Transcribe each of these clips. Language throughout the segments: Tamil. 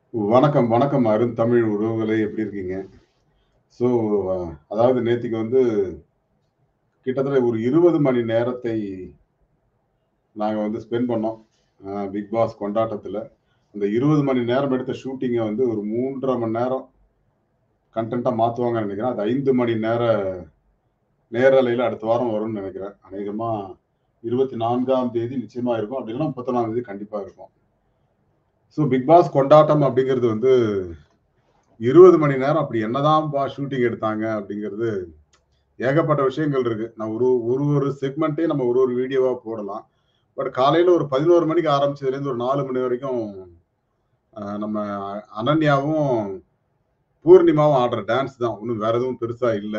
வணக்கம், வணக்கம் அருண் தமிழ் உறவுகளே எப்படி இருக்கீங்க? ஸோ அதாவது நேத்திக்கு வந்து கிட்டத்தட்ட ஒரு 20 மணி நேரத்தை நாங்க வந்து ஸ்பெண்ட் பண்ணோம். அ பிக் பாஸ் கொண்டாட்டத்துல. அந்த 20 மணி நேரம் எடுத்த ஷூட்டிங்க வந்து ஒரு 3 1/2 மணி நேரம் கன்டென்ட்டா மாத்துவாங்கன்னு நெனைக்கிறேன். அது 5 மணி நேர நேரலையில அடுத்த வாரம் வரும்னு நெனைக்கிறேன். அநேகமா 24ஆம் தேதி நிச்சயமா இருக்கும். அப்படி இல்லன்னா 31ஆம் தேதி கண்டிப்பா இருக்கும். ஸோ பிக் பாஸ் கொண்டாட்டம் அப்படிங்கிறது வந்து 20 மணி நேரம் அப்படி என்னதான்பா ஷூட்டிங் எடுத்தாங்க அப்படிங்கிறது ஏகப்பட்ட விஷயங்கள் இருக்கு. நான் ஒரு ஒரு ஒரு செக்மெண்ட்டே நம்ம ஒரு ஒரு வீடியோவா போடலாம். பட் காலையில ஒரு 11 மணிக்கு ஆரம்பிச்சதுலேருந்து ஒரு 4 மணி வரைக்கும் அ நம்ம அனன்யாவும், பூர்ணிமாவும் ஆடுற டான்ஸ் தான். ஒண்ணும் வேற எதுவும் பெருசா இல்ல.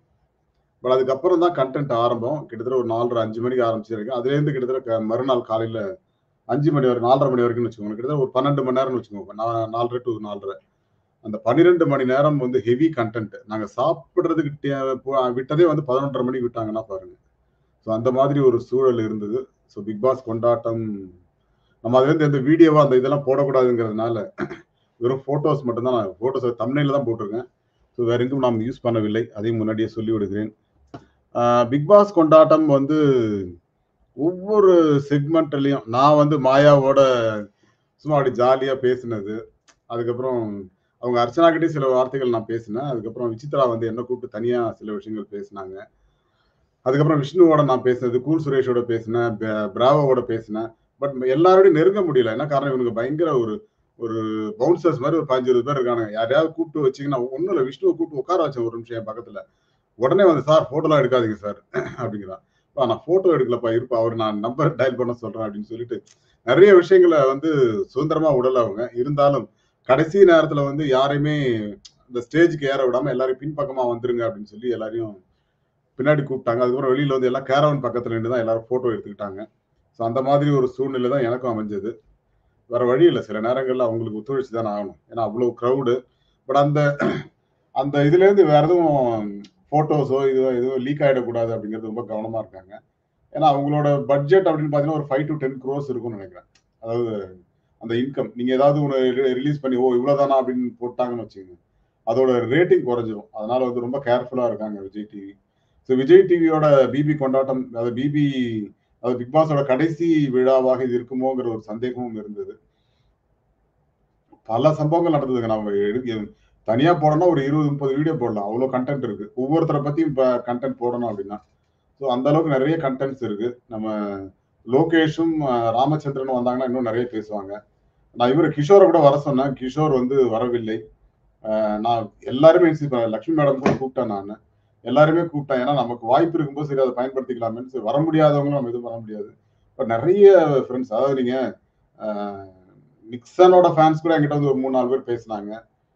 பட் அதுக்கப்புறம் தான் கன்டென்ட் ஆரம்பம். கிட்டத்தட்ட ஒரு 4:30, 5 மணிக்கு ஆரம்பிச்சிருக்கு. அதுலேருந்து கிட்டத்தட்ட க மறுநாள் காலையில 5 மணி வரை 4:30 மணி வரைக்கும்னு வச்சுக்கோங்க. கிட்டத்தட்ட ஒரு 12 மணி நேரம்னு வச்சுக்கோங்க. நா 4:30 டூ 4:30. அந்த 12 மணி நேரம் வந்து ஹெவி கன்டென்ட். நாங்க சாப்பிடுறதுக்கு டே போ விட்டதே வந்து 11:30 மணிக்கு விட்டாங்கன்னா பாருங்க. ஸோ அந்த மாதிரி ஒரு சூழல் இருந்தது. ஸோ பிக் பாஸ் கொண்டாட்டம் நம்ம அதுலேருந்து எந்த வீடியோவா அந்த இதெல்லாம் போடக்கூடாதுங்கிறதுனால வெறும் ஃபோட்டோஸ் மட்டும் தான் நான் ஃபோட்டோஸ் தம்ப்நெயில்ல தான் போட்டிருக்கேன். ஸோ வேற எங்கும் நாம் யூஸ் பண்ணவில்லை. அதையும் முன்னாடியே சொல்லி விடுகிறேன். அ பிக் பாஸ் கொண்டாட்டம் வந்து ஒவ்வொரு செக்மெண்ட்லயும் நான் வந்து மாயாவோட சும்மா அப்படி ஜாலியா பேசினது. அதுக்கப்புறம் அவங்க அர்ச்சனா கிட்டயும் சில வார்த்தைகள் நான் பேசினேன். அதுக்கப்புறம் விசித்ரா வந்து என்ன கூப்பிட்டு தனியா சில விஷயங்கள் பேசினாங்க. அதுக்கப்புறம் விஷ்ணுவோட நான் பேசினது, கூல் சுரேஷோட பேசினேன், ப பிராவோட பேசினேன். பட் எல்லாரோடையும் நெருங்க முடியல. என்ன காரணம் இவனுங்க பயங்கர ஒரு ஒரு பவுன்சர்ஸ் மாரி ஒரு 15, 20 பேர் இருக்கானுங்க. யாரையாவது கூப்பிட்டு வச்சீங்கன்னா ஒண்ணும் இல்ல விஷ்ணுவ கூப்பிட்டு உட்கார வச்சேன் ஒரு நிமிஷம் என் பக்கத்துல. உடனே வந்து சார் ஃபோட்டோலாம் எடுக்காதீங்க சார் அப்படிங்கிறான். அப்பா நான் ஃபோட்டோ எடுக்கலப்பா இருப்பா அவரு நான் நம்பர் டயல் பண்ண சொல்றேன் அப்படின்னு சொல்லிட்டு நெறைய விஷயங்கள வந்து சுதந்திரமா விடல அவங்க. இருந்தாலும் கடைசி நேரத்துல வந்து யாரையுமே இந்த ஸ்டேஜ்க்கு ஏற விடாம எல்லாரையும் பின்பக்கமா வந்துருங்க அப்படின்னு சொல்லி எல்லாரையும் பின்னாடி கூப்பிட்டாங்க. அதுக்கப்புறம் வெளியில வந்து எல்லாம் கேரவன் பக்கத்துல நின்னு தான் எல்லாரும் ஃபோட்டோ எடுத்துக்கிட்டாங்க. ஸோ அந்த மாதிரி ஒரு சூழ்நிலை தான் எனக்கும் அமைஞ்சது. வேற வழி இல்ல. சில நேரங்கள்ல அவங்களுக்கு ஒத்துழைச்சு தானே ஆகணும். ஏன்னா அவ்வளவு கிரவுடு. பட் அந்த அந்த இதுலேருந்து வேற எதுவும் ஃபோட்டோஸோ இதுவோ எதுவும் லீக் ஆயிடக்கூடாது அப்படிங்கிறது ரொம்ப கவனமா இருக்காங்க. ஏன்னா அவங்களோட பட்ஜெட் அப்படின்னு பார்த்தீங்கன்னா ஒரு 5 டூ 10 குரோர்ஸ் இருக்கும்னு நெனைக்கிறேன். அதாவது அந்த இன்கம். நீங்க ஏதாவது ஒண்ணு ரி ரிலீஸ் பண்ணி ஓ இவ்வளோதானா அப்படின்னு போட்டாங்கன்னு வச்சுக்கங்க. அதோட ரேட்டிங் குறைஞ்சிரும். அதனால வந்து ரொம்ப கேர்ஃபுல்லா இருக்காங்க விஜய் டிவி. ஸோ விஜய் டிவியோட பிபி கொண்டாட்டம் அதாவது பிபி அதாவது பிக் பாஸோட கடைசி விழாவாக இது இருக்குமோங்கிற ஒரு சந்தேகமும் இருந்தது. பல சம்பவங்கள் நடந்ததுங்க. நம்ம எடுக்க தனியா போடணும்னா ஒரு 20, 30 வீடியோ போடலாம். அவ்வளோ கன்டென்ட் இருக்கு. ஒவ்வொருத்தர பத்தியும் இப்ப கன்டென்ட் போடணும் அப்படின்னா. ஸோ அந்த அளவுக்கு நெறைய கன்டென்ட்ஸ் இருக்கு. நம்ம லோகேஷும், அ ராமச்சந்திரனும் வந்தாங்கன்னா இன்னும் நெறைய பேசுவாங்க. நான் இவரு கிஷோர கூட வர சொன்னேன். கிஷோர் வந்து வரவில்லை. அ நான் எல்லாருமே இன்சிஸ்ட் பண்ணேன். லட்சுமி மேடம் கூட கூப்பிட்டேன் நானு. எல்லாருமே கூப்பிட்டேன். ஏன்னா நமக்கு வாய்ப்பு இருக்கும்போது சரி அத பயன்படுத்திக்கலாமேன்னு சரி வர முடியாதவங்களும் நம்ம எதுவும் பண்ண முடியாது. பட் நெறைய ஃப்ரெண்ட்ஸ் அதாவது நீங்க அ நிக்சனோட ஃபேன்ஸ் கூட என்கிட்ட வந்து ஒரு 3, 4 பேர் பேசினாங்க.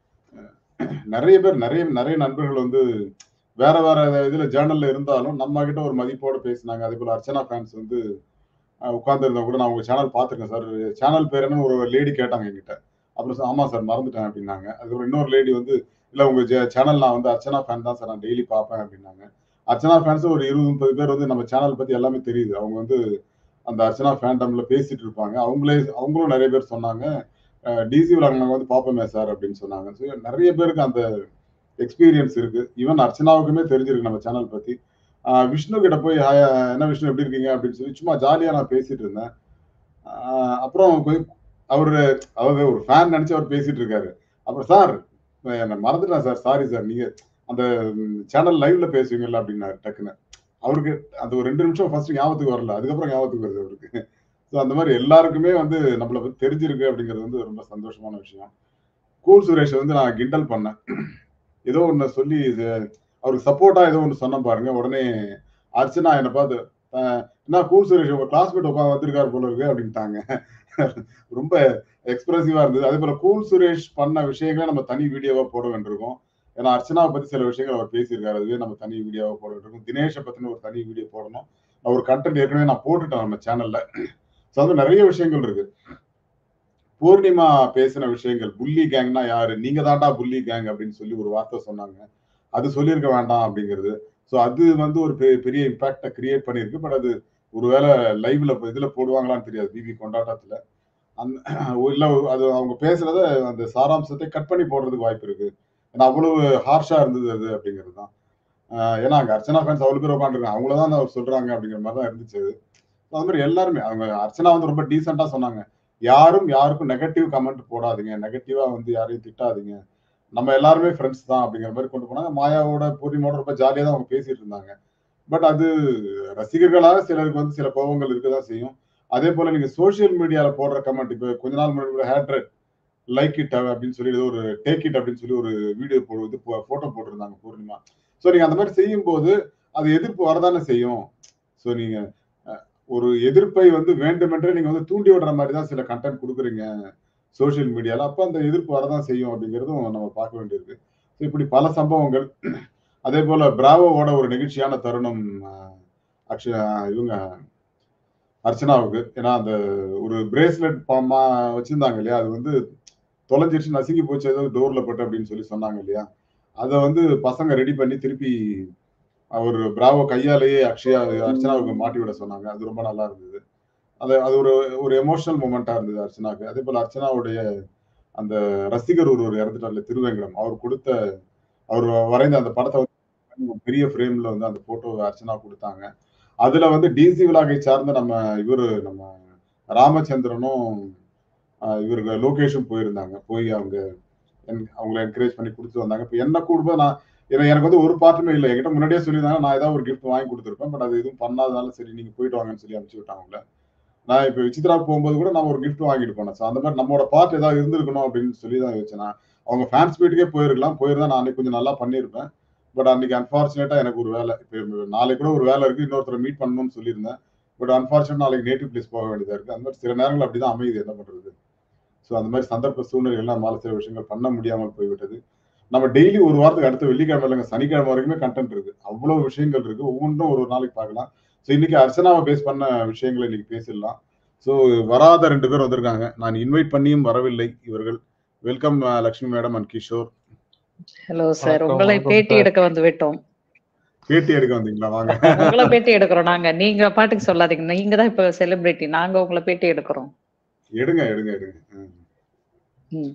நெறைய பேர் நெறைய நெறைய நண்பர்கள் வந்து வேற வேற இதுல ஜர்னல்ல இருந்தாலும் நம்ம கிட்ட ஒரு மதிப்போட பேசினாங்க. அதேபோல அர்ச்சனா ஃபேன்ஸ் வந்து அ உட்கார்ந்திருந்தவங்க கூட நான் உங்க சேனல் பார்த்துருக்கேன் சார். சேனல் பேர் என்னன்னு ஒரு லேடி கேட்டாங்க என்கிட்ட. அப்புறம் சொ ஆமா சார் மறந்துட்டேன் அப்படின்னாங்க. அதுக்கப்புறம் இன்னொரு லேடி வந்து இல்ல உங்க ஜ சேனல் நான் வந்து அர்ச்சனா ஃபேன் தான் சார். நான் டெய்லி பார்ப்பேன் அப்படின்னாங்க. அர்ச்சனா ஃபேன்ஸ் ஒரு 20, 30 பேர் வந்து நம்ம சேனல் பத்தி எல்லாமே தெரியுது. அவங்க வந்து அந்த அர்ச்சனா ஃபேண்டம்ல பேசிட்டு இருப்பாங்க. அவங்களே அவங்களும் நெறைய பேர் சொன்னாங்க. அ டிசி விலாக் நாங்க வந்து பார்ப்போமே சார் அப்படின்னு சொன்னாங்க. ஸோ நெறைய பேருக்கு அந்த எக்ஸ்பீரியன்ஸ் இருக்கு. ஈவன் அர்ச்சனாவுக்குமே தெரிஞ்சிருக்கு நம்ம சேனல் பத்தி. அ விஷ்ணு கிட்ட போய் ஹாய் என்ன விஷ்ணு எப்படி இருக்கீங்க அப்படின்னு சொல்லி சும்மா ஜாலியா நான் பேசிட்டு இருந்தேன். அ அப்புறம் போய் அவரு அதாவது ஒரு ஃபேன் நெனச்சு அவர் பேசிட்டு இருக்காரு. அப்புறம் சார் என்ன மறந்துட்டேன் சார். Sorry sir. நீங்க அந்த சேனல் லைவ்ல பேசுவீங்கல்ல அப்படின்னாரு டக்குன்னு. அவருக்கு அந்த ஒரு 2 நிமிஷம் ஃபர்ஸ்ட் ஞாபகத்துக்கு வரல. அதுக்கப்புறம் ஞாபகத்துக்கு வருது அவருக்கு. ஸோ அந்த மாரி எல்லாருக்குமே வந்து நம்மள பத்தி தெரிஞ்சிருக்கு அப்படிங்கிறது வந்து ரொம்ப சந்தோஷமான விஷயம். கூல் சுரேஷ வந்து நான் கிண்டல் பண்ணேன். ஏதோ ஒண்ணு சொல்லி இது அவருக்கு சப்போர்ட்டா ஏதோ ஒண்ணு சொன்னேன் பாருங்க. உடனே அர்ச்சனா என்ன பார்த்து அ என்ன கூல் சுரேஷ் உங்க கிளாஸ்மேட் உட்கார்ந்து வந்திருக்காரு போல இருக்கு அப்படின்ட்டாங்க. ரொம்ப எக்ஸ்பிரசிவா இருந்தது. அதேபோல கூல் சுரேஷ் பண்ண விஷயங்கள நம்ம தனி வீடியோவா போட வேண்டியிருக்கும். ஏன்னா அர்ச்சனாவ பத்தி சில விஷயங்கள் அவர் பேசியிருக்காரு. அதுவே நம்ம தனி வீடியோவா போட வேண்டியிருக்கும். தினேஷ பத்தின ஒரு தனி வீடியோ போடணும். ஒரு கன்டென்ட் ஏற்கனவே நான் போட்டுட்டேன் நம்ம சேனல்ல. ஸோ வந்து நெறைய விஷயங்கள் இருக்கு. பூர்ணிமா பேசின விஷயங்கள் புல்லி கேங்னா யாரு? நீங்க தான்டா புல்லி கேங் அப்படின்னு சொல்லி ஒரு வார்த்தை சொன்னாங்க. அது சொல்லியிருக்க வேண்டாம் அப்படிங்கிறது. ஸோ அது வந்து ஒரு பெ பெரிய இம்பாக்ட்ட கிரியேட் பண்ணியிருக்கு. பட் அது ஒருவேள லைவ்ல இதுல போடுவாங்களான்னு தெரியாது. பிபி கொண்டாட்டத்துல. அந்த இல்ல அது அவங்க பேசுறத அந்த சாராம்சத்தை கட் பண்ணி போடுறதுக்கு வாய்ப்பு இருக்கு ஏன்னா அவ்வளவு ஹார்ஷா இருந்தது அது அப்படிங்கிறது தான் ஆஹ் ஏன்னா அங்க அர்ச்சனா ஃபேன்ஸ் அவ்வளவு பேர் உட்காந்துருக்காங்க அவங்களதான் அவர் சொல்றாங்க அப்படிங்கிற மாதிரி தான் இருந்துச்சு அது அது மாதிரி எல்லாருமே அவங்க அர்ச்சனா வந்து ரொம்ப டீசெண்டா சொன்னாங்க யாரும் யாருக்கும் நெகட்டிவ் கமெண்ட் போடாதீங்க நெகட்டிவா வந்து யாரையும் திட்டாதீங்க நம்ம எல்லாருமே ஃப்ரெண்ட்ஸ் தான் அப்படிங்கிற மாதிரி கொண்டு போனாங்க மாயாவோட பூர்ணிமாவோட ரொம்ப ஜாலியா தான் அவங்க பேசிட்டு இருந்தாங்க பட் அது ரசிகர்களாக சிலருக்கு வந்து சில கோபங்கள் இருக்கதான் செய்யும் அதே போல நீங்க சோசியல் மீடியால போடுற கமெண்ட் இப்போ கொஞ்ச நாள் முன்னாடி கூட ஹேட்ரட் லைக் இட் அப்படின்னு சொல்லி ஏதோ ஒரு டேக் இட் அப்படின்னு சொல்லி ஒரு வீடியோ போடுவது போட்டோ போட்டிருந்தாங்க பூர்ணிமா ஸோ நீங்க அந்த மாதிரி செய்யும் போது அது எதிர்ப்பு வரதானே செய்யும் ஸோ நீங்க அஹ், ஒரு எதிர்ப்பை வந்து வேண்டுமென்றே நீங்க வந்து தூண்டி விடுற மாதிரி தான் சில கண்டென்ட் கொடுக்குறீங்க சோஷியல் மீடியால அப்ப அந்த எதிர்ப்பு வரதான் செய்யும் அப்படிங்கிறதும் நம்ம பார்க்க வேண்டியிருக்கு ஸோ இப்படி பல சம்பவங்கள் அதே போல பிராவோவோட ஒரு நெகிழ்ச்சியான தருணம் அஹ், அக்ஷயா இவங்க அர்ச்சனாவுக்கு ஏன்னா அந்த ஒரு பிரேஸ்லெட் வச்சிருந்தாங்க இல்லையா அது வந்து தொலைஞ்சிருச்சு நசுங்கி போச்சு ஏதோ டோர்ல பட்டு அப்படின்னு சொல்லி சொன்னாங்க இல்லையா அதை வந்து பசங்க ரெடி பண்ணி திருப்பி அவர் பிராவோ கையாலேயே அக்ஷயா அர்ச்சனாவுக்கு மாட்டி விட சொன்னாங்க அது ரொம்ப நல்லா இருந்தது அது அது ஒரு ஒரு எமோஷனல் மூமெண்டா இருந்தது அர்ச்சனாவுக்கு அதே போல அர்ச்சனாவுடைய அந்த ரசிகர் ஒருவர் இறந்துட்டார்ல திருவேங்கடம் அவர் கொடுத்த அவர் வரைந்த அந்த படத்தை வந்து பெரிய ஃப்ரேம்ல வந்து அந்த போட்டோ அர்ச்சனா கொடுத்தாங்க அதுல வந்து டிசி விலாகை சார்ந்த நம்ம இவரு நம்ம ராமச்சந்திரனும் ஆஹ் இவருக்கு லோகேஷும் போயிருந்தாங்க போய் அவங்க என்- அவங்கள என்கரேஜ் பண்ணி கொடுத்து வந்தாங்க இப்போ என்ன கூடும்போது நான் ஏன்னா எனக்கு வந்து ஒரு பார்ட்டுமே இல்லை என்கிட்ட முன்னாடியே சொல்லியிருந்தாங்க நான் ஏதாவது ஒரு கிஃப்ட் வாங்கி கொடுத்துருப்பேன் பட் அது எதுவும் பண்ணாதனால சரி நீங்க போயிட்டு வாங்கன்னு சொல்லி அனுப்பிச்சு விட்டாங்க அவங்கள நான் இப்போ விசித்ரா போகும்போது கூட நான் ஒரு கிஃப்ட் வாங்கிட்டு போனேன் ஸோ அந்த மாதிரி நம்மளோட பார்ட் ஏதாவது இருந்திருக்கணும் அப்படின்னு சொல்லி தான் யோசிச்சேன் நான் அவங்க ஃபேன்ஸ் வீட்டுக்கே போயிருக்கலாம் போயிருந்தா நான் அன்னைக்கு கொஞ்சம் நல்லா பண்ணியிருப்பேன் பட் அன்னைக்கு அன்பார்ச்சுனேட்டா எனக்கு ஒரு வேலை இப்போ நாளைக்கு கூட ஒரு வேலை இருக்கு இன்னொருத்தரை மீட் பண்ணணும்னு சொல்லியிருந்தேன் பட் அன்பார்ச்சுனேட் நாளைக்கு நேட்டிவ் பிளேஸ் போக வேண்டியதா இருக்கு அந்த மாதிரி சில நேரங்கள் அப்படிதான் அமையுது என்ன பண்றது ஸோ அந்த மாதிரி சந்தர்ப்ப சூழ்நிலைகள் நம்மளால சில விஷயங்கள் பண்ண முடியாமல் போய்விட்டது நம்ம டெய்லி ஒரு வாரத்துக்கு அடுத்த வெள்ளிக்கிழமை இல்லைங்க சனிக்கிழமை வரைக்குமே கண்டென்ட் இருக்கு அவ்வளவு விஷயங்கள் இருக்கு ஒவ்வொன்றும் ஒரு ஒரு நாளைக்கு பார்க்கலாம் ஸோ இன்னைக்கு அர்ச்சனாவை பேஸ் பண்ண விஷயங்களை இன்னைக்கு பேசிடலாம் ஸோ வராத ரெண்டு பேர் வந்திருக்காங்க நான் இன்வைட் பண்ணியும் வரவில்லை இவர்கள் welcome Lakshmi madam and Kishore hello sir வணக்கம், உங்களை வணக்கம் பேட்டி sir. எடுக்க வந்து விட்டோம் பேட்டி எடுக்க வந்தீங்களா வாங்க உங்களை பேட்டி எடுக்கிறோம் நாங்க நீங்க பாட்டுக்கு சொல்லாதீங்க நீங்க தான் இப்ப செலிபிரிட்டி நாங்க உங்களை பேட்டி எடுக்கிறோம் எடுங்க எடுங்க எடுங்க ம். ம்.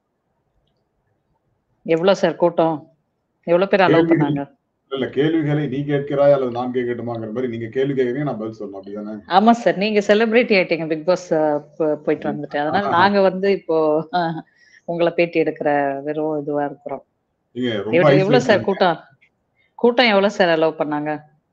எவ்வளவு சார் கூட்டம் எவ்வளவு பேர் அலோவ் கேள்வி- பண்ணாங்க இல்ல இல்ல கேள்விகளை நீ கேட்கிறாய் அல்லது நான் கேட்கட்டுமாங்கிற மாதிரி நீங்க கேள்வி கேட்கறீங்க நான் பதில் சொல்லணும் அப்படிதானே ஆமா சார் நீங்க செலிபிரிட்டி ஆயிட்டீங்க பிக் பாஸ் போயிட்டு வந்துட்டு அதனால ஆஹா. நாங்க வந்து இப்போ அஹ், உங்களை பேட்டி எடுக்கிற வெறும் இதுவா இருக்கிறோம் நீங்க ரொம்ப எவ்வளவு எவ்வளவு சார் isolate கூட்டம் கூட்டம் எவ்வளவு சார் அலோவ் பண்ணாங்க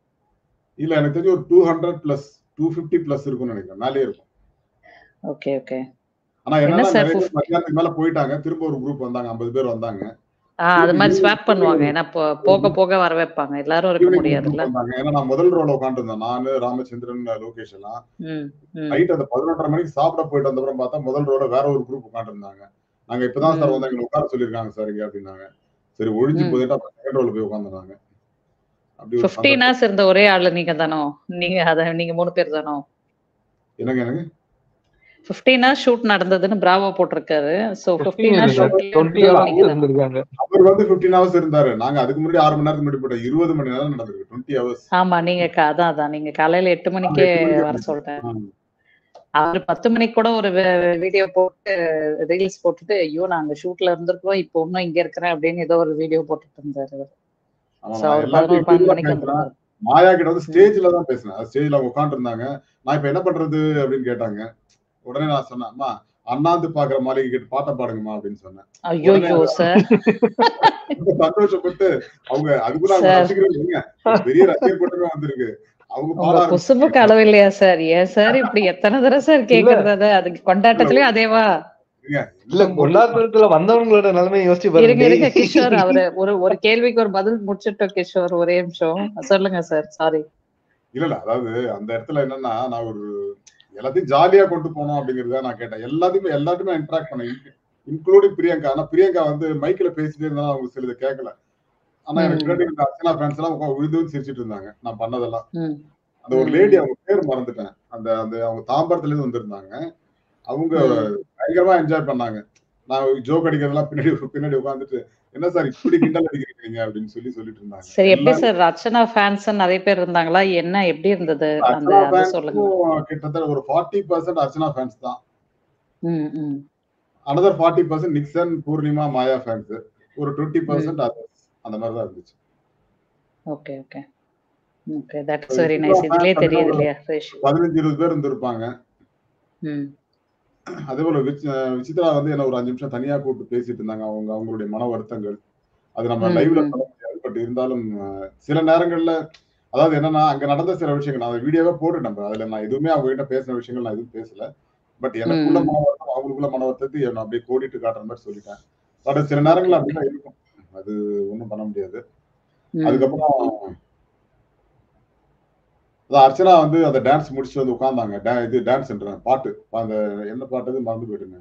இல்ல எனக்கு தெரிஞ்சு ஒரு two hundred plus two fifty plus இருக்கும்னு நினைக்கிறேன் மேலே இருக்கும் ஓகே ஓகே ஆனா என்ன என்னன்னா sir நிறைய பேர் 50? மத்தியானத்துக்கு மேல போயிட்டாங்க திரும்ப ஒரு குரூப் வந்தாங்க ஐம்பது பேர் வந்தாங்க ஆஹ் அது மாதிரி ஈவினிங் ஸ்வாப் பண்ணுவாங்க ஏன்னா போ- போக போக வர வைப்பாங்க எல்லாரும் இருக்க ஈவினிங் முடியாதுல்ல வந்தாங்க ஏன்னா நான் முதல் ரோல உட்காந்துருந்தேன் நானு ராமச்சந்திரன் லோகேஷ் எல்லாம் ம் ம் நைட் அந்த பதினொன்றரை மணிக்கு சாப்பிட போயிட்டு வந்தப்புறம் பார்த்தா முதல் ரோல வேற ஒரு குரூப் உட்காந்துருந்தாங்க நாங்க இப்பதான் சார் ம். வந்து எங்களை உட்கார சொல்லியிருக்காங்க சார் இங்க அப்படின்னாங்க சரி ஒழிஞ்சு ம். போயிட்டு அப்புறம் செகண்ட் ரோல போய் உட்காந்துருந்தாங்க அப்படி ஒரு பிப்டீன் சந்தர்ப்பம். ஹவர்ஸ் இருந்த ஒரே ஆளு நீங்க தானோ நீங்க அத நீங்க மூணு பேர் தானோ என்னங்க எனக்கு பிப்டீன் ஹவர்ஸ் ஷூட் நடந்ததுன்னு பிராவோ போட்டிருக்காரு so fifteen hours twenty shoot hours நீங்க தானே இருந்திருக்காங்க அவர் வந்து 15 ஹவர்ஸ் இருந்தாரு நாங்க அதுக்கு முன்னாடி ஆறு மணி நேரத்துக்கு முன்னாடி போட்டோம் இருபது மணி நேரம் நடந்திருக்கு டுவெண்ட்டி ஹவர்ஸ் ஆமா நீங்க க- அதான் அதான் நீங்க காலையில எட்டு மணிக்கே எட்டு மணிக்கு வர சொல்லிட்டேன் அவர் பத்து மணிக்கு கூட ஒரு வீடியோ போட்டு ரீல்ஸ் போட்டுட்டு ஐயோ நாங்க ஷூட்ல இருந்திருக்கோம் இப்போ இன்னும் இங்க இருக்கிறேன் அப்படின்னு ஏதோ ஒரு வீடியோ போட்டுட்டு இருந்தாரு ஆமா, சோ நான் அவர் எல்லாத்தையும் பதினோரு இப்படிதான் பன்னெண்டு மணிக்கு பேசுறேன். வந்துருக்காரு மாயா கிட்ட வந்து ஸ்டேஜ்ல தான் பேசினேன் ஸ்டேஜ்ல அவங்க உட்காந்து இருந்தாங்க நான் இப்ப என்ன பண்றது அப்படின்னு கேட்டாங்க உடனே நான் சொன்னேன் அம்மா அண்ணாந்து பாக்குற மாளிகை கிட்ட பாட்டை பாடுங்கம்மா அப்படின்னு சொன்னேன் ஐயோ ஐயோ சார் ரொம்ப சந்தோஷப்பட்டு அவங்க அதுக்குள்ள அவங்க Sir. ரசிகர்கள் இல்லைங்க பெரிய ரசிகர் கூட்டமே வந்திருக்கு அவங்க பாட உங்க குசும்புக்கு அளவு இல்லையா சார் ஏன் சார் இப்படி எத்தனை தடவை சார் கேக்குறது அது அதுக்கு கொண்டாட்டத்திலயும் அதேவா இல்ல கொண்டாட்டத்துல வந்தவங்களோட நிலைமையை யோசிச்சு இருங்க இருங்க கிஷோர் பாருங்க அவரு ஒரு ஒரு கேள்விக்கு ஒரு பதில் முடிச்சிட்டோம் கிஷோர் ஒரே நிமிஷம் சொல்லுங்க சார் சாரி இல்ல இல்ல அதாவது அந்த இடத்துல என்னன்னா நான் ஒரு எல்லாத்தையும் ஜாலியா கொண்டு போனோம் அப்படிங்கறத நான் கேட்டேன் எல்லாத்தையுமே எல்லாத்தையுமே இன்ட்ராக்ட் பண்ணேன் இன்க்ளூடிங் பிரியங்கா ஆனா பிரியங்கா வந்து மைக்ல பேசிட்டே இருந்தாலும் அவங்க சிலது கேட்கல ஆனா எனக்கு ம். முன்னாடி இருந்த அர்ச்சனா ஃபேன்ஸ் எல்லாம் உட்கார்ந்து விழுந்து விழுந்து சிரிச்சிட்டு இருந்தாங்க நான் பண்ணதெல்லாம் ம் அந்த ஒரு ம். லேடி அவங்க பேர் மறந்துட்டேன் அந்த அந்த அவங்க தாம்பரத்துல இருந்து வந்திருந்தாங்க அவங்க ம். பயங்கரமா என்ஜாய் பண்ணாங்க நான் ஜோக் அடிக்கிறதெல்லாம் பின்னாடி பின்னாடி உட்காந்துட்டு என்ன சார் இப்படி கிண்டல் அடிக்கிறீங்க அப்படின்னு சொல்லி சொல்லிட்டு இருந்தாங்க சரி எப்படி எல்லாரும் சார் ரச்சனா ஃபேன்ஸ் நிறைய பேர் இருந்தாங்களா என்ன எப்படி இருந்தது அந்த அர்ச்சனா அது சொல்லுங்க ஃபேன்ஸும் கிட்டத்தட்ட ஒரு ஃபார்ட்டி பர்சன்ட் அர்ச்சனா ஃபேன்ஸ் தான் ம் ம் another forty percent Nixon Poornima Maya fans ஒரு டுவெண்ட்டி பர்சன்ட் அந்த மாதிரி தான் இருந்துச்சு okay okay okay that is very nice இதுலயே தெரியுது இல்லையா ரேஷியோ பதினஞ்சு இருபது பேர் இருந்திருப்பாங்க ம் அதே போல விச்- அஹ் விசித்ரா வந்து என்ன ஒரு அஞ்சு நிமிஷம் தனியா கூப்பிட்டு பேசிட்டு இருந்தாங்க அவங்க அவங்களுடைய மன வருத்தங்கள் அது நம்ம ம், லைவ்ல ம். சொல்ல முடியாது பட் இருந்தாலும் அஹ், சில நேரங்கள்ல அதாவது என்னன்னா அங்க நடந்த சில விஷயங்கள் நான் வீடியோவே போட்டு நம்ம அதுல நான் எதுவுமே அவங்க கிட்ட பேசின விஷயங்கள் நான் எதுவும் பேசல பட் எனக்குள்ள ம். மன வருத்தம் அவங்களுக்குள்ள மன வருத்தத்தை நான் அப்படியே கோடிட்டு காட்டுற மாதிரி சொல்லிட்டேன் பட் சில நேரங்கள்ல அப்படிதான் இருக்கும் அது ஒண்ணும் பண்ண முடியாது ம். அதுக்கப்புறம் அதான் அர்ச்சனா வந்து அந்த டான்ஸ் முடிச்சுட்டு வந்து உட்கார்ந்தாங்க டா- இது டான்ஸ்ன்றேன் பாட்டு அந்த என்ன பாட்டு அது மறந்து போயிடுங்க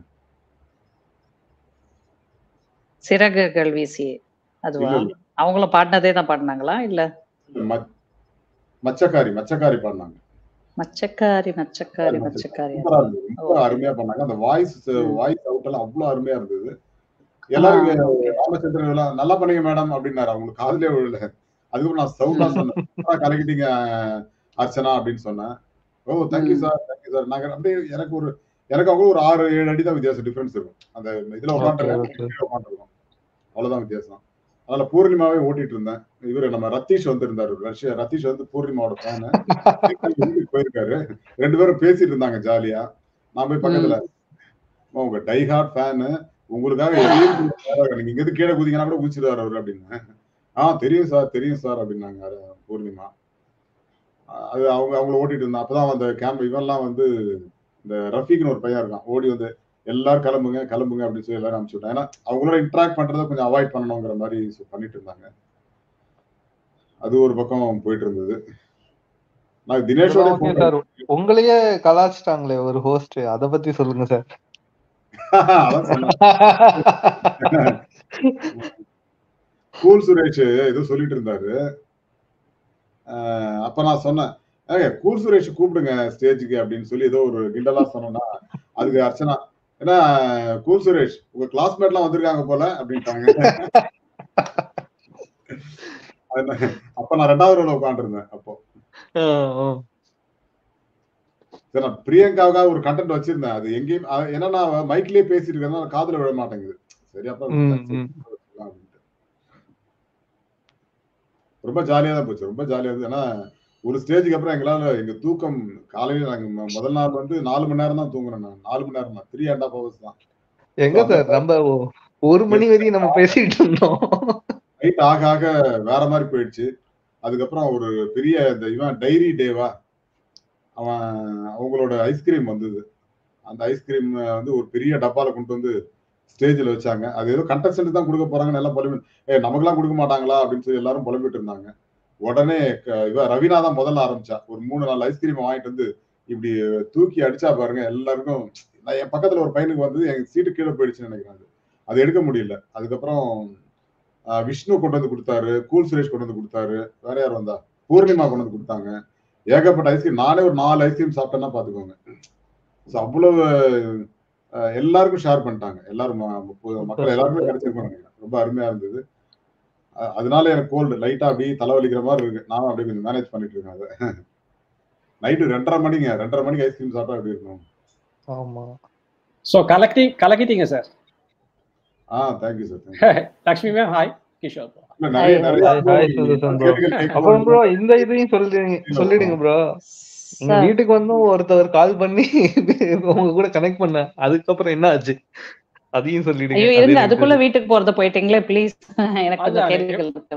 சிறகுகள் வீசி அதுவா இல்ல, இல்ல. அவங்களும் பாடினதே தான் பாடினாங்களா இல்ல ம- மச்சக்காரி மச்சக்காரி பாடினாங்க மச்சக்காரி மச்சக்காரி மச்சக்காரி சூப்பரா இருந்தது ரொம்ப Okay. அருமையா பண்ணாங்க அந்த வாய்ஸ் ம். வாய்ஸ் அவுட் எல்லாம் அவ்வளவு அருமையா இருந்தது எல்லாரும் ஆ, okay. ராமச்சந்திரன் எல்லாம் நல்லா பண்ணீங்க மேடம் அப்படின்னாரு அவங்களுக்கு காதுலயே விழல அதுக்கப்புறம் நான் சவுண்டா சொன்னேன் "சூப்பரா கலக்கிட்டீங்க அர்ச்சனா அப்படின்னு சொன்னேன் ஓ தேங்க்யூ ம். சார் தேங்க்யூ சார் நாங்க அப்படியே எனக்கு ஒரு எனக்கு அவங்க ஒரு ஆறு ஏழு அடி தான் வித்தியாசம் டிஃபரன்ஸ் இருக்கும் அந்த இதுல உட்காந்துருக்கோம் okay. உட்காந்துருக்கோம் அவ்வளவுதான் வித்தியாசம் அதனால பூர்ணிமாவே ஓட்டிட்டு இருந்தேன் இவரு நம்ம ரத்தீஷ் வந்திருந்தாரு ரஷ்யா ரத்தீஷ் வந்து பூர்ணிமாவோட ஃபேனு வீட்டுக்கு போயிருக்காரு ரெண்டு பேரும் பேசிட்டு இருந்தாங்க ஜாலியா நான் போய் பக்கத்துல "அம்மா, உங்க டை ஹார்ட் ஃபேனு உங்களுக்காக எதையும் செய்வாரு. நீங்க இங்க இருந்து கீழே குதிங்கன்னா கூட குதிச்சிடுவாரு அவரு அப்படின்னு ஆ தெரியும் சார் தெரியும் சார் அப்படின்னாங்க அது பூர்ணிமா அஹ் அது அவங்க அவங்கள ஓட்டிட்டு இருந்தா அப்பதான் அந்த கேம்ப் இவன்லாம் வந்து இந்த ரஃபீக்னு ஒரு பையன் இருக்கான் ஓடி வந்து எல்லாரும் கிளம்புங்க கிளம்புங்க அப்படின்னு சொல்லி எல்லாரும் அனுப்பிச்சு விட்டாங்க ஏன்னா அவங்களோட இன்டராக்ட் பண்றதை கொஞ்சம் அவாய்ட் பண்ணணுங்கிற மாதிரி சொ- பண்ணிட்டு இருந்தாங்க அது ஒரு பக்கம் போயிட்டு இருந்தது நான் தினேஷோட Okay, சார் உங்களையே கலாச்சிட்டாங்களே ஒரு ஹோஸ்ட் அத பத்தி சொல்லுங்க சார் அதான் சொன்னேன் கூல் சுரேஷ் ஏதோ சொல்லிட்டு இருந்தாரு அஹ் அப்ப நான் சொன்னேன் ஏங்க கூல் சுரேஷ் கூப்பிடுங்க ஸ்டேஜுக்கு அப்படின்னு சொல்லி ஏதோ ஒரு கிண்டலா சொன்னேன்னா அதுக்கு அர்ச்சனா ஏன்னா கூல் சுரேஷ் உங்க கிளாஸ்மேட் எல்லாம் வந்திருக்காங்க போல அப்படின்ட்டாங்க அது நான் அப்ப நான் ரெண்டாவது ரோல உட்காந்துருந்தேன் அப்போ சரி நான் பிரியங்காவுக்காக ஒரு கண்டென்ட் வச்சிருந்தேன் அது எங்கேயும் அ- ஏன்னா நான் மைக்லயே பேசிட்டு இருக்கறதுனால காதுல விழ மாட்டேங்குது சரி அப்ப ம், சரி, ம். வச்சுக்கலாம் அப்படின்ட்டு. ரொம்ப ஜாலியா தான் போச்சு ரொம்ப ஜாலியா இருந்தது ஏன்னா ஒரு ஸ்டேஜுக்கு அப்புறம் எங்களால எங்க தூக்கம் காலையில நாங்க ம- முதல் நாள் வந்து நாலு மணி நேரம் தான் தூங்குறேன் நான் நாலு மணி நேரம் தான் த்ரீ அண்ட் ஹாஃப் ஹவர்ஸ் தான் எங்க சார் நம்ம ஒ- ஒரு மணி வரையும் நம்ம பேசிட்டு இருந்தோம் நைட் ஆக ஆக வேற மாதிரி போயிடுச்சு அதுக்கப்புறம் ஒரு பெரிய இந்த இவன் டைரி டேவா அவன் அவங்களோட ஐஸ்கிரீம் வந்தது அந்த ஐஸ்கிரீம் வந்து ஒரு பெரிய டப்பால கொண்டு வந்து ஸ்டேஜ்ல வச்சாங்க அது ஏதோ கண்டஸ்டன்ட் தான் கொடுக்க போறாங்கன்னு எல்லாம் புலம்பி ஏ நமக்கெல்லாம் கொடுக்க மாட்டாங்களா அப்படின்னு சொல்லி எல்லாரும் புலம்பிட்டு இருந்தாங்க உடனே க- இவ ரவினா தான் முதல்ல ஆரம்பிச்சா ஒரு மூணு நாலு ஐஸ்கிரீம் வாங்கிட்டு வந்து இப்படி தூக்கி அடிச்சா பாருங்க எல்லாருக்கும் நான் என் பக்கத்துல ஒரு பையனுக்கு வந்து என் சீட்டு கீழே போயிடுச்சுன்னு நினைக்கிறேன் அது. அது எடுக்க முடியல அதுக்கப்புறம் ஆஹ் விஷ்ணு கொண்டு வந்து கொடுத்தாரு கூல் சுரேஷ் கொண்டு வந்து கொடுத்தாரு வேற யார் வந்தா பூர்ணிமா கொண்டு வந்து கொடுத்தாங்க ஏகப்பட்ட ஐஸ்கிரீம் நானே ஒரு நாலு ஐஸ்கிரீம் சாப்பிட்டேன்னா பாத்துக்கோங்க So அவ்வளவு ஆஹ் எல்லாருக்கும் ஷேர் பண்ணிட்டாங்க எல்லாரும் ம- மு- மக்கள் எல்லாருமே கிடைச்சிருக்கோம் நினைக்கிறேன் ரொம்ப அருமையா இருந்தது அஹ் அதனால எனக்கு கோல்டு லைட்டா அப்படியே தலைவலிக்கிற மாதிரி இருக்கு நானும் அப்படியே கொஞ்சம் மேனேஜ் பண்ணிட்டு இருக்கேன் அதை நைட்டு ரெண்டரை மணிங்க ரெண்டரை மணிக்கு ஐஸ்கிரீம் சாப்பிட்டா எப்படி இருக்கும் ஆமா ஸோ கலெக்டி கலக்கிட்டீங்க சார் ஆ thank you sir thank you Lakshmi ma'am hi Kishore இல்ல நிறைய நிறைய Hi, hi, சுதர்சன் bro. கேள்விகள் கேட்கும்போது அப்புறம் ப்ரோ இந்த இதையும் சொல்லிடுங்க சொல்லிடுங்க ப்ரோ எங்க சார் வீட்டுக்கு வந்தும் ஒருத்தவர் கால் பண்ணி உங்க கூட கனெக்ட் பண்ண அதுக்கப்புறம் என்ன ஆச்சு அதையும் சொல்லிடுங்க ஐயோ அது இருங்க எனக்கு அதுக்குள்ள வீட்டுக்கு போறத போயிட்டீங்களே ப்ளீஸ் எனக்கு கொஞ்சம் அதான், கேள்விகள் இருக்கு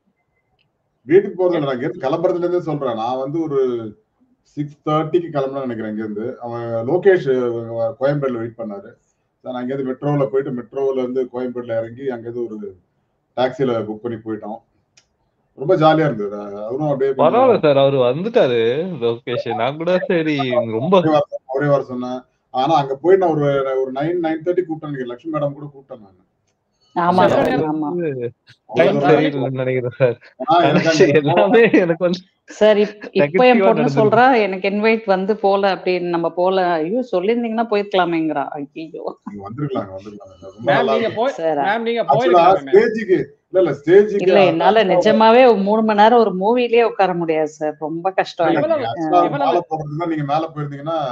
வீட்டுக்கு போறது இல்ல நான் இங்கிருந்து கிளம்புறதுல இருந்தே சொல்றேன் நான் வந்து ஒரு சிக்ஸ் தேர்ட்டிக்கு கிளம்புறேன் நினைக்கிறேன் இங்க இருந்து அவன் லோகேஷ் அஹ், கோயம்பேடுல வெயிட் பண்ணாரு So, நான் இங்கேருந்து மெட்ரோல போயிட்டு மெட்ரோல இருந்து கோயம்பேடுல இறங்கி அங்கேருந்து ஒரு டாக்ஸில புக் பண்ணி போயிட்டோம் ரொம்ப ஜாலியா இருந்தது அஹ், அவரும் அப்படியே கொஞ்சம் பரவாயில்ல சார் அவரு வந்துட்டாரு லோகேஷ் நான் கூட சரி ரொம்ப ஒரே வாரம் ஒரே வாரம் சொன்னேன் ஆனா அங்க போய் நான் ஒரு ஒரு நைன் நைன் தேர்ட்டி கூப்பிட்டேன் நினைக்கிறேன் லட்சுமி மேடம் கூட கூப்பிட்டேன் நான் ஆமா சார், சார் ஆமா டைம் அவ்வளவு சரியில்லைன்னு நினைக்கிறேன் சார் ஆனா எனக்கு அங்க எல்லாமே எனக்கு வந்து சார் இப் இப்போ என் Negative-ஆ பொண்ணு நடந்திருக்கு. சொல்றா எனக்கு இன்வைட் வந்து போல அப்படின்னு நம்ம போல ஐயோ சொல்லியிருந்தீங்கன்னா போயிருக்கலாமேங்கிறா ஐயோ நீங்க வந்திருக்கலாங்க வந்திருக்கலாங்க ரொம்ப மேம் நல்லா நீங்க இருக்கும் போய் சார் மேம் நீங்க ஆக்சுவலா போயிருக்கீங்க மேம் ஸ்டேஜுக்கு இல்ல இல்ல ஸ்டேஜுக்கு இல்ல என்னால நிஜமாவே ஒரு மூணு மணி நேரம் ஒரு மூவிலேயே உட்கார முடியாது சார் ரொம்ப கஷ்டம் இவ்வளவு- எனக்கு ஆக்சுவலா இவ்வளவு- மேல போறதுன்னா நீங்க மேல போயிருந்தீங்கன்னா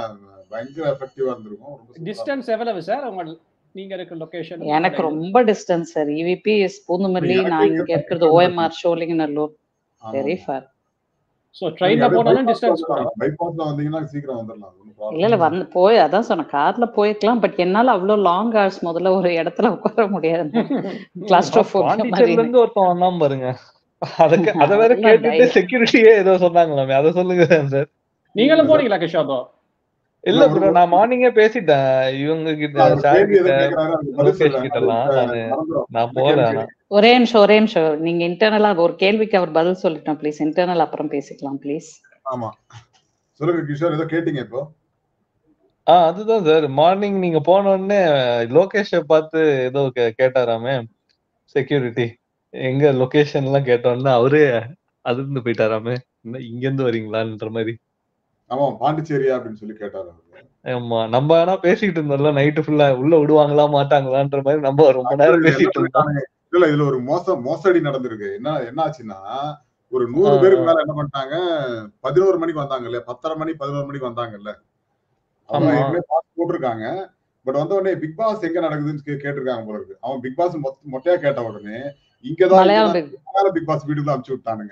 பயங்கர எஃபெக்டிவா இருந்திருக்கும் ரொம்ப சூப்பரா டிஸ்டன்ஸ் எவ்வளவு சார் உங்க நீங்க இருக்க லொகேஷன் எனக்கு ரொம்ப டிஸ்டன்ஸ் சார் இவிபி பூந்தமல்லி எனக்கு நான் இங்க இங்க இருக்கிறது ஓஎம்ஆர் ஷோலிங்கநல்லூர் ஆமா. வெரி ஃபார் சோ ட்ரெயின்ல போனாலும் டிஸ்டன்ஸ் பைபாஸ்ல வந்தீங்கன்னா சீக்கிரம் வந்துடலாம் அது ஒண்ணும் problem இல்ல இல்ல வந்து போய் அதான் சொன்னேன் கார்ல போய்க்கலாம் பட் என்னால அவ்வளவு லாங் ஹவர்ஸ் முதல்ல ஒரு இடத்துல உட்கார முடியாது கிளாஸ்ட்ரோபோபியா மாதிரி பாண்டிச்சேரில இருந்து ஒருத்தன் வந்தான் பாருங்க அதுக்கு அத வேற அதெல்லாம் கேட்டுட்டு தை- செக்யூரிட்டியே ஏதோ சொன்னாங்களாமே அதை சொல்லுங்க சார் நீங்களும் போனீங்களா கிஷோர் ப்ரோ இல்ல ப்ரோ நான் மார்னிங்கே பேசிட்டேன் இவங்க கிட்ட அவர் சார் கேள்வி எதுவும் கிட்ட கேக்குறாரு, அதுக்கு பதில் லோகேஷ் சொல்லுங்க. கிட்டலாம் அது நானு மறந்துரும். நான் போல ஆனா ஒரே நிமிஷம் ஒரே நிமிஷம் நீங்க இன்டர்னலா ஒரு கேள்விக்கு அவர் பதில் சொல்லிட்டோம் ப்ளீஸ் இன்டர்னல் அப்புறம் பேசிக்கலாம் ப்ளீஸ் ஆமா சொல்லுங்க கிஷோர் ஏதோ கேட்டீங்க இப்போ ஆ அதுதான் சார் மார்னிங் நீங்க போன உடனே லோகேஷ பார்த்து ஏதோ கே- கேட்டாராமே செக்யூரிட்டி எங்க லொகேஷன் எல்லாம் கேட்டோன்னே அவரே அதிர்ந்து போயிட்டாராமே என்ன இங்க இருந்து வரீங்களான்ற மாதிரி ஆமா பாண்டிச்சேரியா அப்படின்னு சொல்லி கேட்டாரு அவரு ஆமா நம்ம ஆனா பேசிட்டு இருந்தோம்ல நைட்டு ஃபுல்லா உள்ள விடுவாங்களா மாட்டாங்களான்ற மாதிரி நம்ம ரொம்ப நேரம் பேசிட்டு இருந்தோம் இல்ல இதுல ஒரு மோசம் மோசடி நடந்திருக்கு என்ன என்ன ஆச்சுன்னா ஒரு நூறு ஆ, பேருக்கு ஆ. மேல என்ன பண்ணிட்டாங்க பதினோரு மணிக்கு வந்தாங்கல்ல பத்தரை மணி பதினோரு மணிக்கு வந்தாங்கல்ல அவங்க ஆமா. ஏற்கனவே பாஸ் போட்டிருக்காங்க பட் வந்த உடனே பிக் பாஸ் எங்க நடக்குதுன்னு கே- கேட்டிருக்காங்க போல இருக்கு அவன் பிக் பாஸ் மொத்த மொட்டையா கேட்ட உடனே இங்கதான் மலையாளம் இங்கதான் மலையாள பிக் பாஸ் வீட்டுக்குள்ள அனுப்பிச்சு விட்டானுங்க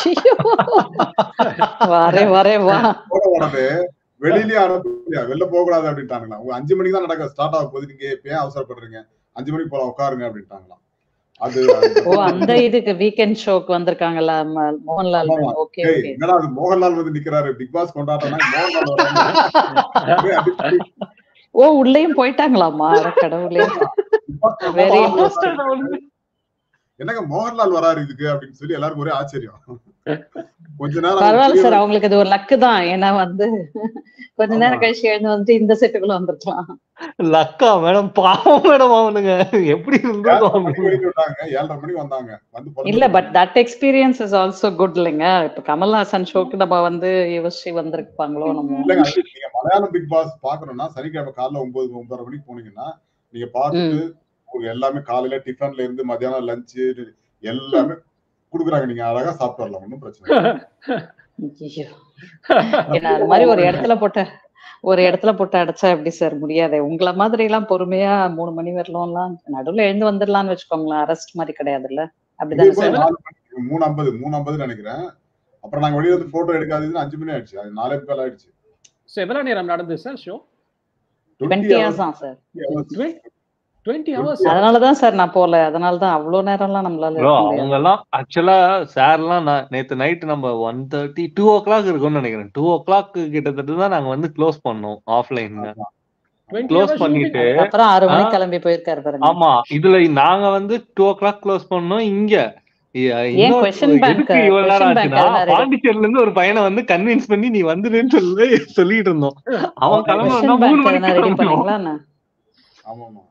வரே வரே வா போன உடனே வெளியிலயே அனுப்பலையா வெளில போக கூடாது அப்படின்ட்டாங்களா உங்க அஞ்சு மணிக்கு தான் நடக்க ஸ்டார்ட் ஆக போகுது நீங்க இப்ப ஏன் அவசரப்படுறீங்க அஞ்சு மணிக்கு போல உட்காருங்க அப்படின்ட்டாங்களாம் அது ஓ அந்த இதுக்கு வீக்கெண்ட் ஷோக்கு வந்திருக்காங்கல்ல ம- மோகன்லால் ஆமா. ஓகே ஏய், ஓகே என்னடா அது மோகன்லால் வந்து நிக்கிறாரு பிக் பாஸ் கொண்டாட்டம்னா மோகன்லால் வராங்க. அப்படியே அடிச்சு ஓ உள்ளேயும் போயிட்டாங்களாமா அட கடவுளே Big Boss Very கொண்டாட்டம் interesting. என்னங்க மோகன்லால் வராரு இதுக்கு அப்படின்னு சொல்லி எல்லாருக்கும் ஒரே ஆச்சரியம் கொஞ்ச நேரம் பரவாயில்ல அவங்க சார் அவங்களுக்கு இது ஒரு லக்கு தான் ஏன்னா வந்து கொஞ்ச நேரம் ஆமா. கழிச்சு எழுந்து வந்துட்டு இந்த செட்டுக்குள்ள வந்துருக்கலாம் லக்கா மேடம் பாவம் மேடம் அவனுங்க எப்படி ஏழரை இருந்திருக்கும் மணிக்கு வெளியிட்டு விட்டாங்க ஏழரை மணிக்கு வந்தாங்க வந்து இல்ல புலம்பிட்டு but that experience is also good இல்லைங்க இப்ப கமல்ஹாசன் ஷோக்கு நம்ம வந்து யோசிச்சு வந்திருப்பாங்களோ நம்ம இல்லைங்க அது நீங்க மலையாளம் பிக் பாஸ் பாக்கணும்னா சனிக்கிழமை காலைல ஒன்பது ஒன்பதரை மணிக்கு போனீங்கன்னா நீங்க பார்த்துட்டு உங்களுக்கு எல்லாமே காலையில டிஃபன்ல இருந்து மத்தியானம் லஞ்ச் எல்லாமே குடுக்குறாங்க நீங்க அழகா சாப்பிட்டு வரலாம் ஒன்றும் பிரச்சனை இல்லை. ஐயோ. ஏன்னா அது மாதிரி ஒரு இடத்துல போட்ட ஒரு இடத்துல போட்டு அடைச்சா எப்படி சார் முடியாது உங்களை மாதிரி எல்லாம் பொறுமையா மூணு மணி வரலாம்லாம் நடுவுல எழுந்து வந்துடலாம்னு வச்சுக்கோங்களேன் அரெஸ்ட் மாதிரி கிடையாதுல்ல அப்படிதானே இது சார் நாலு மணிக்கு, மூணு ஐம்பது மூணு ஐம்பது நினைக்கிறேன் அப்புறம் நாங்க வெளியே வந்து போட்டோ எடுக்காததுன்னு அஞ்சு மணி ஆயிடுச்சு அது நாலே முக்கால் ஆயிடுச்சு So, எவ்வளவு நேரம் நடந்தது சார் ஷோ டுவெண்ட்டி ஹவர்ஸ் தான் சார் டுவெண்ட்டி ஹவர்ஸ் அதனாலதான் சார் நான் போல அதனாலதான் அவ்வளவு நேரம்லாம் நம்மளால ப்ரோ இருக்க முடியாது அவங்க எல்லாம் ஆக்சுவலா சார்லாம் நான் நேத்து நைட் நம்ம one thirty two o'clock இருக்கும்னு நினைக்கிறேன் டூ ஓ கிளாக் கிட்டத்தட்ட தான் நாங்க வந்து க்ளோஸ் பண்ணோம் ஆஃப்லைன்ல க்ளோஸ் பண்ணிட்டு அப்புறம் ஆறு ஆ. மணிக்கு கிளம்பி போயிருக்காரு பாருங்க ஆமா இதுல நாங்க வந்து டூ ஓ கிளாக் க்ளோஸ் பண்ணோம் இங்க இ- இன்னொரு- question bank, எதுக்கு இவ்வளவு நேரம் question bank ஆச்சுன்னா அதெல்லாம் ready. பாண்டிச்சேரில இருந்து ஒரு பையனை வந்து கன்வின்ஸ் பண்ணி நீ வந்துடுன்னு சொல்லி சொல்லிட்டு இருந்தோம் அவன் கிளம்புனா கொஸ்டின் மூணு பேங்க் மணிக்கு எதனா ரெடி கிளம்பணும் பண்ணீங்களா என்ன? ஆமா ஆமா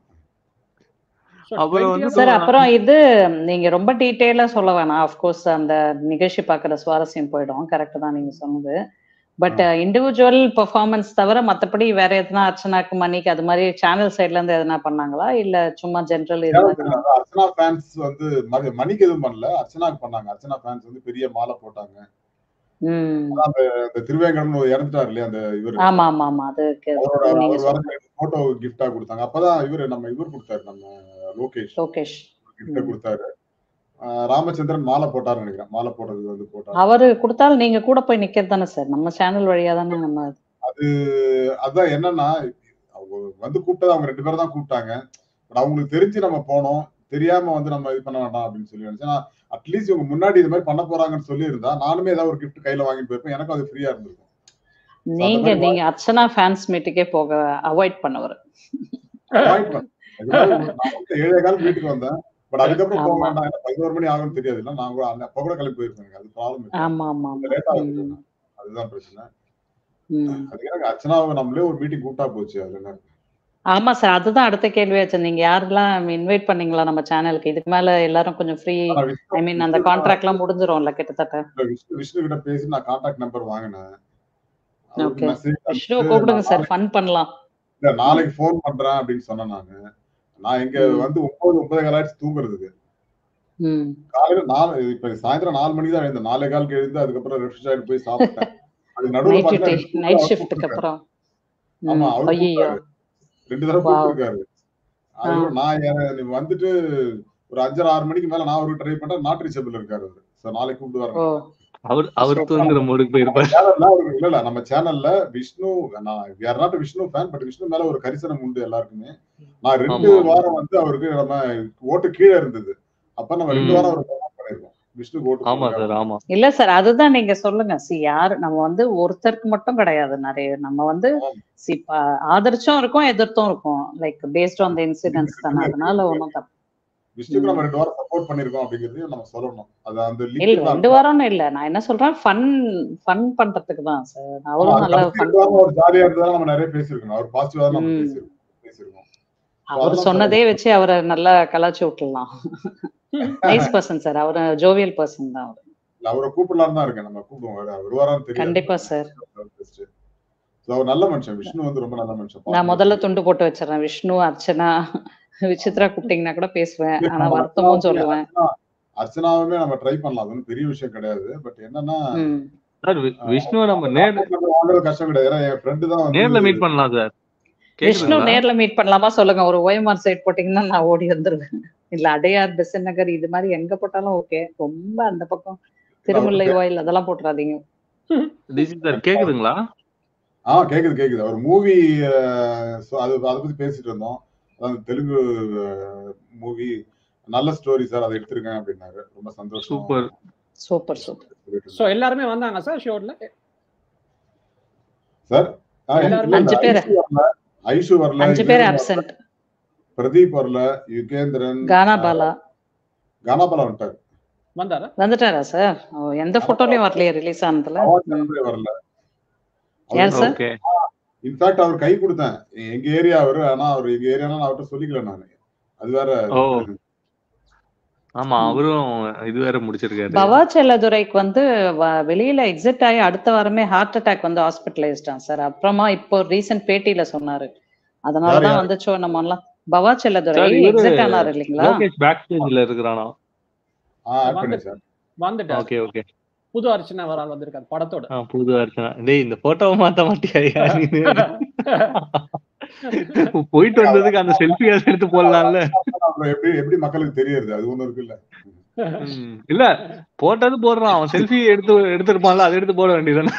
அப்புறம் வந்து சார் அப்புறம் இது நீங்க ரொம்ப டீட்டெயிலா சொல்ல வேணாம் அஃப்கோர்ஸ் அந்த நிகழ்ச்சி பார்க்குற சுவாரஸ்யம் போயிடும் கரெக்ட் தான் நீங்க சொன்னது பட் இண்டிவிஜுவல் பெர்ஃபார்மன்ஸ் தவிர மத்தபடி வேற எதுனா அர்ச்சனாக்கு மணிக்கு அது மாதிரி சேனல் சைட்ல இருந்து எதனா பண்ணாங்களா இல்ல சும்மா ஜென்ரல் இது அதாவது அர்ச்சனா ஃபேன்ஸ் வந்து மதி- மணிக்கு எதுவும் பண்ணல அர்ச்சனாக்கு பண்ணாங்க அர்ச்சனா ஃபேன்ஸ் வந்து பெரிய மாலை போட்டாங்க ம் இந்த திருவேங்கடம் இறந்துட்டாரு இல்லையா அந்த இவர் ஆமா ஆமா ஆமா அது கே- அவரோட நீங்க அவர் வர போட்டோ கிஃப்டா கொடுத்தாங்க அப்பதான் இவரு நம்ம இவர் கொடுத்தாரு நம்ம லோகேஷ் லோகேஷ் கிஃப்ட ம். கொடுத்தாரு ஆஹ் ராமச்சந்திரன் மாலை போட்டாருன்னு நினைக்கிறேன் மாலை போட்டது வந்து போட்டாரு அவரு கொடுத்தாலும் நீங்க கூட போய் நிக்கிறது தானே சார் நம்ம சேனல் வழியா தானே நம்ம அது அதான் என்னன்னா அவங்க வந்து கூப்பிட்டது அவங்க ரெண்டு பேரும் தான் கூப்பிட்டாங்க பட் அவங்களுக்கு தெரிஞ்சு நம்ம போனோம் தெரியாம வந்து நம்ம இது பண்ண வேண்டாம் அப்படின்னு சொல்லி நினைச்சேன் அட்லீஸ்ட் இவங்க முன்னாடி இது மாதிரி பண்ண போறாங்கன்னு சொல்லி இருந்தா நானுமே ஏதாவது ஒரு கிஃப்ட் கையில வாங்கிட்டு போயிருப்பேன் எனக்கும் அது ஃப்ரீயா இருந்திருக்கும் நீங்க மாதிரி நீங்க அர்ச்சனா ஃபேன்ஸ் மீட்டுக்கே போக அவாய்ட் பண்ணவர் Avoid பண்ணேன். அது மாதிரி நான் வந்து ஏழே கால் வீட்டுக்கு வந்தேன் பட் அதுக்கப்புறம் போக ஆமா. வேண்டாம் எனக்கு பதினோரு மணி ஆகும்னு தெரியாது இல்ல நான் கூட அந்த அப்ப கூட கிளம்பி போயிருப்பேன் அது ப்ராப்ளம் ஆமா ஆமா ஆமா லேட் ஆகுது ம், அதுதான் பிரச்சனை ம். அதுக்கு எனக்கு அர்ச்சனாவை நம்மளே ஒரு மீட்டிங் கூப்பிட்டா போச்சு அது என்ன ஆமா சார் அதுதான் அடுத்த கேள்வியாச்சு நீங்க யாரெல்லாம் இன்வைட் பண்ணீங்களா நம்ம சேனலுக்கு இதுக்கு மேல எல்லாரும் கொஞ்சம் ஃப்ரீ ஆனா விஷ்ணு- ஐ மீன் அந்த கான்ட்ராக்ட் எல்லாம் முடிஞ்சிரும்ல கிட்டத்தட்ட இல்ல, விஷ்ணு விஷ்ணு கிட்ட பேசி நான் கான்டாக்ட் நம்பர் வாங்கினேன் அவருக்கு Okay. message விஷ்ணு அனுப்பிச்சு கூப்பிடுங்க நான் சார் ஃபன் பண்ணலாம் இல்ல, நாளைக்கு ஃபோன் பண்றேன் அப்படின்னு சொன்னேன் நானு நான் இங்க ம். வந்து ஒன்பது ஒன்பதே கால் ஆயிடுச்சு தூங்குறதுக்கு ம் காலையில நாலு இப்ப சாயந்தரம் நாலு மணிக்கு தான் எழுந்தேன் நாலே காலுக்கு எழுந்து அதுக்கப்புறம் ரெஃப்ரிஜரேட் போய் சாப்பிட்டேன் அது நடுவுல நைட் பாத்தீங்கன்னா நைட் ஷிஃப்ட்டுக்கு அப்புறம் ஆமா ம். அவரு ஐயையோ கூப்பிட்டாரு ரெண்டு தடவை Wow. கூப்பிட்டுருக்காரு அதுக்கப்புறம் நான் எ- நீ வந்துட்டு ஒரு அஞ்சரை ஆறு மணிக்கு மேல நான் அவருக்கு ட்ரை பண்றேன் நாட் ரீச்சபிள் இருக்காரு அவரு சோ நாளைக்கு கூப்பிட்டு ஓ வரேன் அவர் அவர் தூங்குற மூடுக்கு போயிருப்பாரு சேனல்ல அவருக்கு இல்ல இல்ல நம்ம சேனல்ல விஷ்ணு நான் we are not a Vishnu fan but Vishnu மேல ஒரு கரிசனம் உண்டு எல்லாருக்குமே நான் ரெண்டு ஆமா, ஆமா. வாரம் வந்து அவருக்கு நம்ம ஓட்டு கீழே இருந்தது அப்ப நம்ம ரெண்டு ம். வாரம் அவர் promote பண்ணிருக்கோம் விஷ்ணு ஓட்டு ஆமா போடுங்க. சார் ஆமா இல்ல சார் அதுதான் நீங்க சொல்லுங்க சி யாரு நம்ம வந்து ஒருத்தருக்கு மட்டும் கிடையாது நிறைய நம்ம வந்து சி ஆதரிச்சும் இருக்கும் எதிர்த்தும் இருக்கும் like based on the incidents தானே அதனால ஒண்ணும் தப்பு விஷ்ணுக்கு நம்ம ரெண்டு வாரம் சப்போர்ட் பண்ணிருக்கோம் அப்படிங்கறதையும் நம்ம சொல்லணும் அது அந்த இல்ல link ரெண்டு தான். வாரம்னு இல்ல நான் என்ன சொல்றேன் ஃபன் ஃபன் பண்றதுக்கு தான் சார் அவரும் அது நல்லா கடைசி ஃபன் ரெண்டு வாரம் அவர் ஜாலியா இருந்ததா நம்ம நிறைய பேசியிருக்கோம் அவர் பாசிட்டிவா தான் நம்ம ம். பேசியிருக்கோம் பேசியிருக்கோம் அவர் அதெல்லாம் சொன்னதே வச்சு அவரை நல்லா கலாச்சு விட்டுலாம் நைஸ் பர்சன் சார் அவர் ஜோவியல் பர்சன் தான் அவர் இல்ல, அவரை கூப்பிடலாம் தான் இருக்கேன் நம்ம கூப்பிடுவோம் வேற வருவாரான்னு தெரியாது கண்டிப்பா சார் So, அவர் நல்ல மனுஷன் விஷ்ணு வந்து ரொம்ப நல்ல மனுஷன் நான் முதல்ல துண்டு போட்டு வச்சிடறேன் விஷ்ணு அர்ச்சனா விசித்ரா கூப்பிட்டீங்கன்னா கூட பேசுவேன் ஆனா வருத்தமும் சொல்லுவேன் அர்ச்சனா- அர்ச்சனாவுமே நம்ம ட்ரை பண்ணலாம் அது ஒண்ணும் பெரிய விஷயம் கிடையாது பட் என்னன்னா ம். சார் வி- விஷ்ணுவை நம்ம நேர் நம்ம வாங்குறது கஷ்டம் கிடையாது ஏன்னா என் ஃப்ரெண்டு தான் வந்து நேர்ல மீட் பண்ணலாம் சார் விஷ்ணு கேக்குதுங்களா நேர்ல மீட் பண்ணலாமா சொல்லுங்க ஒரு ஓஎம்ஆர் சைட் போட்டீங்கன்னா நான் ஓடி வந்துருவேன் இல்ல அடையார் பெசன் நகர் இது மாதிரி எங்க போட்டாலும் ஓகே ரொம்ப அந்த பக்கம் திருமுல்லை வாயில் அதெல்லாம் போட்டுறாதீங்க டிஜி சார் கேக்குதுங்களா ஆ கேக்குது கேக்குது அவர் மூவி அது அதை பத்தி பேசிட்டு இருந்தோம் அதான் தெலுங்கு மூவி நல்ல ஸ்டோரி சார் அதை எடுத்திருக்கேன் அப்படின்னாரு ரொம்ப சந்தோஷம் Super. சூப்பர் சூப்பர் சோ எல்லாருமே வந்தாங்க சார் ஷோர்ல சார் ஆ, எல்லாருமே இல்ல, இல்ல, அஞ்சு பேரு. ஐஷு வரல ஐஷு வரல அஞ்சு பேர் யுகேந்திரன் வரல, அப்சென்ட் பிரதீப் வரல யுகேந்திரன் கானா பாலா கானாபாலா வந்துட்டாரு வந்தாரா வந்துட்டாரா சார் ஓ, எந்த போட்டோலயும் வரலையே ரிலீஸ் ஆனதுல பவன் ம். சந்திரே வரல யார் சார் ஓகே இன்ஃபேக்ட் அவர் கை கொடுத்தேன் எங்க ஏரியா அவரு ஆனா அவர் எங்க ஏரியானா நான் அவர்கிட்ட சொல்லிக்கல நானு அது வேற ஓ. ஆமா அவரும் இது வேற முடிச்சிருக்காரு பவா செல்லதுரைக்கு வந்து வ- வெளியில எக்ஸிட் ஆகி அடுத்த வாரமே ஹார்ட் அட்டாக் வந்து ஹாஸ்பிட்டலைஸ்டான் சார் அப்புறமா இப்போ ரீசெண்ட் பேட்டியில சொன்னாரு அதனாலதான் யாரு? வந்துச்சோ நம்ம எல்லாம் பவா செல்லதுரை சார், இவரு எக்ஸிட் ஆனாரு இல்லைங்களா லோகேஷ் பேக் ஸ்டேஜ்ல இருக்கிறானா ஆ ஆட் பண்ணி சார் வந்துட்டார் ஓகே ஓகே புது அர்ச்சனா வர ஆள் வந்திருக்காரு படத்தோட ஆ புது அர்ச்சனா டேய் இந்த போட்டோவை மாத்த மாட்டியா நீ போயிட்டு வந்ததுக்கு அந்த செல்ஃபி எடுத்து போடலாம்ல அப்புறம் எப்படி எப்படி மக்களுக்கு தெரியுது அது ஒண்ணு இருக்குல்ல ம். இல்ல போட்டது போடுறான் அவன் செல்ஃபி எடுத்து எடுத்திருப்பான்ல அதை எடுத்து போட வேண்டியதானே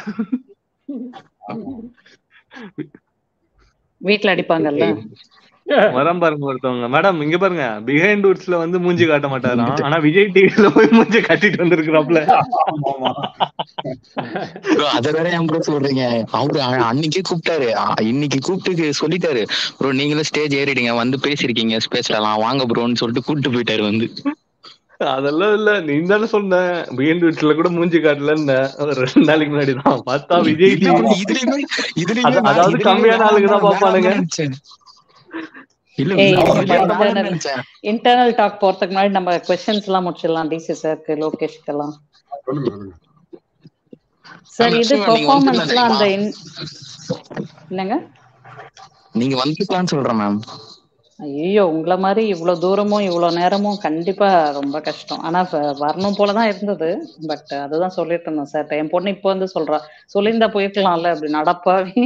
வீட்ல அடிப்பாங்கல்ல வரம் பாருங்க ஒருத்தவங்க மேடம் இங்க பாருங்க பிஹைண்ட் வுட்ஸ்ல வந்து மூஞ்சி காட்ட மாட்டாராம் ஆனா விஜய் டிவில போய் மூஞ்சி காட்டிட்டு வந்திருக்கிறாப்ல ஆமா, ஆமா. bro அத வேற ஏன் ப்ரோ சொல்றீங்க அவரு அ- அன்னைக்கே கூப்பிட்டாரு அ- இன்னைக்கு கூப்பிட்டு சொல்லிட்டாரு ப்ரோ நீங்களும் ஸ்டேஜ் ஏறிடுங்க வந்து பேசிருக்கீங்க பேசலாம் வாங்க ப்ரோன்னு சொல்லிட்டு கூப்பிட்டு போயிட்டாரு வந்து அதெல்லாம் இல்ல நீ தானே சொன்ன பிஹைண்ட் வுட்ஸ்ல கூட மூஞ்சி காட்டலன்னு ஒரு ரெண்டு நாளைக்கு முன்னாடி தான் பார்த்தா விஜய் இல்ல bro, டிவி இதுலயுமே இதுலயுமே அது- நான் அதாவது இதுலயுமே கம்மியான ஆளுங்க தான் வேணாம் பாப்பானுங்க. வேணாம்னு நினைச்சேன். இல்ல ஏய், இல்ல, நம்ம இதுலயும் வேணாம்னு internal- நினைச்சேன். இன்டர்னல் டாக் போறதுக்கு முன்னாடி நம்ம கொஸ்டின்ஸ் எல்லாம் முடிச்சிடலாம் டிசி சார்க்கு லோகேஷ்க்கு எல்லாம் சொல்லுங்க சொல்லுங்க சார் ஆமா, இது சும்மா நீங்க பெர்ஃபார்மன்ஸ்லாம் அந்த வந்துடலாம் in- என்னங்க நீங்க வந்துக்கலாம்னு சொல்றேன் மேம் ஐயோ உங்களை மாதிரி இவ்வளவு தூரமும் இவ்வளவு நேரமும் கண்டிப்பா ரொம்ப கஷ்டம் ஆனா வ- வரணும் போலதான் இருந்தது பட் அதுதான் சொல்லிட்டு இருந்தோம் சார் என் பொண்ணு இப்போ வந்து சொல்றா சொல்லியிருந்தா போயிருக்கலாம்ல அப்படி நடப்பாவி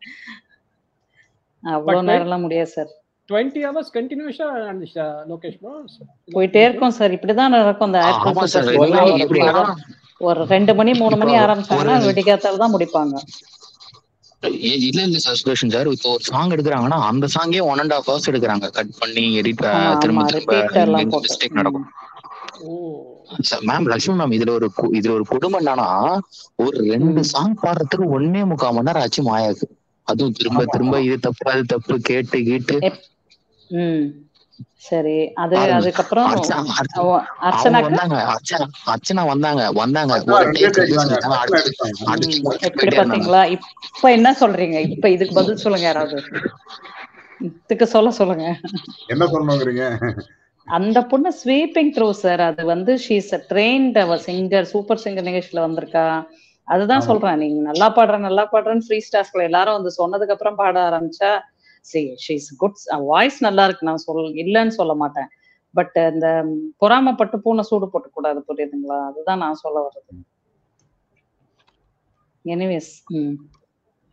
அவ்வளவு But நேரம்லாம் முடியாது சார் டுவெண்ட்டி ஹவர்ஸ் கண்டினியூஸா நடந்துச்சா லோகேஷ் ப்ரோ போயிட்டே இருக்கும் சார் இப்படிதான் நடக்கும் இந்த ஆமா ஆக்டர்ஸ் சார் சூப்பர் எப்படின்னா ஒரு ரெண்டு மணி மூணு மணி இப்போ ஆரம்பிச்சாங்கன்னா ஒரு- விடிகாத்தால தான் முடிப்பாங்க இ- இல்ல இல்ல சார் சுதர்ஷன் சார் இப்போ ஒரு சாங் எடுக்கிறாங்கன்னா அந்த சாங்கே ஒன் அண்ட் ஹாஃப் ஹவர்ஸ் எடுக்கிறாங்க கட் பண்ணி எடிட் ஆமா திரும்ப ஆமா திரும்ப ரிப்பீட் எல்லாம் போட்டு மிஸ்டேக் நடக்கும் ஓ மேம் லட்சுமி மேம் இதுல ஒரு கு- இதுல ஒரு கொடுமை என்னன்னா ஒரு ரெண்டு ம். சாங் பாடுறதுக்கு ஒன்னே முக்கால் மணி நேரம் ஆச்சு மாயாக்கு அதுவும் திரும்ப ஆமா. திரும்ப இது தப்பு அது தப்பு கேட்டு கேட்டு ம் சரி அது பாருங்க. அதுக்கப்புறம் அர்ச்சனா அர்ச்சனா- அவ- அவங்க அர்ச்சனாக்கு வந்தாங்க அர்ச்சனா அர்ச்சனா வந்தாங்க வந்தாங்க அர்ச்சனா ஒரு ரெண்டே டேக் take தாங்க. சொல்லிட்டாங்க அர்ச்சனா அடுத்து எடுத்தாங்க. அடுத்து ம், போயிட்டே எப்படி இருந்தாங்க பாத்தீங்களா இப்ப என்ன சொல்றீங்க இப்ப இதுக்கு பதில் சொல்லுங்க யாராவது இதுக்கு சொல்ல சொல்லுங்க என்ன சொல்லணுங்கிறீங்க அந்த பொண்ணு ஸ்வீப்பிங் த்ரூ சார் அது வந்து ஷீஸ் ட்ரெயின்ட் அவ சிங்கர் சூப்பர் சிங்கர் நிகழ்ச்சியில வந்திருக்கா அதுதான் ஆமா. சொல்றேன் நீங்க நல்லா பாடுற நல்லா பாடுறேன்னு ஃப்ரீ ஸ்டார்ஸ்ல எல்லாரும் வந்து சொன்னதுக்கு அப்புறம் பாட ஆரம்பிச்சா சி ஷீஸ் குட் வாய்ஸ் நல்லா இருக்கு நான் சொல் இல்லைன்னு சொல்ல மாட்டேன் பட் இந்த பொறாமப்பட்டு பூனை சூடு போட்டு கூடாது புரியுதுங்களா அதுதான் நான் சொல்ல வர்றது எனிவேஸ் ம்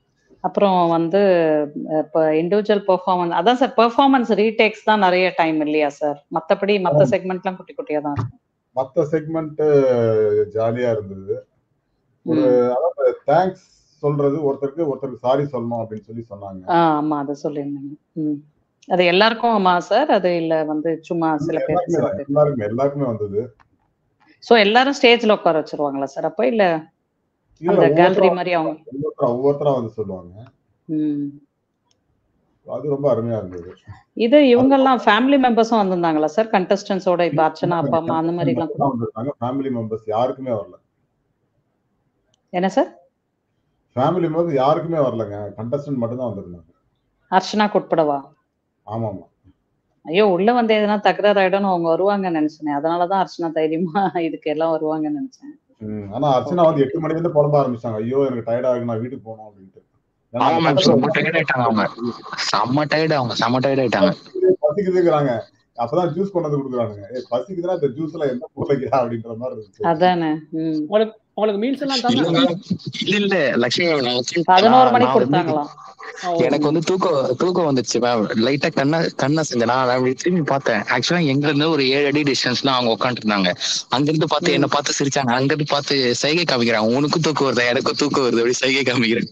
அப்புறம் வந்து இப்போ இண்டிவிஜுவல் பெர்ஃபார்மன்ஸ் அதான் சார் பெர்ஃபார்மன்ஸ் ரீடேக்ஸ் தான் நிறைய டைம் இல்லையா சார் மத்தபடி மத்த செக்மெண்ட்லாம் குட்டி குட்டியா தான் இருக்கும் மத்த செக்மெண்ட் ஜாலியா இருந்தது ஒரு ம். அதாவது தேங்க்ஸ் சொல்றது ஒருத்தருக்கு ஒருத்தருக்கு சாரி சொல்லணும் அப்படின்னு சொல்லி சொன்னாங்க ஆ ஆமா அதை சொல்லியிருந்தீங்க ம் அது எல்லாருக்கும் ஆமா சார் அது இல்ல வந்து சும்மா சில பேருக்கு எல்லாருக்குமே சில தான், பேர் எல்லாருக்குமே எல்லாருக்குமே வந்தது சோ எல்லாரும் ஸ்டேஜ்ல உட்கார வச்சிருவாங்களா சார் அப்போ இல்ல இல்ல அந்த கேலரி ஒவ்வொருத்தரா மாதிரி அவங்க ஒவ்வொருத்தரா ஒவ்வொருத்தரா வந்து சொல்லுவாங்க ம் அது ரொம்ப அருமையா இருந்தது இது இவங்க எல்லாம் ஃபேமிலி மெம்பர்ஸும் வந்திருந்தாங்களா சார் கண்டஸ்டன்ஸோட இப்ப அர்ச்சனா அப்பா அம்மா அந்த மாதிரி எல்லாம் கூட வந்திருக்காங்க ஃபேமிலி மெம்பர்ஸ் யாருக்குமே வரல என்ன சார் ஃபேமிலி மெம்பர்ஸ் யாருக்குமே வரலங்க கண்டஸ்டன்ட் மட்டும் தான் வந்திருந்தாங்க அர்ச்சனாக்கு உட்படவா ஆமா ஆமா ஐயோ உள்ள வந்து எதுனா தகராறு ஆயிடும்னு அவங்க வருவாங்கன்னு நினைச்சேன் அதனாலதான் அர்ச்சனா தைரியமா இதுக்கு எல்லாம் வருவாங்கன்னு நினைச்சேன் ம், ஆனா அர்ச்சனா வந்து எட்டு மணில இருந்து புலம்ப ஆரம்பிச்சாங்க ஐயோ எனக்கு டயர்டா இருக்கு நான் வீட்டுக்கு போகணும் அப்படின்ட்டு ஏன்னா ஆமா மேம் பக்கத்துல செம்ம டயர்ட் ஆயிட்டாங்க அவங்க செம்ம டயர்ட் அவங்க செம்ம டயர்ட் ஆயிட்டாங்க பசிக்குது, பசிக்குதுங்கிறாங்க அப்பதான் ஜூஸ் கொண்டு வந்து கொடுக்குறானுங்க ஏய் பசிக்குதுன்னா இந்த ஜூஸ் எல்லாம் என்ன போடுறீங்க அப்படின்ற மாதிரி இருந்துச்சு அதானே ம் உங்களுக்கு மீல்ஸ் எல்லாம் இல்ல தந்தாங்க மேம் இல்ல இல்ல லட்சுமி மேம் நான் வந்து- பதினோரு நான் மணிக்கு வந்து கொடுத்தாங்களாம் எனக்கு வந்து தூக்கம் தூக்கம் வந்துச்சு மேம் லைட்டா கண்ண கண்ணை செஞ்சேன் நான் அப்படி திரும்பி பார்த்தேன் ஆக்சுவலா எங்க இருந்து ஒரு ஏழு அடி டிஸ்டன்ஸ்ல அவங்க உட்காந்துருந்தாங்க அங்க இருந்து பார்த்து என்ன பார்த்து சிரிச்சாங்க அங்க இருந்து பார்த்து சைகை காமிக்கிறாங்க உனக்கும் தூக்கம் வருதா எனக்கும் தூக்கம் வருது அப்படி சைகை காமிக்கிறேன்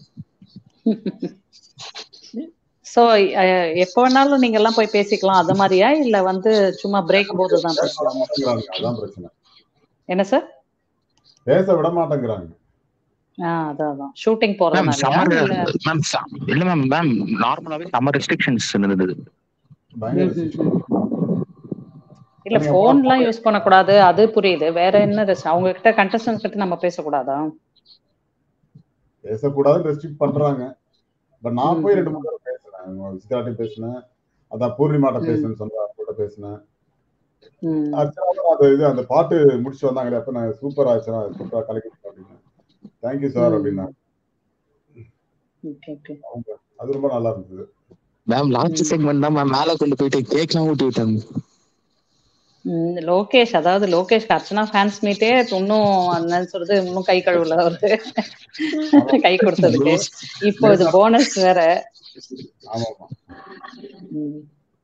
சோ எப்ப வேணாலும் நீங்க எல்லாம் போய் பேசிக்கலாம் அது மாதிரியா இல்ல வந்து சும்மா பிரேக் போது தான் பேச விட பேசலாம் மாட்டேங்கிறாங்க அதான் பிரச்சனை என்ன சார் பேச விட மாட்டேங்கிறாங்க ஆஹ் அதான் அதான் ஷூட்டிங் மேம் போறதுனாலயா சம்மர் இல்ல மேம் இல்ல மேம் மேம் நார்மலாவே சம்மர் ரெஸ்ட்ரிக்ஷன்ஸ் இருந்தது பயங்கர ம், ம், restriction. ம். இல்ல நீங்க போன் பா- எல்லாம் யூஸ் பண்ணக்கூடாது அது புரியுது வேற என்ன res- அவங்க கிட்ட கண்டஸ்டன்ஸ் கிட்ட நம்ம பேசக்கூடாதா பேசக்கூடாதுன்னு ரெஸ்ட்ரிக்ட் பண்றாங்க பட் நான் போய் ம், ரெண்டு மூணு தடவை பேசுனேன் சித்தார்ட்டையும் பேசினேன் அதான் பூர்ணிமாட்ட ம், பேசுன்னு சொன்னா கூட பேசினேன் ம். அர்ச்சனா அந்த இது அந்த பாட்டு முடிச்சு வந்தாங்களே அப்ப நான் சூப்பர் ஆச்சுனா சூப்பரா கலக்கி அப்படின்னு தேங்க்யூ சார் ம். அப்படின்னா ஓகே ஓகே அவங்க அது ரொம்ப நல்லா இருந்தது மேம் லாஸ்ட் ம். செக்மெண்ட் தான் மேம் மேல கொண்டு போயிட்டு கேக்லாம் ஊட்டி விட்டாங்க ம், லோகேஷ் அதாவது லோகேஷ் அர்ச்சனா ஃபேன்ஸ் மீட்டே இன்னும் என்னன்னு சொல்றது இன்னும் கை கழுவுல அவரு கை கொடுத்ததுக்கு இப்போ இது போனஸ் வேற ஆமா ஆமா ம்.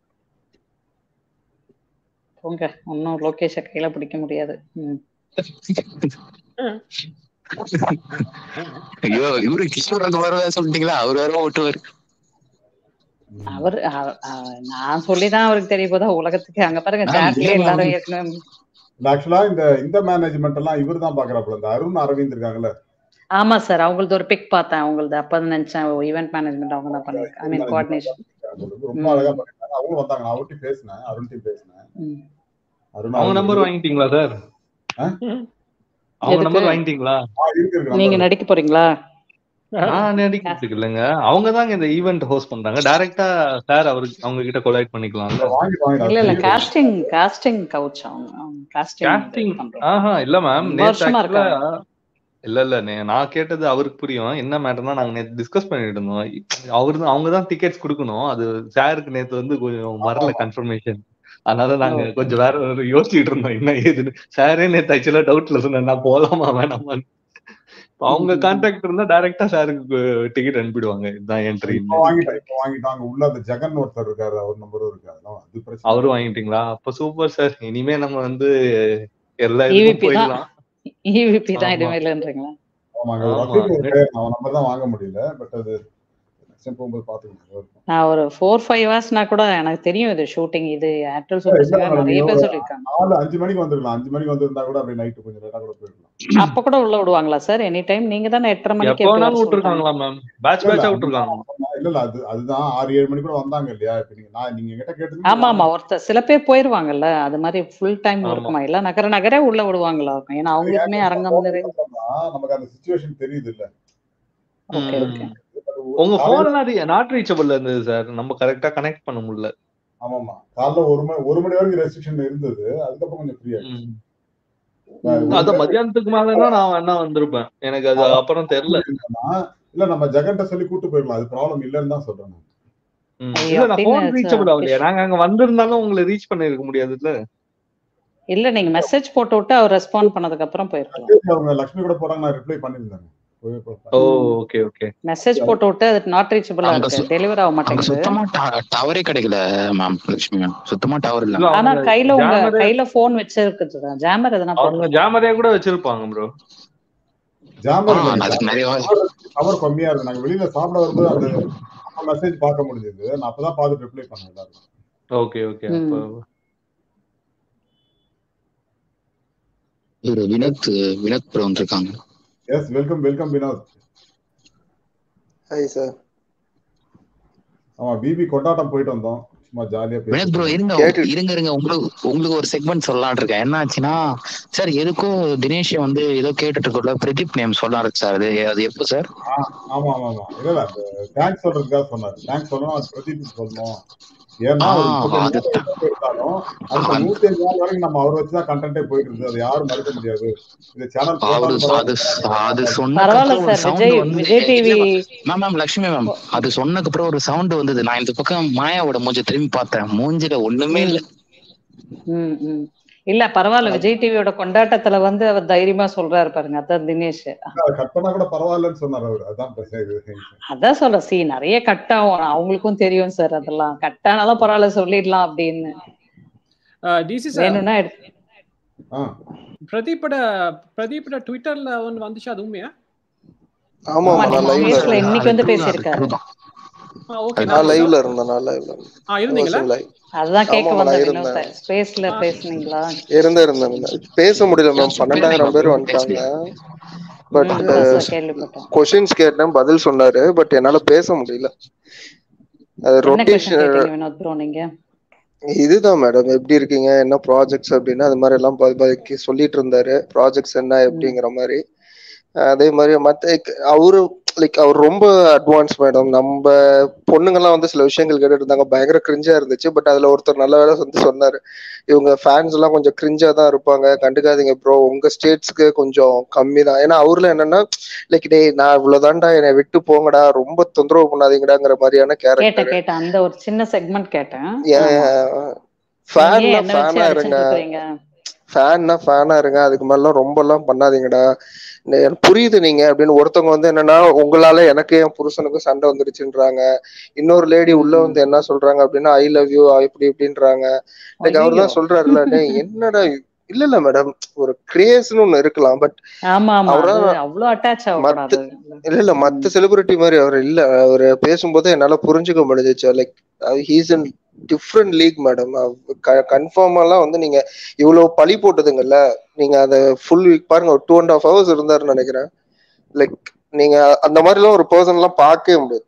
போங்க ஒன்னும் லோகேஷ கையில பிடிக்க முடியாது ம். ஐயோ இவரு கிஷோர் அங்க வரவே சொல்லிட்டீங்களா அவர் வேற ஓட்டுவார் ம். அவர் அ- அ- நான் சொல்லிதான் அவருக்கு தெரிய போதா உலகத்துக்கு அங்க பாருங்க மேம், சாட்லயே இல்ல எல்லாரும் மேம். ஏற்கனவே ஆக்சுவலா இந்த இந்த மேனேஜ்மெண்ட் எல்லாம் இவர் தான் பாக்குறாப்புல இந்த அருண் அரவிந்த் இருக்காங்கல்ல ஆமா சார் அவங்களது ஒரு பிக் பார்த்தேன் அவங்களது அப்பதான் நினைச்சேன் ஈவென்ட் மேனேஜ்மெண்ட் அவங்க தான் பண்ணிருக்காங்க ஐ மீன் கோஆர்டினேஷன் ரொம்ப அழகா பண்ணிருக்காங்க அவங்களும் வந்தாங்க நான் அவர்கிட்ட பேசினேன் அருண்கிட்ட பேசினேன் அருண் அவங்க அரவிந்த் நம்பர் வாங்கிட்டீங்களா சார் ஆ? அவங்க எதுக்கு? நம்பர் வாங்கிட்டீங்களா ஆ, இருக்கு இருக்கு நீங்க number. நடிக்க போறீங்களா நான் நடிக்கிறதுக்கு இல்லைங்க அவங்க தாங்க இந்த ஈவெண்ட் ஹோஸ்ட் பண்றாங்க டைரக்டா சார் அவருக்கு அவங்க கிட்ட கொலாய்ட் பண்ணிக்கலாம்ல வாங்கிட்டு வாங்கிட்டு இல்ல இல்ல அது காஸ்டிங் காஸ்டிங் கவுச் அவங்க Casting? காஸ்டிங் பண்றோம் ஆஹா இல்ல மேம் ரொம்ப நேத்து வருஷமா ஆக்சுவலா இல்ல இல்ல நே- நான் கேட்டது அவருக்கு புரியும் என்ன மேட்டர்னா நாங்க நேத்து டிஸ்கஸ் பண்ணிட்டு இருந்தோம் அவரு தான் அவங்க தான் டிக்கெட்ஸ் கொடுக்கணும் அது சாருக்கு நேத்து வந்து கொஞ்சம் வரல கன்ஃபர்மேஷன் அதனால நாங்க Okay. கொஞ்சம் வேற ஒரு யோசிச்சுட்டு இருந்தோம் என்ன ஏதுன்னு சாரே நேத்து ஆக்சுவலா டவுட்ல இருந்தேன் நான் போலாமா வேணாமான்னு இப்ப அவங்க ம். கான்டாக்ட் இருந்தா டைரக்டா சாருக்கு டிக்கெட் அனுப்பிடுவாங்க இதுதான் என்ட்ரி இப்போ வாங்கிட்டேன் இப்போ வாங்கிட்டாங்க உள்ள அந்த ஜெகன் ஒருத்தர் இருக்காரு அவர் நம்பரும் இருக்கு அதெல்லாம் அது பிரச்சனை அவரும் வாங்கிட்டீங்களா அப்ப சூப்பர் சார் இனிமே நம்ம வந்து எல்லா EVP இதுக்கும் தான். போயிடலாம் இவிபி தான் ஆமா. எதுவுமே இல்லைன்றீங்களா ஆமாங்க ஒரு ஆமா. வசதி ஒரு பேர் அவன் நம்பர் தான் வாங்க முடியல பட் அது next time போகும்போது பாத்துக்கலாம் நான் ஒரு ஃபோர் ஃபைவ் ஹவர்ஸ்னா கூட எனக்கு தெரியும் இது ஷூட்டிங் இது ஏர்டெல் சூப்பர் இல்ல, சிங்கர் இல்ல, நிறைய நீங்க பேர் ஒரு- சொல்லியிருக்காங்க நாலு அஞ்சு மணிக்கு வந்துருக்கலாம் அஞ்சு மணிக்கு வந்திருந்தா கூட அப்படியே நைட்டு கொஞ்சம் லேட்டா கூட போயிருக்கலாம் அப்ப கூட உள்ள விடுவாங்களா சார் எனி டைம் நீங்க தானே எட்டரை மணிக்கு எப்ப எப்படி வர வேணாலும் சொல்றாங்க விட்டுருக்காங்களா மேம் பேட்ச் இல்ல, பேட்சா இல்ல, விட்டுருக்காங்க இல்ல இல்ல அது அதுதான் ஆறு ஏழு மணி கூட வந்தாங்க இல்லையா இப்ப நீங்க நான் நீங்க என்கிட்ட கேட்டது ஆமா ஆமா ஒருத்தர் சில பேர் போயிருவாங்கல்ல அது மாதிரி ஃபுல் டைம் ஆமா. இருக்குமா இல்ல நகர நகரே உள்ள விடுவாங்களா இருக்கும் ஏன்னா அவங்களுக்குமே அரங்கம் நிறைய நமக்கு அந்த சுச்சுவேஷன் தெரியுது இல்ல ஓகே ம். ஓகே உங்க போன்லாம் நாட் ரீச்சபிள் இருந்தது சார் நம்ம கரெக்டா கனெக்ட் பண்ண முடியல ஆமாமா காலைல ஒரு மணி ஒரு மணி வரைக்கும் ரெஸ்ட்ரிக்ஷன் இருந்தது அதுக்கப்புறம் கொஞ்சம் ஃப்ரீ ஆயிடுச்சு ம். ஒரு அத மத்தியானத்துக்கு மேலனா நான் வேணா வந்திருப்பேன் எனக்கு அது அப்புறம் தெரியல என்னன்னா, இல்ல நம்ம ஜெகன்ட்ட சொல்லி கூட்டு போயிடலாம் அது ப்ராப்ளம் இல்லைன்னு தான் சொல்றேன் நான். ம். ஐயோ, இல்ல நான் அப்படின்னு போன் ரீச்சபிள் ஆகலையா நாங்க அங்க வந்திருந்தாலும் உங்களை ரீச் பண்ணிருக்க முடியாதுல்ல இல்ல நீங்க மெசேஜ் போட்டு விட்டு அவர் ரெஸ்பாண்ட் பண்ணதுக்கு அப்புறம் போயிருக்கலாம் சரி, அவங்க லக்ஷ்மி கூட போறாங்க நான் ரிப்ளை பண்ணியிருந்தேன் புகைப்படம் ஓ பார்த்து. ஓகே ஓகே மெசேஜ் போட்டு விட்டு அது நாட் ரீச்சபிளா அங்க இருக்கு சு- டெலிவர் ஆக அங்க மாட்டேங்குது சுத்தமா டவரே கிடைக்கல மேம் லட்சுமி மேம் சுத்தமா டவர் இல்ல இல்ல ஆனா அவங்க கையில உங்க ஜாமரே கையில போன் வச்சிருக்கு ஜாமர் எதனா அவங்க போட்டு ஜாமரே கூட வச்சிருப்பாங்க ப்ரோ ஜாமர் ஆ இல்லைங்க அதுக்கு நிறைய டவர் கம்மியா இருக்கு நாங்க வெளியில சாப்பிட வரும்போது அந்த மெசேஜ் பார்க்க முடிஞ்சது நான் அப்பதான் பார்த்து ரிப்ளை பண்ணேன் எல்லாருக்கும் ஓகே ஓகே ம். அப்போ ஒரு வினோத் வினோத் ப்ரோ வந்திருக்காங்க yes welcome welcome Vinod hi sir ஆமா பிபி கொண்டாட்டம் போயிட்டு வந்தோம் சும்மா ஜாலியா வினோத் ப்ரோ பேசிட்டு இருங்க கேட்டு இருங்க இருங்க உங்களுக்கு உங்களுக்கு ஒரு செக்மெண்ட் சொல்லலாம்னு இருக்கேன் என்ன ஆச்சுன்னா சார் எதுக்கும் தினேஷ் வந்து ஏதோ கேட்டுட்டு இருக்கல பிரதீப் நேம் சொல்லாரு சார் அது அது எப்போ சார் ஆ, ஆமா ஆமா ஆமா இல்ல இல்ல தேங்க்ஸ் சொல்றதுக்காக சொன்னாரு தேங்க்ஸ் சொல்லணும் அது பிரதீப் சொல்லணும் ஏன்னா ஆ ஒரு முப்பத்தஞ்சு அது நாள் எப்ப இருந்தாலும் அடுத்த அது- நூத்தி அஞ்சு நாள் வரைக்கும் நம்ம அவர் வச்சுதான் கண்டென்ட்டே போயிட்டு இருக்குது அது யாரும் மறுக்க முடியாது இந்த சேனல் அவரு போட்டாலும் அது அது பரவாயில்ல சொன்னதுக்கு ஒரு சார் சவுண்ட் விஜய் வந்து Vijay TV ma'am ma'am Lakshmi ma'am அது சொன்னதுக்கு அப்புறம் ஒரு சவுண்ட் வந்தது நான் இந்த பக்கம் மாயாவோட மூஞ்ச திரும்பி பார்த்தேன் மூஞ்சில ஒண்ணுமே இல்ல ம் ம் இல்ல பரவாயில்ல விஜய் டிவியோட கொண்டாட்டத்துல வந்து அவர் தைரியமா சொல்றாரு பாருங்க அதான் தினேஷ் கட் பண்ணா கூட பரவாயில்லன்னு சொன்னார் அவர் அதான் பிரச்சனை இது. அதான் சொல்றேன் சி நிறைய கட் ஆகும் அவங்களுக்கும் தெரியும் சார் அதெல்லாம் கட் ஆனாலும் பரவாயில்ல சொல்லிடலாம் அப்படின்னு டிசி வேணும்னா எடுத்து ஆ பிரதீப்போட பிரதீப்போட ட்விட்டர்ல ஒன்று வந்துச்சு அது உண்மையா ஆமா ஆமா, ஆமா நான் நீங்க லைவ்ல பேசல, இருந்தேன் இன்னைக்கு வந்து அது true தான், பேசியிருக்காரு. true தான். ஓகே நான் லைவ்ல இருந்தேன் நான் லைவ்ல இருந்தேன் ஆ இருந்தீங்களா லைவ் அதுதான் கேட்க ஆமாமா, வந்த நான் வினோத் இருந்தேன். ஸ்பேஸ்ல பேசுனீங்களா இருந்தேன் இருந்தேன் இருந்தேன். பேச முடியல மேம் பேசுங்க, பன்னெண்டாயிரம் பேர் பேசுங்க, வந்துட்டாங்க ம், பட் அதான் சார் கேள்விப்பட்டேன் கொஷின்ஸ் கேட்டேன் பதில் சொன்னாரு பட் என்னால பேச முடியல அது என்ன கொஸ்டின் ரொட்டேஷன் கேட்டீங்க வினோத் ப்ரோ நீங்க இதுதான் மேடம் எப்படி இருக்கீங்க என்ன ப்ராஜெக்ட்ஸ் அப்படின்னு அது மாதிரி எல்லாம் ப- ப- சொல்லிட்டு இருந்தாரு ப்ராஜெக்ட்ஸ் என்ன எப்படிங்கிற மாதிரி அதே மாதிரி மத்த அவரு லைக் அவர் ரொம்ப அட்வான்ஸ் மேடம் நம்ம பொண்ணுங்கெல்லாம் வந்து சில விஷயங்கள் கேட்டுட்டு இருந்தாங்க பயங்கர கிரிஞ்சா இருந்துச்சு பட் அதுல ஒருத்தர் நல்ல வேலை வந்து சொன்னாரு இவங்க ஃபேன்ஸ் எல்லாம் கொஞ்சம் கிரிஞ்சா தான் இருப்பாங்க கண்டுக்காதீங்க ப்ரோ உங்க ஸ்டேட்ஸ்க்கு கொஞ்சம் கம்மி தான் ஏன்னா அவர்ல என்னன்னா லைக் டேய் நான் இவ்வளவுதான்டா என்னை விட்டு போங்கடா ரொம்ப தொந்தரவு பண்ணாதீங்கடாங்கிற மாதிரியான கேட்டேன் கேரக்டர் கேட்டேன் அந்த ஒரு சின்ன செக்மெண்ட் கேட்டேன் ஏன் ஆமா. நீங்க ஃபேன்னா என்ன வச்சு ஃபேனா அடிச்சுட்டு இருங்க இருக்கீங்க ஃபேன்னா ஃபேனா இருங்க அதுக்கு மேலாம் ரொம்ப எல்லாம் பண்ணாதீங்கடா நெ- எனக்கு புரியுது நீங்க அப்படின்னு ஒருத்தவங்க வந்து என்னன்னா உங்களால எனக்கு என் புருஷனுக்கு சண்டை வந்துருச்சுன்றாங்க இன்னொரு லேடி உள்ள ம். வந்து என்ன சொல்றாங்க அப்படின்னா ஐ லவ் யூ இப்படி இப்படின்றாங்க லைக் அவர் ஐயோ தான் சொல்றாருல "டேய், என்னடா இது?" இல்ல இல்ல மேடம் ஒரு கிரேஸ்னு ஒண்ணு இருக்கலாம் பட் ஆமா ஆமா அவரா அது அவ்வளவு அட்டாச் ஆகக்கூடாது இல்ல இல்ல மத்த செலிபிரிட்டி மாதிரி அவர் இல்ல அவர் பேசும்போது என்னால புரிஞ்சுக்க முடிஞ்சிச்சு like he's in different league madam கன்ஃபார்மாலாம் வந்து நீங்க இவ்வளவு பழி போட்டதுங்கல்ல நீங்க அத ஃபுல் வீக் பாருங்க ஒரு டூ அண்ட் ஹாஃப் ஹவர்ஸ் இருந்தாருன்னு நினைக்கிறேன் லைக் நீங்க அந்த மாதிரி எல்லாம் ஒரு பர்சன் எல்லாம் பார்க்கவே முடியாது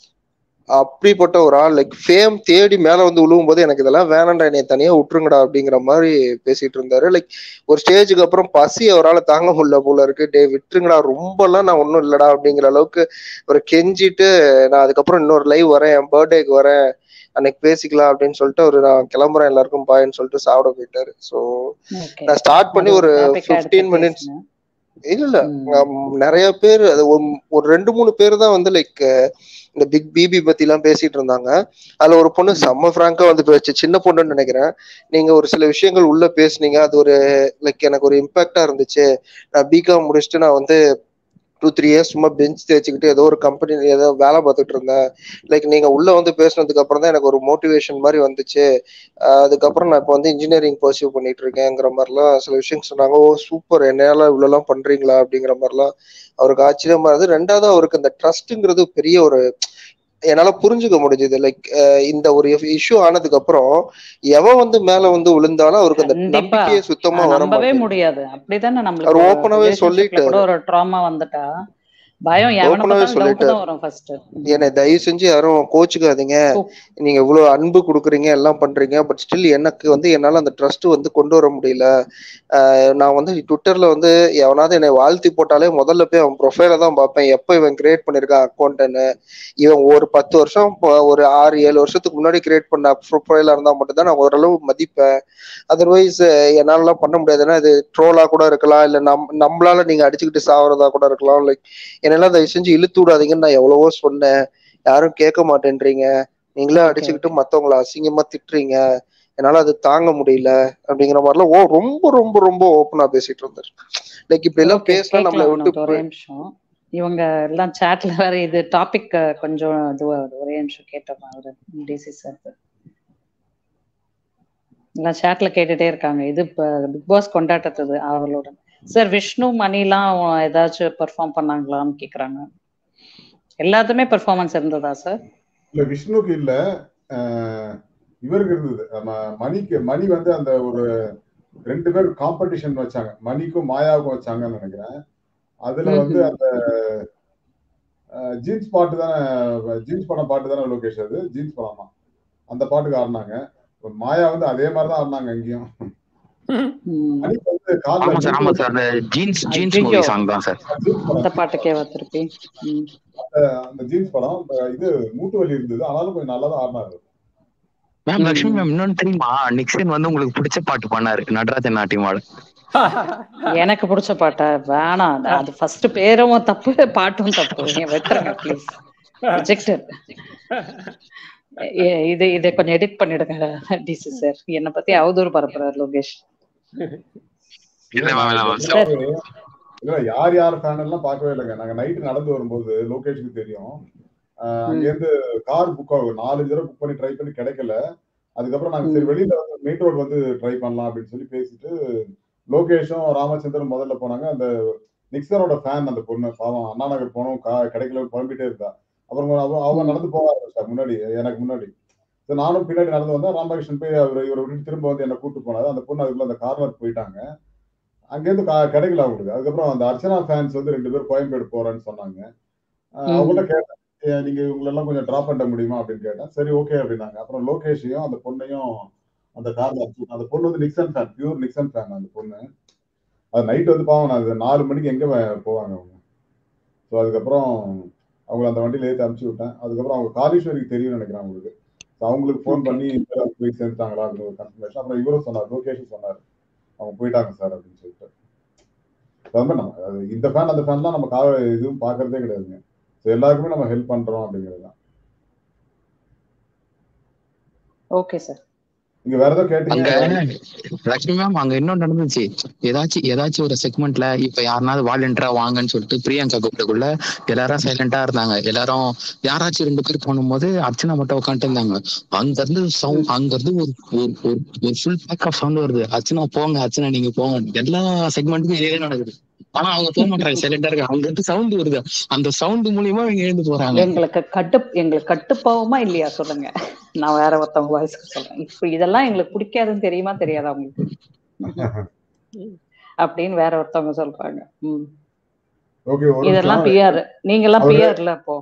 அப்படிப்பட்ட ஒரு ஆள் லைக் ஃபேம் தேடி மேல வந்து விழுவும் போது எனக்கு இதெல்லாம் வேணாண்டா என்னை தனியா விட்டுருங்கடா அப்படிங்கிற மாதிரி பேசிட்டு இருந்தாரு லைக் ஒரு ஸ்டேஜுக்கு அப்புறம் பசி அவரால் தாங்க முடியல போல இருக்கு டே விட்டுருங்கடா ரொம்பலாம் நான் ஒன்றும் இல்லடா அப்படிங்கிற அளவுக்கு ஒரு கெஞ்சிட்டு நான் அதுக்கப்புறம் இன்னொரு லைவ் வரேன் என் பர்த்டேக்கு வரேன் அன்னைக்கு பேசிக்கலாம் அப்படின்னு சொல்லிட்டு அவரு நான் கிளம்புறேன் எல்லாருக்கும் பாய்ன்னு சொல்லிட்டு சாப்பிட போயிட்டாரு ஸோ ஓகே நான் ஸ்டார்ட் பண்ணி அது ஒரு டாபிக் எடுத்து ஃபிஃப்டீன் மினிட்ஸ் பேசுங்க இல்ல இல்ல ம். ஆம், நிறைய பேர் அது ஒரு- ஒரு ரெண்டு மூணு பேர் தான் வந்து லைக் இந்த பிக் பிபி பத்தி எல்லாம் பேசிட்டு இருந்தாங்க அதுல ஒரு பொண்ணு ம். செம்ம ஃப்ராங்கா வந்து பேச்சு சின்ன பொண்ணுன்னு நினைக்கிறேன் நீங்க ஒரு சில விஷயங்கள் உள்ள பேசுனீங்க அது ஒரு லைக் எனக்கு ஒரு இம்பாக்டா இருந்துச்சு நான் பிகாம் முடிச்சுட்டு நான் வந்து டூ த்ரீ இயர்ஸ் சும்மா பெஞ்ச் தேய்ச்சிக்கிட்டு ஏதோ ஒரு கம்பெனி ஏதோ வேலை பார்த்துட்டு இருந்தேன் லைக் நீங்க உள்ள வந்து பேசுனதுக்கு அப்புறம் தான் எனக்கு ஒரு மோட்டிவேஷன் மாதிரி வந்துச்சு ஆஹ் அதுக்கப்புறம் நான் இப்போ வந்து இன்ஜினியரிங் பர்சியூ பண்ணிட்டு இருக்கேங்கிற மாதிரிலாம் சில விஷயம் சொன்னாங்க ஓ சூப்பர் என்னையால இவ்வளோலாம் பண்றீங்களா அப்படிங்கிற மாதிரிலாம் அவருக்கு ஆச்சரியமா இருந்தது ரெண்டாவது அவருக்கு அந்த ட்ரஸ்ட்ங்கிறது பெரிய ஒரு என்னால புரிஞ்சுக்க முடிஞ்சது லைக் இந்த ஒரு இஷ்யூ ஆனதுக்கு அப்புறம் எவன் வந்து மேல வந்து விழுந்தாலும் அவருக்கு அந்த கண்டிப்பா நம்பிக்கையே சுத்தமா ஆஹ் வர நம்பவே மாட்டேங்குது முடியாது அப்படிதானே அவர் நம்மளுக்கு ஒரு ஓப்பனாவே ரிலேஷன்ஷிப்ல சொல்லிட்டாரு கூட ஒரு ட்ராமா வந்துட்டா பயம் எவனை ஓப்பனாவே பார்த்தாலும் டவுட் சொல்லிட்டாரு தான் வரும் ஃபர்ஸ்ட் என்னை தயவு செஞ்சு யாரும் கோச்சுக்காதீங்க நீங்க இவ்வளவு அன்பு கொடுக்குறீங்க எல்லாம் பண்றீங்க பட் ஸ்டில் எனக்கு வந்து என்னால அந்த ட்ரஸ்ட் வந்து கொண்டு வர முடியல ஆஹ் நான் வந்து ட்விட்டர்ல வந்து எவனாவது என்னை வாழ்த்தி போட்டாலே முதல்ல போய் அவன் ப்ரொஃபைல தான் பார்ப்பேன் எப்போ இவன் கிரியேட் பண்ணிருக்கான் அக்கௌண்ட்னு இவன் ஒரு பத்து வருஷம் இப்போ ஒரு ஆறு ஏழு வருஷத்துக்கு முன்னாடி கிரியேட் பண்ண ப்ரொஃபைலா இருந்தா மட்டும்தான் நான் ஓரளவு மதிப்பேன் அதர்வைஸ் என்னாலலாம் பண்ண முடியாதுன்னா இது ட்ரோலா கூட இருக்கலாம் இல்ல நம் நம்மளால நீங்க அடிச்சுக்கிட்டு சாவறதா கூட இருக்கலாம் லைக் என்னெல்லாம் தயவு செஞ்சு இழுத்து விடாதீங்கன்னு நான் எவ்வளவோ சொன்னேன் யாரும் கேட்க மாட்டேன்றீங்க நீங்களே ஓகே அடிச்சுக்கிட்டு மத்தவங்கள அசிங்கமா திட்டுறீங்க என்னால அது தாங்க முடியல அப்படிங்கிற மாதிரிலாம் ஓ ரொம்ப ரொம்ப ரொம்ப ஓப்பனா பேசிட்டு இருந்தாரு லைக் இப்படி எல்லாம் ஓகே பேசினா நம்மளை கேட்கலாம் விட்டு வினோத் ஒரே போய் நிமிஷம் இவங்க எல்லாம் சேட்ல வேற இது டாபிக் கொஞ்சம் இதுவா வருது. ஒரே நிமிஷம் கேட்டோம் அவரு டிசி சார் எல்லாம் சேட்ல கேட்டுட்டே இருக்காங்க இது பிக் பாஸ் கொண்டாட்டத்தது அவளோட சார் விஷ்ணு மணிலாம் ஏதாச்சும் பெர்ஃபார்ம் பண்ணாங்களான்னு கேக்குறாங்க எல்லாத்துமே பெர்ஃபார்மன்ஸ் இருந்ததா சார் இல்ல விஷ்ணுக்கு இல்ல அஹ், இவருக்கு இருந்தது நம்ம மணிக்கு மணி வந்து அந்த ஒரு ரெண்டு பேர் காம்படிஷன் வச்சாங்க மணிக்கும் மாயாவுக்கும் வச்சாங்கன்னு நினைக்கிறேன் அதுல வந்து ம்ஹும். அந்த ஜீன்ஸ் பாட்டு தானே ஜீன்ஸ் படம் பாட்டு தானே லோகேஷ் அது ஜீன்ஸ் படமா அந்த பாட்டுக்கு ஆடினாங்க இப்ப மாயா வந்து அதே மாதிரி தான் ஆடினாங்க அங்கேயும் ம். மணிக்கு வந்து கால்ல ஆமா சார் ஆமா மூட்டு சார் அந்த ஜீன்ஸ் ஜீன்ஸ் ஐயோ. மூவி சாங் தான் சார் ஜீன்ஸ் அந்த படம் பாட்டுக்கேவா திருப்பி ம். அந்த ஜீன்ஸ் படம் அஹ் இது மூட்டு வலி இருந்தது ஆனாலும் கொஞ்சம் நல்லா தான் ஆடினாரு மேம் லட்சுமி ம். மேம் இன்னொன்னு தெரியுமா நிக்சன் வந்து உங்களுக்கு பிடிச்ச பாட்டு பண்ணாரு நடராஜன் நாட்டியமாடு எனக்கு பிடிச்ச பாட்டா வேணாம் அது ஃபர்ஸ்ட் பேரும் தப்பு பாட்டும் தப்பு ஏன் வெட்டுறங்க ப்ளீஸ் ரிஜெக்டட் இது இதை கொஞ்சம் எடிட் பண்ணிடுங்க டிசி சார் என்னை பத்தி அவதூறு பரப்புறாரு லோகேஷ் இல்ல மேம் இல்ல மேம் சார் இல்ல யார் யார் ஃபேன் எல்லாம் பார்க்கவே இல்லைங்க நாங்க நைட்டு நடந்து வரும்போது லோகேஷுக்கு தெரியும் ஆஹ் ம். அங்கேருந்து கார் புக் ஆகும் நாலு தடவை புக் பண்ணி ட்ரை பண்ணி கிடைக்கல அதுக்கப்புறம் நாங்க சரி ம். வெளியில வந்து மெயின் ரோடு வந்து ட்ரை பண்ணலாம் அப்படின்னு சொல்லி பேசிட்டு லோகேஷும் ராமச்சந்திரன் முதல்ல போனாங்க அந்த நிக்சனோட ஃபேன் அந்த பொண்ணு பாவம் அண்ணா நகர் போனோம் கா கிடைக்கல புலம்பிட்டே இருக்கா அப்புறம் அவ அவ ம். நடந்து போக ஆரம்பிச்சா முன்னாடி எனக்கு முன்னாடி So நானும் பின்னாடி நடந்து வந்தா ராமகிருஷ்ணன் போய் அவர் இவரை விட்டு திரும்ப வந்து என்ன கூட்டு போனாரு அந்த பொண்ணு அதுக்குள்ள அந்த கார்னர் போயிட்டாங்க அங்கேருந்து கா- கிடைக்கல அவங்களுக்கு அதுக்கப்புறம் அந்த அர்ச்சனா ஃபேன்ஸ் வந்து ரெண்டு பேர் கோயம்பேடு போறேன்னு சொன்னாங்க அஹ் ம். அவங்கள்ட்ட கேட்டேன் "ஏன் நீங்க இவங்களெல்லாம் கொஞ்சம் டிராப் பண்ண முடியுமா அப்படின்னு கேட்டேன் சரி ஓகே அப்படின்னாங்க அப்புறம் லோகேஷையும் அந்த பொண்ணையும் அந்த கார்ல அனுப்பிச்சு அந்த பொண்ணு வந்து Nixon fan pure Nixon fan அந்த பொண்ணு அது நைட் வந்து பாவம் நான் அது நாலு மணிக்கு எங்க வ- போவாங்க அவங்க ஸோ அதுக்கப்புறம் அவங்கள அந்த வண்டியில ஏற்றி அனுப்பிச்சு விட்டேன் அதுக்கப்புறம் அவங்க காளீஸ்வரிக்கு தெரியும்னு நினைக்கிறேன் அவங்களுக்கு So அவங்களுக்கு ஃபோன் ஓகே பண்ணி இந்த மாதிரி போய் சேர்ந்துட்டாங்களா அப்படின்னு ஒரு கன்ஃபர்மேஷன் அப்புறம் இவரும் சொன்னார் லோகேஷும் சொன்னார் அவங்க போயிட்டாங்க சார் அப்படின்னு சொல்லிட்டு அது மாதிரி நம்ம அது இந்த ஃபேன் அந்த ஃபேன்லாம் நம்ம கா இதுவும் பார்க்கறதே கிடையாதுங்க ஸோ எல்லாருக்குமே நம்ம ஹெல்ப் பண்றோம் அப்படிங்கிறது தான் ஓகே சார் நீங்க வேற ஏதோ கேட்டீங்க அங்க லட்சுமி மேம் அங்க இன்னொன்னு நடந்துச்சு ஏதாச்சும் ஏதாச்சும் ஒரு செக்மெண்ட்ல இப்ப யாருனாவது வாலண்டியரா வாங்கன்னு சொல்லிட்டு பிரியங்கா கூப்பிட்டுக்குள்ள எல்லாரும் சைலண்டா இருந்தாங்க எல்லாரும் யாராச்சும் ரெண்டு பேர் பண்ணும்போது அர்ச்சனா மட்டும் உட்காந்துட்டு இருந்தாங்க அங்க இருந்து சவுண்ட் அங்க இருந்து ஒரு ஒரு ஒரு ஒரு ஃபுல் பேக் ஆஃப் சவுண்ட் வருது அர்ச்சனா போங்க அர்ச்சனா நீங்க போங்க எல்லா செக்மெண்ட்டுக்கும் இதே நடக்குது ஆனா அவங்க போக மாட்டாங்க சைலண்டா இருக்காங்க அங்க இருந்து சவுண்ட் வருது அந்த சவுண்ட் மூலியமா இவங்க எழுந்து போறாங்க எங்களுக்கு கட்டு எங்களுக்கு கட்டுப்பாவமா இல்லையா சொல்லுங்க நான் வேற ஒருத்தவங்க வாய்ஸ்க்கு சொல்றேன் இப்ப இதெல்லாம் எங்களுக்கு பிடிக்காதுன்னு தெரியுமா தெரியாதா உங்களுக்கு அப்படின்னு வேற ஒருத்தவங்க சொல்றாங்க ம். ஓகே ஒரு இதெல்லாம் நிமிஷம் பிஆர் நீங்க எல்லாம் அவரு பிஆர்ல அப்போ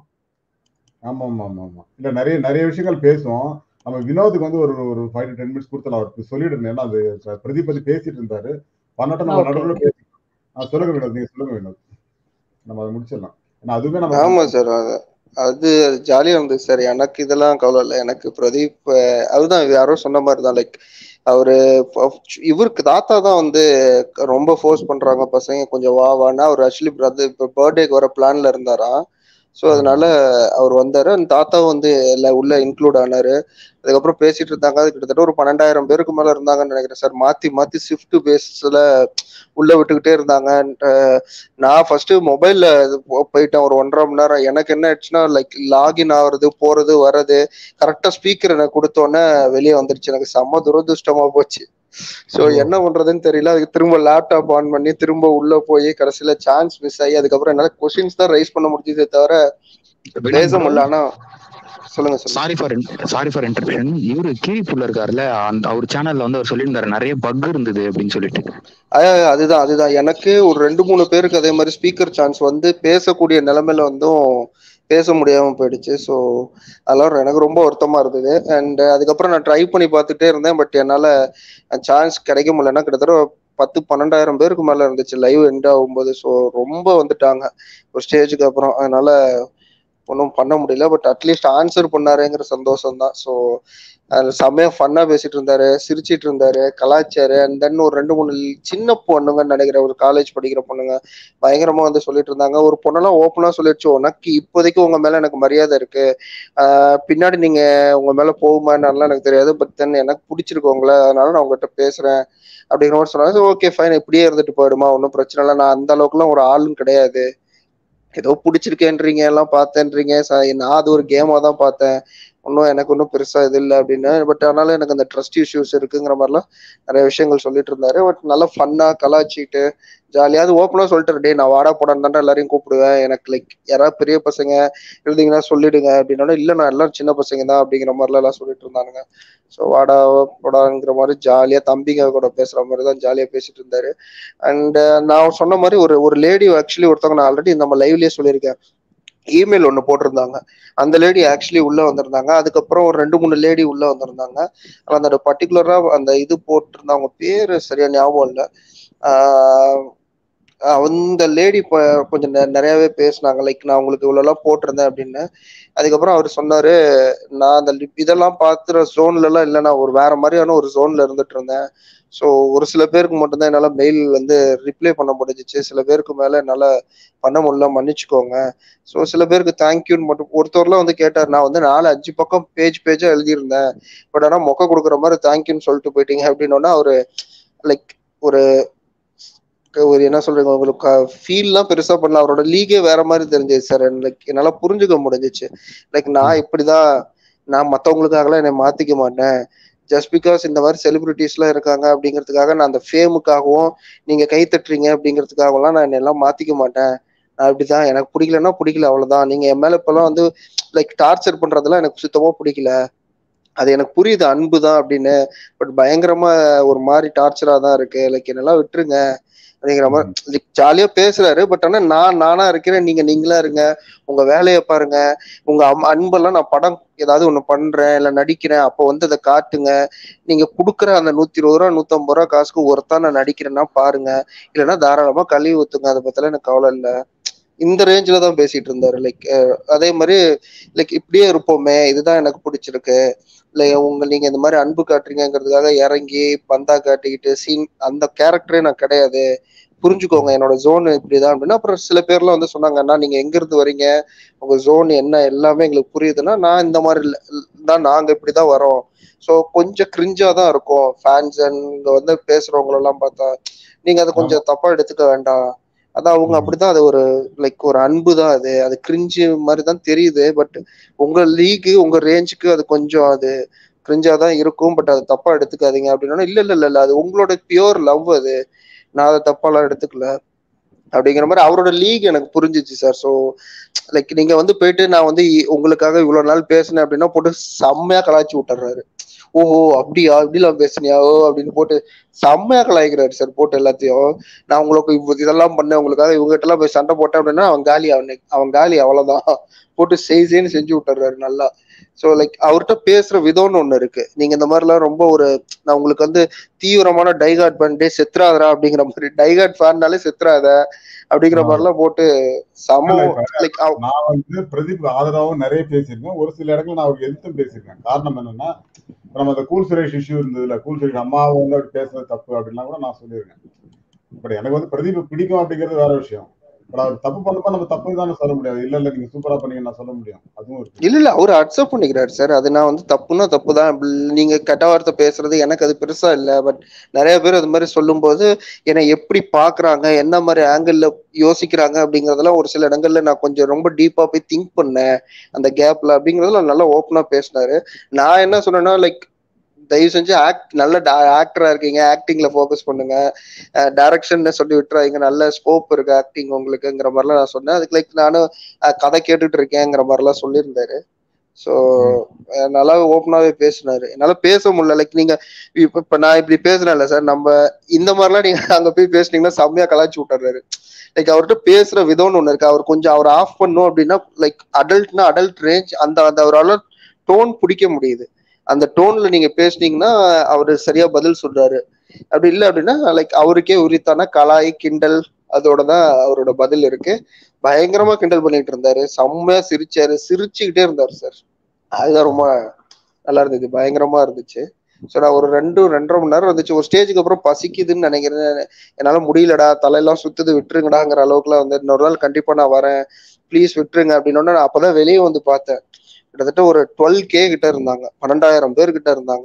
ஆமா ஆமா ஆமா ஆமா இல்ல நிறைய நிறைய விஷயங்கள் பேசுவோம் நம்ம வினோத்துக்கு வந்து ஒரு ஒரு ஃபைவ் டு டென் மினிட்ஸ் கொடுத்தலாம் அவருக்கு சொல்லிட்டு இருந்தேன் ஏன்னா அது பிரதீப் பத்தி பேசிட்டு இருந்தாரு பண்ணட்டும் நம்ம ஓகே நடுவில் ஓகே பேசி ஆ, சொல்லுங்க வினோத் நீங்க சொல்லுங்க வினோத் நம்ம அதை முடிச்சிடலாம் ஏன்னா அதுவுமே நம்ம ஆமா சார் அது அது ஜாலியா இருந்தது சார் எனக்கு இதெல்லாம் கவலை இல்லை எனக்கு பிரதீப் அஹ், அதுதான் இது யாரோ சொன்ன மாதிரி தான் லைக் அவரு ப- இவருக்கு தாத்தா தான் வந்து ரொம்ப ஃபோர்ஸ் பண்றாங்க பசங்க கொஞ்சம் வா வான்னா அவர் ஆக்சுவலி பிரதர் இப்போ பர்த்டேக்கு வர பிளான்ல இருந்தாராம் ஸோ ஆமா அதனால அவர் வந்தாரு அந்த தாத்தாவும் வந்து எல்லாம் உள்ள இன்க்ளூட் ஆனாரு அதுக்கப்புறம் பேசிட்டு இருந்தாங்க அது கிட்டத்தட்ட ஒரு பன்னெண்டாயிரம் பேருக்கு மேல இருந்தாங்கன்னு நினைக்கிறேன் சார் மாத்தி மாத்தி ஷிஃப்ட் பேஸ்ல உள்ள விட்டுக்கிட்டே இருந்தாங்க அஹ் நான் ஃபர்ஸ்ட் மொபைல்ல போயிட்டேன் ஒரு ஒன்றரை மணி நேரம் எனக்கு என்ன ஆயிடுச்சுன்னா லைக் லாகின் ஆகுறது போறது வர்றது கரெக்டா ஸ்பீக்கர் எனக்கு கொடுத்தோன்னே வெளியே வந்துருச்சு எனக்கு செம்ம துரதிருஷ்டமா போச்சு ஸோ ஓ என்ன பண்றதுன்னு தெரியல அதுக்கு திரும்ப லேப்டாப் ஆன் பண்ணி திரும்ப உள்ள போய் கடைசியில சான்ஸ் மிஸ் ஆகி அதுக்கப்புறம் என்னால கொஸ்டின்ஸ் தான் ரைஸ் பண்ண முடிஞ்சதே தவிர வினோத் பேச ப்ரோ முடியல ஆனா சொல்லுங்க சொல்லுங்க sorry for sorry for interruption இவரு கீரி புள்ள இருக்காருல்ல அந்த அவர் சேனல்ல வந்து அவர் சொல்லியிருந்தாரு நிறைய பக் இருந்தது அப்படின்னு சொல்லிட்டு அஹ் அதுதான் அதுதான் எனக்கு ஒரு ரெண்டு மூணு பேருக்கு அதே மாதிரி ஸ்பீக்கர் சான்ஸ் வந்து பேசக்கூடிய நிலைமையில வந்தும் பேச முடியாம போயிடுச்சு ஸோ அதெல்லாம் எனக்கு ரொம்ப வருத்தமா இருந்தது அண்ட் அதுக்கப்புறம் நான் ட்ரை பண்ணி பார்த்துட்டே இருந்தேன் பட் என்னால சான்ஸ் கிடைக்க முடியலன்னா கிட்டத்தட்ட பத்து பன்னெண்டாயிரம் பேருக்கு மேல இருந்துச்சு லைவ் எண்ட் ஆகும்போது ஸோ ரொம்ப வந்துட்டாங்க ஒரு ஸ்டேஜுக்கு அப்புறம் அதனால ஒன்றும் பண்ண முடியல பட் அட்லீஸ்ட் ஆன்சர் பண்ணாருங்கிற சந்தோஷம் தான் ஸோ அதில் செம்மையா ஃபன்னா பேசிட்டு இருந்தாரு சிரிச்சிட்டு இருந்தாரு கலாச்சாரு அண்ட் தென் ஒரு ரெண்டு மூணு சின்ன பொண்ணுங்கன்னு நினைக்கிறேன் ஒரு காலேஜ் படிக்கிற பொண்ணுங்க பயங்கரமா வந்து சொல்லிட்டு இருந்தாங்க ஒரு பொண்ணெல்லாம் ஓப்பனா சொல்லிடுச்சு உனக்கு இப்போதைக்கு உங்க மேல எனக்கு மரியாதை இருக்கு ஆஹ் பின்னாடி நீங்க உங்க மேல போகுமான்னு எனக்கு தெரியாது பட் தென் எனக்கு பிடிச்சிருக்கு உங்களை அதனால நான் உங்ககிட்ட பேசுறேன் அப்படிங்கிற மாதிரி சொன்னாங்க ஓகே ஃபைன் இப்படியே இருந்துட்டு போயிடுமா ஒன்றும் பிரச்சனை இல்லை நான் அந்த அளவுக்குலாம் ஒரு ஆளும் கிடையாது ஏதோ பிடிச்சிருக்கேன்றீங்க எல்லாம் பார்த்தேன்றீங்க ச- நான் அது ஒரு கேமா தான் பார்த்தேன் ஒன்றும் எனக்கு ஒன்றும் பெருசா இது இல்லை அப்படின்னு பட் ஆனாலும் எனக்கு அந்த ட்ரஸ்ட் இஷ்யூஸ் இருக்குங்கிற மாதிரிலாம் நிறைய விஷயங்கள் சொல்லிட்டு இருந்தாரு பட் நல்லா ஃபன்னா கலாச்சிட்டு ஜாலியாக அது ஓப்பனாக சொல்லிட்டு டேய் நான் வாடா போடான்னு தானே எல்லாரையும் கூப்பிடுவேன் எனக்கு லைக் யாராவது பெரிய பசங்க இருந்தீங்கன்னா சொல்லிடுங்க அப்படின்னா இல்லை நான் எல்லாம் சின்ன பசங்க தான் அப்படிங்கிற மாதிரிலாம் எல்லாம் சொல்லிட்டு இருந்தானுங்க ஸோ வாடா போடாங்கிற மாதிரி ஜாலியாக தம்பிங்க கூட பேசுற மாதிரி தான் ஜாலியாக பேசிட்டு இருந்தாரு அண்ட் நான் சொன்ன மாதிரி ஒரு ஒரு லேடி ஆக்சுவலி ஒருத்தவங்க நான் ஆல்ரெடி நம்ம லைவ்லயே சொல்லியிருக்கேன் இமெயில் ஒன்று போட்டிருந்தாங்க அந்த லேடி ஆக்சுவலி உள்ள வந்திருந்தாங்க அதுக்கப்புறம் ஒரு ரெண்டு மூணு லேடி உள்ள வந்திருந்தாங்க ஆனா அந்த பர்டிகுலரா அந்த இது போட்டிருந்த அவங்க பேரு சரியா ஞாபகம் இல்லை அந்த லேடி கொஞ்சம் நெ- நிறையவே பேசினாங்க லைக் நான் உங்களுக்கு இவ்வளோலாம் போட்டிருந்தேன் அப்படின்னு அதுக்கப்புறம் அவர் சொன்னாரு நான் அந்த lip- இதெல்லாம் பார்த்துற ஜோன்ல எல்லாம் இல்லை நான் ஒரு வேற மாதிரியான ஒரு ஜோன்ல இருந்துட்டு இருந்தேன் ஸோ ஒரு சில பேருக்கு மட்டும்தான் என்னால மெயில் வந்து ரிப்ளை பண்ண முடிஞ்சிச்சு சில பேருக்கு மேல என்னால பண்ண முடியல மன்னிச்சுக்கோங்க ஸோ சில பேருக்கு தேங்க்யூன்னு மட்டும் ஒருத்தர்லாம் வந்து கேட்டார் நான் வந்து நாலு அஞ்சு பக்கம் பேஜ் பேஜா எழுதியிருந்தேன் பட் ஆனா மொக்க கொடுக்குற மாதிரி தேங்க்யூன்னு சொல்லிட்டு போயிட்டீங்க அப்படின்னோன்னா அவரு லைக் ஒரு ஒரு என்ன சொல்றீங்க உங்களுக்கு ஃபீல்லாம் பெருசா பண்ணல அவரோட லீகே வேற மாதிரி தெரிஞ்சது சார் லைக் என்னால புரிஞ்சுக்க முடிஞ்சிச்சு லைக் நான் இப்படிதான் நான் மத்தவங்களுக்காகலாம் என்னை மாத்திக்க மாட்டேன் ஜஸ்ட் பிகாஸ் இந்த மாதிரி செலிபிரிட்டிஸ் எல்லாம் இருக்காங்க அப்படிங்கிறதுக்காக நான் அந்த ஃபேமுக்காகவும் நீங்க கை தட்டுறீங்க அப்படிங்கிறதுக்காகலாம் நான் என்னெல்லாம் மாத்திக்க மாட்டேன் நான் இப்படிதான் எனக்கு பிடிக்கலன்னா பிடிக்கல அவ்வளவுதான் நீங்க என் மேல இப்பெல்லாம் வந்து லைக் டார்ச்சர் பண்றதெல்லாம் எனக்கு சுத்தமா பிடிக்கல அது எனக்கு புரியுது அன்பு தான் அப்படின்னு பட் பயங்கரமா ஒரு மாதிரி டார்ச்சரா தான் இருக்கு லைக் என்னெல்லாம் விட்டுருங்க அப்படிங்கிற மாதிரி லைக் ஜாலியா பேசுறாரு பட் ஆனா நான் நானா இருக்கிறேன் நீங்க நீங்களா இருங்க உங்க வேலையை பாருங்க உங்க அம்- அன்பெல்லாம் நான் படம் ஏதாவது ஒண்ணு பண்றேன் இல்ல நடிக்கிறேன் அப்போ வந்து அதை காட்டுங்க நீங்க குடுக்குற அந்த நூத்தி இருபது ரூபா நூத்தம்பது ரூபா காசுக்கு ஒருத்தா நான் நடிக்கிறேன்னா பாருங்க இல்லைன்னா தாராளமா கழுவி ஊத்துங்க அதை பத்திலாம் எனக்கு கவலை இல்ல இந்த ரேஞ்சில தான் பேசிட்டு இருந்தாரு லைக் அதே மாதிரி லைக் இப்படியே இருப்போமே இதுதான் எனக்கு பிடிச்சிருக்கு இல்லை உங்க நீங்க இந்த மாதிரி அன்பு காட்டுறீங்கிறதுக்காக இறங்கி பந்தா காட்டிக்கிட்டு சீன் அந்த கேரக்டரே நான் கிடையாது புரிஞ்சுக்கோங்க என்னோட ஜோன் இப்படிதான் அப்படின்னா அப்புறம் சில பேர்லாம் வந்து சொன்னாங்க அண்ணா நீங்க எங்க இருந்து வரீங்க உங்க ஜோன் என்ன எல்லாமே எங்களுக்கு புரியுதுன்னா நான் இந்த மாதிரி இல்ல- தான் நாங்க இப்படிதான் வரோம் ஸோ கொஞ்சம் கிரிஞ்சா தான் இருக்கும் ஃபேன்ஸ் இங்க வந்து பேசுறவங்க எல்லாம் பார்த்தா நீங்க அதை கொஞ்சம் தப்பா எடுத்துக்க வேண்டாம் அதான் அவங்க ம். அப்படிதான் அது ஒரு லைக் ஒரு அன்பு தான் அது அது கிரிஞ்சு மாதிரி தான் தெரியுது பட் உங்க லீக்கு உங்க ரேஞ்சுக்கு அது கொஞ்சம் அது கிரிஞ்சா தான் இருக்கும் பட் அது தப்பா எடுத்துக்காதீங்க அப்படின்னா இல்ல இல்ல இல்ல இல்ல அது உங்களோட பியோர் லவ் அது நான் அதை தப்பாலாம் எடுத்துக்கல அப்படிங்கிற மாதிரி அவரோட லீக் எனக்கு புரிஞ்சிச்சு சார் ஸோ லைக் நீங்க வந்து போயிட்டு நான் வந்து இ- உங்களுக்காக இவ்வளவு நாள் பேசினேன் அப்படின்னா போட்டு செம்மையா கலாய்ச்சி விட்டுறாரு ஓஹோ அப்படியா இப்படிலாம் பேசுனியா ஓ அப்படின்னு போட்டு செம்மையா கலாய்க்கிறாரு சார் போட்டு எல்லாத்தையும் நான் உங்களுக்கு இவ்வ- இதெல்லாம் பண்ணேன் உங்களுக்காக இவங்க கிட்ட எல்லாம் போய் சண்டை போட்டேன் அப்படின்னா அவன் காலி அவன் அவன் காலி அவ்வளவுதான் போட்டு செய்சேன்னு செஞ்சு விட்டுறாரு நல்லா ஸோ லைக் அவர்கிட்ட பேசுற விதம்னு ஒண்ணு இருக்கு நீங்க இந்த மாதிரிலாம் ரொம்ப ஒரு நான் உங்களுக்கு வந்து தீவிரமான டைகார்ட் பண்ணிட்டு செத்துறாதரா அப்படிங்கிற மாதிரி டைகார்ட் ஃபேன்னாலே செத்துறாத அப்படிங்கிற ஆ. மாதிரிலாம் போட்டு சம இல்ல, இப்ப லைக் நான் வந்து பிரதீப் ஆதரவாகவும் நிறைய பேசியிருக்கேன் ஒரு சில இடங்கள் நான் அவருக்கு எதிர்த்தும் பேசியிருக்கேன் காரணம் என்னன்னா இப்ப நம்ம அந்த கூல் சுரேஷ் இஷ்யூ இருந்ததுல கூல் சுரேஷ் அம்மாவை வந்து அப்படி பேசுறது தப்பு அப்படின்லாம் கூட நான் சொல்லியிருக்கேன் பட் எனக்கு வந்து பிரதீப் பிடிக்கும் அப்படிங்கிறது வேற விஷயம் பட் அவர் தப்பு பண்ணப்ப நம்ம தப்பு தானே சொல்ல முடியாது இல்ல இல்ல நீங்க சூப்பரா பண்ணீங்க நான் சொல்ல முடியும் அதுவும் இருக்கு இல்ல இல்ல அவர் அக்செப்ட் பண்ணிக்கிறாரு சார் அது நான் வந்து தப்புன்னா தப்பு தான் நீங்க கெட்ட வார்த்தை பேசுறது எனக்கு அது பெருசா இல்ல பட் நிறைய பேர் அது மாதிரி சொல்லும்போது என்னை எப்படி பாக்குறாங்க என்ன மாதிரி ஆங்கிள் யோசிக்கிறாங்க அப்படிங்கறதெல்லாம் ஒரு சில இடங்கள்ல நான் கொஞ்சம் ரொம்ப டீப்பா போய் திங்க் பண்ணேன் அந்த கேப்ல அப்படிங்கறதுல நல்லா ஓப்பனா பேசினாரு நான் என்ன சொன்னேன்னா லைக் தயவு செஞ்சு ஆக்ட் நல்ல ஆக்டரா இருக்கீங்க ஆக்டிங்ல ஃபோக்கஸ் பண்ணுங்க டைரக்ஷன் சொல்லி விட்டுறாங்க நல்ல ஸ்கோப் இருக்கு ஆக்டிங் உங்களுக்குங்கிற மாதிரிலாம் நான் சொன்னேன் அதுக்கு லைக் நானும் அஹ், கதை கேட்டுட்டு இருக்கேங்கிற மாதிரிலாம் சொல்லியிருந்தாரு ஸோ நல்லா ஓப்பனாவே பேசினாரு என்னால பேச முடியல லைக் நீங்க இப்ப இப்ப நான் இப்படி பேசுறேன்ல சார் நம்ம இந்த மாதிரிலாம் நீங்க அங்க போய் பேசுனீங்கன்னா செம்மையா கலாய்ச்சி விட்டுறாரு லைக் அவர்கிட்ட பேசுற விதம்னு ஒண்ணு இருக்கு அவர் கொஞ்சம் அவர் ஆஃப் பண்ணும் அப்படின்னா லைக் அடல்ட்னா அடல்ட் ரேஞ்ச் அந்த அந்த அவரால் டோன் பிடிக்க முடியுது அந்த டோன்ல நீங்க பேசுனீங்கன்னா அவரு சரியா பதில் சொல்றாரு அப்படி இல்லை அப்படின்னா லைக் அவருக்கே உரித்தான கலாய் கிண்டல் அதோட தான் அவரோட பதில் இருக்கு பயங்கரமா கிண்டல் பண்ணிட்டு இருந்தாரு செம்மையா சிரிச்சாரு சிரிச்சுக்கிட்டே இருந்தாரு சார் அதுதான் ரொம்ப நல்லா இருந்தது பயங்கரமா இருந்துச்சு ஸோ நான் ஒரு ரெண்டு ரெண்டரை மணி நேரம் இருந்துச்சு ஒரு ஸ்டேஜுக்கு அப்புறம் பசிக்குதுன்னு நினைக்கிறேன் என்னால முடியலடா தலையெல்லாம் சுத்துது விட்டுருங்கடாங்கிற அளவுக்குலாம் வந்து இன்னொரு நாள் கண்டிப்பா நான் வரேன் ப்ளீஸ் விட்டுருங்க அப்படின்னோட நான் அப்பதான் வெளியே வந்து பார்த்தேன் கிட்டத்தட்ட ஒரு டுவெல் கே கிட்ட இருந்தாங்க பன்னெண்டாயிரம் பேர் கிட்ட இருந்தாங்க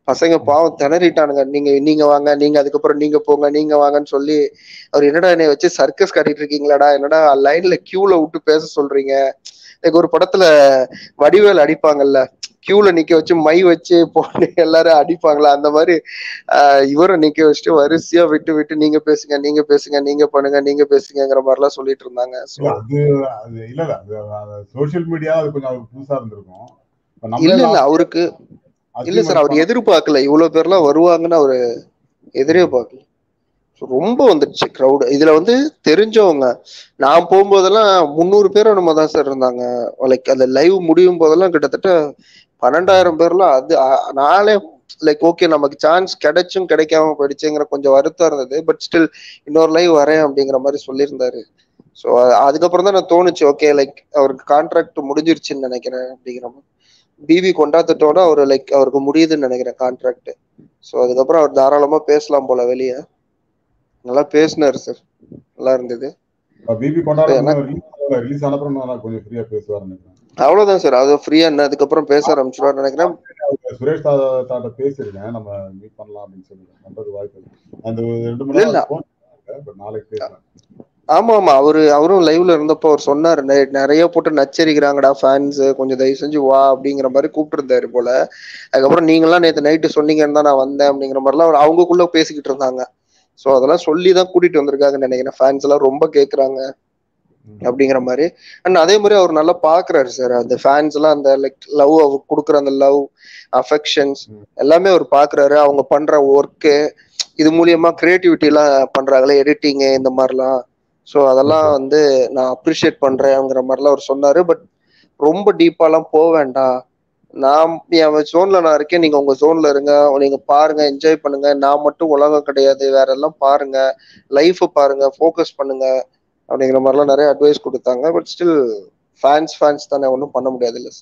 பசங்க பாவம் திணறிட்டானுங்க நீங்க நீங்க வாங்க நீங்க அதுக்கப்புறம் நீங்க போங்க நீங்க வாங்கன்னு சொல்லி அவர் என்னடா என்னை வச்சு சர்க்கஸ் காட்டிட்டு இருக்கீங்களாடா என்னடா லைன்ல கியூல விட்டு பேச சொல்றீங்க எனக்கு ஒரு படத்துல வடிவேல் அடிப்பாங்கல்ல கியூல நிக்க வச்சு மை வச்சு போட்டு எல்லாரும் அடிப்பாங்களா அந்த மாதிரி ஆஹ் இவரை நிக்க வச்சுட்டு வரிசையா விட்டு விட்டு நீங்க பேசுங்க நீங்க பேசுங்க நீங்க பண்ணுங்க நீங்க பேசுங்கிற மாதிரி எல்லாம் சொல்லிட்டு இருந்தாங்க So, இல்ல அது அது இல்ல இல்ல அது சோசியல் மீடியா அது கொஞ்சம் அவருக்கு புதுசா இருந்திருக்கும் இப்ப இல்ல நம்மளே இல்ல அவருக்கு இல்ல சார் அவர் எதிர்பார்க்கல இவ்வளவு பேர்லாம் வருவாங்கன்னு அவரு எதிரே பார்க்கல So, ரொம்ப வந்துடுச்சு க்ரௌடு இதுல வந்து தெரிஞ்சவங்க நான் போகும்போதெல்லாம் முந்நூறு பேர் நம்ம தான் சார் இருந்தாங்க லைக் அந்த லைவ் முடியும் போதெல்லாம் கிட்டத்தட்ட பன்னெண்டாயிரம் பேர்லாம் அது அ- நானே லைக் ஓகே நமக்கு சான்ஸ் கிடைச்சும் கிடைக்காம போயிடுச்சுங்கிற கொஞ்சம் வருத்தம் இருந்தது பட் ஸ்டில் இன்னொரு லைவ் வரேன் அப்படிங்கிற மாதிரி சொல்லியிருந்தாரு ஸோ அதுக்கப்புறம் தான் நான் தோணுச்சு ஓகே லைக் அவருக்கு கான்ட்ராக்ட் முடிஞ்சிருச்சுன்னு நினைக்கிறேன் அப்படிங்கிற மாதிரி பிவி கொண்டாத்துட்டோட அவர் லைக் அவருக்கு முடியுதுன்னு நினைக்கிறேன் கான்ட்ராக்ட் ஸோ அதுக்கப்புறம் அவர் தாராளமா பேசலாம் போல வெளியே நல்லா பேசினாரு சார் நல்லா இருந்தது பிபி கொண்டாட என்ன- ரிலீஸ் ஆனப்புறம் நான் கொஞ்சம் ஃப்ரீயா பேசுவார் நினைக்கிறேன் அவ்வளவுதான் சார் அது ஃப்ரீயா என்ன அதுக்கப்புறம் பேச ஆரம்பிச்சிருவாரு நினைக்கிறேன் அவர் சுரேஷ் தாத்தா தாட்ட பேசியிருக்கேன் நம்ம மீட் பண்ணலாம் அப்படின்னு சொல்லி பண்றது வாய்ப்பு இருக்கு. அந்த ஒரு ரெண்டு மணி இல்ல, நேரம் phone பண்ணாங்க. but நாளைக்கு பேசலாம் ஆமா ஆமா அவரு அவரும் லைவ்ல இருந்தப்போ அவர் சொன்னாரு "நெ- நிறைய போட்டு நச்சரிக்கிறாங்கடா ஃபேன்ஸ் கொஞ்சம் தயவு செஞ்சு வா அப்படிங்கிற மாதிரி கூப்பிட்டு இருந்தாரு போல அதுக்கப்புறம் நீங்களாம் நேத்து நைட்டு சொன்னீங்கன்னு தான் நான் வந்தேன் அப்படிங்கிற மாதிரிலாம் அவர் அவங்கக்குள்ள பேசிக்கிட்டு இருந்தாங்க சோ அதெல்லாம் சொல்லி தான் கூட்டிட்டு வந்திருக்காங்கன்னு நினைக்கிறேன் ஃபேன்ஸ் எல்லாம் ரொம்ப கேக்குறாங்க அப்படிங்கிற மாதிரி அண்ட் அதே மாதிரி அவர் நல்லா பாக்குறாரு சார் அந்த ஃபேன்ஸ் எல்லாம் அந்த லைக் லவ் அவர் கொடுக்குற அந்த லவ் அஃபெக்ஷன்ஸ் ம். எல்லாமே அவர் பாக்குறாரு அவங்க பண்ற ஒர்க்கு இது மூலியமா கிரியேட்டிவிட்டி எல்லாம் பண்றாங்களே எடிட்டிங் இந்த மாதிரிலாம் ஸோ அதெல்லாம் Okay. வந்து நான் அப்ரிஷியேட் பண்றேங்கிற மாதிரிலாம் அவர் சொன்னாரு பட் ரொம்ப டீப்பாலாம் போக வேண்டாம் நான் என் ஜோன்ல நான் இருக்கேன் நீங்க உங்க ஜோன்ல இருங்க நீங்க பாருங்க என்ஜாய் பண்ணுங்க நான் மட்டும் உலகம் கிடையாது வேற எல்லாம் பாருங்க லைஃப் பாருங்க ஃபோக்கஸ் பண்ணுங்க அப்படிங்கிற மாதிரிலாம் நிறைய அட்வைஸ் கொடுத்தாங்க பட் ஸ்டில் ஃபேன்ஸ் ஃபேன்ஸ் தானே ஒன்றும் பண்ண முடியாது இல்லை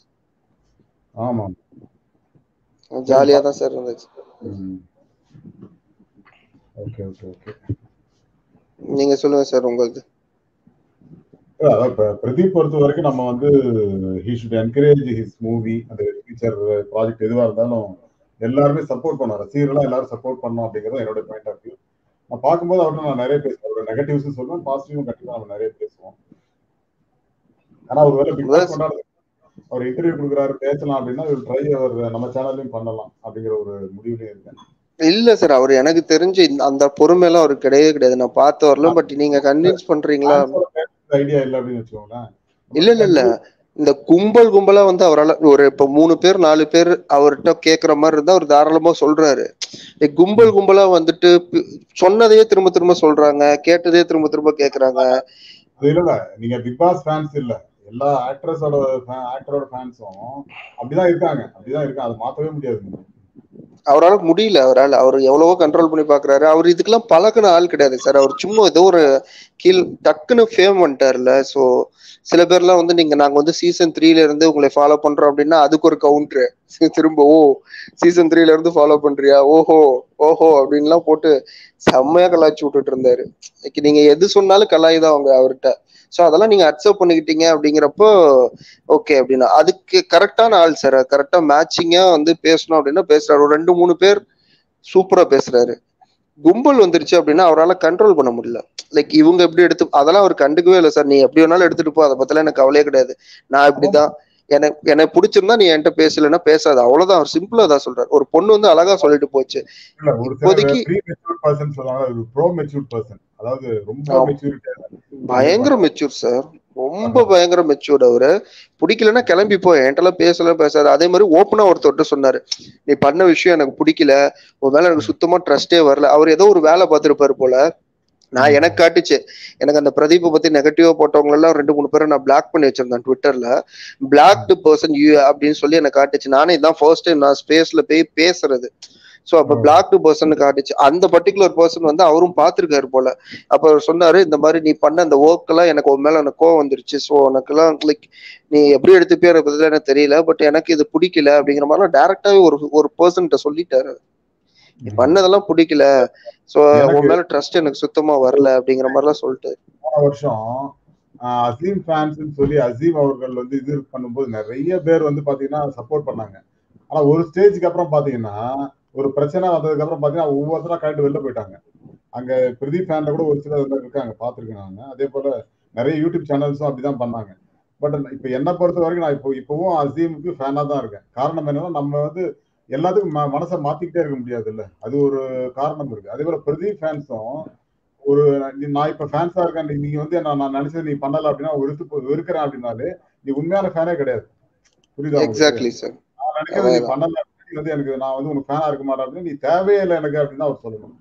ஆமா ஜாலியா தான் சார் இருந்துச்சு ஓகே ஓகே ஓகே நீங்க சொல்லுங்க சார் உங்களுக்கு அதான் இப்ப பிரதீப் பொறுத்த வரைக்கும் நம்ம வந்து he should encourage his movie அந்த ஃபியூச்சர் ப்ராஜெக்ட் எதுவா இருந்தாலும் எல்லாருமே சப்போர்ட் பண்ணோம் ரசிகர்களா எல்லாரும் சப்போர்ட் பண்ணோம் அப்படிங்கிறது என்னோட பாயிண்ட் ஆஃப் வியூ நான் பார்க்கும்போது அவர்கிட்ட நான் நிறைய பேசுவேன் அவரோட நெகட்டிவ்ஸ் சொல்லுவேன் பாசிட்டிவும் கண்டிப்பா நம்ம நிறைய பேசுவோம் ஆனா ஒரு வேலை பிக் பாஸ் கொண்டாடுறது அவர் இன்டர்வியூ கொடுக்குறாரு பேசலாம் அப்படின்னா ஒரு ட்ரை அவர் நம்ம சேனல்லையும் பண்ணலாம் அப்படிங்கிற ஒரு முடிவுலயும் இருக்கேன் இல்ல சார் அவர் எனக்கு தெரிஞ்சு இந்த- அந்த பொறுமையெல்லாம் அவருக்கு கிடையவே கிடையாது நான் பார்த்து வரல பட் நீங்க கன்வின்ஸ் பண்றீங்களா ஐடியா இல்லை அப்படின்னு வச்சுக்கோங்களேன் இல்ல இல்ல இல்ல இந்த கும்பல் கும்பலா வந்து அவரால் ஒரு இப்ப மூணு பேர் நாலு பேர் அவர்கிட்ட கேக்குற மாதிரி இருந்தா அவர் தாராளமா சொல்றாரு like கும்பல் கும்பலா வந்துட்டு பி- சொன்னதையே திரும்ப திரும்ப சொல்றாங்க கேட்டதையே திரும்ப திரும்ப கேக்குறாங்க அது இல்ல இல்ல நீங்க பிக் பாஸ் ஃபேன்ஸ் இல்ல எல்லா ஆக்ட்ரஸோட ஆக்டரோட ஃபேன்ஸும் அப்படிதான் இருக்காங்க அப்படிதான் இருக்காங்க அது மாத்தவே முடியாது அவரால முடியல அவரால் அவர் எவ்வளவோ கண்ட்ரோல் பண்ணி பாக்குறாரு அவர் இதுக்கெல்லாம் பழக்கின ஆள் கிடையாது சார் அவர் சும்மா ஏதோ ஒரு கீழ் டக்குன்னு ஃபேம் வந்துட்டார்ல சோ சில பேர்லாம் வந்து நீங்க நாங்க வந்து சீசன் த்ரீல இருந்து உங்களை ஃபாலோ பண்றோம் அப்படின்னா அதுக்கு ஒரு கவுண்டர் திரும்ப ஓ சீசன் த்ரீல இருந்து ஃபாலோ பண்றியா ஓஹோ ஓஹோ அப்படின்லாம் போட்டு செம்மையா கலாய்ச்சி விட்டுட்டு இருந்தாரு Like நீங்க எது சொன்னாலும் கலாய் தான் அவங்க அவர்கிட்ட சோ அதெல்லாம் நீங்க அக்செப்ட் பண்ணிக்கிட்டீங்க அப்படிங்கிறப்போ ஓகே அப்படின்னா அதுக்கு கரெக்டான ஆள் சார் கரெக்டா மேட்சிங்கா வந்து பேசணும் அப்படின்னா பேசுறாரு ஒரு ரெண்டு மூணு பேர் சூப்பரா பேசுறாரு கும்பல் வந்துருச்சு அப்படின்னா அவரால கண்ட்ரோல் பண்ண முடியல லைக் இவங்க எப்படி எடுத்து அதெல்லாம் அவர் கண்டுக்கவே இல்லை சார் நீ எப்படி வேணாலும் எடுத்துட்டு போ அதை பத்திலாம் எனக்கு கவலையே கிடையாது நான் இப்படிதான் எனக்கு எனக்கு பிடிச்சிருந்தா நீ என்கிட்ட பேசலைன்னா பேசாத அவ்வளவுதான் அவர் சிம்பிளா தான் சொல்றாரு ஒரு பொண்ணு வந்து அழகா சொல்லிட்டு போச்சு இல்ல ஒரு சில இப்போதைக்கு- ப்ரீ மெச்சூர் பர்சன் சொல்லுவாங்க ஒரு ப்ரோ மெச்சூர் பர்சன் அதாவது ரொம்ப ஆமா. மெச்சூரிட்டி பயங்கர மெச்சூர் சார் ரொம்ப பயங்கர மெச்சூர்ட் அவரு பிடிக்கலன்னா கிளம்பி போ என்கிட்டலாம் பேசல பேசாது அதே மாதிரி ஓப்பனா ஒருத்தர்கிட்ட சொன்னாரு நீ பண்ண விஷயம் எனக்கு பிடிக்கல உன் மேல எனக்கு சுத்தமா ட்ரஸ்டே வரல அவர் ஏதோ ஒரு வேலை பார்த்திருப்பாரு போல நான் எனக்கு காட்டுச்சு எனக்கு அந்த பிரதீப்பை பத்தி நெகட்டிவா போட்டவங்க எல்லாம் ரெண்டு மூணு பேரை நான் பிளாக் பண்ணி வச்சிருந்தேன் ட்விட்டர்ல பிளாக்டு பர்சன் யூ அப்படின்னு சொல்லி எனக்கு காட்டுச்சு நானே இதான் ஃபர்ஸ்ட் டைம் நான் ஸ்பேஸ்ல போய் பேசுறது சோ அப்ப ஓ. பிளாக்டு பர்சன் காட்டுச்சு அந்த பர்டிகுலர் பர்சன் வந்து அவரும் பார்த்திருக்காரு போல அப்ப அவர் சொன்னாரு இந்த மாதிரி நீ பண்ண அந்த ஒர்க் எல்லாம் எனக்கு உன் மேல எனக்கு கோவம் வந்துருச்சு ஸோ உனக்கெல்லாம் லைக் நீ எப்படி எடுத்துப்பியோ அதை பத்தி எனக்கு தெரியல பட் எனக்கு இது பிடிக்கல அப்படிங்கிற மாதிரிலாம் டேரக்டாவே ஒரு ஒரு பர்சன்கிட்ட சொல்லிட்டாரு நீ பண்ணதெல்லாம் பிடிக்கல சோ எனக்கு- உன் மேல ட்ரஸ்ட் எனக்கு சுத்தமா வரல அப்படிங்கிற மாதிரிலாம் சொல்லிட்டு போன வருஷம் ஆஹ், அசீம் ஃபேன்ஸ் சொல்லி அசீம் அவர்கள் வந்து இது பண்ணும்போது நிறைய பேர் வந்து பாத்தீங்கன்னா சப்போர்ட் பண்ணாங்க ஆனா ஒரு ஸ்டேஜ்க்கு அப்புறம் பாத்தீங்கன்னா ஒரு பிரச்சனை வந்ததுக்கு அப்புறம் பாத்தீங்கன்னா ஒவ்வொருத்தரா கழட்டு வெளில போயிட்டாங்க அங்க பிரதீப் ஃபேன்ல கூட ஒரு சிலர் வந்து இருக்காங்க பார்த்திருக்கேன் நான் அதே போல நிறைய யூடியூப் சேனல்ஸும் அப்படிதான் பண்ணாங்க பட் இப்ப என்ன பொறுத்த வரைக்கும் நான் இப்போ இப்பவும் அசீமுக்கு ஃபேனா தான் இருக்கேன் காரணம் என்னன்னா நம்ம வந்து எல்லாத்துக்கும் ம- மனசை மாத்திக்கிட்டே இருக்க முடியாது இல்ல அது ஒரு காரணம் இருக்கு அதே போல பிரதீப் ஃபேன்ஸும் ஒரு நீ- நான் இப்ப ஃபேன்ஸா இருக்கேன் நீ- நீங்க வந்து என்ன நான் நினைச்சது நீ பண்ணல அப்படின்னா வெறுத்து போ- வெறுக்கிறேன் அப்படின்னாலே நீ உண்மையான ஃபேனே கிடையாது புரியுதா உங்களுக்கு எக்ஸாக்ட்லி சார் நான் நினைக்கிறது நீ அதான் பண்ணல நீ வந்து எனக்கு நான் வந்து உனக்கு ஃபேனா இருக்க மாட்டேன் அப்படின்னு நீ தேவையே இல்லை எனக்கு அப்படின்னு தான் அவர் சொல்லணும்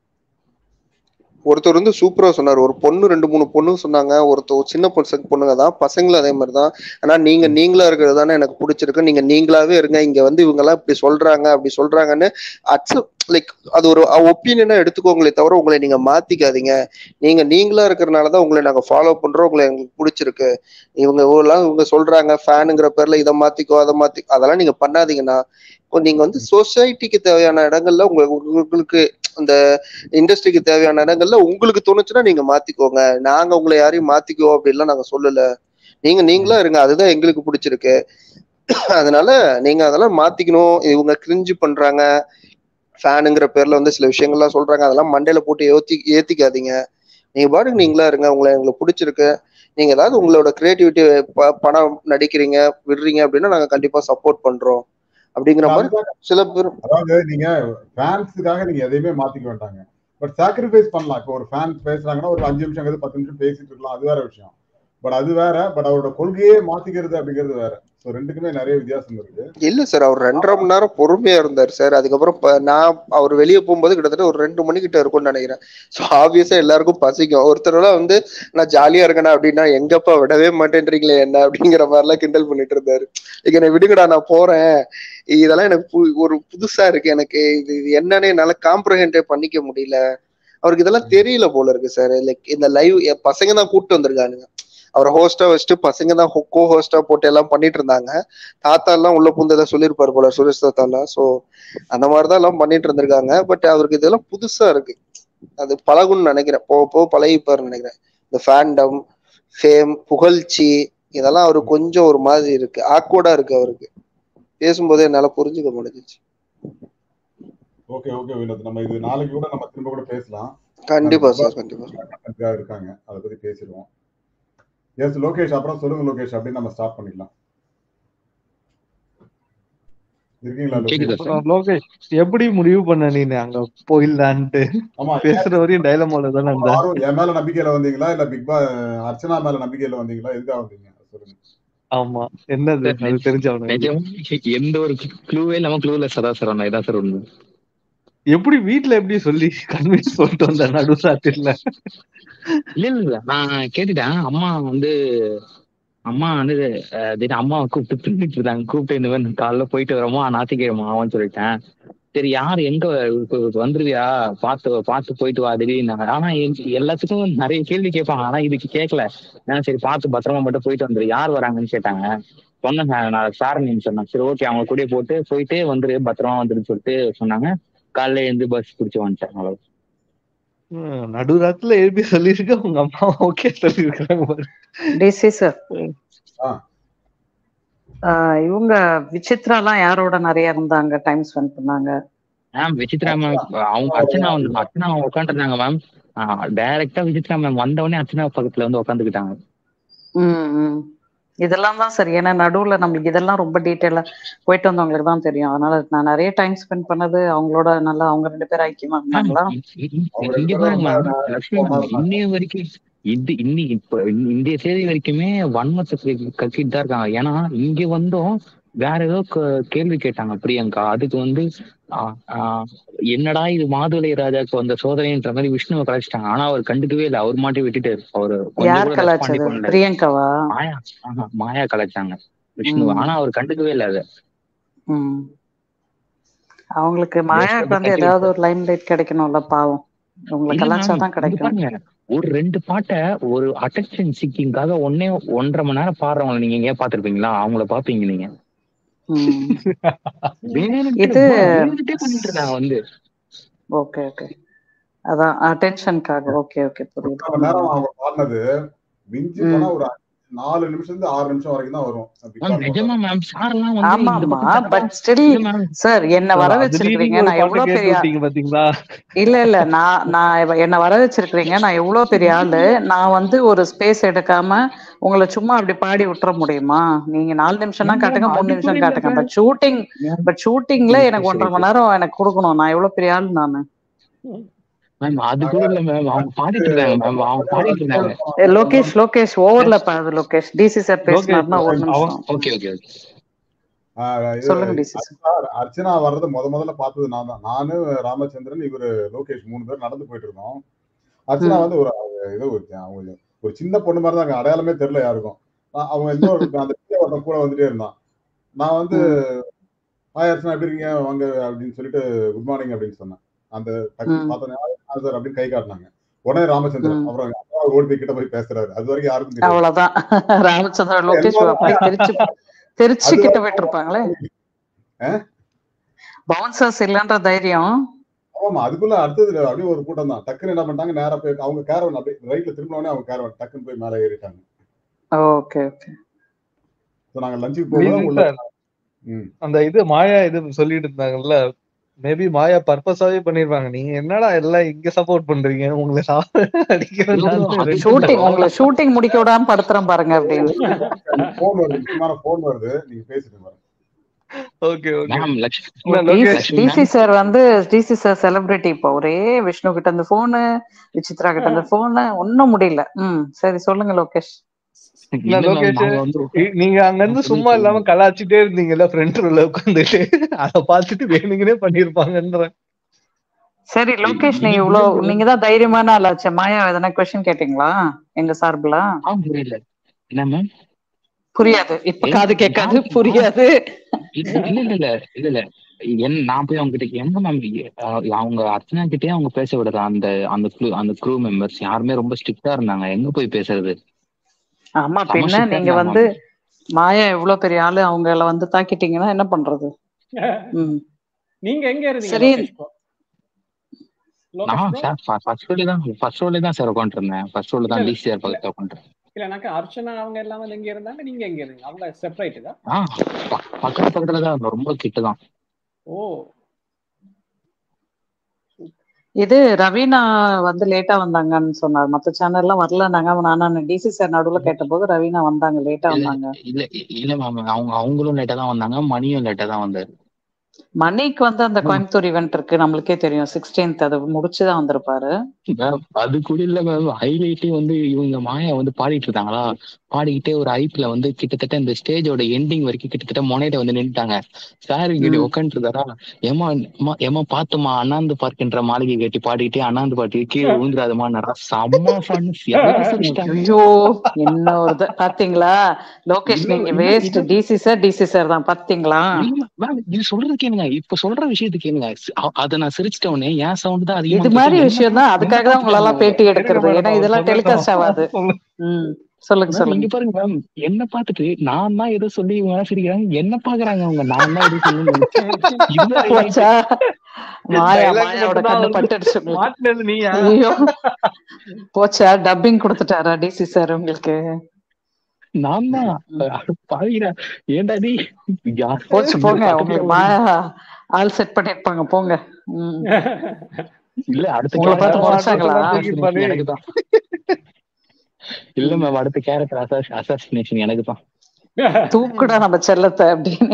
ஒருத்தர் வந்து சூப்பரா சொன்னார் ஒரு பொண்ணு ரெண்டு மூணு பொண்ணு சொன்னாங்க ஒருத்தர் சின்ன பசங்க பொண்ணுங்க தான் பசங்களும் அதே மாதிரி தான் ஆனா நீங்க நீங்களா இருக்கிறது தானே எனக்கு பிடிச்சிருக்கு நீங்க நீங்களாவே இருங்க இங்க வந்து இவங்க எல்லாம் இப்படி சொல்றாங்க அப்படி சொல்றாங்கன்னு அக்செப்ட் லைக் அது ஒரு ஒப்பீனியனா எடுத்துக்கோங்களே தவிர உங்களை நீங்க மாத்திக்காதீங்க நீங்க நீங்களா இருக்கிறனாலதான் உங்களை நாங்க ஃபாலோ பண்றோம் உங்களை எங்களுக்கு பிடிச்சிருக்கு இவங்க எல்லாம் இவங்க சொல்றாங்க ஃபேனுங்கிற பேர்ல இதை மாத்திக்கோ அதை மாத்தி அதெல்லாம் நீங்க பண்ணாதீங்கன்னா இப்போ நீங்க வந்து சொசைட்டிக்கு தேவையான இடங்கள்ல உங்க உங்களுக்கு அந்த இண்டஸ்ட்ரிக்கு தேவையான இடங்கள்ல உங்களுக்கு தோணுச்சுன்னா நீங்க மாத்திக்கோங்க நாங்க உங்களை யாரையும் மாத்திக்குவோம் அப்படின்லாம் நாங்க சொல்லல நீங்க நீங்களா இருங்க அதுதான் எங்களுக்கு பிடிச்சிருக்கு அதனால நீங்க அதெல்லாம் மாத்திக்கணும் இவங்க கிரிஞ்சு பண்றாங்க ஃபேனுங்கிற பேர்ல வந்து சில விஷயங்கள்லாம் சொல்றாங்க அதெல்லாம் மண்டையில போட்டு ஏத்தி ஏத்திக்காதீங்க நீங்க பாட்டுக்கு நீங்களா இருங்க உங்களை எங்களுக்கு பிடிச்சிருக்கு நீங்க ஏதாவது உங்களோட கிரியேட்டிவிட்டி பணம் நடிக்கிறீங்க விடுறீங்க அப்படின்னா நாங்க கண்டிப்பா சப்போர்ட் பண்றோம் அப்படிங்கிற மாதிரி அதுதான் சில பேர் அதாவது நீங்க ஃபேன்ஸுக்காக நீங்க எதையுமே மாத்திக்க வேண்டாங்க பட் சாக்ரிஃபைஸ் பண்ணலாம் இப்போ ஒரு ஃபேன் பேசுறாங்கன்னா ஒரு அஞ்சு நிமிஷம் பத்து நிமிஷம் பேசிட்டு இருக்கலாம் அது வேற விஷயம் பட் அது வேற பட் அவரோட கொள்கையே மாத்திக்கிறது அப்படிங்கிறது வேற ஸோ ரெண்டுக்குமே நிறைய வித்தியாசம் இருக்கு இல்ல சார் அவர் ரெண்டரை மணி நேரம் பொறுமையா இருந்தார் சார் அதுக்கப்புறம் ப- நான் அவர் வெளியே போகும்போது கிட்டத்தட்ட ஒரு ரெண்டு மணி கிட்ட இருக்கும்னு நினைக்கிறேன் ஸோ ஆப்வியஸா எல்லாருக்கும் பசிக்கும் ஒருத்தரெல்லாம் வந்து நான் ஜாலியா இருக்கேனா அப்படின்னா எங்கப்பா விடவே மாட்டேன்றீங்களே என்ன அப்படிங்கிற மாதிரிலாம் கிண்டல் பண்ணிட்டு இருந்தாரு இங்க என்னை விடுங்கடா நான் போறேன் இதெல்லாம் எனக்கு பு- ஒரு புதுசா இருக்கு எனக்கு இது இது என்னன்னு என்னால காம்ப்ரஹெண்டே பண்ணிக்க முடியல அவருக்கு இதெல்லாம் தெரியல போல இருக்கு சார் லைக் இந்த லைவ் பசங்க தான் கூப்பிட்டு வந்திருக்கானுங்க அவரை ஹோஸ்டா வச்சுட்டு பசங்க தான் கோ ஹோஸ்டா போட்டு எல்லாம் பண்ணிட்டு இருந்தாங்க தாத்தா எல்லாம் உள்ள புந்து ஏதாவது சொல்லியிருப்பாரு போல சுரேஷ் தாத்தா எல்லாம் சோ அந்த மாதிரிதான் எல்லாம் பண்ணிட்டு இருந்திருக்காங்க பட் அவருக்கு இதெல்லாம் புதுசா இருக்கு அது பழகும்னு நினைக்கிறேன் போக போக பழகிப்பாருன்னு நினைக்கிறேன் இந்த ஃபேண்டம் ஃபேம் புகழ்ச்சி இதெல்லாம் அவருக்கு கொஞ்சம் ஒரு மாதிரி இருக்கு ஆக்வர்டா இருக்கு அவருக்கு பேசும்போதே என்னால புரிஞ்சுக்க முடிஞ்சிச்சு ஓகே ஓகே வினோத் நம்ம இது நாளைக்கு கூட நம்ம திரும்ப கூட பேசலாம் கண்டிப்பா சார் கண்டிப்பா அதுக்காக இருக்காங்க அதை பத்தி பேசிடுவோம் எஸ் லோகேஷ் அப்புறம் சொல்லுங்க லோகேஷ் அப்படின்னு நம்ம ஸ்டார்ட் பண்ணிடலாம் இருக்கீங்களா கேக்குதா லோகேஷ் அப்புறம் லோகேஷ் எப்படி முடிவு பண்ண நீ அங்க போயிடலான்ட்டு ஆமா பேசுற வரையும் டைலமால தானே இருந்த யாரும் என் மேல நம்பிக்கையில வந்தீங்களா இல்ல பிக் பா அர்ச்சனா மேல நம்பிக்கையில வந்தீங்களா எதுக்காக வந்தீங்க சொல்லுங்க ஆமா என்னது அது தெரிஞ்சவனுக்கு நிஜமா எந்த ஒரு க்ளூவே இல்லாம க்ளூலெஸ் அதான் சார் நான் இதான் சார் உண்மை எப்படி வீட்ல எப்படி சொல்லி கன்வின்ஸ் பண்ணிட்டு வந்த நடுராத்திரில இல்ல இல்ல இல்ல நான் கேட்டுட்டேன் அம்மா வந்து அம்மா வந்து அஹ், திடீர்னு அம்மாவை கூப்பிட்டு பின்னிட்டு இருந்தாங்க கூப்பிட்டு இந்த மாதிரி காலைல போயிட்டு வரோமா ஞாத்திக்கிழமை ஆகும்னு சொல்லிட்டேன் சரி யார் எங்க இப்ப வந்துருவியா பார்த்து பார்த்து போயிட்டு வா திடீர்னு ஆனா எங்க- எல்லாத்துக்கும் நிறைய கேள்வி கேட்பாங்க ஆனா இதுக்கு கேட்கல நான் சரி பார்த்து பத்திரமா மட்டும் போயிட்டு வந்துரு யார் வராங்கன்னு கேட்டாங்க சொன்னேன் சார் நான் சாரணின்னு சொன்னேன் சரி ஓகே அவங்க கூடயே போட்டு போயிட்டு வந்துரு பத்திரமா வந்துருன்னு சொல்லிட்டு சொன்னாங்க காலைல எழுந்து பஸ் பிடிச்சி வந்துட்டேன் அவ்வளவு ஹம், நடுராத்திரில எழுப்பி சொல்லியிருக்க உங்க அம்மா ஓகே சொல்லியிருக்காங்க பாரு டிசி சார் ஆ. இவங்க விசித்ராலாம் யாரோட நிறைய இருந்தாங்க டைம் ஸ்பெண்ட் பண்ணாங்க மேம் விசித்ரா மேம் அவங்க அர்ச்சனா வந்து அர்ச்சனா அவங்க உட்காந்துருந்தாங்க மேம் டைரக்டா விசித்ரா மேம் வந்த உடனே அர்ச்சனா பக்கத்துல வந்து உட்காந்துக்கிட்டாங்க ம் ம். இதெல்லாம் தான் சரி ஏன்னா நடுவுல நம்மளுக்கு இதெல்லாம் ரொம்ப டீட்டெயிலா போயிட்டு வந்தவங்களுக்கு தான் தெரியும் அதனால நான் நிறைய டைம் ஸ்பெண்ட் பண்ணது அவங்களோட நல்லா அவங்க ரெண்டு பேரும் ஐக்கியமா இருந்தாங்களா இங்க பாருங்க மேம் லட்சுமி மேம் இன்னைய வரைக்கும் இது இன்னி இப்ப இந்த- இந்திய தேதி வரைக்குமே வன்மத்தை கி- கக்கிட்டு தான் இருக்காங்க ஏன்னா இங்க வந்தும் வேற ஏதோ க- கேள்வி கேட்டாங்க பிரியங்கா அதுக்கு வந்து ஆ, ஆ, என்னடா இது மாதுளை ராஜாக்கு வந்த சோதனைன்ற மாதிரி விஷ்ணுவை கலைச்சிட்டாங்க ஆனா அவர் கண்டுக்கவே இல்லை அவர் மாட்டி விட்டுட்டு அவரு கொஞ்சம் யார் கூட ரெஸ்பாண்டே கலாச்சது பண்ணல பிரியங்காவா மாயா ஆஹா, மாயா கலைச்சாங்க விஷ்ணுவை ம். ஆனா அவர் கண்டுக்கவே இல்லை அதை ம் அவங்களுக்கு மாயாவுக்கு Just வந்து வந்து ஏதாவது ஒரு லைம் லைட் கிடைக்கணும்ல பாவம் உங்களை இல்ல கலாச்சாரம் ma'am, தான் இங்க கிடைக்கும் பாருங்க ஒரு ரெண்டு பாட்டை ஒரு அட்டென்ஷன் சீக்கிங்காக ஒன்னே ஒன்றரை மணி நேரம் பாடுறவங்க நீங்க எங்கேயா பாத்திருப்பீங்களா அவங்கள பாப்பீங்க நீங்க ம் வேணும்ட்டே இது வேணும்ட்டே பண்ணிட்டு இருக்காங்க வந்து ஓகே ஓகே அதான் அட்டென்ஷனுக்காக ஓகே ஓகே புரியுது ஒன்றரை மணி நேரம் அவங்க பாடினது மிஞ்சி போனா ஒரு அஞ்சு நாலு நிமிஷம் இருந்து ஆறு நிமிஷம் வரைக்கும் தான் வரும் பிக் மேம் பாஸ் நிஜமா மேம் சார் எல்லாம் வந்து ஆமா இந்த ஆமா பக்கம் கரெக்டா பட் ஸ்டில் இல்ல மேம் சார் என்ன வர அதுலயும் வச்சிருக்கீங்க நீங்க ஒரு நான் பாட்டு எவ்வளவு கேட்டு பெரிய விட்டீங்க பாத்தீங்களா இல்ல இல்ல நான் நான் இவ- என்ன வர வச்சிருக்கீங்க நான் எவ்வளவு பெரிய ஆளு நான் வந்து ஒரு ஸ்பேஸ் எடுக்காம உங்களை சும்மா அப்படி பாடி விட்டுற முடியுமா நீங்க நாலு நிமிஷம்னா மேம் காட்டுங்க மூணு அது கூட நிமிஷம் இல்ல காட்டுங்க sir but shooting ma'am but ஷூட்டிங்ல ஓகே எனக்கு சரி ஒன்றரை மணி சரி நேரம் எனக்கு கொடுக்கணும் நான் எவ்வளவு பெரிய ஆளு நானு மேம் அது கூட இல்ல மேம் அவங்க பாடிட்டு இருக்காங்க மேம் அவங்க பாடிட்டு இருந்தாங்க ஏ, லோகேஷ் லோகேஷ் ஓவர்ல பாது லோகேஷ் டிசி சார் லோகேஷ் பேசினாருன்னா ஒரு அவன் நிமிஷம் ஓகே ஓகே ஓகே ஆஹ் இது சொல்லுங்க டிசி சார் அர்ச்சனா அர்ச்சனா வர்றதை முத முதல்ல பார்த்தது நான் தான் நானு ராமச்சந்திரன் இவரு லோகேஷ் மூணு பேர் நடந்து போயிட்டு இருக்கோம் அர்ச்சனா ம் வந்து ஒரு ஏதோ ஒரு அவங்க ஒரு சின்ன பொண்ணு மாதிரி தான் அங்க அடையாளமே தெரியல யாருக்கும் நான் அவங்க இன்னொரு அந்த பிள்ளை ஒருத்தன் கூட வந்துட்டே இருந்தான் நான் வந்து ம் ஹாய் அர்ச்சனா எப்படி இருக்கீங்க வாங்க அப்படின்னு சொல்லிட்டு குட் மார்னிங் அப்படின்னு சொன்னேன் அந்த டக்குன்னு ம் பார்த்தோன்னே "ஆ, சார் அப்படின்னு கை காட்டினாங்க உடனே ராமச்சந்திரன் ம் அப்புறம் அவர் ஓடி போய் கிட்ட போய் பேசுறாரு அது வரைக்கும் யாருக்கும் தெரியாது அவ்வளவுதான் ராமச்சந்திரன் லோகேஷ் எல்லாரும் அப்படியே தெரிச்சு தெரிச்சு அது கிட்ட வரைக்கும் போயிட்டு இருப்பாங்களே ஆஹ் பவுன்சர்ஸ் இல்லைன்ற தைரியம் ஆமா அதுக்குள்ள அடுத்தது அப்படியே ஒரு கூட்டம் தான் டக்குன்னு என்ன பண்ணிட்டாங்க நேரா போய் அவங்க கேரவன் அப்படியே ரைட்ல திரும்பினோடனே அவங்க கேரவன் டக்குன்னு போய் மேலே ஏறிட்டாங்க ஓகே ஓகே ஸோ நாங்க லஞ்சுக்கு போகும்போது மீனிங் உள்ள சார் ம் அந்த இது மாயா இது சொல்லிட்டு இருந்தாங்கல்ல மேபி மாயா பர்பஸாவே பண்ணிருப்பாங்க நீங்க என்னடா எல்லாம் இங்க சப்போர்ட் பண்றீங்க உங்களை சா- ப்ரோ அடிக்கிறதுனால அது ரெண்டு ஷூட்டிங் உங்களை ஷூட்டிங் முடிக்க விடாம படுத்துறேன் பாருங்க அப்படின்னு ஃபோன் வருது முக்கியமான ஃபோன் வருது நீங்க பேசிட்டு பாருங்க ஓகே ஓகே மேம் லக்ஷ்மி நான் Lokesh Lakshmi DC ma'am sir வந்து டிசி சார் செலிபிரிட்டி இப்போ ஒரே விஷ்ணு கிட்ட இருந்து போனு விசித்ரா கிட்ட இருந்து போனு ஒன்னும் முடியல ம் சரி சொல்லுங்க லோகேஷ் இல்ல இல்ல மேம் லோகேஷ் நாங்க வந்து இ- நீங்க அங்க இருந்து சொல்லி சும்மா இல்லாம சொல்லுங்க கலாச்சிட்டே இருந்தீங்கல்ல ஃப்ரண்ட் ரோல உட்காந்துட்டு அத பார்த்துட்டு வேணுங்கனே பண்ணிருப்பாங்கன்றேன் சரி லோகேஷ் இது நீங்க இல்ல இவ்வளவு ப்ரோ நீங்க தான் தைரியமான ஆளாச்சு மாயா எதனா கொஸ்டின் கேட்டீங்களா எங்க சார்புல ஆ புரியல என்ன மேம் புரியாது இப்ப ஏன் காது நான் கேட்காது நான் புரியாது இல்ல இல்ல இல்ல இல்ல இல்ல இல்ல என் நான் போய் அவங்க கிட்ட எங்க மேம் அவங்க அர்ச்சனா கிட்டே அவங்க பேச விடல அந்த அந்த crew- அந்த க்ரூ மெம்பர்ஸ் யாருமே ரொம்ப ஸ்ட்ரிக்டா இருந்தாங்க எங்க போய் பேசுறது ஆமா செம பின்ன ஸ்ட்ரிக்டா நீங்க இருந்தாங்க வந்து மாயா எவ்வளவு பெரிய ஆளு அவங்கள வந்து தாக்கிட்டீங்கன்னா என்ன பண்றது ம் நீங்க எங்க இருந்தீங்க சரி லோகேஷ் ப்ரோ லோகேஷ் நான் ப்ரோ சார் ஃபர்ஸ்ட் ரோல தான் ஃபர்ஸ்ட் ரோல தான் சார் உட்காந்துருந்தேன் ஃபர்ஸ்ட் ரோல இல்ல தான் இல்ல டிசிஆர் இல்ல பக்கத்துல உட்காந்துருந்தேன் இல்லனாக்கா அர்ச்சனா அவங்க எல்லாம் வந்து எங்க இருந்தாங்க நீங்க எங்க இருந்தீங்க அவங்க செப்பரேட் தான் ஆ ப- பக்கத்து பக்கத்துல தான் இருந்தோம் ரொம்ப கிட்ட தான் ஓ இது ரவீனா வந்து லேட்டா வந்தாங்கன்னு சொன்னார் மத்த சேனல்லாம் வரல நாங்க நான் டிசி சார் நடுவுல கேட்டபோது ரவீனா வந்தாங்க லேட்டா இல்ல வந்தாங்க இல்ல இல்ல மேம் அவங்க அவங்களும் லேட்டா தான் வந்தாங்க மணியும் லேட்டா தான் வந்தாரு மணிக்கு வந்து அந்த மேம் கோயம்புத்தூர் ஈவென்ட் இருக்கு நம்மளுக்கே தெரியும் சிக்ஸ்டீன்த் அது முடிச்சுதான் வந்திருப்பாரு மேம் அது கூட இல்ல மேம் ஹைலைட்டே வந்து இவங்க மாயா வந்து பாடிட்டு இருந்தாங்களா பாடிக்கிட்டே ஒரு ஐப்ல வந்து கிட்டத்தட்ட இந்த ஸ்டேஜோட எண்டிங் வரைக்கும் கிட்டத்தட்ட முனையில வந்து நின்னுட்டாங்க சார் இங்க ம் உட்காந்துட்டு இருந்தாரா ஏமா அம்மா, ஏமா பாத்துமா அண்ணாந்து பார்க்கின்ற மாளிகை கட்டி பாடிக்கிட்டே அண்ணாந்து பாட்டி கீழே விழுந்துராதமா செம்ம ஃபன் எல்லாரும் சிரிச்சிட்டாங்க ஐயோ என்ன ஒரு இது. பாத்தீங்களா லோகேஷ் இல்ல நீங்க இல்ல வேஸ்ட் இது டிசி சார் டிசி சார் தான் பாத்தீங்களா இல்ல மேம் இது சொல்றது கேளுங்க இப்ப சொல்ற விஷயத்தை கேளுங்க சி- அ- அத நான் சிரிச்சிட்ட உடனே என் சவுண்ட் தான் இது அதிகமா மாதிரி கேட்டு என்ன விஷயம் தான் என்ன அதுக்காக தான் உங்களெல்லாம் பாத்துட்டாங்க பேட்டி இருங்க எடுக்கிறது மேடம் ஏன்னா அவர் இதெல்லாம் சொல்லட்டும் டெலிகாஸ்ட் ஆகாது சொல்லு ம் சொல்லுங்க மேம் சொல்லுங்க இங்க பாருங்க மேம் என்ன பார்த்துட்டு நான் தான் ஏதோ சொல்லி இவங்க எல்லாம் சிரிக்கிறாங்க என்ன பாக்குறாங்க அவங்க நான் தான் ஏதோ சொல்லணும்னு நினைச்சேன் இதுதான் highlight. போச்சா மாயா டைலாக் மாயாவோட மட்டும் தான் கண்ணு வந்து பட்டுடுச்சு உங்களுக்கு மாட்டினது நீயா ஐயோ போச்சா டப்பிங் கொடுத்துட்டாரா டிசி சார் உங்களுக்கு நான் தான் ம். பாவிக்கிறா ஏன்டா நீ யார் போச்சு இங்க போங்க பக்கத்துல உங்களுக்கு வந்து மாயா ஆள் செட் பண்ணிருப்பாங்க போங்க ம் இல்ல அடுத்த உங்களை பார்த்து கேரக்டர் முறைச்சாங்களா தூக்கி பண்ணி எனக்கு தான் இல்ல மேம் அடுத்த கேரக்டர் அசாசினேஷன் எனக்கு தான் தூக்குடா நம்ம செல்லத்தை அப்படின்னு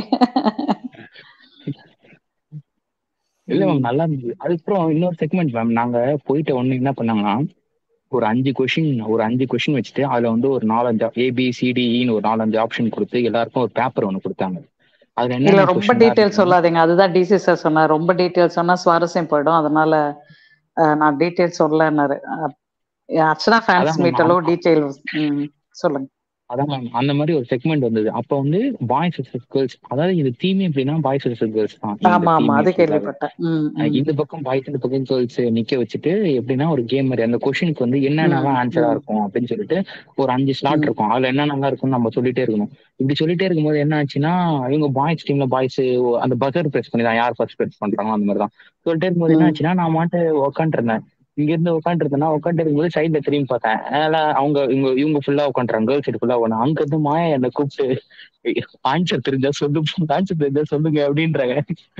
இல்ல ம். மேம் நல்லா இருந்தது அதுக்கப்புறம் இன்னொரு செக்மெண்ட் மேம் நாங்க போயிட்ட உடனே என்ன பண்ணாங்கன்னா ஒரு அஞ்சு கொஷின் ஒரு அஞ்சு கொஷின் வச்சுட்டு அதுல வந்து ஒரு நாலஞ்சு ஏபிசிடிஇன்னு ஒரு நாலஞ்சு ஆப்ஷன் கொடுத்து எல்லாருக்கும் ஒரு பேப்பர் ஒன்று கொடுத்தாங்க அதுல இல்ல என்னென்ன ரொம்ப கொஸ்டின் டீட்டெயில் சொல்லாதீங்க அதுதான் டிசி சார் சொன்னார் ரொம்ப டீட்டெயில் சொன்னா சுவாரஸ்யம் போயிடும் அதனால அஹ், நான் டீட்டெயில் சொல்லனாரு அர்ச்சனா ஃபேன்ஸ் அதான் மீட் மேம் அளவு டீட்டெயில் சொல்லுங்க அதான் மேம் அந்த மாதிரி ஒரு செக்மெண்ட் வந்தது அப்ப வந்து பாய்ஸ் vs கேர்ள்ஸ் அதாவது இந்த தீம் எப்படின்னா பாய்ஸ் vs கேர்ள்ஸ் தான் இந்த ஆமா ஆமா தீம் அது ஃபுல்லாவே கேள்விப்பட்டேன் ம், அஹ் ம், இந்த பக்கம் பாய்ஸ் இந்த பக்கம் கேர்ள்ஸ் நிக்க வச்சுட்டு எப்படின்னா ஒரு கேம் மாதிரி அந்த கொஸ்டினுக்கு வந்து ம், என்னென்னலாம் ஆன்சரா ம், இருக்கும் அப்படின்னு சொல்லிட்டு ஒரு அஞ்சு ஸ்லாட் ம், இருக்கும் அதுல என்னென்னலாம் இருக்கும்னு நம்ம சொல்லிட்டே இருக்கணும் இப்படி சொல்லிட்டே இருக்கும்போது என்ன ஆச்சுன்னா இவங்க பாய்ஸ் டீம்ல பாய்ஸ் அந்த பசர் பிரஸ் பண்ணி தான் யார் ஃபர்ஸ்ட் பிரஸ் பண்றாங்களோ அந்த மாதிரி தான் சொல்லிட்டே இருக்கும்போது என்ன ம், ஆச்சுன்னா நான் மாட்டு உக்காந்துட்டு இருந்தேன் இங்க இருந்து உட்காந்துருந்தேன்னா உட்காந்து இருக்கும்போது சைட்ல திரும்பி பார்த்தேன் அதனால அவங்க இவங்க இவங்க ஃபுல்லா உட்காந்துறாங்க கேர்ள்ஸ் சைடு ஃபுல்லா உட்காந்து அங்க இருந்து மாயா என்னை கூப்பிட்டு ஆன்சர் தெரிஞ்சா சொல்லு ஆன்சர் தெரிஞ்சா சொல்லுங்க அப்படின்றாங்க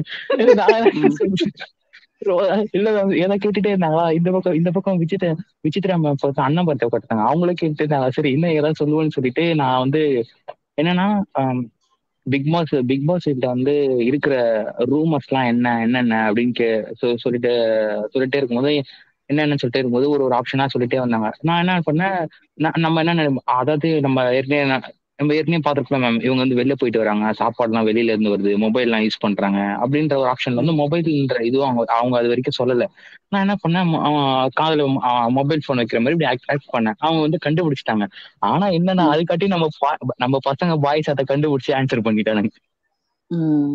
நான் ரொ- இல்ல ma'am, ஏதோ கேட்டுட்டே இருந்தாங்களா இந்த பக்கம் இந்த பக்கம் விசித்திர விசித்ரா மேம் அண்ணன் பார்த்து உட்காந்துட்டாங்க அவங்களே கேட்டுட்டு இருந்தாங்க சரி இன்னும் ஏதாவது சொல்லுவேன்னு சொல்லிட்டு நான் வந்து என்னன்னா பிக் பாஸ் பிக் பாஸ் வீட்ல வந்து இருக்கிற ரூமர்ஸ்லாம் என்ன என்னென்ன அப்படின்னு கே சொ- சொல்லிட்டு சொல்லிட்டே இருக்கும்போது என்னென்னு சொல்லிட்டே இருக்கும்போது ஒரு ஒரு ஆப்ஷனா சொல்லிட்டே வந்தாங்க நான் என்ன பண்ணேன் நான் நம்ம என்ன நினை- அதாவது நம்ம ஏற்கனவே நான் நம்ம ஏற்கனவே பார்த்துருக்கலாம் மேம் இவங்க வந்து வெளில போயிட்டு வராங்க சாப்பாடுலாம் வெளியில இருந்து வருது மொபைல்லாம் யூஸ் பண்றாங்க அப்படின்ற ஒரு ஆப்ஷன்ல வந்து மொபைல்ன்ற இதுவும் அவங்க அவங்க அது வரைக்கும் சொல்லல நான் என்ன பண்ணேன் மொ- அவன் காதுல மொபைல் ஃபோன் வைக்கிற மாதிரி இப்படி ஆக்ட் ஆக்ட் பண்ணேன் அவங்க வந்து கண்டுபிடிச்சிட்டாங்க ஆனா என்னன்னா ம். அதுக்காட்டி நம்ம பா- நம்ம பசங்க பாய்ஸ் அதை கண்டுபிடிச்சு ஆன்சர் பண்ணிட்டானுங்க ம்.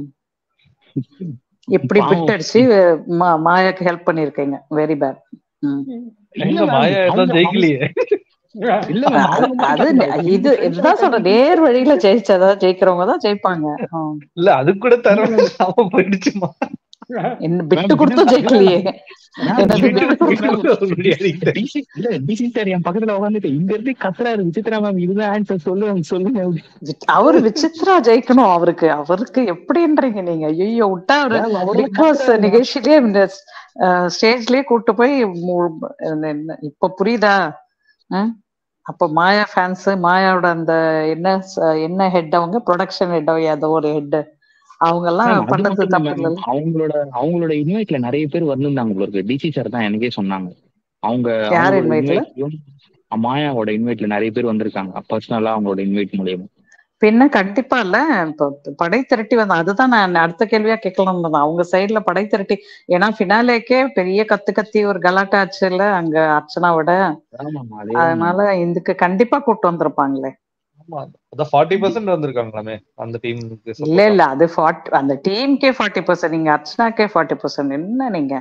இப்படி பாவம். பிட் அடிச்சு மா- மாயாக்கு ஹெல்ப் பண்ணிருக்கீங்க வெரி பேட் இல்ல எங்க ma'am, மாயா அவங்க- எல்லாம் ஜெயிக்கலையே இல்ல ma'am, அவங்க அது மட்டும் நெ- இது இதுதான் சொல்றேன் நேர் வழியில ஜெயிச்சதா ஜெயிக்கிறவங்க தான் ஜெயிப்பாங்க ஆம். இல்ல அது கூட தரம் அவ போயிடுச்சுமா என்ன பிட்டு கொடுத்தும் ஜெயிக்கலையே என்னது விட்டு விட்டு விட்டு ஒரு அடி அடிக்கிட்டேன். DC இல்ல டிசி சார் என் பக்கத்துல உட்காந்துட்டு இங்க இருந்து கத்துறாரு விசித்ரா மேம் இதுதான் ஆன்சர் சொல்லுங்க சொல்லுங்க அப்படி. அவரு விசித்ரா ஜெயிக்கணும் அவருக்கு அவருக்கு எப்படின்றீங்க நீங்க ஐயோ விட்டா அவரு Ma'am, அவரு பிக் பாஸ் கத்துறாரு ma'am. நிகழ்ச்சியிலே இந்த ஸ்டேஜ்லயே கூட்டு போய் மு- என்ன- இப்ப புரியுதா ம்? அப்ப மாயா ஃபேன்ஸ் மாயாவோட அந்த என்ன ச- என்ன ஹெட் அவங்க ப்ரொடக்ஷன் ஹெட் ஏதோ ஒரு ஹெட் அவங்க எல்லாம் Ma'am, அது பண்ணது மட்டும் இல்ல தப்பு ma'am. இல்ல அவங்களோட அவங்களோட இன்வைட்ல நிறைய பேர் வந்திருந்தாங்க போல இருக்கு டிசி சார் தான் எனக்கே சொன்னாங்க அவங்க யார் அவங்களோட inviteல? இன்வைட்லயும் மாயாவோட இன்வைட்ல நிறைய பேர் வந்திருக்காங்க பர்சனலா அவங்களோட இன்வைட் மூலியமா பின்ன கண்டிப்பா இல்ல இப்ப படை திரட்டி வந்த அதுதான் நான் அடுத்த கேள்வியா கேட்கலாம் இருந்தேன் அவங்க சைடுல படை திரட்டி ஏன்னா ஃபினாலேக்கே பெரிய கத்து கத்தி ஒரு கலாட்டா ஆச்சுல்ல அங்க அர்ச்சனாவோட ஆமாமா அதே அதனால இதுக்கு கண்டிப்பா கூட்டு வந்திருப்பாங்களே ஆமா அதான் ஃபார்ட்டி பர்சன்ட் வந்திருக்காங்களாமே அந்த டீமுக்கு இல்ல இல்ல அது ஃபார்ட்டி அந்த டீமுக்கே ஃபார்ட்டி பர்சன்ட் நீங்க அர்ச்சனாக்கே ஃபார்ட்டி பர்சன்ட் என்ன நீங்க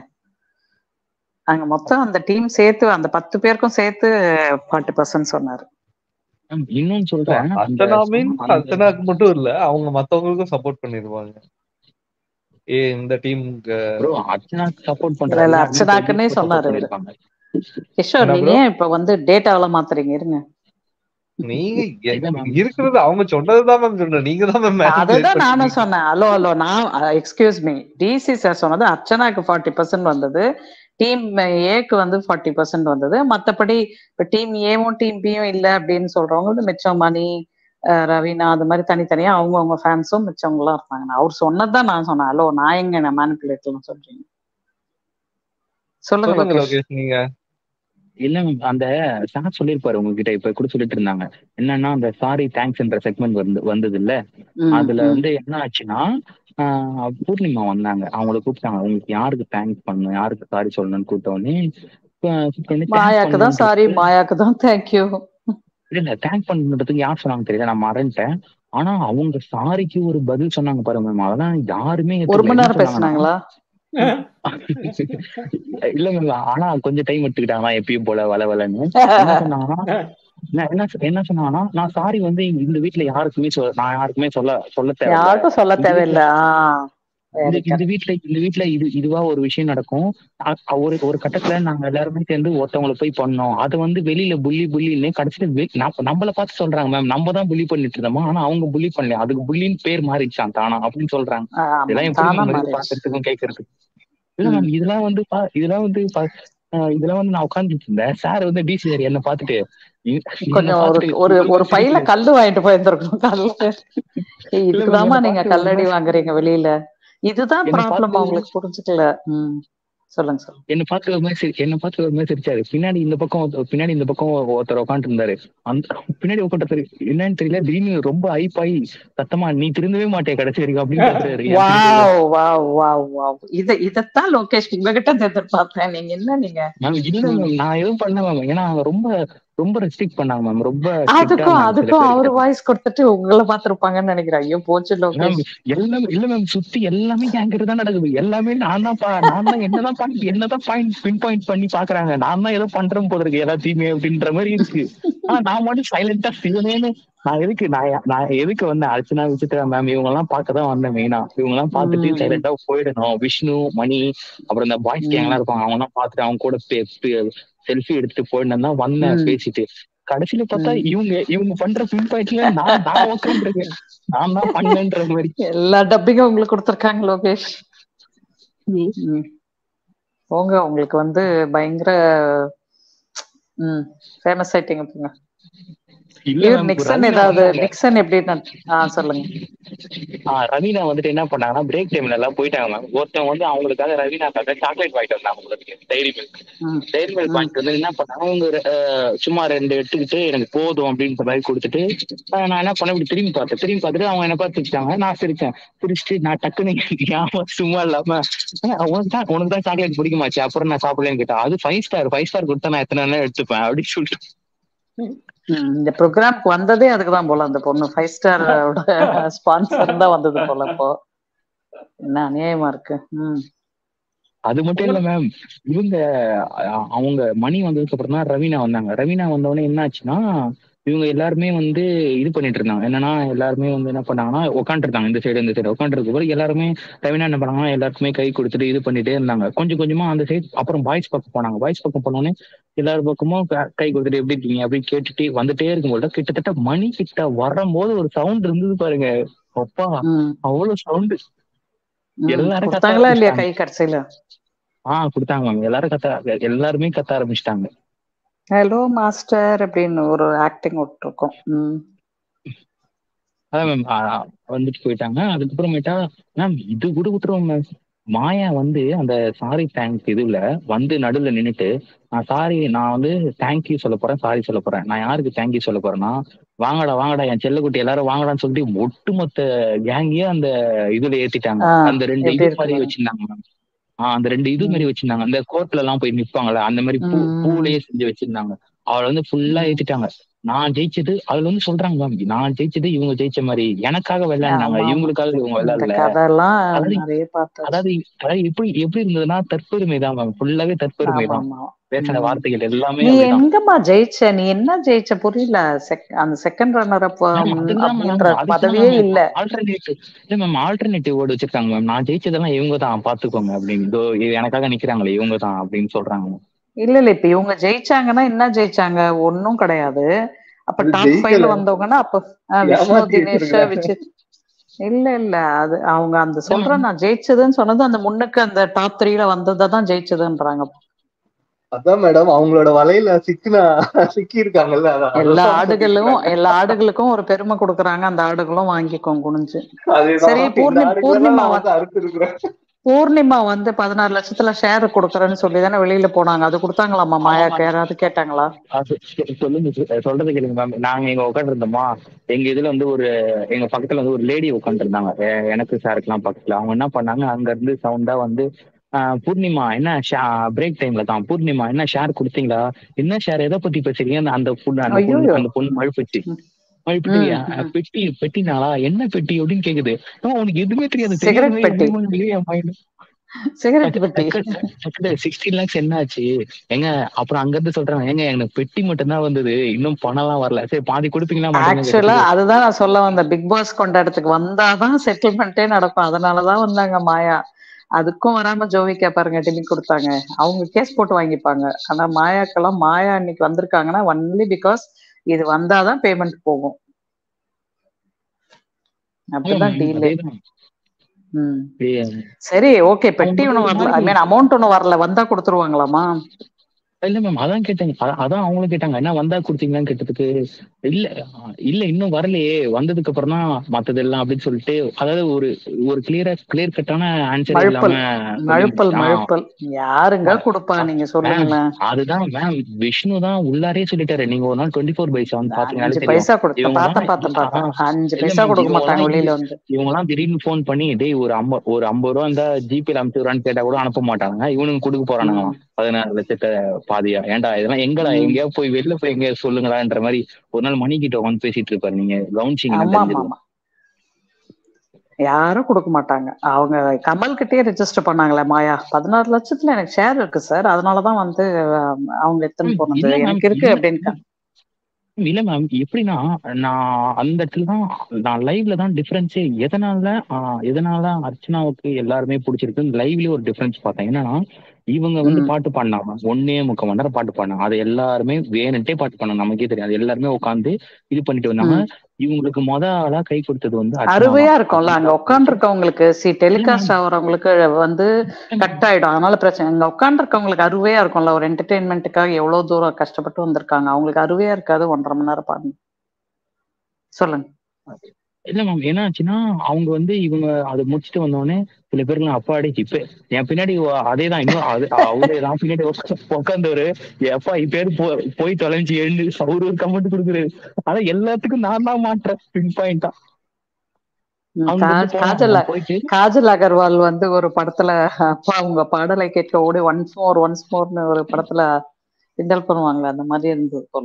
அங்க மொத்தம் அந்த டீம் சேர்த்து அந்த பத்து பேருக்கும் சேர்த்து ஃபார்ட்டி பர்சன்ட் சொன்னாரு Ma'am, இன்னொன்னு சொல்றேன் அந்த அர்ச்சனா மீன் அந்த- அர்ச்சனாக்கு மட்டும் இல்ல அவங்க மத்தவங்களுக்கும் சப்போர்ட் பண்ணிருவாங்க ஏ இந்த டீமுக்கு bro, அர்ச்சனாக்கு சப்போர்ட் இல்ல, இல்ல, பண்றாங்க அர்ச்சனாக்குன்னே சொன்னாரு இவரு. கிஷோர் என்ன நீங்க ஏன் இப்ப வந்து டேட்டாவெல்லாம் மாத்துறீங்க இருங்க நீங்க எ- இல்ல ma'am. இருக்கிறது அவங்க சொன்னதுதான் மேம் சொன்னேன் நீங்க தான் மேம் அதுதான் நானும் சொன்னேன் ஹலோ ஹலோ நான் எக்ஸ்கியூஸ் மீ டிசி சார் சொன்னது அர்ச்சனாக்கு ஃபார்ட்டி பர்சன்ட் வந்தது டீம் ஏக்கு வந்து ஃபார்ட்டி பர்சன்ட் வந்தது மத்தபடி இப்ப டீம் ஏவும் டீம் பியும் இல்ல அப்படின்னு சொல்றவங்க வந்து மிச்சம் மணி அஹ் ரவீனா அது மாதிரி தனித்தனியா அவங்க அவங்க ஃபேன்ஸும் மிச்சவங்களாம் இருந்தாங்க நான் அவர் சொன்னதுதான் நான் சொன்னேன் ஹலோ நான் எங்க நான் மேனிப்புலேட்லாம் சொல்றீங்க சொல்லுங்க சொல்லுங்க லோகேஷ். லோகேஷ் நீங்க இல்ல ma'am, அந்த சார் சொல்லிருப்பாரு உங்ககிட்ட இப்ப கூட சொல்லிட்டு இருந்தாங்க என்னன்னா அந்த சாரி தேங்க்ஸ்ன்ற செக்மெண்ட் வந்து வந்தது இல்ல ம், அதுல ம். வந்து என்ன ஆச்சுன்னா ஆஹ் பூர்ணிமா வந்தாங்க அவங்கள கூப்பிட்டாங்க உங்களுக்கு யாருக்கு தேங்க்ஸ் பண்ணணும் யாருக்கு சாரி சொல்லணும்னு கூப்பிட்ட உடனே ஆஹ் கூப்பிட்ட உடனே thanks மாயாக்கு தான் சாரி பண்ணணுன்றதுக்கு- மாயாக்கு தான் தேங்க்யூ இல்ல இல்ல தேங்க் பண்றதுக்கு யார் சொன்னாங்க தெரியல நான் மறந்துட்டேன் ஆனா அவங்க சாரிக்கு ஒரு பதில் சொன்னாங்க பாருங்க மேம் அதெல்லாம் யாருமே ஒரு ஏத்துக்கல. மணி என்ன நேரம் சொன்னாங்கன்னா- பேசுனாங்களா இல்ல மேம் ஆனா கொஞ்சம் டைம் எடுத்துக்கிட்டாங்களா எப்பயும் போல வள வளன்னு என்ன சொன்னாங்கன்னா நான் என்ன சொ- என்ன சொன்னாங்கன்னா நான் சாரி வந்து இந்த வீட்ல யாருக்குமே சொல்ல நான் யாருக்குமே சொல்ல சொல்ல தேவை யாருக்கும் சொல்ல தேவையில்ல ஆஹ் இந்த very இந்த வீட்ல இந்த வீட்ல இது இதுவா ஒரு விஷயம் நடக்கும் அ- அ- ஒரு ஒரு கட்டத்துல நாங்க எல்லாருமே சேர்ந்து ஒருத்தவங்களை போய் பண்ணோம் அது வந்து வெளியில புள்ளி புள்ளின்னு கடைசியில வெ- நம்ம- நம்மள பார்த்து சொல்றாங்க மேம் நம்ம தான் புள்ளி பண்ணிட்டு இருந்தோமா ஆனா அவங்க புள்ளி பண்ணல அதுக்கு புள்ளின்னு பேர் மாறிடுச்சான் தானா அப்படின்னு சொல்றாங்க ஆமா, இதெல்லாம் எப்படி தானா நம்ம மாறிடுச்சு. பாக்குறதுக்கும் கேட்கறதுக்கும் இல்ல மேம் இதெல்லாம் வந்து பா- இதெல்லாம் வந்து பா- அஹ் இதெல்லாம் வந்து நான் உட்கார்ந்துட்டு இருந்தேன் சார் வந்து டிசி சார் என்ன பார்த்துட்டு இ- என்னை கொஞ்சம் ஒரு பார்த்துட்டு ஒரு ஒரு உங்களுக்கு பையில சிரிப்பு. கல்லு வாங்கிட்டு போயிருந்திருக்கணும் கல்லு ஏய், இதுக்குதாம்மா என்னை நீங்க பார்த்து கல்லடி ரொம்ப- வாங்குறீங்க வெளியில இதுதான் என்னை ப்ராப்ளம் பார்த்து- அவங்களுக்கு புரிஞ்சுக்கல ம் சொல்லுங்க சொல்லுங்க என்ன பார்த்து ஒரு மாதிரி சிரி- என்ன பார்த்து ஒரு மாதிரி சிரிச்சாரு பின்னாடி இந்த பக்கம் ஒருத்த- பின்னாடி இந்த பக்கம் ஒருத்தர் உட்காந்து இருந்தாரு அந்த பின்னாடி உட்காந்து என்னன்னு தெரியல திடீர்னு ரொம்ப ஐப்பாயி சத்தமா நீ திருந்தவே மாட்டே கடைசி வரைக்கும் அப்படின்னு கத்துறாரு. என் பின்னாடி வாவ் வாவ் வாவ் வாவ் இத இதத்தான் லோகேஷ் உங்ககிட்ட இருந்து எதிர்பார்த்தேன் நீங்க என்ன நீங்க மேம் இல்ல மேம் நான் எதுவும் பண்ணல மேம் ஏன்னா அவங்க ரொம்ப ரொம்ப ரெஸ்ட்ரிக்ட் பண்ணாங்க மேம் ரொம்ப strict ஆ அதுக்கும் இருந்தாங்க சில அதுக்கும் அவரு பேருக்கு. வாய்ஸ் கொடுத்துட்டு உங்களை பார்த்திருப்பாங்கன்னு நினைக்கிறேன் ஐயோ போச்சு மேம் லோகேஷ் எல்லாமே இல்ல மேம் சுத்தி எல்லாமே என்கிட்ட தான் நடக்குது எல்லாமே நான் தான் பா நான் தான் என்னதான் பாயிண்ட் என்னதான் பாயிண்ட் பின் பாயிண்ட் பண்ணி பாக்குறாங்க நான் தான் ஏதோ பண்றேன் போல இருக்கு எல்லாத்தையுமே அப்படின்ற மாதிரி இருக்கு ஆனா நான் மட்டும் சைலண்டா சிவனேன்னு நான் எதுக்கு நான் யா- நான் எதுக்கு வந்தேன் அர்ச்சனா விசித்ரா மேம் இவங்க எல்லாம் பார்க்க தான் வந்தேன் மெயினா இவங்க எல்லாம் பார்த்துட்டு ம். சைலண்டா போயிடணும் விஷ்ணு மணி அப்புறம் இந்த பாய்ஸ் கேங் ம். எல்லாம் இருப்பாங்க அவங்க எல்லாம் பார்த்துட்டு அவங்க கூட செல்ஃபி எடுத்துட்டு போயிட்டு தான் வந்தேன் ம். பேசிட்டு கடைசியில பார்த்தா ம். இவங்க இவங்க பண்ற பின் பாயிண்ட்ல நான் நான் உட்காந்துருக்கேன் நான் தான் பண்ணேன்ற மாதிரி எல்லா டப்பிங்கும் உங்களுக்கு கொடுத்துருக்காங்க லோகேஷ் ம். போங்க உங்களுக்கு வந்து பயங்கர ம் ஃபேமஸ் ஆயிட்டீங்க போங்க இல்ல இவர் மேம் நிக்சன் ரவீனா ஏதாவது வந்தாங்க நிக்சன் எப்படி நட- ஆ சொல்லுங்க ஆஹ் ரவீனா வந்துட்டு என்ன பண்ணாங்கன்னா பிரேக் டைம்ல எல்லாம் போயிட்டாங்க மேம் ஒருத்தவங்க வந்து அவங்களுக்காக ரவீனாக்காக சாக்லேட் வாங்கிட்டு வந்தாங்க உங்களுக்கு டைரி மில்க் ம் டைரி மில்க் ம் வாங்கிட்டு வந்து என்ன பண்ணாங்க அவங்க அஹ், சும்மா ரெண்டு எடுத்துக்கிட்டு எனக்கு போதும் அப்படின்ற மாதிரி கொடுத்துட்டு அஹ், நான் என்ன பண்ணேன் இப்படி திரும்பி பார்த்தேன் திரும்பி பார்த்துட்டு அவங்க என்ன பார்த்து சிரிச்சாங்க நான் சிரிச்சேன் சிரிச்சுட்டு நான் டக்குன்னு ஏன் சும்மா இல்லாம "அஹ், உனக்கு தான் உனக்கு தான் சாக்லேட் பிடிக்குமாச்சு அப்புறம் நான் சாப்பிடலன்னு கேட்டேன் அது ஃபைவ் ஸ்டார் ஃபைவ் ஸ்டார் கொடுத்தா நான் எத்தனை நேரம் எடுத்துப்பேன் அப்படின்னு சொல்லிட்டு ம், இந்த ப்ரோக்ராம்க்கு வந்ததே அதுக்கு தான் போல அந்த பொண்ணு ஃபைவ் ஸ்டார் ஸ்பான்சர் தான் வந்தது போல இப்போ என்ன அநியாயமா இருக்கு ம் அது மட்டும் இல்ல மேம் இவங்க அ- அவங்க மணி வந்ததுக்கு அப்புறம் தான் ரவீனா வந்தாங்க ரவீனா வந்தவொடனே என்ன ஆச்சுன்னா இவங்க எல்லாருமே வந்து இது பண்ணிட்டு இருந்தாங்க என்னன்னா எல்லாருமே வந்து என்ன பண்ணாங்கன்னா உட்காந்துருந்தாங்க இந்த சைடு இந்த சைடு உட்காந்துருக்கு பிறகு எல்லாருமே ரவீனா என்ன பண்ணாங்கன்னா எல்லாருக்குமே கை கொடுத்துட்டு இது பண்ணிட்டே இருந்தாங்க கொஞ்சம் கொஞ்சமா அந்த சைடு அப்புறம் பாய்ஸ் பக்கம் போனாங்க பாய்ஸ் பக்கம் போனோடனே எல்லார் பக்கமும் க- கை கொடுத்துட்டு எப்படி இருக்கீங்க அப்படின்னு கேட்டுட்டு வந்துட்டே இருக்கும்போது கிட்டத்தட்ட மணி கிட்ட வரும்போது ஒரு சவுண்ட் இருந்தது பாருங்க அப்பா ம் அவ்வளவு சவுண்ட் ம் எல்லாரும் கத்த கொடுத்தாங்களா இல்லையா ஆரம்பிச்சிட்டாங்க கை கடைசியில ஆஹ் கொடுத்தாங்க மேம் எல்லாரும் கத்த எல்லாருமே கத்த ஆரம்பிச்சிட்டாங்க ஹலோ மாஸ்டர் அப்படின்னு ஒரு ஆக்டிங் விட்டுருக்கோம் ம் அதான் மேம் வந்துட்டு போயிட்டாங்க அதுக்கப்புறமேட்டா மேம் இது கூட விட்டுருவோம் மேம் மாயா வந்து அந்த சாரி தேங்க் இதுல வந்து நடுவுல நின்னுட்டு நான் சாரி நான் வந்து தேங்க்யூ சொல்ல போறேன் சாரி சொல்ல போறேன் நான் யாருக்கு தேங்க்யூ சொல்ல போறேன்னா வாங்கடா வாங்கடா என் செல்லக்குட்டி எல்லாரும் வாங்கடான்னு சொல்லிட்டு ஒட்டுமொத்த கேங்கையே அந்த இதுல ஏத்திட்டாங்க ஆ அந்த ரெண்டு எப்படி இது இருக்கு மாதிரி பாருங்க வச்சிருந்தாங்க மேம் ஆஹ் அந்த ரெண்டு இது மாதிரி ம் வச்சிருந்தாங்க அந்த கோர்ட்ல எல்லாம் போய் நிப்பாங்கல்ல அந்த மாதிரி பூ ம் பூலயே செஞ்சு வச்சிருந்தாங்க அவளை வந்து ஃபுல்லா ம் ஏத்திட்டாங்க நான் ஜெயிச்சது அதுல வந்து சொல்றாங்க மேம் நான் ஜெயிச்சது இவங்க ஜெயிச்ச மாதிரி எனக்காக விளையாடினாங்க ஆமா ஆமா இவங்களுக்காக இவங்க இந்த விளையாடல கதையெல்லாம் அதாவது நிறைய பார்த்தாச்சு அதாவது அதாவது எப்படி எப்படி இருந்ததுன்னா தற்பெருமை தான் மேம் ஃபுல்லாவே தற்பெருமை ஆமா தான் ஆமா பேசின ம் வார்த்தைகள் எல்லாமே நீ அப்படிதான் எங்கம்மா ஜெயிச்ச நீ என்ன ஜெயிச்ச புரியல செக் அந்த செகண்ட் ரன்னர் அப் மேம் அதுக்குதான் மேம் அப்படின்ற அதுக்குதான் பதவியே மேம் இல்ல ஆல்டர்னேட்டிவ் இல்ல மேம் ஆல்டர்னேட்டிவ் வேர்டு வச்சிருக்காங்க மேம் நான் ஜெயிச்சதெல்லாம் இவங்க தான் பாத்துக்கோங்க அப்படின்னு இதோ இது எனக்காக நிக்கிறாங்களே இவங்க தான் அப்படின்னு சொல்றாங்க இல்ல இல்ல இப்ப இவங்க ஜெயிச்சாங்கன்னா என்ன ஜெயிச்சாங்க ஒண்ணும் கிடையாது அப்ப அது டாப் ஃபைவ்ல ஜெயிக்கல வந்தவங்கன்னா அப்ப ஆஹ் விஷ்ணு ஏமாத்தி தினேஷ் வச்சிருக்காங்க விஜய் இல்ல இல்ல அது அவங்க அந்த இல்ல சொல்ற மேம் நான் ஜெயிச்சதுன்னு சொன்னது அந்த முன்னுக்கு அந்த டாப் த்ரீல வந்ததை தான் ஜெயிச்சதுன்றாங்க அதான் மேடம் அவங்களோட வலையில சிக்கினா சிக்கி இருக்காங்கல்ல அதான் எல்லா அதான் ஆடுகளும் சொல்லிருக்காங்க எல்லா ஆடுகளுக்கும் ஒரு பெருமை கொடுக்குறாங்க அந்த ஆடுகளும் வாங்கிக்கும் குனிஞ்சு அதேதான் சரி இந்த பூர்ணி ஆடுகளெல்லாம் பூர்ணிமா நான் வ- வந்து அறுத்து இருக்கிறேன் பூர்ணிமா வந்து பதினாறு லட்சத்துல ஷேர் கொடுக்கறேன்னு சொல்லி தானே வெளியில போனாங்க அது கொடுத்தாங்களாமா ஆமா மாயாக்கு மேம் யாராவது கேட்டாங்களா அது சொ- சொல்லுங்க சொ- சொல்றது கேளுங்க மேம் நாங்க இங்க உட்காந்து இருந்தோமா எங்க இதுல வந்து ஒரு எங்க பக்கத்துல வந்து ஒரு லேடி உட்காந்து இருந்தாங்க எனக்கு சாருக்குலாம் பக்கத்துல அவங்க என்ன பண்ணாங்க அங்க இருந்து சவுண்டா வந்து ஆஹ் பூர்ணிமா என்ன பிரேக் டைம்ல தான் பூர்ணிமா என்ன ஷேர் கொடுத்தீங்களா என்ன ஷேர் எதை பத்தி பேசுறீங்க அந்த- அந்த பொண்ணு அந்த பொண்ணு ஐயோ அந்த பொண்ணு மழுப்புச்சு ம் மழுப்பிட்டு ம் "அஹ், ம். பெட்டி பெட்டினாளா என்ன பெட்டி அப்படின்னு கேக்குது "ஆமா, உனக்கு எதுவுமே தெரியாது சிகரெட் தெரியாத பெட்டி எப்படி என் மைண்ட் சிகரெட் பெட்டி சிக்ஸ்டீன் லேக்ஸ் என்ன ஆச்சு எங்க அப்புறம் அங்க இருந்து சொல்றாங்க ஏங்க எனக்கு பெட்டி மட்டும் தான் வந்தது இன்னும் பணம் எல்லாம் வரல சரி பாதி கொடுப்பீங்களா மாட்டீங்களா ஆக்சுவலா கேட்டதுக்கு அதுதான் நான் சொல்ல வந்தேன் பிக் பாஸ் கொண்டாடத்துக்கு வந்தாதான் செட்டில்மெண்ட்டே நடக்கும் அதனாலதான் வந்தாங்க மாயா அதுக்கும் வராம ஜோவிக்கா பாருங்க டிமி கொடுத்தாங்க அவங்க கேஸ் போட்டு வாங்கிப்பாங்க ஆனா மாயாக்கெல்லாம் மாயா இன்னைக்கு வந்திருக்காங்கன்னா ஒன்லி பிகாஸ் இது வந்தாதான் பேமெண்ட் போகும் அப்படிதான் டீலே அதேதான் ம் ஏய், சரி ஓகே பெட்டி அவங்க ஒன்றும் ஒரு வரல ஐ மாதிரி மீன் அமௌண்ட் ஒன்றும் வரல வந்தா கொடுத்துருவாங்களாமா இல்ல மேம் அதான் கேட்டாங்க அதான் அதான் அவங்களும் கேட்டாங்க என்ன வந்தா கொடுத்தீங்களான்னு கேட்டதுக்கு இல்ல ஆஹ் இல்ல இன்னும் வரலையே வந்ததுக்கு அப்புறம் தான் மத்தது எல்லாம் அப்படின்னு சொல்லிட்டு அதாவது ஒரு ஒரு கிளியரா கிளியர் கட்டான ஆன்சர் மழுப்பல் இல்லாம மழுப்பல் சொல்லி- ஆஹ் மழுப்பல் யாருங்க கொடுப்பா நீங்க மேம் சொல்லுங்களேன் அதுதான் மேம் விஷ்ணு தான் உள்ளாரே சொல்லிட்டாரு நீங்க ஒரு நாள் டுவெண்ட்டி ஃபோர் பை செவன் பாத்தீங்கன்னாலே அஞ்சு தெரியும் பைசா கொடுத்த இவங்க பார்த்தேன் பார்த்தேன் பார்த்தேன் அஞ்சு இல்ல பைசா மேம் கொடுக்க இவங்க மாட்டாங்க எல்லாம் வெளியில வந்து இவங்க எல்லாம் திடீர்னு ஃபோன் பண்ணி டேய் ஒரு ஐம்பது ஒரு ஐம்பது ரூபா இருந்தா ஜிபேல அனுப்பிச்சு விடுறான்னு கேட்டா கூட அனுப்ப மாட்டாங்க இவனுங்க கொடுக்க போறானுங்களாம் பதினாறு லட்சத்தை பாதியா ஏன்டா இதெல்லாம் எங்கடா ம். எங்கேயா போய் வெளில போய் எங்கேயா சொல்லுங்களான்ற மாதிரி ஒரு நாள் மணி கிட்ட உட்காந்து பேசிட்டு இருப்பாரு நீங்க கவனிச்சிங்கன்னா ஆமா ஆமா தெரிஞ்சிடும் ஆமா யாரும் கொடுக்க மாட்டாங்க அவங்க கமல் கிட்டயே ரெஜிஸ்டர் பண்ணாங்களே மாயா பதினாறு லட்சத்துல எனக்கு ஷேர் இருக்கு சார் அதனாலதான் வந்து அஹ், அவங்க எத்தனை ம், போனது இல்ல மேம் எனக்கு இருக்கு இல்ல அப்படின்னு இல்ல மேம் எப்படின்னா நான் அந்த இடத்துல தான் நான் லைவ்ல தான் டிஃபரன்ஸே எதனால ஆஹ் எதனால அர்ச்சனாவுக்கு எல்லாருமே பிடிச்சிருக்கு லைவ்லயே ஒரு டிஃபரன்ஸ் பார்த்தேன் என்னன்னா இவங்க வந்து ம். பாட்டு பாடினாங்க ஒன்னே முக்கால் மணி நேரம் பாட்டு பாடினாங்க அதை எல்லாருமே வேணுன்ட்டே பாட்டு பாடினாங்க நமக்கே தெரியும் அது எல்லாருமே உட்காந்து இது பண்ணிட்டு வந்தாங்க ம். இவங்களுக்கு மொத ஆளா கை கொடுத்தது வந்து அர்ச்சனா அருமையா தான் இருக்கும்ல அங்க உட்காந்துருக்கவங்களுக்கு சி டெலிகாஸ்ட் ஆகுறவங்களுக்கு வந்து கட் ஆயிடும் அதனால பிரச்சனை இங்க உட்காந்துருக்கவங்களுக்கு அருமையா இருக்கும்ல ஒரு என்டர்டெயின்மெண்ட்டுக்காக எவ்வளவு தூரம் கஷ்டப்பட்டு வந்திருக்காங்க அவங்களுக்கு அருமையா இருக்காது ஒன்றரை மணி நேரம் பாருங்க சொல்லுங்க இல்ல மேம் என்ன ஆச்சுன்னா அவங்க வந்து இவங்க அதை முடிச்சுட்டு வந்தோடனே சில பேருக்கு அப்பாடி இப்ப என் பின்னாடி அதே தான் இன்னும் அது அவரு நான் பின்னாடி உட்காந்தவரு எப்பா இப்பேரு போ போய் தொலைஞ்சு எழுந்து அவரு ஒரு கமெண்ட் கொடுக்குறாரு ஆனா எல்லாத்துக்கும் நான் தான் மாட்டேன் பின் பாயிண்டா ம், அவங்க வந்து கா- போனாங்க காஜல் நான் போயிட்டு காஜல் அகர்வால் வந்து ஒரு படத்துல அப்பா உங்க பாடலை கேட்க ஓடி ஒன்ஸ் மோர் ஒன்ஸ் மோர்னு ஒரு படத்துல கிண்டல் பண்ணுவாங்களே அந்த மாதிரி இருந்தது போல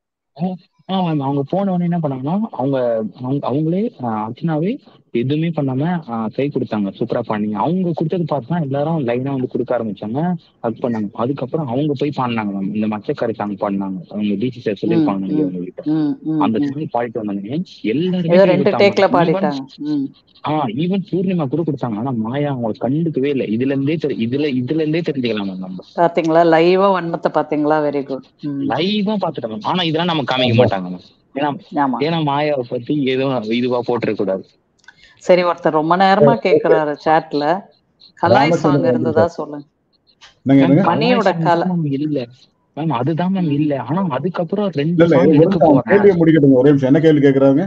ஆ மேம் அவங்க போன உடனே என்ன பண்ணாங்கன்னா அவங்க அவங்க அவங்களே ஆஹ், அர்ச்சனாவே எதுவுமே பண்ணாம ஆஹ், கை கொடுத்தாங்க சூப்பரா பண்ணீங்க அவங்க கொடுத்தது பார்த்தா எல்லாரும் லைனா வந்து கொடுக்க ஆரம்பிச்சாங்க அது பண்ணாங்க அதுக்கப்புறம் அவங்க போய் பாடினாங்க மேம் இந்த மச்சக்கரை சாங் பாடினாங்க அவங்க டிசி சார் ம், சொல்லியிருப்பாங்க ம், நினைக்கிறேன் உங்ககிட்ட ம், ம், அந்த ம். சாங் பாடிட்டு வந்தாங்க எல்லாருமே ஏதோ கை ரெண்டு கொடுத்தாங்க டேக்ல ஈவன் பாடிட்டாங்க ம் ஆஹ் ஈவன் பூர்ணிமா கூட கொடுத்தாங்க ஆனா மாயா அவங்களை கண்டுக்கவே இல்லை இதுல இருந்தே தெரி இதுல இதுல இருந்தே தெரிஞ்சுக்கலாம் மேம் நம்ம பாத்தீங்களா லைவா வன்மத்தை பாத்தீங்களா வெரி குட் ம் லைவா பாத்துட்டோம் மேம் ஆனா இதெல்லாம் நம்ம காமிக்க மாட்டாங்க மேம் ஏன்னா ஆமா ஏன்னா மாயாவை பத்தி எதுவும் இதுவா போட்டுறக் கூடாது சரி ஒருத்தர் ரொம்ப நேரமா கேக்குறாரு சாட்ல கலாய் சாங் ராமச்சந்திரன் இருந்ததா சொல்லுங்க என்னங்க என்னங்க மேம் மணியோட கலாய் கல மேம் இல்ல மேம் அதுதான் மேம் இல்ல ஆனா அதுக்கப்புறம் இல்ல ரெண்டு இல்ல சாங் ஒரு எடுக்க நிமிஷம் அவங்க போறேன் கேள்வியை முடிக்கட்டுங்க ஒரே நிமிஷம் என்ன கேள்வி கேக்குறாங்க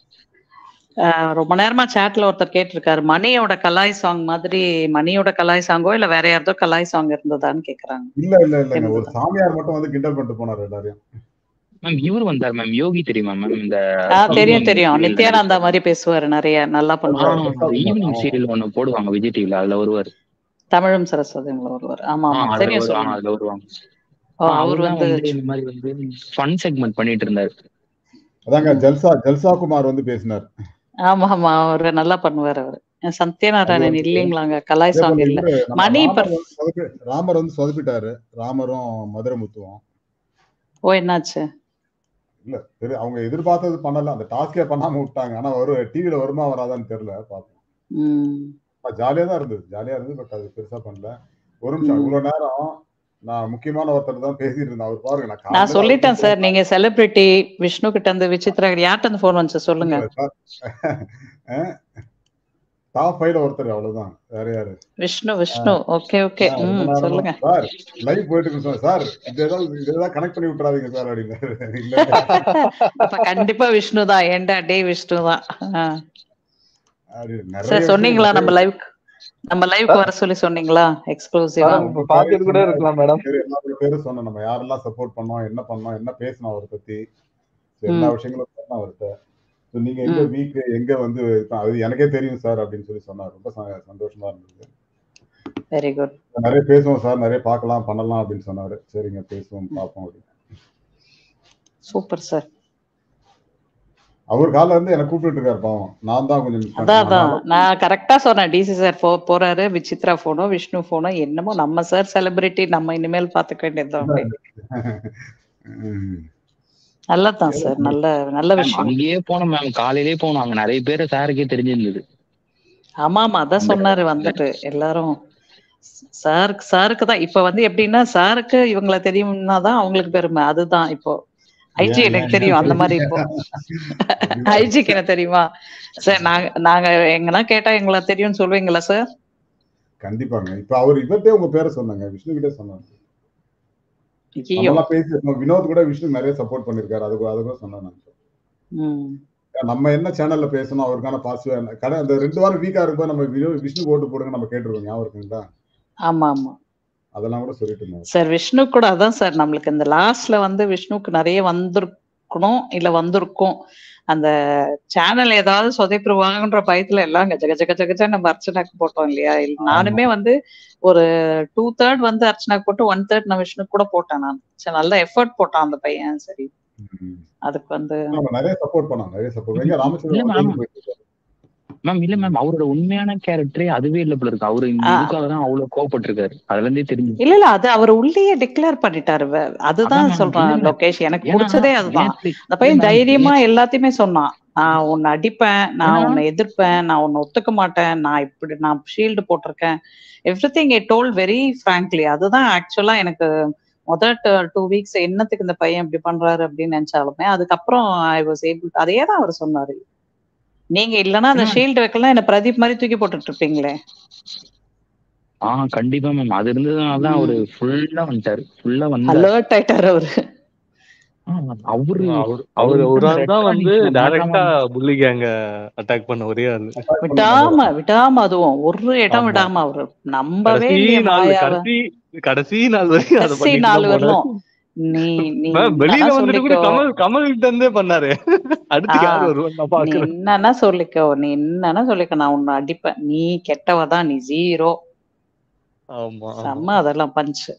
ஆஹ் ரொம்ப நேரமா சாட்ல ஒருத்தர் கேட்டிருக்காரு மணியோட கலாய் சாங் மாதிரி மணியோட கலாய் சாங்கோ இல்ல வேற யாரதோ கலாய் சாங் இருந்ததான்னு கேக்குறாங்க இல்ல இல்ல இல்லங்க ஒரு இருந்ததா சாமியார் மட்டும் வந்து கிண்டல் பண்ணிட்டு போனார் எல்லாரையும் மேம் இவர் வந்தார் மேம் யோகி தெரியுமா மேம் இந்த ஆஹ் தெரியும் ஈவினிங் தெரியும் சீரியல் நித்யானந்தா நடிப்பாரு மாதிரி பேசுவாரு நிறைய நல்லா ஆ பண்ணுவாரு பிரசாத் குமார் ஈவினிங் ஆமா சீரியல் ஒண்ணு போடுவாங்க விஜய் டிவில அதுல வருவார் தமிழும் சரஸ்வதிங்கள ஒருவர் ஆமா ஆ ஆமா அதுல தெரியும் வருவாங்க சொல்லுங்க அதுல வருவாங்க ஓ ஆ அவர் அவர் தான் வந்து வந்து இந்த மாதிரி வந்து ஃபன் செக்மெண்ட் பண்ணிட்டு இருந்தாரு அதாங்க ம். ஜல்சா ஜல்சா குமார் வந்து பேசினார் ஆமா ஆமா அவரு நல்லா பண்ணுவாரு அவரு அது சத்யநாராயணன் வந்து இல்லைங்களாங்க கலாய் அதே சாங் போல இல்ல இவரு நம்ம மணி ராமர் பர் வந்து சொதப்பி ராமர் வந்து சொதப்பிட்டாரு ராமரும் மதுரமுத்துவும் ஓ என்னாச்சு இல்ல சரி அவங்க எதிர்பார்த்தது பண்ணல அந்த டாஸ்கே பண்ணாம விட்டாங்க ஆனா ஒரு டிவில வருமா வராதான்னு தெரியல பாப்போம் ம் ஜாலியா தான் இருந்தது ஜாலியா இருந்தது பட் அது பெருசா பண்ணல ஒரு நிமிஷம் ம் இவ்வளவு நேரம் நான் முக்கியமான ஒருத்தர் தான் பேசிட்டு இருந்தேன் அவர் பாருங்க நான் நான் காலையில அவர் சொல்லிட்டேன் பேசுறேன் சார் நீங்க செலிபிரிட்டி விஷ்ணு கிட்ட இருந்து விசித்ரா யார்கிட்ட இருந்து போன் வந்துச்சு சொல்லுங்க டாப் ஃபைவ்ல ஒருத்தர் அவ்வளவுதான் வேற யாரு விஷ்ணு விஷ்ணு ஓகே ஓகே ஆ, ரொம்ப ம் நேரமா சொல்லுங்க சார் லைவ் போயிட்டு இருக்கு சார் சார் இது ஏதாவது இது ஏதாவது கனெக்ட் பண்ணி விட்டுறாதீங்க சார் அப்படின்னு இல்ல அப்ப கண்டிப்பா விஷ்ணு தான் ஏண்டா டே விஷ்ணு தான் ஆ. அப்படி நிறைய சார் விஷயம் சொன்னீங்களா நிறைய நம்ம லைவ் நம்ம லைவ்க்கு வர சொல்லி சொன்னீங்களா எக்ஸ்க்ளூசிவா மேடம் இப்ப பாத்துட்டு கூட இருக்கலாம் மேடம் பேர் எல்லா பேரும் சொன்னோம் நம்ம யாரெல்லாம் சப்போர்ட் பண்ணோம் என்ன பண்ணோம் என்ன பேசணும் அவரை பத்தி So, எல்லா ம் விஷயங்களும் சொன்னோம் அவர்கிட்ட So, நீங்க எங்க ம் வீக் எங்க வந்து இப்ப அது எனக்கே தெரியும் சார் அப்படின்னு சொல்லி சொன்னார் ரொம்ப ச- சந்தோஷமா இருந்தது வெரி குட் நிறைய பேசுவோம் சார் நிறைய பார்க்கலாம் பண்ணலாம் அப்படின்னு சொன்னாரு சரிங்க பேசுவோம் பார்ப்போம் அப்படின்னு சூப்பர் சார் அவர் காலைல இருந்து எனக்கு கூப்பிட்டு இருக்காரு பாவம் நான் தான் கொஞ்சம் மிஸ் அதான் பண்ணிட்டேன் அதான் அதனால நான் கரெக்டா சொன்னேன் டிசி சார் போ போறாரு விசித்ரா போனோ விஷ்ணு போனோ என்னமோ நம்ம சார் செலிபிரிட்டி நம்ம இனிமேல் பாத்துக்க வேண்டியதுதான் அப்படின்னு ம். நல்லதுதான் சார் நல்ல நல்ல மேம் விஷயம் அங்கேயே போனோம் மேம் காலையிலேயே போனோம் அங்க நிறைய பேர் சாருக்கே தெரிஞ்சிருந்தது ஆமா ஆமா அதான் அந்த சொன்னாரு வந்துட்டு எல்லாரும் சாருக்கு சாருக்கு தான் இப்ப வந்து எப்படின்னா சாருக்கு இவங்கள தெரியும்னா தான் அவங்களுக்கு பெருமை அதுதான் இப்போ ஐஜி ஏன் எனக்கு ஏன் தெரியும் ஏன் அந்த மாதிரி இப்போ அப்படின்னா ஐஜிக்கு எனக்கு தெரியுமா சார் நாங்க நாங்க எங்கன்னா கேட்டா எங்களை தெரியும்னு சொல்லுவீங்களா சார் கண்டிப்பாங்க இப்ப அவர் இவர்கிட்டே உங்க பேரை சொன்னாங்க விஷ்ணு கிட்டே சொன்னாங்க ஐயோ நம்மலாம் பேசி நம்ம வினோத் கூட விஷ்ணு நிறைய சப்போர்ட் பண்ணிருக்காரு அது கூட- அது கூட சொன்னேன் நான். ம் நம்ம என்ன சேனல்ல பேசணும் அவருக்கான பாசிட்டிவ் கடை அந்த ரெண்டு வாரம் வீக்கா இருக்கும்போது நம்ம வினோ- விஷ்ணு ஓட்டு போடுங்க நம்ம கேட்டிருக்கோம் ஞாபகம் இருக்குங்களா ஆமா ஆமா அதெல்லாம் கூட சொல்லிட்டு இருந்தாரு சார் விஷ்ணு கூட அதான் சார் நம்மளுக்கு இந்த லாஸ்ட்ல வந்து விஷ்ணுக்கு நிறைய வந்திருக்கணும் இல்ல வந்திருக்கும் அந்த சேனல் ஏதாவது சொதைப்பிருவாங்கன்ற பயத்துல எல்லாம் கஜ கஜ கஜ கஜ நம்ம அர்ச்சனாக்கு போட்டோம் இல்லையா இல்ல ஆமா நானுமே வந்து ஒரு டூ தேர்ட் வந்து அர்ச்சனாக்கு போட்டு ஒன் தேர்ட் நான் விஷ்ணுக்கு கூட போட்டேன் நான் சரி நல்ல எஃபர்ட் போட்டான் அந்த பையன் சரி ம். அதுக்கு வந்து நம்ம நிறைய சப்போர்ட் பண்ணோம் நிறைய சப்போர்ட் எங்க இல்ல ராமச்சந்திரன் மேம் வந்து போயிட்டு இருக்காரு. மேம் இல்ல மேம் அவரோட உண்மையான கேரக்டரே அதுவே இல்ல போல இருக்கு அவரு இந்த ஆ. இதுக்காக தான் அவ்வளவு கோவப்பட்டிருக்காரு அதுல இருந்தே தெரிஞ்சு இல்ல இல்ல அது அவர் உள்ளேயே டிக்ளேர் பண்ணிட்டாரு வே- அதுதான் அதான் சொல்றேன் இல்ல. லோகேஷ் எனக்கு ஏன்னா, பிடிச்சதே அதுதான் நேத்து- அந்த பையன் இல்ல ma'am, தைரியமா எல்லாத்தையுமே சொன்னான் நான் உன்னை அடிப்பேன் நான் ஏன்னா- உன்னை எதிர்ப்பேன் நான் உன்னை ஒத்துக்க மாட்டேன் நான் இப்படி நான் ஷீல்டு போட்டிருக்கேன் everything I told very frankly அதுதான் ஆக்சுவலா எனக்கு முதல் டூ வீக்ஸ் என்னத்துக்கு இந்த பையன் இப்படி பண்றாரு அப்படின்னு நினைச்சாலுமே அதுக்கப்புறம் ஐ வாஸ் ஏபிள் அதே தான் அவர் சொன்னாரு நீங்க இல்லைன்னா அந்த ஏன்னா- ஷீல்டு வைக்கலாம் என்ன பிரதீப் மாதிரி தூக்கி போட்டுட்டு இருப்பீங்களே ஆ கண்டிப்பா மேம் அது இருந்ததுனால தான் அவரு ஃபுல்லா வந்துட்டாரு ஃபுல்லா வந்து அலர்ட் ஆயிட்டாரு அவரு அவரு அவர் அவர் ஒரு ஆள் தான் வந்து டைரக்டா புள்ளி கேங்க அட்டாக் பண்ண ஒரே ஆளு விடாம விடாம அதுவும் ஒரு இடம் ஆமா. விடாம அவரு நம்பவே கடைசி இல்லையே நாள் மாயாவை கடைசி கடைசி நாள் வரைக்கும் அதை கடைசி பண்ணிட்டு நாள் தான் போனாரு. வரலும் நீ நீ மேம், வெளியில என்னன்னா வந்துட்டு கூட சொல்லிக்கோ கமல் கமல் கிட்ட இருந்தே பண்ணாரு அடுத்து ஆ. யார் வருவான்னு நான் நீ பாக்குறேன் என்னன்னா சொல்லிக்கோ நீ என்னன்னா சொல்லிக்கோ நான் உன்னை அடிப்பேன் நீ கெட்டவதான் நீ ஜீரோ ஆமா ஆமா. செம்ம அதெல்லாம் பஞ்சு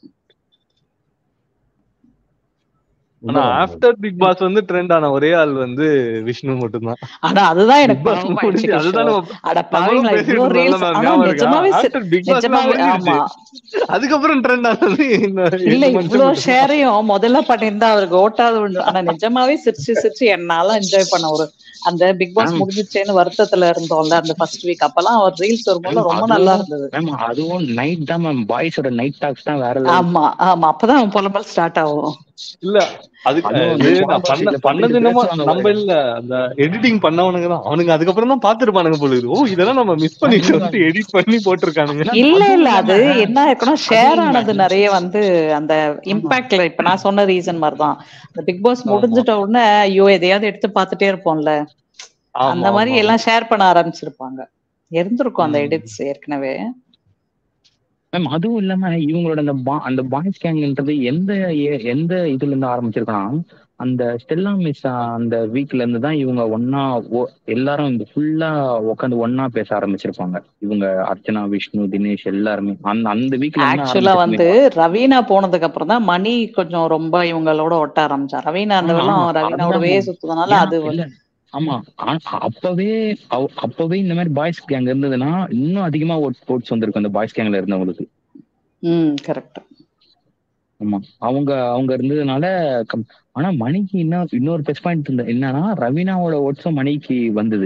ஆனா ஆஃப்டர் பிக் பாஸ் வந்து ட்ரெண்ட் ஆன ஒரே ஆள் வந்து விஷ்ணு மட்டும்தான் ஆனா அதுதான் பிக் எனக்கு பாஸ் பாவமாயிடுச்சு முடிஞ்சு கிஷோர். அதுதான் நம்ம அட நம்மளும் பாவீங்களா பேசிட்டு இவ்வளவு இருந்தோம்ல ரீல்ஸ் மேம், ஆனா ஞாபகம் இருக்கா நிஜமாவே சி- ஆஃப்டர் பிக் பாஸ் நிஜமாவே முடிஞ்சிருச்சு ஆமா அதுக்கப்புறம் ட்ரெண்ட் ஆனது இந்த இல்ல எட்டு மனுஷன் இவ்வளவு மட்டும்தான். ஷேரையும் முதல்ல பண்ணியிருந்தா அவருக்கு ஓட்டாது உண்டு ஆனா நிஜமாவே சிரிச்சு சிரிச்சு என்னால என்ஜாய் பண்ண ஒரு அந்த பிக் பாஸ் ஆமா. முடிஞ்சிச்சேன்னு வருத்தத்துல இருந்தோம்ல அந்த ஃபர்ஸ்ட் வீக் அப்பெல்லாம் அவர் ரீல்ஸ் வரும்போது ரொம்ப நல்லா இருந்தது மேம் அதுவும் நைட் தான் மேம் பாய்ஸோட நைட் டாக்ஸ் தான் வேற level. ஆமா ஆமா அப்பதான் அவன் புலம்பல் ஸ்டார்ட் ஆகும் இல்ல அதுக்கு அதுவும் இது அந்த நான் பண்ண controversy-ல பண்ணது பட்டுட்டு என்னமோ பேசுவாங்க நம்ம பாருங்க. இல்ல அந்த எடிட்டிங் பண்ணவனுங்க தான் அவனுங்க அதுக்கப்புறம் தான் பாத்துருப்பானுங்க போல இருக்கு. ஓ இதெல்லாம் நம்ம மிஸ் பண்ணிட்டு வந்து எடிட் பண்ணி போட்டிருக்கானுங்க இல்ல அதுவும் இல்ல அது இல்லாம- என்ன இருக்குன்னா ஷேர் அதுவும் ஆனது இல்ல. நிறைய வந்து அந்த இம்பாக்ட்ல இப்ப நான் சொன்ன ரீசன் மாதிரிதான் இந்த பிக் பாஸ் ஆமா. முடிஞ்சிட்ட உடனே ஐயோ எதையாவது எடுத்து பார்த்துட்டே இருப்போம்ல ஆமா, அந்த மாதிரி ஆமா. எல்லாம் ஷேர் பண்ண ஆரம்பிச்சிருப்பாங்க இருந்திருக்கும் அந்த ம். எடிட்ஸ் ஏற்கனவே மேம் அதுவும் இல்லாம இவங்களோட அந்த பா- அந்த பாய்ஸ் கேங்ன்றது எந்த ஏ- எந்த இதுல இருந்து ஆரம்பிச்சிருக்கனா அந்த ஸ்டெல்லா மிஸ் அந்த வீக்ல இருந்து தான் இவங்க ஒன்னா எல்லாரும் இந்த ஃபுல்லா உட்காந்து ஒன்னா பேச ஆரம்பிச்சிருப்பாங்க இவங்க அர்ச்சனா விஷ்ணு தினேஷ் எல்லாருமே அந்த அந்த வீக்ல ஆக்சுவலா வந்து ரவீனா போனதுக்கு அப்புறம் தான் மணி கொஞ்சம் ரொம்ப இவங்களோட ஒட்ட ஆரம்பிச்சா ரவீனா அந்த ஆமா, வெள்ளம் ஆமா. ரவீனாவோடவே அதுதான் சுத்துறதுனால அது இல்ல ஆமா ஆனா அப்பவே அவ- அப்பவே இந்த மாதிரி பாய்ஸ் கேங் இருந்ததுன்னா இன்னும் அதிகமா ஓட்ஸ் வந்திருக்கும் அந்த பாய்ஸ் கேங்ல இருந்தவங்களுக்கு ம் கரெக்ட் ஆமா அவங்க அவங்க இருந்ததுனால கம்- ஆனா மணிக்கு இன்னும் இன்னொரு ப்ளஸ் பாயிண்ட் இருந்த என்னன்னா ரவீனாவோட ஓட்ஸும் மணிக்கு வந்தது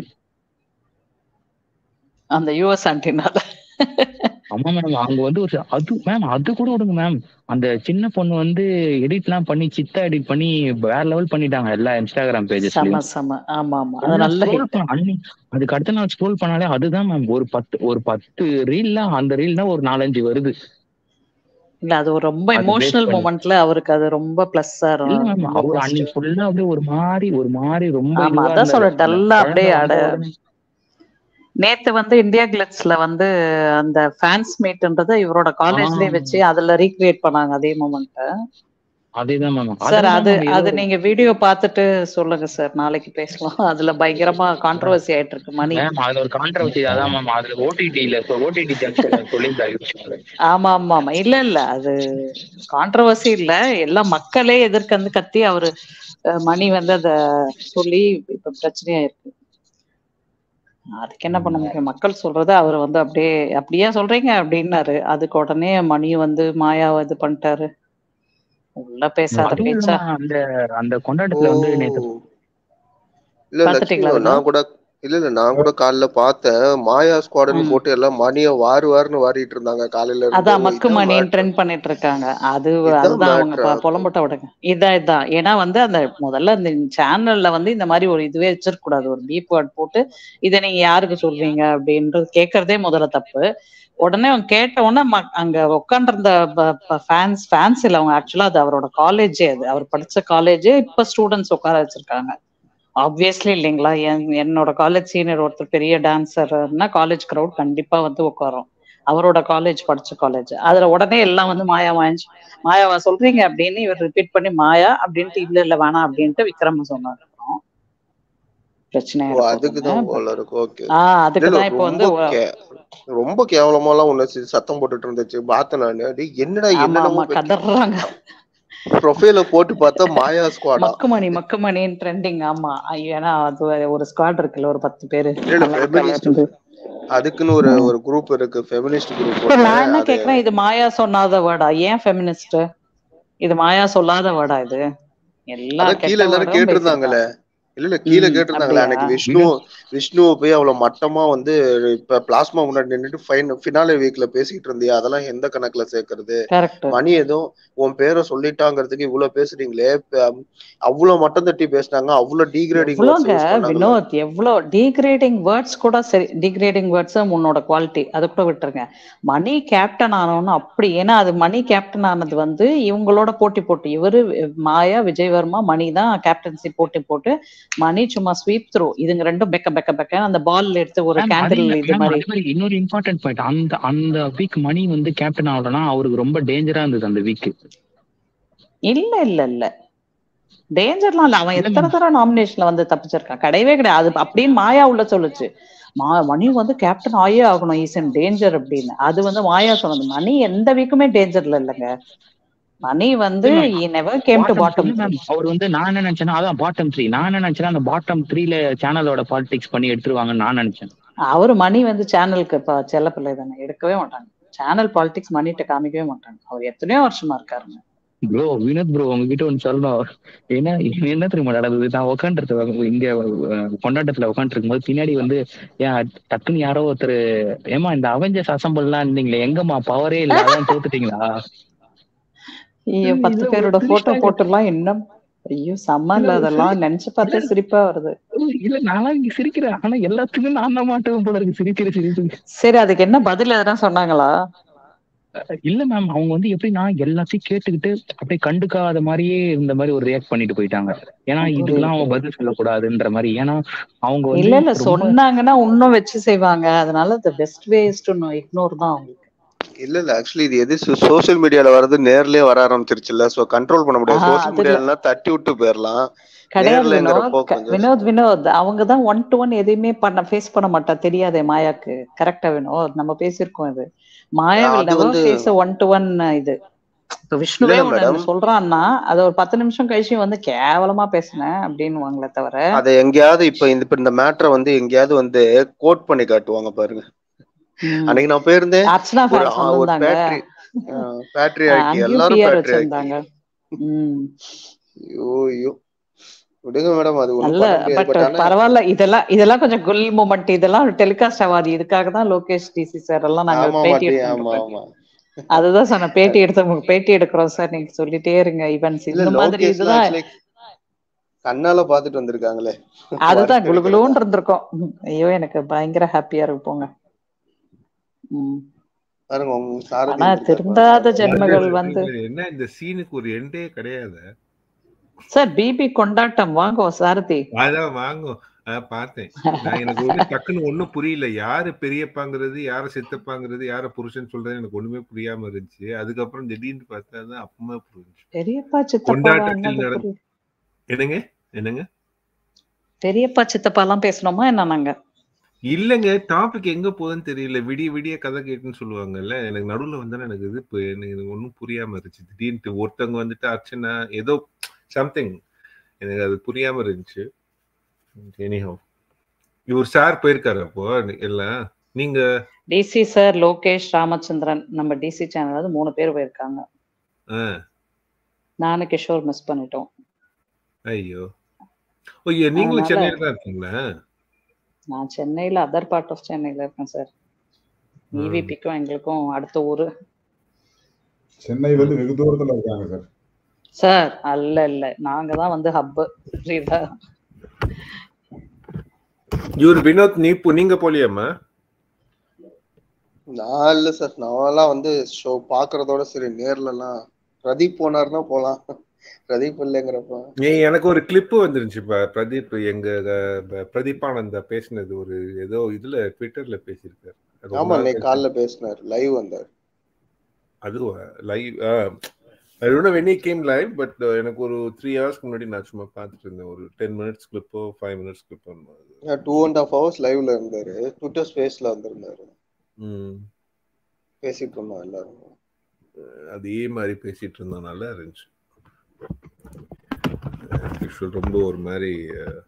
அந்த யூஎஸ் ஆண்டினால ஆமா மேம் அவங்க வந்து ஒரு அது மேம் அது கூட விடுங்க மேம் அந்த சின்ன பொண்ணு வந்து எடிட் எல்லாம் பண்ணி சித்தா எடிட் பண்ணி வேற லெவல் பண்ணிட்டாங்க எல்லா இன்ஸ்டாகிராம் செம பேஜஸ்லயும் செம ஆமா ஆமா அது நல்ல ஹிட் அதுக்கு அடுத்த நாள் ஸ்க்ரோல் பண்ணாலே அதுதான் மேம் ஒரு பத்து ஒரு பத்து ரீல்ல அந்த ரீல் தான் ஒரு நாலஞ்சு வருது இல்ல அது ஒரு ரொம்ப அது எமோஷனல் based பண்ணி. மூமெண்ட்ல அவருக்கு அது ரொம்ப பிளஸ்ஸா இல்ல மேம் அவர் அன்னைக்கு ஃபுல்லா அப்படியே ஒரு மாதிரி ஒரு மாதிரி ரொம்ப ஆமா, இதுவா அதான் இருந்தாரு. சொல்றேன், அந்த dull ஆ அப்படியே குழந்தை அட- வந்த உடனே- நேத்து வந்து இந்தியா கிளட்ஸ்ல வந்து அந்த ஃபேன்ஸ் மீட்ன்றத இவரோட காலேஜ்லயே ஆ. வச்சு அதுல ரீக்ரியேட் பண்ணாங்க அதே மூமெண்ட் அதேதான் மேம் சார் அதுதான் அது ma'am ஏதோ அது நீங்க வீடியோ பார்த்துட்டு சொல்லுங்க சார் நாளைக்கு பேசலாம் அதுல பயங்கரமா கான்ட்ரவர்சி ஆயிட்டு இருக்கு மணி மேம் அதுல ஒரு கான்ட்ரவர்சி அதான் மேம் அதுல ஓடிடில ஓடிடி சொல்லியிருந்தாரு ஆமா ஆமா ஆமா இல்ல இல்ல அது கான்ட்ரவர்சி இல்ல எல்லாம் மக்களே எதிர்க்க வந்து கத்தி அவரு அஹ், மணி வந்து அத சொல்லி இப்ப பிரச்சனையா இருக்கு அதுக்கு என்ன பண்ண முடியும் மக்கள் சொல்றது அவர் வந்து அப்படியே அப்படியே சொல்றீங்க அப்படின்னாரு அதுக்கு உடனே மணி வந்து மாயாவை இது பண்ணிட்டாரு உள்ள பேசாத அதுவும் பேச்சா இல்லாம அந்த அந்த கொண்டாட்டத்துல வந்து நேத்து ஓ. இல்ல பாத்துட்டீங்களா லட்சுமி நான் கூட இல்ல இல்ல நான் கூட காலைல பார்த்தேன் மாயா ஸ்குவாடுன்னு ம். போட்டு எல்லாம் மணிய வாரு வாருன்னு வாரிட்டு இருந்தாங்க காலையில இருந்து. அதான் மக்கு இதான் மணின்னு matter. ட்ரெண்ட் பண்ணிட்டு இருக்காங்க அது இதான் அதுதான் அவங்க matter ஆ ப- இருக்கும். புலம்புட்ட விடுங்க இதான் இதான் ஏன்னா வந்து அந்த முதல்ல இந்த சேனல்ல வந்து இந்த மாதிரி ஒரு இதுவே வச்சிருக்க கூடாது ஒரு பீப் வேர்ட் போட்டு இதை நீங்க யாருக்கு சொல்றீங்க அப்படின்றது கேட்கறதே முதல்ல தப்பு உடனே அவங்க கேட்ட உடனே ம- அங்க உட்காண்டிருந்த ஃபேன்ஸ் ஃபேன்ஸ் இல்ல அவங்க ஆக்சுவலா அது அவரோட காலேஜே அது அவர் படிச்ச காலேஜே இப்ப ஸ்டூடெண்ட்ஸ் உட்கார வச்சிருக்காங்க ஆப்வியஸ்லி இல்லைங்களா என்- என்னோட காலேஜ் சீனியர் ஒருத்தர் பெரிய டான்சர்னா காலேஜ் crowd கண்டிப்பா வந்து உட்காரும் அவரோட காலேஜ் படிச்ச காலேஜ் அதுல உடனே எல்லாம் வந்து மாயா வாங்கிச்சு மாயாவா சொல்றீங்க அப்படின்னு இவர் ரிப்பீட் பண்ணி மாயா அப்படின்ட்டு இல்ல இல்ல வேணாம் அப்படின்ட்டு விக்ரம் சொன்னாரு அப்புறம் பிரச்சனை ஓ அதுக்குதான் போல இருக்கு ஓகே ஆஹ் இல்ல இல்ல அதுக்குதான் இப்போ வந்து ரொம்ப கே- ரொம்ப கேவலமாலாம் ஒண்ணு சி- சத்தம் போட்டுட்டு இருந்துச்சு பார்த்தேன் நானு டேய் என்னடா ஆமா என்னென்னமோ ஆமா பேசி- கதறாங்க ப்ரொஃபைல போட்டு பார்த்தா மாயா ஸ்குவாடா மக்குமணி மக்குமணின்னு ட்ரெண்டிங் ஆமா ஐயோ, ஏன்னா அது ஒரு ஸ்குவாட் இருக்குல்ல ஒரு பத்து பேரு இல்ல இல்ல நல்லா ஃபெமினிஸ்ட் இருந்து. அதுக்குன்னு ஒரு ஒரு குரூப் இருக்கு ஃபெமினிஸ்ட் குரூப் இப்ப நான் என்ன கேக்குறேன் இது மாயா சொன்னாத வேர்டா ஏன் ஃபெமினிஸ்ட் இது மாயா சொல்லாத வேர்டா இது எல்லா அதான் கீழ கெட்ட எல்லாரும் வேர்டும் கேட்டிருந்தாங்கல்ல இல்ல இல்ல கீழ ம், கேட்டிருந்தாங்களே அப்படியா? அன்னைக்கு விஷ்ணு விஷ்ணுவை போய் அவ்வளவு மட்டமா வந்து இப்ப பிளாஸ்மா முன்னாடி நின்னுட்டு ஃபைன் ஃபினாலே வீக்ல பேசிக்கிட்டு இருந்தியா அதெல்லாம் எந்த கணக்குல சேர்க்கறது கரெக்ட் மணி ஏதோ உன் பேரை சொல்லிட்டாங்கிறதுக்கு இவ்வளவு பேசுறீங்களே இப்ப, அம், அவ்வளவு மட்டம் தட்டி பேசினாங்க அவ்வளவு டீக்ரேடிங் எவ்வளோங்க வினோத் எவ்வளோ டீக்ரேடிங் வேர்ட்ஸ் கூட சரி டீக்ரேடிங் வேர்ட்ஸ் உன்னோட குவாலிட்டி அது கூட விட்டுருங்க மணி கேப்டன் ஆனவன்னு அப்படி ஏன்னா அது மணி கேப்டன் ஆனது வந்து இவங்களோட போட்டி போட்டு இவரு மாயா விஜயவர்மா மணி தான் கேப்டன்சி போட்டி போட்டு மணி சும்மா ஸ்வீப் த்ரூ இதுங்க ரெண்டும் பெக்க பெக்க பெக்க அந்த பால் எடுத்து ஒரு Ma'am, கேண்டில் அதே இது ma'am, மாதிரி அதே மாதிரி இன்னொரு இம்பார்ட்டன்ட் பாயிண்ட் அந்த அந்த வீக் மணி வந்து கேப்டன் ஆகலன்னா அவருக்கு ரொம்ப டேஞ்சரா இருந்தது அந்த வீக் இல்ல இல்ல இல்ல டேஞ்சர்லாம் இல்ல அவன் இல்ல எத்தனை தடவை நாமினேஷன்ல வந்து தப்பிச்சிருக்கான் கிடையவே கிடையாது அது அப்படின்னு மாயா உள்ள சொல்லுச்சு மா மணி வந்து கேப்டன் ஆயே ஆகணும் ஈஸ் இன் டேஞ்சர் அப்படின்னு அது வந்து மாயா சொன்னது மணி எந்த வீக்குமே டேஞ்சர்ல இல்லைங்க மணி வந்து never came to bottom ma'am அவர் வந்து நான் என்ன நினைச்சேன்னா அதான் பாட்டம் த்ரீ நான் என்ன நினைச்சேன்னா அந்த பாட்டம் த்ரீல சேனலோட பாலிடிக்ஸ் பண்ணி எடுத்துருவாங்கன்னு நான் நினைச்சேன் அவரு மணி வந்து சேனலுக்கு இப்ப செல்ல பிள்ளை தானே எடுக்கவே மாட்டாங்க சேனல் பாலிடிக்ஸ் மணிட்ட காமிக்கவே மாட்டாங்க அவர் எத்தனையோ வருஷமா இருக்காருங்க ப்ரோ வினோத் ப்ரோ உங்ககிட்ட ஒன்று சொல்லணும் ஏன்னா என்ன தெரியுமா நடந்தது நான் உட்காந்துருக்க இங்க அஹ், கொண்டாட்டத்துல உட்காந்துருக்கும் போது பின்னாடி வந்து ஏன் டக்குன்னு யாரோ ஒருத்தர் ஏமா இந்த அவெஞ்சர்ஸ் அசம்பிள்லாம் இருந்தீங்களே எங்கம்மா பவரே இல்ல அதான் தோத்துட்டீங்களா ஐயோ இல்ல, பத்து இல்ல, பேரோட ஒரு போட்டோ finished போட்டுலாம் இன்னும் ஐயோ செம்ம இல்ல இல்ல, ஒரு அதெல்லாம் finish- நினைச்சு பார்த்தா சிரிப்பா வருது இல்ல நான் இங்க சிரிக்கிறேன் ஆனா எல்லாத்துக்கும் நான் தான் மாட்டேன் போல இருக்கு சிரிக்கிற சிரிப்பு சரி அதுக்கு என்ன பதில் எதனா சொன்னாங்களா இல்ல மேம் அவங்க வந்து எப்படின்னா எல்லாத்தையும் கேட்டுக்கிட்டு அப்படியே கண்டுக்காத மாதிரியே இந்த மாதிரி ஒரு ரியாக்ட் பண்ணிட்டு போயிட்டாங்க ஏன்னா இதுக்கெல்லாம் அவன் பதில் சொல்லக்கூடாதுன்ற மாதிரி ஏன்னா அவங்க இல்ல வந்து இல்ல ரொம்ப சொன்னாங்கன்னா இன்னும் வச்சு செய்வாங்க அதனால the best ways to ignore தான் அவங்களுக்கு இல்ல இல்ல ஆக்சுவலி இது எது சோசியல் மீடியால வர்றது நேர்லயே வர ஆரம்பிச்சிருச்சுல்ல சோ கண்ட்ரோல் பண்ண முடியாது ஆஹ் சோசியல் அது இல்ல மீடியால தட்டி விட்டு போயிடலாம் கிடையாது நேர்லங்கிறப்போ வினோத் க- கொஞ்சம் வினோத் வினோத் அவங்க தான் ஒன் டு ஒன் எதையுமே பண்ண ஃபேஸ் பண்ண மாட்டா தெரியாதே மாயாக்கு கரெக்டா வினோத் நம்ம பேசியிருக்கோம் இது மாயா வில் அது நெவர் வந்து ஃபேஸ் ஒன் டு ஒன் இது இப்ப இல்ல விஷ்ணுவே இல்ல ஒண்ணு மேடம் சொல்றான்னா அது ஒரு பத்து நிமிஷம் கழிச்சு வந்து கேவலமா பேசினேன் அப்படின்னுவாங்களே தவிர அத எங்கேயாவது இப்ப இந்த இப்ப இந்த மேட்டரை வந்து எங்கேயாவது வந்து கோட் பண்ணி காட்டுவாங்க பாருங்க ம். அன்னைக்கு நான் போயிருந்தேன் அர்ச்சனா ஒரு ஃபேன்ஸ் ஆ, ஒரு வந்திருந்தாங்க பேட்டரி பேட்டரி ஆக்கி அங்கேயும் எல்லாரும் பிஆர் பேட்டரி ஆக்கி வச்சிருந்தாங்க ம் ஐயோ ஐயோ விடுங்க மேடம் அது ஒண்ணும் நல்ல பண்ண முடியாது பட் பட் ஆனா பரவாயில்ல இதெல்லாம் இதெல்லாம் கொஞ்சம் குல் மூமெண்ட் இதெல்லாம் டெலிகாஸ்ட் ஆகாது இதுக்காக தான் லோகேஷ் டிசி சார் எல்லாம் நாங்க ஆமா பேட்டி மாட்டி எடுத்துட்டு ஆமா இருக்கோம் ஆமா அதுதான் சொன்னேன் பேட்டி எடுத்தவங்க பேட்டி எடுக்கிறோம் சார் நீங்க சொல்லிட்டே இருங்க ஈவென்ட்ஸ் இல்ல இந்த மாதிரி லோகேஷ்லாம் இதுதான் ஆக்சுவலி கண்ணால பாத்துட்டு வந்திருக்காங்களே அதுதான் ஒர்க் இருக்கிறதா குளுகுளுன்னு இருந்திருக்கும் ம். ஐயோ எனக்கு பயங்கர ஹாப்பியா இருக்கு போங்க ம். பாருங்க உங்க சாரதி ஆனா வந்திருக்காரு திருந்தாத பாருங்க ஜென்மங்கள் வந்து என்ன இந்த சீனுக்கு ஒரு எண்டே கிடையாது சார் பிபி கொண்டாட்டம் வாங்கோ சாரதி அதான் வாங்கும் அஹ் பார்த்தேன் நான் எனக்கு ஒண்ணு டக்குன்னு ஒண்ணும் புரியல யாரு பெரியப்பாங்கிறது யார சித்தப்பாங்கிறது யார புருஷன் சொல்றது எனக்கு ஒண்ணுமே புரியாம இருந்துச்சு அதுக்கப்புறம் திடீர்னு பார்த்தா தான் அப்பமா புரிஞ்சு பெரியப்பா சித்தப்பாவா கொண்டாட்டத்தில் என்னது நடந்த புரியல என்னங்க என்னங்க பெரியப்பா சித்தப்பா எல்லாம் பேசணுமா என்ன நாங்க இல்லங்க டாபிக் எங்க போகுதுன்னு தெரியல விடிய விடிய கதை கேட்டுன்னு சொல்லுவாங்கல்ல எனக்கு நடுவுல வந்தா எனக்கு இது இப்ப எனக்கு ஒன்றும் புரியாம இருந்துச்சு திடீர்னு ஒருத்தவங்க வந்துட்டு அர்ச்சனா ஏதோ சம்திங் எனக்கு அது புரியாம இருந்துச்சு எனிஹவ் இவர் சார் போயிருக்காரு அப்போ எல்லாம் நீங்க டிசி சார் லோகேஷ் ராமச்சந்திரன் நம்ம டிசி சேனல் வந்து மூணு பேர் போயிருக்காங்க ஆஹ் நானும் கிஷோர் மிஸ் பண்ணிட்டோம் ஐயோ ஐயோ நீங்களும் அதனால சென்னையில தான் இருக்கீங்களா நான் சென்னையில அதர் பார்ட் ஆஃப் சென்னையில இருக்கேன் சார் ம். இவிபிக்கும் எங்களுக்கும் அடுத்த ஊரு சென்னையில இருந்து வெகு தூரத்துல இருக்காங்க சார் சார் அல்ல இல்ல நாங்க தான் வந்து ஹப் புரியுதா இவர் வினோத் நீ போ- நீங்க போலியாமா நான் இல்ல சார் நான்லாம் வந்து ஷோ பாக்குறதோட சரி நேர்ல எல்லாம் பிரதீப் போனாருன்னா போலாம் பிரதீப் இல்லைங்கிறப்ப ஏய், எனக்கு ஒரு கிளிப்பு வந்துருந்துச்சு ப- பிரதீப் எங்க அஹ், ப- பிரதீபானந்தா பேசினது ஒரு ஏதோ இதுல ட்விட்டர்ல பேசியிருக்காரு ரொம்ப ஆமா நாள் இன்னைக்கு கழிச்சு. காலைல பேசினாரு லைவ் வந்தார் அதுவா live I don't know when came live but எனக்கு ஒரு த்ரீ ஹவர்ஸ்க்கு முன்னாடி நான் சும்மா பார்த்துட்டு இருந்தேன் ஒரு டென் மினிட்ஸ் கிளிப்போ ஃபைவ் மினிட்ஸ் கிளிப்போ டூ அண்ட் ஹாஃப் ஹவர்ஸ் லைவ்ல இருந்தாரு ட்விட்டர் ஸ்பேஸ்ல வந்திருந்தாரு ம் பேசிட்டு இருந்தோம் எல்லாரும் அதே மாதிரி பேசிட்டு இருந்தோம் நல்லா இருந்துச்சு யூஷுவல் ரொம்ப ஒரு மாதிரி அஹ்,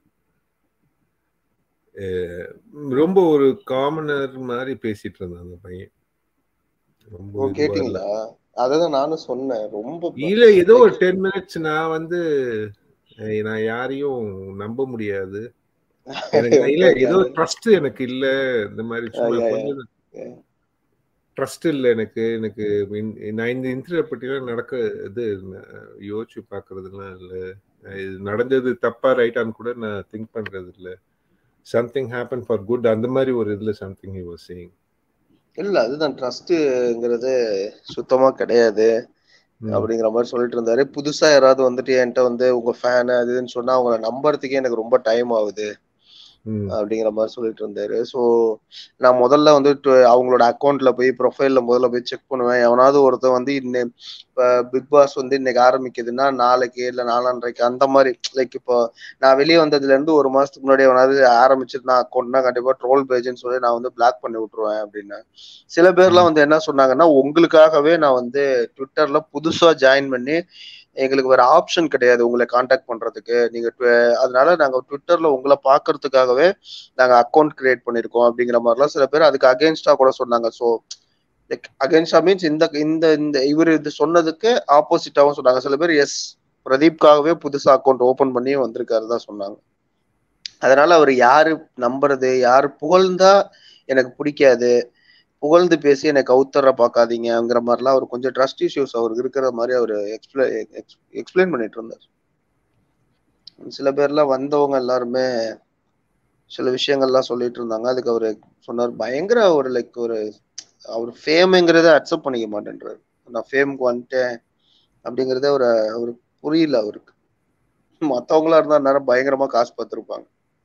அஹ், ரொம்ப ஒரு காமனர் மாதிரி பேசிட்டு இருந்தான் அந்த பையன் ரொம்ப ஓ இதுவா இல்ல கேட்டீங்களா அததான் நானும் சொன்னேன் ரொம்ப இல்ல ஏதோ ஒரு லைக் டென் மினிட்ஸ் நான் வந்து அஹ், நான் யாரையும் நம்ப முடியாது எனக்கு நான் இல்ல ஓகே ஏதோ ஓகே ட்ரஸ்ட் எனக்கு இல்ல இந்த மாதிரி சும்மா யா யா கொஞ்சம் ட்ரஸ்ட் இல்ல எனக்கு எனக்கு இந்த- நான் இந்த இன்சிடென்ட் பற்றிலாம் நடக்க இது நான் யோசிச்சு பார்க்கறதுலாம் இல்ல இது நடந்தது தப்பா ரைட்டான்னு கூட நான் திங்க் பண்றது இல்ல சம்திங் ஹேப்பன் ஃபார் குட் அந்த மாதிரி ஒரு இதுல சம்திங் ஹி வாஸ் சேயிங் இல்ல அதுதான் ட்ரஸ்ட்ங்கிறது சுத்தமா கிடையாது ம் அப்படிங்கிற மாதிரி சொல்லிட்டு இருந்தாரு புதுசா யாராவது வந்துட்டு என்கிட்ட வந்து உங்க ஃபேன் அது இதுன்னு சொன்னா அவங்கள நம்புறதுக்கே எனக்கு ரொம்ப டைம் ஆகுது ம் அப்படிங்கிற மாதிரி சொல்லிட்டு இருந்தாரு ஸோ நான் முதல்ல வந்து டு- அவங்களோட அக்கௌண்ட்ல போய் ப்ரொஃபைல்ல முதல்ல போய் செக் பண்ணுவேன் எவனாவது ஒருத்தன் வந்து இன்னை இப்போ பிக் பாஸ் வந்து இன்னைக்கு ஆரம்பிக்குதுன்னா நாளைக்கு இல்லை நாளான்றைக்கு அந்த மாதிரி லைக் இப்போ நான் வெளியே வந்ததுல இருந்து ஒரு மாசத்துக்கு முன்னாடி எவனாவது ஆரம்பிச்சிருந்தா அக்கௌண்ட்னா கண்டிப்பா ட்ரோல் பேஜ்னு சொல்லி நான் வந்து பிளாக் பண்ணி விட்டுருவேன் அப்படின்னு சில பேர்லாம் வந்து என்ன சொன்னாங்கன்னா உங்களுக்காகவே நான் வந்து ட்விட்டர்ல புதுசா ஜாயின் பண்ணி எங்களுக்கு வேற ஆப்ஷன் கிடையாது உங்களை காண்டாக்ட் பண்றதுக்கு நீங்க twi- அதனால நாங்க ட்விட்டர்ல உங்களை பாக்குறதுக்காகவே நாங்க அக்கௌண்ட் கிரியேட் பண்ணிருக்கோம் அப்படிங்கிற மாதிரிலாம் சில பேர் அதுக்கு அகேன்ஸ்டா கூட சொன்னாங்க ஸோ லைக் அகேன்ஸ்டா மீன்ஸ் இந்த இந்த இந்த இவர் இது சொன்னதுக்கு ஆப்போசிட்டாவும் சொன்னாங்க சில பேர் எஸ் பிரதீப்காகவே புதுசா அக்கௌண்ட் ஓபன் பண்ணி வந்திருக்காரு தான் சொன்னாங்க அதனால அவர் யாரு நம்புறது யாரு புகழ்ந்தா எனக்கு பிடிக்காது புகழ்ந்து பேசி என்னை கவுத்தர பார்க்காதீங்கங்கிற மாதிரிலாம் அவர் கொஞ்சம் ட்ரஸ்ட் இஷ்யூஸ் அவருக்கு இருக்கிற மாதிரி அவர் எக்ஸ்பிளை எக்ஸ்பிளைன் பண்ணிட்டு இருந்தார் சில பேர்லாம் வந்தவங்க எல்லாருமே சில விஷயங்கள்லாம் சொல்லிட்டு இருந்தாங்க அதுக்கு அவர் சொன்னார் பயங்கர ஒரு லைக் ஒரு அவர் ஃபேமுங்கிறத அக்செப்ட் பண்ணிக்க மாட்டேன்றாரு நான் ஃபேமுக்கு வந்துட்டேன் அப்படிங்கறத அவர் அவர் புரியல அவருக்கு மத்தவங்களா இருந்தா நேரம் பயங்கரமா காசு பார்த்துருப்பாங்க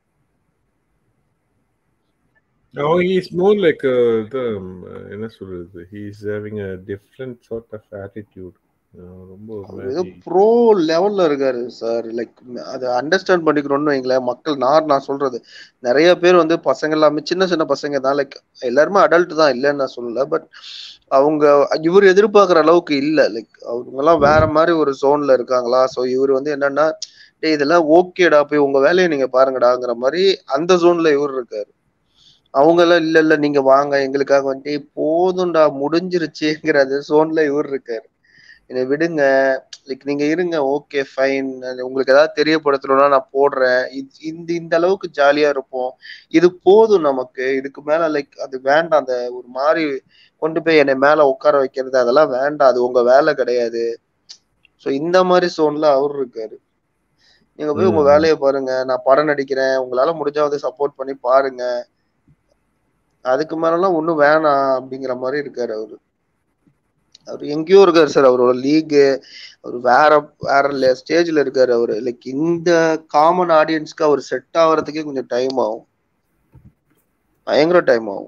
No, he's more like a, the, um, என்ன சொல்றது he's having a different sort of attitude Uh, ரொம்ப ஒரு அவர் ஏதோ மாதிரி ப்ரோ லெவல்ல இருக்காரு சார் லைக் அதை அண்டர்ஸ்டாண்ட் பண்ணிக்கணும்னு வைங்களேன் மக்கள் நான் நான் சொல்றது நிறைய பேர் வந்து பசங்க எல்லாமே சின்ன சின்ன பசங்க தான் லைக் எல்லாருமே அடல்ட் தான் இல்லைன்னு நான் சொல்லல பட் அவங்க இவர் எதிர்பார்க்குற அளவுக்கு இல்லை லைக் அவங்க எல்லாம் வேற மாதிரி ஒரு ஜோன்ல இருக்காங்களா ஸோ இவர் வந்து என்னன்னா டேய் இதெல்லாம் ஓகேடா போய் உங்க வேலையை நீங்க பாருங்கடாங்கிற மாதிரி அந்த ஜோன்ல இவர் இருக்காரு அவங்க எல்லாம் இல்ல இல்ல நீங்க வாங்க எங்களுக்காக வந்துட்டு போதும்டா முடிஞ்சிருச்சுங்கிற அந்த ஜோன்ல இவர் இருக்காரு என்னை விடுங்க லைக் நீங்க இருங்க ஓகே ஃபைன் உங்களுக்கு ஏதாவது தெரியப்படுத்தணும்னா நான் போடுறேன் இது- இந்த இந்த அளவுக்கு ஜாலியா இருப்போம் இது போதும் நமக்கு இதுக்கு மேல லைக் அது வேண்டாம் அந்த ஒரு மாதிரி கொண்டு போய் என்னை மேல உட்கார வைக்கிறது அதெல்லாம் வேண்டாம் அது உங்க வேலை கிடையாது ஸோ இந்த மாதிரி சோன்ல அவர் இருக்காரு நீங்க போய் உங்க ம். வேலையை பாருங்க நான் படம் நடிக்கிறேன் உங்களால முடிஞ்சா வந்து சப்போர்ட் பண்ணி பாருங்க அதுக்கு மேலலாம் ஒண்ணும் வேணாம் அப்படிங்கிற மாதிரி இருக்காரு அவரு அவர் எங்கேயோ இருக்காரு சார் அவரோட லீகு அவர் வேற வேற ஸ்டேஜ்ல இருக்காரு அவரு லைக் இந்த காமன் ஆடியன்ஸ்க்கு அவர் செட் ஆகுறதுக்கே கொஞ்சம் டைம் ஆகும் பயங்கர டைம் ஆகும்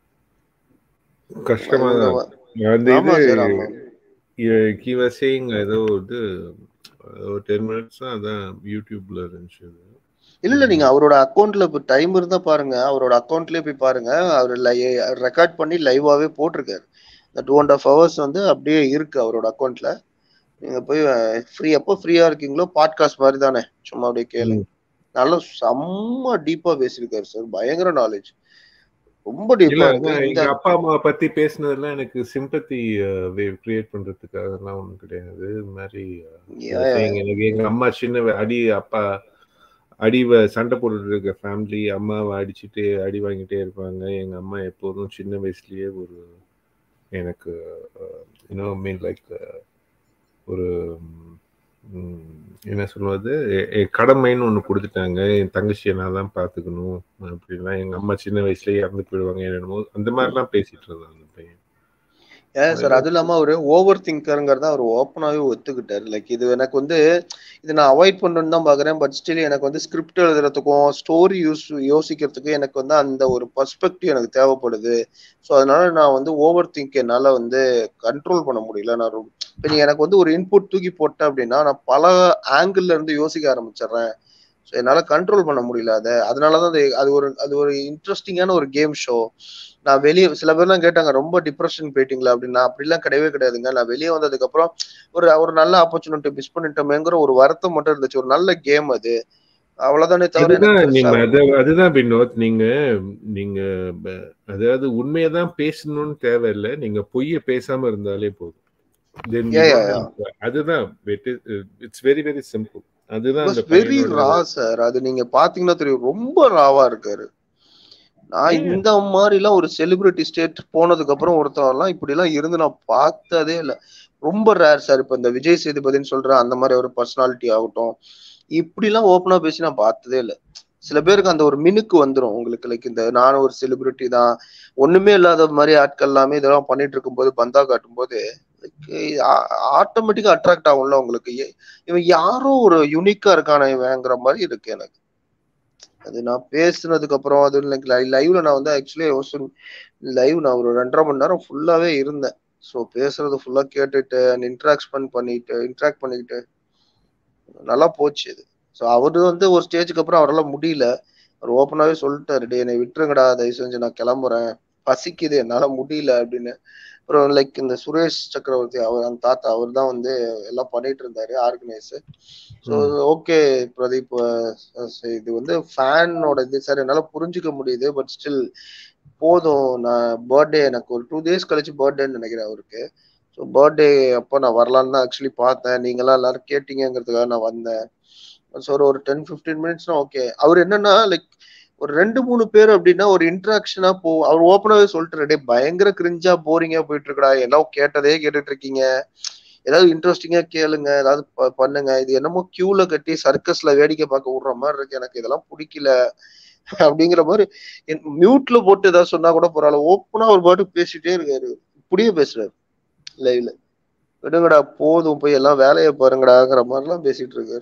கஷ்டமா இவங்க தான் வ- இருக்கு. அந்த ஆமா இது சார் ஆமா he was saying ஏதோ இது ஒரு டென் மினிட்ஸ் தான் அதான் யூடியூப்ல இருந்துச்சு அது. இல்ல இல்ல நீங்க அவரோட அக்கௌண்ட்ல இப்ப டைம் இருந்தா பாருங்க அவரோட அக்கௌண்ட்லயே போய் பாருங்க அவர் ரெக்கார்ட் பண்ணி லைவாவே போட்டிருக்காரு இந்த டூ அண்ட் ஹாஃப் ஹவர்ஸ் வந்து அப்படியே இருக்கு அவரோட அக்கௌண்ட்ல நீங்க போய் ஃப்ரீ எப்போ ஃப்ரீயா இருக்கீங்களோ பாட்காஸ்ட் மாதிரி தானே சும்மா அப்படியே கேளுங்க ம். நல்லா செம்ம டீப்பா பேசியிருக்காரு சார் பயங்கர நாலேஜ் ரொம்ப இல்ல டீப்பா இருக்கு அதான் இந்த எங்க அப்பா அம்மா பத்தி பேசுனதெல்லாம் எனக்கு சிம்பத்தி வேவ் கிரியேட் பண்றதுக்காக எல்லாம் ஒண்ணும் கிடையாது இது மாதிரி uh, he Yeah, was yeah, saying எனக்கு எங்க அம்மா சின்ன வ- அடி அப்பா அடி வ- சண்டை போட்டுட்டு இருக்க ஃபேமிலி அம்மாவை அடிச்சுட்டு அடி வாங்கிட்டே இருப்பாங்க எங்க அம்மா எப்போதும் சின்ன வயசுலயே ஒரு எனக்கு யூனோ மீன் லைக் ஒரு ம், என்ன சொல்வது எ- எ- கடமைன்னு ஒண்ணு கொடுத்துட்டாங்க என் தங்கச்சியை நான் தான் பாத்துக்கணும் அப்படின்னா எங்க அம்மா சின்ன வயசுலயே இறந்து போயிடுவாங்க என்னமோ அந்த மாதிரிலாம் பேசிட்டு இருந்தான் அந்த பையன் ஏன் சார் அது இல்லாம அவரு ஓவர் திங்கருங்கிறத அவர் ஓப்பனாவே ஒத்துக்கிட்டாரு லைக் இது எனக்கு வந்து இது நான் அவாய்ட் பண்ணணும்னு தான் பாக்குறேன் பட் ஸ்டில் எனக்கு வந்து ஸ்கிரிப்ட் எழுதுறதுக்கும் ஸ்டோரி யூஸ் யோசிக்கிறதுக்கும் எனக்கு வந்து அந்த ஒரு பர்ஸ்பெக்டிவ் எனக்கு தேவைப்படுது ஸோ அதனால நான் வந்து ஓவர் திங்க் என்னால வந்து கண்ட்ரோல் பண்ண முடியல நான் ரொம்ப- இப்ப நீ எனக்கு வந்து ஒரு இன்புட் தூக்கி போட்டேன் அப்படின்னா நான் பல ஆங்கிள் இருந்து யோசிக்க ஆரம்பிச்சிடுறேன் ஸோ என்னால கண்ட்ரோல் பண்ண முடியல அதை அதனாலதான் அது அது ஒரு அது ஒரு இன்ட்ரெஸ்டிங்கான ஒரு கேம் ஷோ நான் வெளியே சில பேர்லாம் கேட்டாங்க ரொம்ப டிப்ரெஷன் போயிட்டீங்களா அப்படின்னா அப்படிலாம் கிடையவே கிடையாதுங்க நான் வெளியே வந்ததுக்கு அப்புறம் ஒரு ஒரு நல்ல ஆப்பர்ச்சுனிட்டி மிஸ் பண்ணிட்டோமேங்கிற ஒரு வருத்தம் மட்டும் இருந்துச்சு ஒரு நல்ல கேம் அது அவ்வளவுதானே தவிர அதுதான் எனக்கு நீங்க பெருசா அது அதுதான் வினோத் நீங்க நீங்க ப- அதாவது உண்மையதான் பேசணும்னு தேவையில்லை நீங்க பொய்ய பேசாம இருந்தாலே போதும் Then you Yeah, yeah, don't have- அதுதான் இட்ஸ் வெரி வெரி சிம்பிள் அதுதான் வாஸ் அந்த வெரி பையனோட ரா சார் அது நீங்க பாத்தீங்கன்னா தெரியும் ரொம்ப ராவா இருக்காரு நான் Yeah. இந்த மாதிரிலாம் ஒரு செலிபிரிட்டி ஸ்டேட் போனதுக்கு அப்புறம் ஒருத்தவெல்லாம் இப்படி எல்லாம் இருந்து நான் பார்த்ததே இல்ல ரொம்ப ரேர் சார் இப்ப இந்த விஜய் சேதுபதின்னு சொல்ற அந்த மாதிரி ஒரு பர்சனாலிட்டி ஆகட்டும் இப்படி எல்லாம் ஓப்பனா பேசி நான் பார்த்ததே இல்ல சில பேருக்கு அந்த ஒரு மினுக்கு வந்துரும் உங்களுக்கு லைக் இந்த நானும் ஒரு செலிபிரிட்டி தான் ஒண்ணுமே இல்லாத மாதிரி ஆட்கள் எல்லாமே இதெல்லாம் பண்ணிட்டு இருக்கும்போது பந்தா காட்டும் போது ஆட்டோமேட்டிக்கா அட்ராக்ட் ஆகும்ல உங்களுக்கு ஏ- இவன் யாரோ ஒரு யூனிக்கா இருக்கான இவங்கிற மாதிரி இருக்கு எனக்கு அது நான் பேசுனதுக்கு அப்புறம் அது லைவ்ல நான் வந்து ஆக்சுவலி லைவ் நான் ஒரு ரெண்டரை மணி நேரம் ஃபுல்லாவே இருந்தேன் ஸோ பேசுறது ஃபுல்லா கேட்டுட்டு அண்ட் இன்ட்ராக்ஷன் பண்ணிட்டு இன்ட்ராக்ட் பண்ணிக்கிட்டு நல்லா போச்சு இது ஸோ அவரு வந்து ஒரு ஸ்டேஜுக்கு அப்புறம் அவரால் முடியல அவர் ஓப்பனாவே சொல்லிட்டாரு டே என்னை விட்டுருங்கடா தயவு செஞ்சு நான் கிளம்புறேன் பசிக்குது என்னால முடியல அப்படின்னு அப்புறம் லைக் இந்த சுரேஷ் சக்கரவர்த்தி அவர் அந்த தாத்தா அவர் தான் வந்து எல்லாம் பண்ணிட்டு இருந்தாரு organiser so okay Pradeep uh சரி, இது வந்து ஃபேனோட இது சார் என்னால புரிஞ்சுக்க முடியுது பட் ஸ்டில் போதும் நான் பர்த்டே எனக்கு ஒரு டூ டேஸ் கழிச்சு பர்த்டேன்னு நினைக்கிறேன் அவருக்கு ஸோ பர்த்டே அப்போ நான் வரலான்னு தான் ஆக்சுவலி பார்த்தேன் நீங்களாம் எல்லாரும் கேட்டீங்கங்கிறதுக்காக நான் வந்தேன் ஸோ ஒரு ஒரு டென் ஃபிஃப்டீன் மினிட்ஸ்னா ஓகே அவர் என்னன்னா லைக் ஒரு ரெண்டு மூணு பேர் அப்படின்னா ஒரு இன்ட்ராக்ஷனா போ அவர் ஓப்பனாவே சொல்லிட்டு டே பயங்கர கிரிஞ்சா போரிங்கா போயிட்டு இருக்கடா எல்லாம் கேட்டதே கேட்டுட்டு இருக்கீங்க ஏதாவது இன்ட்ரெஸ்டிங்கா கேளுங்க ஏதாவது ப- பண்ணுங்க இது என்னமோ கியூல கட்டி சர்க்கஸ்ல வேடிக்கை பார்க்க விடுற மாதிரி இருக்கு எனக்கு இதெல்லாம் பிடிக்கல அப்படிங்கிற மாதிரி மியூட்ல போட்டு ஏதாவது சொன்னா கூட பரவாயில்ல ஓப்பனா ஒரு பாட்டு பேசிட்டே இருக்காரு இப்படியே பேசுறாரு லைவ்ல விடுங்கடா போதும் போய் எல்லாம் வேலையை பாருங்கடாங்கிற மாதிரிலாம் பேசிட்டு இருக்காரு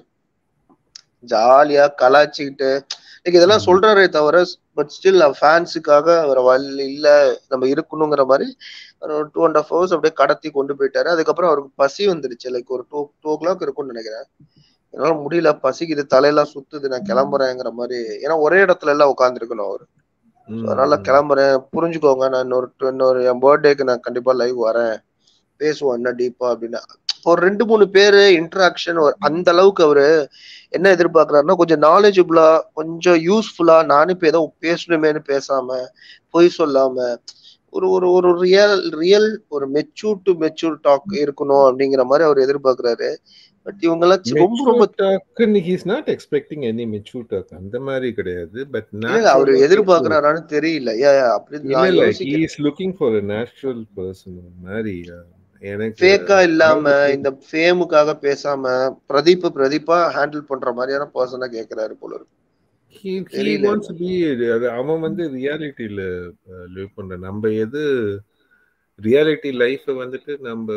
ஜாலியா கலாய்ச்சிக்கிட்டு like இதெல்லாம் சொல்றாரே தவிர பட் ஸ்டில் ஃபேன்ஸுக்காக அவர் வழி இல்ல நம்ம இருக்கணுங்கிற மாதிரி ஒரு டூ அண்ட் ஹாஃப் ஹவர்ஸ் அப்படியே கடத்தி கொண்டு போயிட்டாரு அதுக்கப்புறம் அவருக்கு பசி வந்துருச்சு லைக் ஒரு டூ டூ ஓ கிளாக் இருக்கும்னு நினைக்கிறேன் என்னால முடியல பசிக்குது தலையெல்லாம் சுத்துது நான் கிளம்புறேங்கிற மாதிரி ஏன்னா ஒரே இடத்துல எல்லாம் உட்காந்துருக்கணும் அவரு So, அதனால கிளம்புறேன் புரிஞ்சுக்கோங்க நான் இன்னொரு இன்னொரு என் பர்த்டேக்கு நான் கண்டிப்பா லைவ் வரேன் பேசுவோம் என்ன டீப்பா அப்படின்னு ஒரு ரெண்டு மூணு பேரு இன்டராக்ஷன் அந்த அளவுக்கு அவரு என்ன எதிர்பார்க்கறாருன்னா கொஞ்சம் நாலேஜபிளா கொஞ்சம் யூஸ்ஃபுல்லா நானும் இப்ப ஏதோ பேசணுமேனு பேசாம பொய் சொல்லாம ஒரு ஒரு ஒரு ரியல் ரியல் ஒரு மெச்சூர் டு மெச்சூர் டாக் இருக்கணும் அப்படிங்கிற மாதிரி அவர் எதிர்பார்க்கறாரு பட் இவங்க எல்லாம் சி- ரொம்ப ரொம்ப he's not expecting any mature talk அந்த மாதிரி கிடையாது பட் இல்ல அவரு எதிர்பார்க்கறாரான்னு தெரியல ஏ அப்படி இல்ல நான் இல்ல யோசிக்கிறேன் he is looking for a natural person மாதிரி அஹ், எனக்கு ஃபேக்கா இல்லாம இந்த ஃபேமுக்காக பேசாம பிரதீப் பிரதீப்பா ஹேண்டில் பண்ற மாதிரியான பர்சனா கேக்குறாரு போல இருக்கு he he தெரியல. wants to be அது அவன் வந்து ரியாலிட்டியில லிவ் பண்ற நம்ம எது ரியாலிட்டி லைஃப் வந்துட்டு நம்ம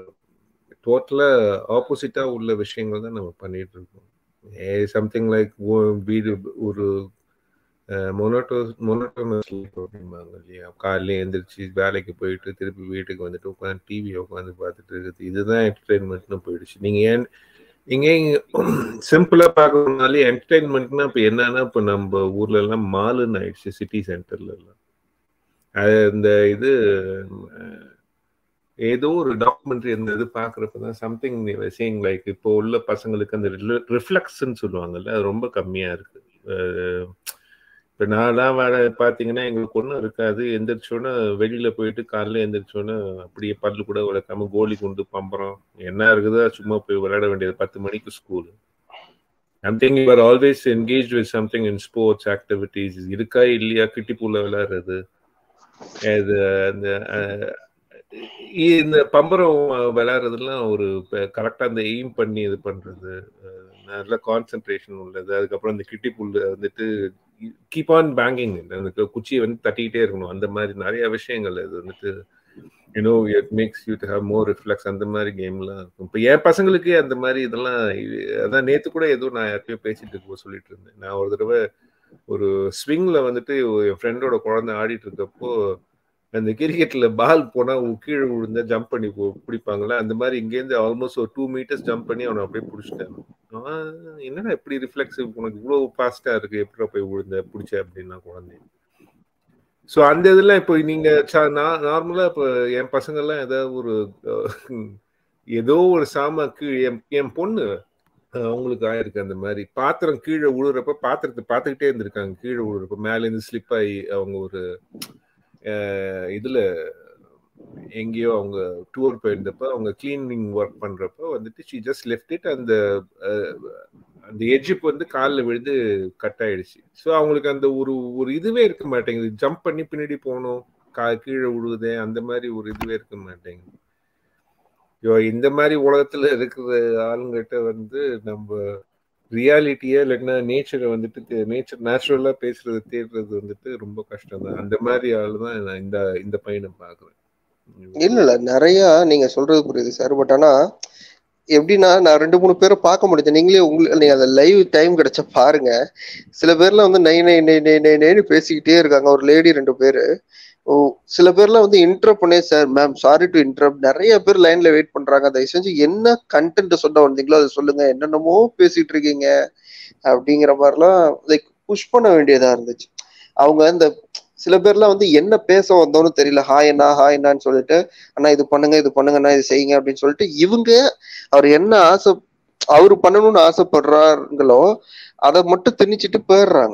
டோட்டலா ஆப்போசிட்டா உள்ள விஷயங்கள் தான் நம்ம பண்ணிட்டு இருக்கோம் சம்திங் லைக் வீடு ஒரு மொனோட்டோ மொனோட்டோனஸ் லைஃப் அப்படிம்பாங்க இல்லையா காலையில எழுந்திரிச்சு வேலைக்கு போயிட்டு திருப்பி வீட்டுக்கு வந்துட்டு உட்காந்து டிவி உட்காந்து பார்த்துட்டு இருக்குது இதுதான் என்டர்டைன்மெண்ட்னு போயிடுச்சு நீங்க ஏன் இங்க சிம்பிளா பார்க்கறதுனாலே என்டர்டைன்மெண்ட்னா இப்ப என்னன்னா இப்ப நம்ம ஊர்ல எல்லாம் மாலுன்னு ஆயிடுச்சு சிட்டி சென்டர்ல எல்லாம் அது இந்த இது அஹ், ஏதோ ஒரு டாக்குமெண்ட்ரி அந்த இது பாக்குறப்பதான் சம்திங் சேயிங் லைக் இப்போ உள்ள பசங்களுக்கு அந்த ரிஃப்ளெக்ஸ்ன்னு சொல்லுவாங்கல்ல அது ரொம்ப கம்மியா இருக்கு அஹ், இப்ப நான்லாம் வேலை பாத்தீங்கன்னா எங்களுக்கு ஒன்றும் இருக்காது எந்திரிச்சோன்னே வெளியில போயிட்டு காலைல எந்திரிச்சோன்னே அப்படியே பல்லு கூட விளக்காம கோலி குண்டு பம்பரம் என்ன இருக்குதோ சும்மா போய் விளையாட வேண்டியது பத்து மணிக்கு school something you are always engage with something in sports activities இருக்கா இல்லையா கிட்டிப்பூல விளையாடுறது இது அந்த அஹ், இ- இந்த பம்பரம் விளையாடுறதுலாம் ஒரு கரெக்டா அந்த எய்ம் பண்ணி இது பண்றது அஹ், நல்ல கான்சென்ட்ரேஷன் உள்ளது அதுக்கப்புறம் இந்த கிட்டி புல்லு வந்துட்டு கீப் ஆன் பேங்கிங் அந்த கு- குச்சியை வந்து தட்டிக்கிட்டே இருக்கணும் அந்த மாதிரி நிறைய விஷயங்கள் இது வந்துட்டு you know it makes you to have more reflex அந்த மாதிரி கேம்லாம் இருக்கும் இப்போ என் பசங்களுக்கே அந்த மாதிரி இதெல்லாம் இது- அதான் நேத்து கூட ஏதோ நான் யார்கிட்டயோ பேசிட்டு இருக்க சொல்லிட்டு இருந்தேன் நான் ஒரு தடவை ஒரு ஸ்விங்ல வந்துட்டு என் ஃப்ரெண்டோட குழந்தை ஆடிட்டு இருக்கப்போ அந்த கிரிக்கெட்ல பால் போனா உ- கீழே விழுந்தா ஜம்ப் பண்ணி போ- பிடிப்பாங்கல்ல அந்த மாதிரி இங்கேருந்து ஆல்மோஸ்ட் ஒரு டூ மீட்டர்ஸ் ஜம்ப் பண்ணி அவனை அப்படியே பிடிச்சிட்டாங்க அவன் என்னடா இப்படி ரிஃப்ளெக்சிவ் உனக்கு இவ்வளவு ஃபாஸ்டா இருக்கு எப்படி போய் விழுந்த பிடிச்ச அப்படின்னா குழந்தை ஸோ அந்த இதெல்லாம் இப்போ நீங்க நார்மலா இப்போ என் பசங்க எல்லாம் ஏதாவது ஒரு அஹ், ஏதோ ஒரு சாமா கீழே என் என் பொண்ணு அஹ், அவங்களுக்கு ஆயிருக்கு அந்த மாதிரி பாத்திரம் கீழே விழுறப்ப பாத்திரத்தை பார்த்துக்கிட்டே இருந்திருக்காங்க கீழே விழுறப்ப மேல இருந்து ஸ்லிப் ஆகி அவங்க ஒரு அஹ், இதுல எங்கேயோ அவங்க டூர் போயிருந்தப்ப அவங்க கிளீனிங் ஒர்க் பண்றப்ப வந்துட்டு ஷி ஜஸ்ட் லெஃப்ட் இட் அந்த அஹ், அந்த எஜ்ஜிப் வந்து காலில் விழுந்து கட் ஆயிடுச்சு ஸோ அவங்களுக்கு அந்த ஒரு ஒரு இதுவே இருக்க மாட்டேங்குது ஜம்ப் பண்ணி பின்னாடி போகணும் கா கீழே விழுவுதே அந்த மாதிரி ஒரு இதுவே இருக்க மாட்டேங்குது ஐயோ இந்த மாதிரி உலகத்துல இருக்கிற ஆளுங்கிட்ட வந்து நம்ம ரியாலிட்டியே இல்லைன்னா நேச்சரை வந்துட்டு நேச்சர் நேச்சுரலா பேசுறது தேடுறது வந்துட்டு ரொம்ப கஷ்டம் தான் அந்த மாதிரி ஆளு தான் நான் இந்த இந்த பையனை பாக்குறேன் இல்ல இல்ல நிறைய நீங்க சொல்றது புரியுது சார் பட் ஆனா எப்படின்னா நான் ரெண்டு மூணு பேரை பார்க்க முடியுது நீங்களே உங்களுக்கு நீங்க அந்த லைவ் டைம் கிடைச்ச பாருங்க சில பேர்லாம் வந்து நை நை நை நை நை நைன்னு பேசிக்கிட்டே இருக்காங்க ஒரு லேடி ரெண்டு பேரு ஓ சில பேர்லாம் வந்து இன்டரப்ட் பண்ணே sir ma'am sorry to interrupt நிறைய பேர் லைன்ல வெயிட் பண்றாங்க தயவு செஞ்சு என்ன கண்டென்ட் சொல்ல வந்தீங்களோ அதை சொல்லுங்க என்னென்னமோ பேசிட்டு இருக்கீங்க அப்படிங்கிற மாதிரிலாம் லைக் புஷ் பண்ண வேண்டியதா இருந்துச்சு அவங்க இந்த சில பேர்லாம் வந்து என்ன பேச வந்தோன்னு தெரியல ஹாய் அண்ணா ஹாய் அண்ணான்னு சொல்லிட்டு அண்ணா இது பண்ணுங்க இது பண்ணுங்கண்ணா இது செய்யுங்க அப்படின்னு சொல்லிட்டு இவங்க அவர் என்ன ஆசை அவரு பண்ணணும்னு ஆசைப்படுறாங்களோ அதை மட்டும் திணிச்சிட்டு போயிடுறாங்க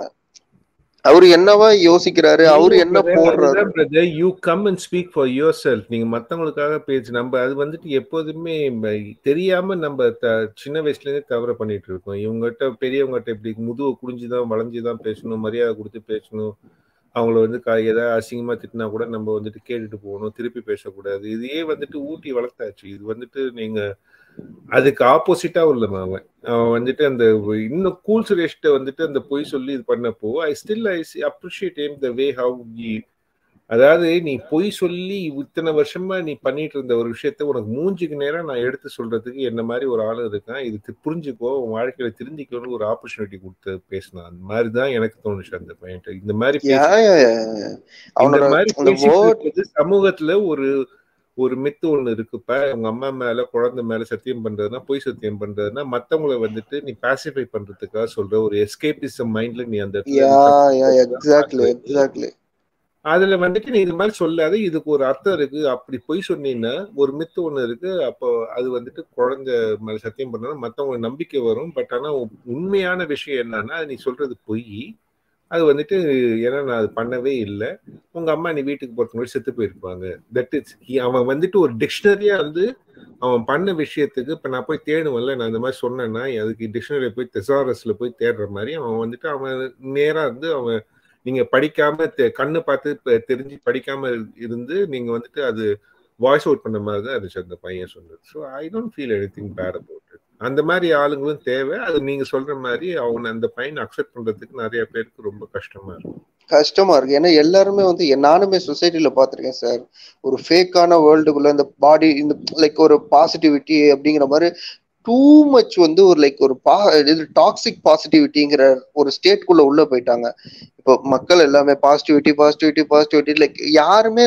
அவரு என்னவா யோசிக்கிறாரு அவரு என்ன போடுறாரு brother you come and speak for yourself நீங்க மத்தவங்களுக்காக பேச்சு நம்ம அது வந்துட்டு எப்போதுமே ம- தெரியாம நம்ம த- சின்ன வயசுல இருந்தே தவற பண்ணிட்டு இருக்கோம் இவங்ககிட்ட பெரியவங்ககிட்ட இப்படி முதுகு குடிஞ்சுதான் வளைஞ்சுதான் பேசணும் மரியாதை கொடுத்து பேசணும் அவங்கள வந்து கா ஏதாவது அசிங்கமா திட்டினா கூட நம்ம வந்துட்டு கேட்டுட்டு போகணும் திருப்பி பேசக்கூடாது இதையே வந்துட்டு ஊட்டி வளர்த்தாச்சு இது வந்துட்டு நீங்க அதுக்கு ஆப்போசிட்டா உள்ளவன் அவன் அவன் வந்துட்டு அந்த இன்னும் கூல் சுரேஷ்ட வந்துட்டு அந்த பொய் சொல்லி இது பண்ணப்போ I still I appreciate him the way how he அதாவது நீ பொய் சொல்லி இத்தனை வருஷமா நீ பண்ணிட்டு இருந்த ஒரு விஷயத்த உனக்கு மூஞ்சுக்கு நேரம் நான் எடுத்து சொல்றதுக்கு என்ன மாதிரி ஒரு ஆளு இருக்கான் இதுக்கு புரிஞ்சுக்கோ உன் வாழ்க்கையில திருந்திக்கோன்னு ஒரு ஆப்பர்ச்சுனிட்டி கொடுத்து பேசினான் அந்த மாதிரி தான் எனக்கு தோணுச்சு அந்த பையன் இந்த மாதிரி யா, பேசி- யா, யா, யா. இந்த அவனோட மாதிரி அந்த பேசிட்டு word இருக்கிறது சமூகத்துல ஒரு ஒரு மித்து ஒண்ணு இருக்குப்ப உங்க அம்மா மேல குழந்தை மேல சத்தியம் பண்றதுன்னா பொய் சத்தியம் பண்றதுன்னா மத்தவங்களை வந்துட்டு நீ பாசிஃபை பண்றதுக்காக சொல்ற ஒரு எஸ்கேபிசம் மைண்ட்ல நீ அந்த இடத்துல யா நீ யா தப்பு எக்ஸாக்ட்லி பார்க்கறது. எக்ஸாக்ட்லி அதுல வந்துட்டு நீ இது மாதிரி சொல்லாத இதுக்கு ஒரு அர்த்தம் இருக்கு அப்படி பொய் சொன்னீங்கன்னா ஒரு மித்து ஒண்ணு இருக்கு அப்போ அது வந்துட்டு குழந்தை மேல சத்தியம் பண்ணா மத்தவங்க நம்பிக்கை வரும் பட் ஆனா உ- உண்மையான விஷயம் என்னன்னா நீ சொல்றது பொய் அது வந்துட்டு ஏன்னா நான் அது பண்ணவே இல்லை உங்க அம்மா நீ வீட்டுக்கு போறதுக்கு முன்னாடி செத்து போயிருப்பாங்க தட் இஸ் அவன் வந்துட்டு ஒரு டிக்ஷனரியா வந்து அவன் பண்ண விஷயத்துக்கு இப்ப நான் போய் தேடுவேன்ல நான் இந்த மாதிரி சொன்னேன்னா அதுக்கு டிக்ஷனரி போய் தெசாரஸ்ல போய் தேடுற மாதிரி அவன் வந்துட்டு அவன் நேரா இருந்து அவன் நீங்க படிக்காம தெ- கண்ணு பார்த்து ப- தெரிஞ்சு படிக்காம இருந்து நீங்க வந்துட்டு அது வாய்ஸ் அவுட் பண்ண மாதிரி தான் இருந்துச்சு அந்த பையன் சொன்னது so I don't feel anything bad about அந்த மாதிரி ஆளுங்களும் தேவை அது நீங்க சொல்ற மாதிரி அவனை அந்த பையனை அக்செப்ட் பண்றதுக்கு நிறைய பேருக்கு ரொம்ப கஷ்டமா இருக்கும் கஷ்டமா இருக்கு ஏன்னா எல்லாருமே வந்து எ- நானுமே சொசைட்டில பாத்திருக்கேன் சார் ஒரு ஃபேக்கான வேர்ல்டுக்குள்ள இந்த பாடி இந்த லைக் ஒரு பாசிட்டிவிட்டி அப்படிங்கிற மாதிரி டூ மச் வந்து ஒரு லைக் ஒரு பா இது டாக்ஸிக் பாசிட்டிவிட்டிங்கிற ஒரு ஸ்டேட்குள்ள உள்ள போயிட்டாங்க இப்போ மக்கள் எல்லாமே பாசிட்டிவிட்டி பாசிட்டிவிட்டி பாசிட்டிவிட்டி லைக் யாருமே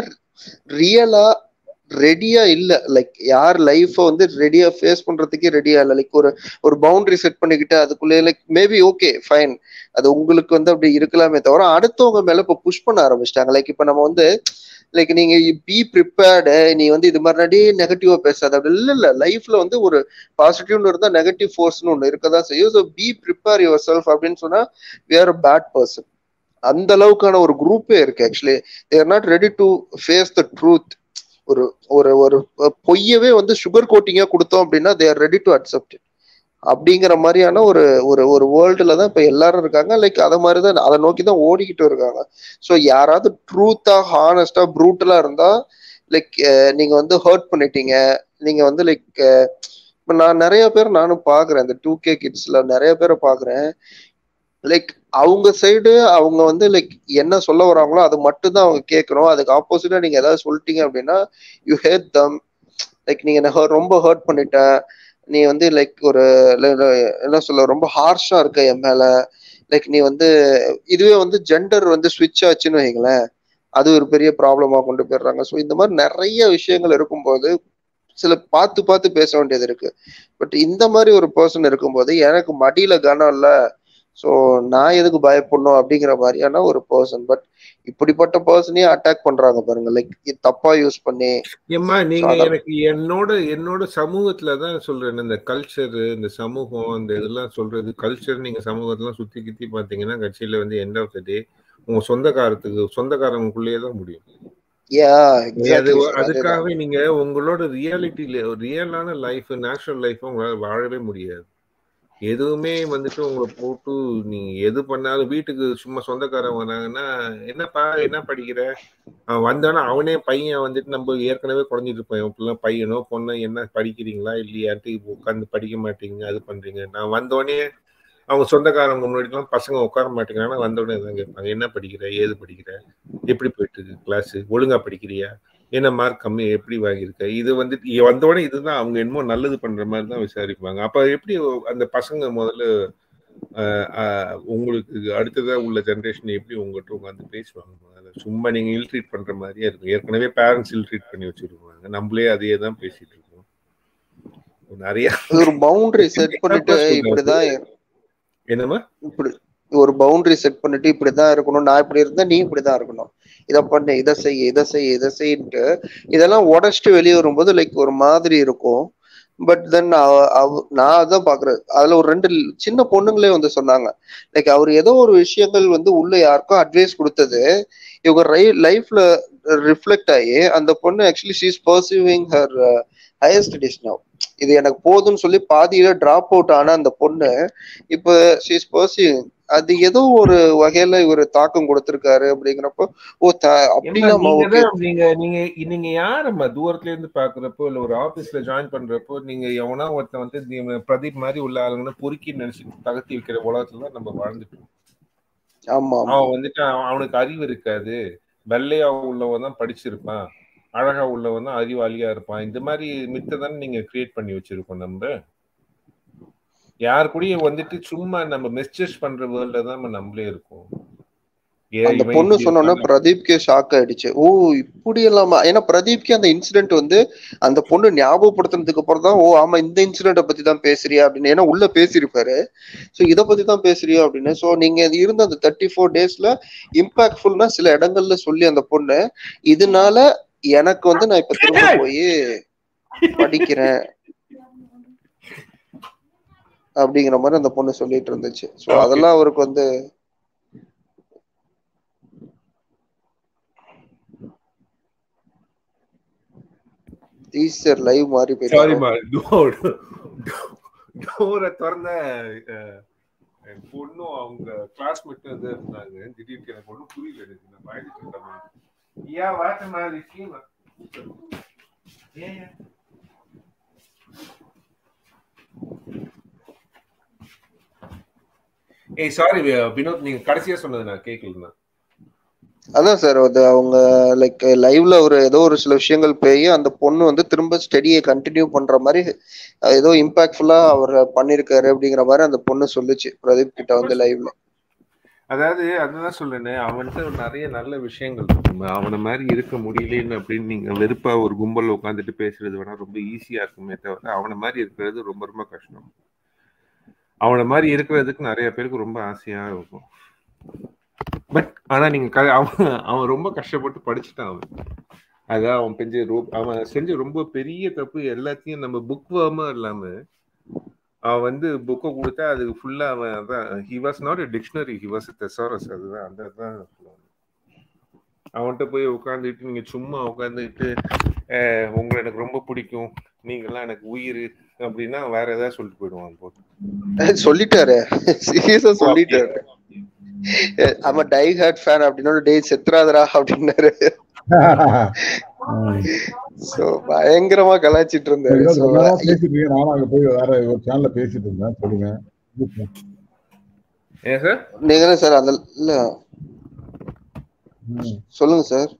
ரியலா ரெடியா இல்ல லைக் யார் லைஃப வந்து ரெடியா ஃபேஸ் பண்றதுக்கே ரெடியா இல்ல லைக் ஒரு ஒரு பவுண்டரி செட் பண்ணிக்கிட்டு அதுக்குள்ளே லைக் மேபி ஓகே ஃபைன் அது உங்களுக்கு வந்து அப்படி இருக்கலாமே தவிர அடுத்தவங்க மேல இப்ப புஷ் பண்ண ஆரம்பிச்சிட்டாங்க லைக் இப்ப நம்ம வந்து லைக் நீங்க பி ப்ரிப்பேர்டு நீ வந்து இது மாதிரி நெகட்டிவா பேசாத அப்படி இல்ல இல்ல லைஃப்ல வந்து ஒரு பாசிட்டிவ்னு இருந்தா நெகட்டிவ் ஃபோர்ஸ்னு ஒண்ணு இருக்கதான் செய்யும் so be prepare yourself அப்படின்னு சொன்னா we are a bad person அந்த அளவுக்கான ஒரு குரூப்பே இருக்கு actually they're not ready to face the truth ஒரு ஒரு ஒரு பொய்யவே வந்து சுகர் கோட்டிங்கா கொடுத்தோம் அப்படின்னா தேர் ரெடி டு அக்செப்ட் அப்படிங்கிற மாதிரியான ஒரு ஒரு ஒரு வேர்ல்டுல தான் இப்ப எல்லாரும் இருக்காங்க லைக் அதை மாதிரி தான் அதை நோக்கி தான் ஓடிக்கிட்டு இருக்காங்க ஸோ யாராவது ட்ரூத்தா ஹானஸ்டா ப்ரூட்டலா இருந்தா லைக் நீங்க வந்து ஹர்ட் பண்ணிட்டீங்க நீங்க வந்து லைக் இப்ப நான் நிறைய பேர் நானும் பாக்குறேன் இந்த டூ கே கிட்ஸ்ல நிறைய பேரை பாக்குறேன் லைக் அவங்க சைடு அவங்க வந்து லைக் என்ன சொல்ல வராங்களோ அது மட்டும் தான் அவங்க கேட்கணும் அதுக்கு ஆப்போசிட்டா நீங்க ஏதாவது சொல்லிட்டீங்க அப்படின்னா யூ ஹேட் தம் லைக் நீங்க என்ன hurt- ரொம்ப ஹர்ட் பண்ணிட்ட நீ வந்து லைக் ஒரு ல- ல- என்ன சொல்ல ரொம்ப ஹார்ஷா இருக்க என் மேல லைக் நீ வந்து இதுவே வந்து ஜெண்டர் வந்து ஸ்விட்ச் ஆச்சுன்னு வைங்களேன் அது ஒரு பெரிய ப்ராப்ளமா கொண்டு போயிடுறாங்க ஸோ இந்த மாதிரி நிறைய விஷயங்கள் இருக்கும்போது சில பார்த்து பார்த்து பேச வேண்டியது இருக்கு பட் இந்த மாதிரி ஒரு பர்சன் இருக்கும்போது எனக்கு மடியில கனம் இல்ல ஸோ நான் எதுக்கு பயப்படணும் அப்படிங்கிற மாதிரியான ஒரு பர்சன் பட் இப்படிப்பட்ட பர்சனையே அட்டாக் பண்றாங்க பாருங்க லைக் தப்பா யூஸ் பண்ணி ஏம்மா நீங்க அதான். எனக்கு என்னோட என்னோட சமூகத்துல தான் சொல்றேன் இந்த கல்ச்சர் இந்த சமூகம் இந்த இதெல்லாம் சொல்றது கல்ச்சர் நீங்க சமூகத்தெல்லாம் சுத்தி கித்தி பாத்தீங்கன்னா கட்சியில வந்து எண்ட் ஆஃப் த டே உங்க சொந்தக்காரத்துக்கு சொந்தக்காரங்களுக்குள்ளேயே தான் முடியும் யா அது எக்ஸாக்ட்லி சார் அதுதான் அதுக்காகவே நீங்க உங்களோட ரியாலிட்டியில ரியலான லைஃப் நேச்சுரல் லைஃப் உங்களால வாழவே முடியாது எதுவுமே வந்துட்டு உங்களை போட்டு நீங்க எது பண்ணாலும் வீட்டுக்கு சும்மா சொந்தக்காரன் வராங்கன்னா என்னப்பா என்ன படிக்கிற அவன் வந்தானா அவனே பையன் வந்துட்டு நம்ம ஏற்கனவே குறைஞ்சிட்டு இருப்போம் இப்பெல்லாம் பையனோ பொண்ணோ என்ன படிக்கிறீங்களா இல்லையான்ட்டு உட்காந்து படிக்க மாட்டீங்க அது பண்றீங்க நான் வந்தோடனே அவங்க சொந்தக்காரங்க முன்னாடிலாம் பசங்க உட்கார மாட்டேங்கிறாங்க வந்தோடனே தான் கேட்பாங்க என்ன படிக்கிற ஏது படிக்கிற எப்படி போயிட்டு இருக்கு கிளாஸ் ஒழுங்கா படிக்கிறியா என்ன மார்க் கம்மி எப்படி வாங்கியிருக்க இது வந்துட்டு இ- வந்தோடனே இதுதான் அவங்க என்னமோ நல்லது பண்ற மாதிரி தான் விசாரிப்பாங்க அப்ப எப்படி அந்த பசங்க முதல்ல ஆஹ், ஆஹ், உங்களுக்கு அடுத்ததா உள்ள ஜெனரேஷன் எப்படி உங்ககிட்ட உட்காந்து பேசுவாங்க முதல்ல? சும்மா நீங்க இல்ட்ரீட் பண்ற மாதிரியே இருக்கும் ஏற்கனவே பேரண்ட்ஸ் இல்ட்ரீட் பண்ணி வச்சிருப்பாங்க நம்மளே அதையே தான் பேசிட்டு இருக்கோம் நிறைய அது ஒரு பவுண்டரி செட் பண்ணிட்டு Examples சொல்றேன். இப்படிதான் என்னமா இப்படி ஒரு பவுண்டரி செட் பண்ணிட்டு இப்படிதான் இருக்கணும் நான் இப்படி இருந்தா நீ இப்படிதான் இருக்கணும் இதை பண்ணு இதை செய் இதை செய் இதை செய்யிட்டு இதெல்லாம் உடச்சிட்டு வெளியே வரும்போது லைக் ஒரு மாதிரி இருக்கும் பட் தென் நான் அதான் பாக்குறேன் அதுல ஒரு ரெண்டு சின்ன பொண்ணுங்களே வந்து சொன்னாங்க லைக் அவர் ஏதோ ஒரு விஷயங்கள் வந்து உள்ள யாருக்கோ அட்வைஸ் கொடுத்தது இவங்க ரை லைஃப்ல ரிஃப்ளெக்ட் ஆகி அந்த பொண்ணு actually she's perceiving her higher studies now இது எனக்கு போதும்னு சொல்லி பாதியில டிராப் அவுட் ஆன அந்த பொண்ணு இப்ப ஷீஸ் பர்சீவிங் அது ஏதோ ஒரு வகையில இவர் தாக்கம் கொடுத்திருக்காரு அப்படிங்கிறப்போ ஓ த- ஏம்மா, அப்படிலாமா நீங்க ஓகே தான் நீங்க நீங்க நீங்க யாரம்மா தூரத்துல இருந்து பாக்குறப்போ இல்ல ஒரு ஆபீஸ்ல ஜாயின் பண்றப்போ நீங்க எவனா ஒருத்தன் வந்து நீ பிரதீப் மாதிரி உள்ள ஆளுங்கன்னா பொறுக்கி நினைச்சு தகர்த்தி வைக்கிற உலகத்துல தான் நம்ம வாழ்ந்துட்டு இருக்கோம். ஆமா ஆமா அவன் வந்துட்டு அவன் அவனுக்கு அறிவு இருக்காது வெள்ளையா உள்ளவன் தான் படிச்சிருப்பான் அழகா உள்ளவன் தான் அறிவாளியா இருப்பான் இந்த மாதிரி மித்தை தானே நீங்க கிரியேட் பண்ணி வச்சிருக்கோம் நம்ம யார் கூடயும் வந்துட்டு சும்மா நம்ம மிஸ்டேஸ் பண்ற வேர்ல்ட்ல தான் நம்ம நம்மளே இருக்கோம் ஏ, அந்த இவன் பொண்ணு இப்படி சொன்னோன்னே இருக்கான். பிரதீப்கே ஷாக் ஆயிடுச்சு ஓ இப்படி இல்லாம ஏன்னா பிரதீப்கே அந்த இன்சிடென்ட் வந்து அந்த பொண்ணு ஞாபகப்படுத்தினதுக்கு அப்புறம் தான் ஓ ஆமா இந்த இன்சிடென்ட்டை பத்தி தான் பேசுறியா அப்படின்னு ஏன்னா உள்ள பேசியிருப்பாரு சோ இதை பத்தி தான் பேசுறியா அப்படின்னு சோ நீங்க இது இருந்த அந்த தேர்ட்டி ஃபோர் டேஸ்ல இம்பாக்ட்ஃபுல்னா சில இடங்கள்ல சொல்லி அந்த பொண்ணு இதனால எனக்கு வந்து நான் இப்ப திரும்ப போய் படிக்கிறேன் அப்படிங்கிற மாதிரி அந்த பொண்ணு சொல்லிட்டு இருந்துச்சு சோ Okay. அதெல்லாம் அவருக்கு வந்து டீச்சர் லைவ் மாதிரி போயிட்டாரு சாரிமா டோர் டோரை திறந்த அஹ், என் பொண்ணும் அவங்க கிளாஸ்மேட்டும் வந்து இருந்தாங்க திடீர்னு எனக்கு ஒன்றும் புரியல எனக்கு நான் பயந்துட்டு இருந்தேன் ஏன் வாட்ட மாதிரி ஸ்கீம் ஏன் ஏய் சாரி வினோத் நீங்க கடைசியா சொன்னது நான் கேட்கலண்ணா அதான் சார் அது அவங்க லைக் லைவ்ல ஒரு ஏதோ ஒரு சில விஷயங்கள் போய் அந்த பொண்ணு வந்து திரும்ப ஸ்டடியை கண்டினியூ பண்ற மாதிரி அஹ், ஏதோ இம்பாக்ட்ஃபுல்லா அவர் பண்ணிருக்காரு அப்படிங்கிற மாதிரி அந்த பொண்ணு சொல்லுச்சு பிரதீப் கிட்ட வந்து லைவ்ல அதாவது அதுதான் சொல்றேனே அவன்கிட்ட நிறைய நல்ல விஷயங்கள் இருக்குங்க அவனை மாதிரி இருக்க முடியலன்னு அப்படின்னு நீங்க வெறுப்பா ஒரு கும்பல் உட்காந்துட்டு பேசுறது வேணா ரொம்ப ஈஸியா இருக்குமே தவிர அவனை மாதிரி இருக்கிறது ரொம்ப ரொம்ப கஷ்டம் அவனை மாதிரி இருக்கிறதுக்கு நிறைய பேருக்கு ரொம்ப ஆசையா இருக்கும் பட் ஆனா நீங்க க- அவன் அவன் ரொம்ப கஷ்டப்பட்டு படிச்சுட்டான் அவன் அதான் அவன் பெஞ்ச ரொ- அவன் செஞ்ச ரொம்ப பெரிய தப்பு எல்லாத்தையும் நம்ம புக் வேர்மா இல்லாம அவன் வந்து புக்கை கொடுத்தா அதுக்கு ஃபுல்லா அவன் அதான் he was not a dictionary he was thesaurus அதுதான் அந்த தான் சொல்லுவாங்க அவன்கிட்ட போய் உட்காந்துட்டு நீங்க சும்மா உட்காந்துட்டு உங்களை எனக்கு ரொம்ப பிடிக்கும் நீங்கெல்லாம் எனக்கு உயிர் அப்படின்னா வேற ஏதாவது சொல்லிட்டு போயிடுவான் போட்டு சொல்லிட்டாரு சீரியஸா சொல்லிட்டாரு ஆமா டை ஹார்ட் ஃபேன் அப்படின்னு டேய் செத்துறாதரா அப்படின்னாரு சோ பயங்கரமா கலாய்ச்சிட்டு இருந்தாரு ஏதோ So, ரொம்ப நேரம் பேசிட்டு இருக்கீங்க நானும் அங்க போய் வேற ஒரு சேனல்ல பேசிட்டு இருந்தேன் சொல்லுங்க ஏன் சார் நீங்க தானே சார் அந்த இல்ல ம். சொல்லுங்க சார்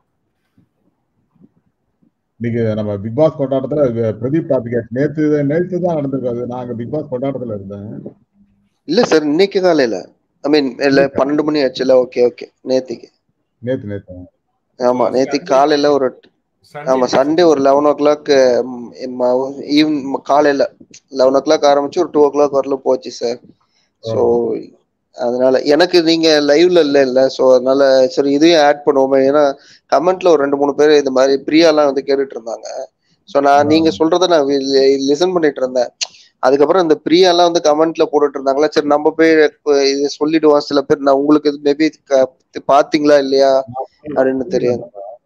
இன்னைக்கு நம்ம பிக் பாஸ் கொண்டாட்டத்துல இது பிரதீப் டாபிக் நேத்து நேத்து தான் நடந்திருக்காது நான் அங்க பிக் பாஸ் கொண்டாட்டத்துல இருந்தேன் இல்ல சார் இன்னைக்கு காலையில ஐ மீன் இல்ல பன்னெண்டு மணி ஆச்சுல ஓகே ஓகே நேத்திக்கு நேத்து நேத்து ஆமா So, நேத்து Sunday- காலையில ஒரு Sunday ஆமா சண்டே ஒரு லெவன் ஓ கிளாக் ஈவினிங் காலையில லெவன் ஓ கிளாக் ஆரம்பிச்சு ஒரு டூ ஓ கிளாக் வரல போச்சு சார் ஸோ அதனால எனக்கு நீங்க லைவ்ல இல்ல இல்ல ஸோ அதனால சரி இதையும் ஆட் பண்ணுவோமே ஏன்னா கமெண்ட்ல ஒரு ரெண்டு மூணு பேர் இது மாதிரி பிரியாலாம் வந்து கேட்டுட்டு இருந்தாங்க ஸோ நான் நீங்க சொல்றத நான் லிசன் பண்ணிட்டு இருந்தேன் அதுக்கப்புறம் இந்த பிரியாலாம் வந்து கமெண்ட்ல போட்டுட்டு இருந்தாங்களா சரி நம்ம போய் இப்ப இது சொல்லிடுவோம் சில பேர் நான் உங்களுக்கு மேபி பாத்தீங்களா இல்லையா அப்படின்னு தெரியாது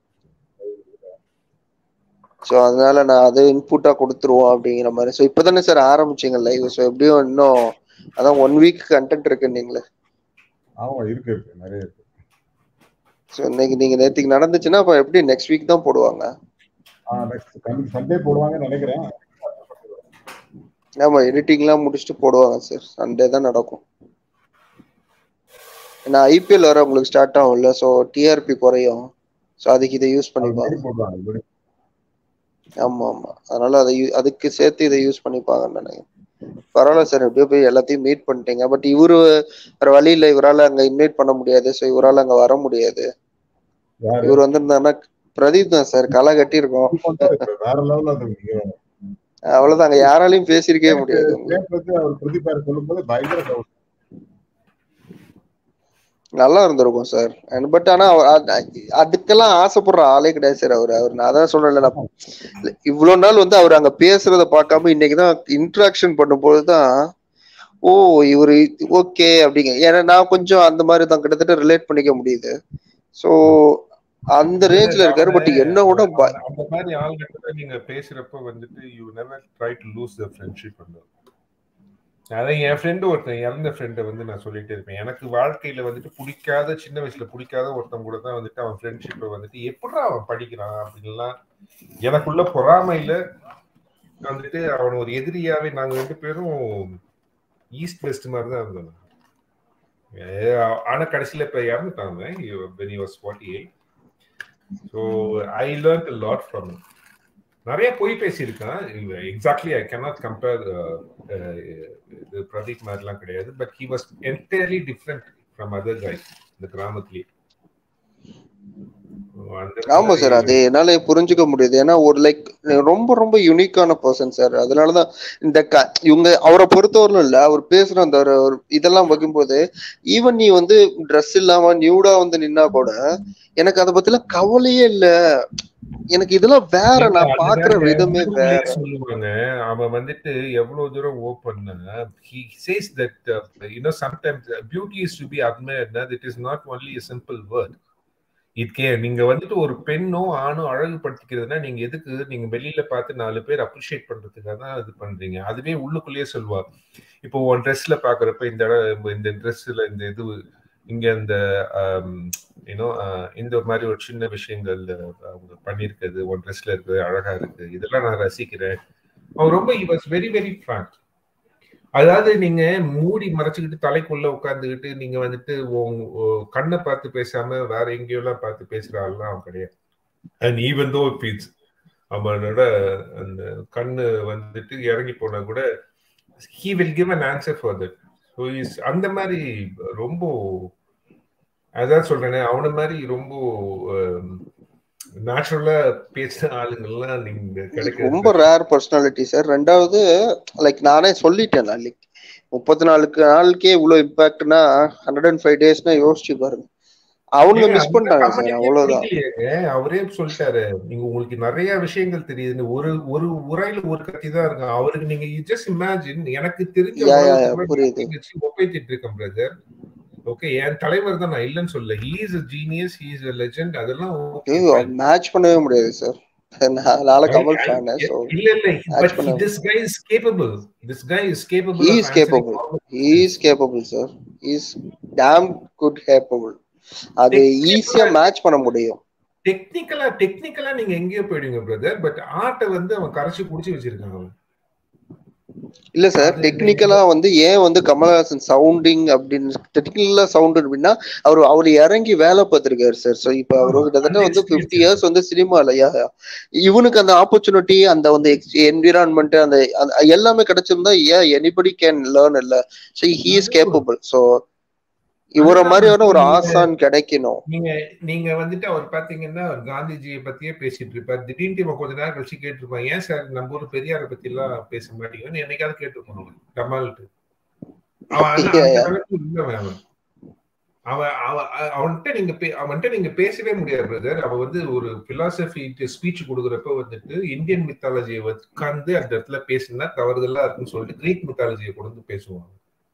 ஸோ அதனால நான் அதை இன்புட்டா கொடுத்துருவோம் அப்படிங்கிற மாதிரி ஸோ இப்பதானே சார் ஆரம்பிச்சீங்க லைவ் ஸோ எப்படியும் இன்னும் அதான் ஒன் வீக் கண்டென்ட் இருக்குன்னீங்களே ஆமா இருக்கு இருக்கு நிறைய இருக்கு ஸோ இன்னைக்கு நீங்க நேற்றுக்கு நடந்துச்சுன்னா அப்ப எப்படி நெக்ஸ்ட் வீக் தான் போடுவாங்க நெக்ஸ்ட் கமிங் சண்டே போடுவாங்கன்னு நினைக்கிறேன் ஆமா எடிட்டிங்லாம் முடிச்சுட்டு போடுவாங்க சார் சண்டே தான் நடக்கும் ஏன்னா ஐபிஎல் வர உங்களுக்கு ஸ்டார்ட் ஆகும்ல ஸோ டிஆர்பி குறையும் ஸோ அதுக்கு இதை யூஸ் பண்ணிப்பாங்க போடுவாங்க இப்படி. ஆமா ஆமா அதனால அதை யூ- அதுக்கு சேர்த்து இதை யூஸ் பண்ணிப்பாங்கன்னு நினைக்கிறேன் பரவாயில்ல சார் எப்படியோ போய் எல்லாத்தையும் மீட் பண்ணிட்டீங்க பட் இவரு வேற வழி இல்லை இவரால அங்க இன்வைட் பண்ண முடியாது ஸோ இவரால அங்க வர முடியாது யாரு? இவர் வந்திருந்தாருன்னா பிரதீப் தான் சார் களை கட்டியிருக்கோம் வேற லெவல்ல அது நீங்க அவ்வளவுதான் அங்க யாராலையும் பேசியிருக்கவே முடியாது கேட்பது அவர் பிரதீபாரு சொல்லும்போது பயங்கர doubt. நல்லா இருந்திருக்கும் சார் பட் ஆனா அவர் அ- அதுக்கெல்லாம் ஆசைப்படுற ஆளே கிடையாது சார் அவர் அவர் நான் அதான் சொல்றேன்ல நான் இவ்வளவு நாள் வந்து அவர் அங்க பேசுறத பார்க்காம இன்னைக்குதான் இன்ட்ராக்ஷன் பண்ணும்போது தான் ஓ இவரு ஓகே அப்படிங்க ஏன்னா நான் கொஞ்சம் அந்த மாதிரி தான் கிட்டத்தட்ட ரிலேட் பண்ணிக்க முடியுது சோ அந்த ரேஞ்ச்ல இருக்காரு பட் என்ன விட ப- அந்த- அந்த மாதிரி ஆள்கிட்ட நீங்க பேசுறப்ப வந்துட்டு you never try to lose the friendship அந்த அதான் என் ஃப்ரெண்டு ஒருத்தன் இறந்த ஃப்ரெண்டை வந்து நான் சொல்லிட்டே இருப்பேன் எனக்கு வாழ்க்கையில வந்துட்டு பிடிக்காத சின்ன வயசுல பிடிக்காத ஒருத்தன் கூட தான் வந்துட்டு அவன் ஃப்ரெண்ட்ஷிப்பை வந்துட்டு எப்படா அவன் படிக்கிறான் அப்படின்லாம் எனக்குள்ள பொறாமையில வந்துட்டு அவன் ஒரு எதிரியாவே நாங்க ரெண்டு பேரும் ஈஸ்ட் வெஸ்ட் மாதிரி தான் இருந்தோம் ஏ, ஆனா கடைசியில இப்ப இறந்துட்டாங்க when he was 48 so I learn a lot from நிறைய பொய் பேசியிருக்கான் எக்ஸாக்ட்லி ஐ கேனாட் கம்பேர் இது பிரதீப் மாதிரிலாம் கிடையாது but he was entirely different from other guys இந்த கிராமத்துலயே அந்த ஆமா சார் அது என்னால புரிஞ்சுக்க முடியுது ஏன்னா ஒரு லைக் ரொம்ப ரொம்ப யூனிக்கான பர்சன் சார் அதனாலதான் இந்த க- இவங்க அவரை பொறுத்தவரையிலும் இல்ல அவர் பேசுற அந்த ஒரு ஒரு இதெல்லாம் வைக்கும்போது ஈவன் நீ வந்து ட்ரெஸ் இல்லாம நியூடா வந்து நின்னா கூட எனக்கு அதை பத்திலாம் கவலையே இல்ல எனக்கு இதெல்லாம் வேற நான் பாக்குற விதமே வேற சொல்லுவாங்க அவன் வந்துட்டு எவ்வளவு தூரம் open he says that uh, you know sometimes uh, beauty is to be admired that it is not only a simple word it can நீங்க வந்துட்டு ஒரு பெண்ணோ ஆணோ அழகுபடுத்திக்கிறதுனா நீங்க எதுக்கு நீங்க வெளியில பார்த்து நாலு பேர் அப்ரிஷியேட் பண்றதுக்காக தான் இது பண்றீங்க அதுவே உள்ளுக்குள்ளேயே சொல்லுவா இப்போ உன் ட்ரெஸ்ல பாக்குறப்ப இந்த இடம் இந்த ட்ரெஸ்ல இந்த இது இங்க இந்த யூனோ இந்த மாதிரி ஒரு சின்ன விஷயங்கள் அஹ், அவங்க பண்ணிருக்கிறது உன் ட்ரெஸ்ல இருக்குது அழகா இருக்கு இதெல்லாம் நான் ரசிக்கிறேன் அவன் ரொம்ப he was very very frank அதாவது நீங்க மூடி மறைச்சுக்கிட்டு தலைக்குள்ள உட்கார்ந்துகிட்டு நீங்க வந்துட்டு உங்க உ- கண்ணை பார்த்து பேசாம வேற எங்கேயோ எல்லாம் பார்த்து பேசுற ஆள்லாம் அவன் கிடையாது அண்ட் ஈவன் தோ பீட்ஸ் அவனோட அந்த கண்ணு வந்துட்டு இறங்கி போனா கூட he will give an answer for that so is அந்த மாதிரி ரொம்ப அதான் சொல்றேனே அவன மாதிரி ரொம்ப நேச்சுரலா பேசுற ஆளுங்கள்லாம் நீங்க கிடைக்கிறது ரொம்ப ரேர் பர்சனாலிட்டி சார் ரெண்டாவது லைக் நானே சொல்லிட்டேன் நான் லைக் முப்பத்தி நாலுக்கு நாளுக்கே இவ்வளவு இம்பாக்ட்னா ஹண்ட்ரட் அண்ட் ஃபைவ் டேஸ்னா யோசிச்சு பாருங்க அவங்க ஏங்க, மிஸ் அந்த பண்ணிட்டாங்க சார் கம்பெனிக்கே அவ்வளவுதான் பிடிக்கலையேங்க. அவரே சொல்லிட்டாரு நீங்க உங்களுக்கு நிறைய விஷயங்கள் தெரியுதுன்னு ஒரு ஒரு உரையில ஒரு கத்தி தான் இருக்கும் அவருக்கு நீங்க ஜஸ்ட் இமேஜின் எனக்கு தெரிஞ்ச யா யா உலகத்தை யா கூட புரியுது நீங்க வச்சு ஒப்பேத்திட்டு இருக்கேன் பிரதர் ஓகே என் தலைவர் தான் நான் இல்லைன்னு சொல்ல he is a genius he is a legend அதெல்லாம் ஓகே மேட்ச் பண்ணவே முடியாது சார் நாளை கமல் ஃபேன் ஸோ இல்ல இல்ல மேட்ச் பட் பண்ண this guy is capable this guy is capable he off is answering capable he is capable sir he is damn good capable அது ஈஸியா மேட்ச் பண்ண முடியும் டெக்னிக்கலா டெக்னிக்கலா நீங்க எங்கேயோ போயிடுங்க பிரதர் பட் ஆர்ட்டை வந்து அவன் கரைச்சு குடிச்சு வச்சிருக்கான் அவன் இல்ல சார் டெக்னிக்கலா வந்து ஏன் வந்து கமலஹாசன் சவுண்டிங் அப்படின்னு டெக்னிக்கலா சவுண்ட் அப்படின்னா அவர் அவர் இறங்கி வேலை பார்த்திருக்காரு சார் ஸோ இப்போ அவர் கிட்டத்தட்ட வந்து பிப்டி இயர்ஸ் வந்து சினிமால இவனுக்கு அந்த ஆப்பர்ச்சுனிட்டி அந்த வந்து என்விரான்மெண்ட் அந்த அந்த எல்லாமே கிடைச்சிருந்தா ஏன் எனிபடி கேன் லேர்ன் இல்ல so he is capable so இவரை அதுதான் மாதிரியான ஒரு நீங்க ஆசான் கிடைக்கணும் நீங்க நீங்க வந்துட்டு அவர் பாத்தீங்கன்னா அவர் காந்திஜியை பத்தியே பேசிட்டு இருப்பார் திடீர்னு இவன் கொஞ்ச நேரம் கழிச்சு கேட்டிருப்பான் ஏன் சார் நம்ம ஊர் பெரியாரை பத்தி எல்லாம் பேச மாட்டீங்கன்னு என்னைக்காவது கேட்டிருப்பான் டமால்ட்டு அவன் ஆனா Yeah, அந்த yeah. அளவுக்கு இல்லவன் அவன் அவன் அவன் அவன்கிட்ட நீங்க பே- அவன்கிட்ட நீங்க பேசவே முடியாது பிரதர் அவன் வந்து ஒரு பிலாசபி ஸ்பீச் கொடுக்குறப்ப வந்துட்டு இந்தியன் மித்தாலஜியை உட்கார்ந்து அந்த இடத்துல பேசினா தவறுதலா இருக்குன்னு சொல்லிட்டு கிரீக் மித்தாலஜியை கொண்டு வந்து பேசுவாங்க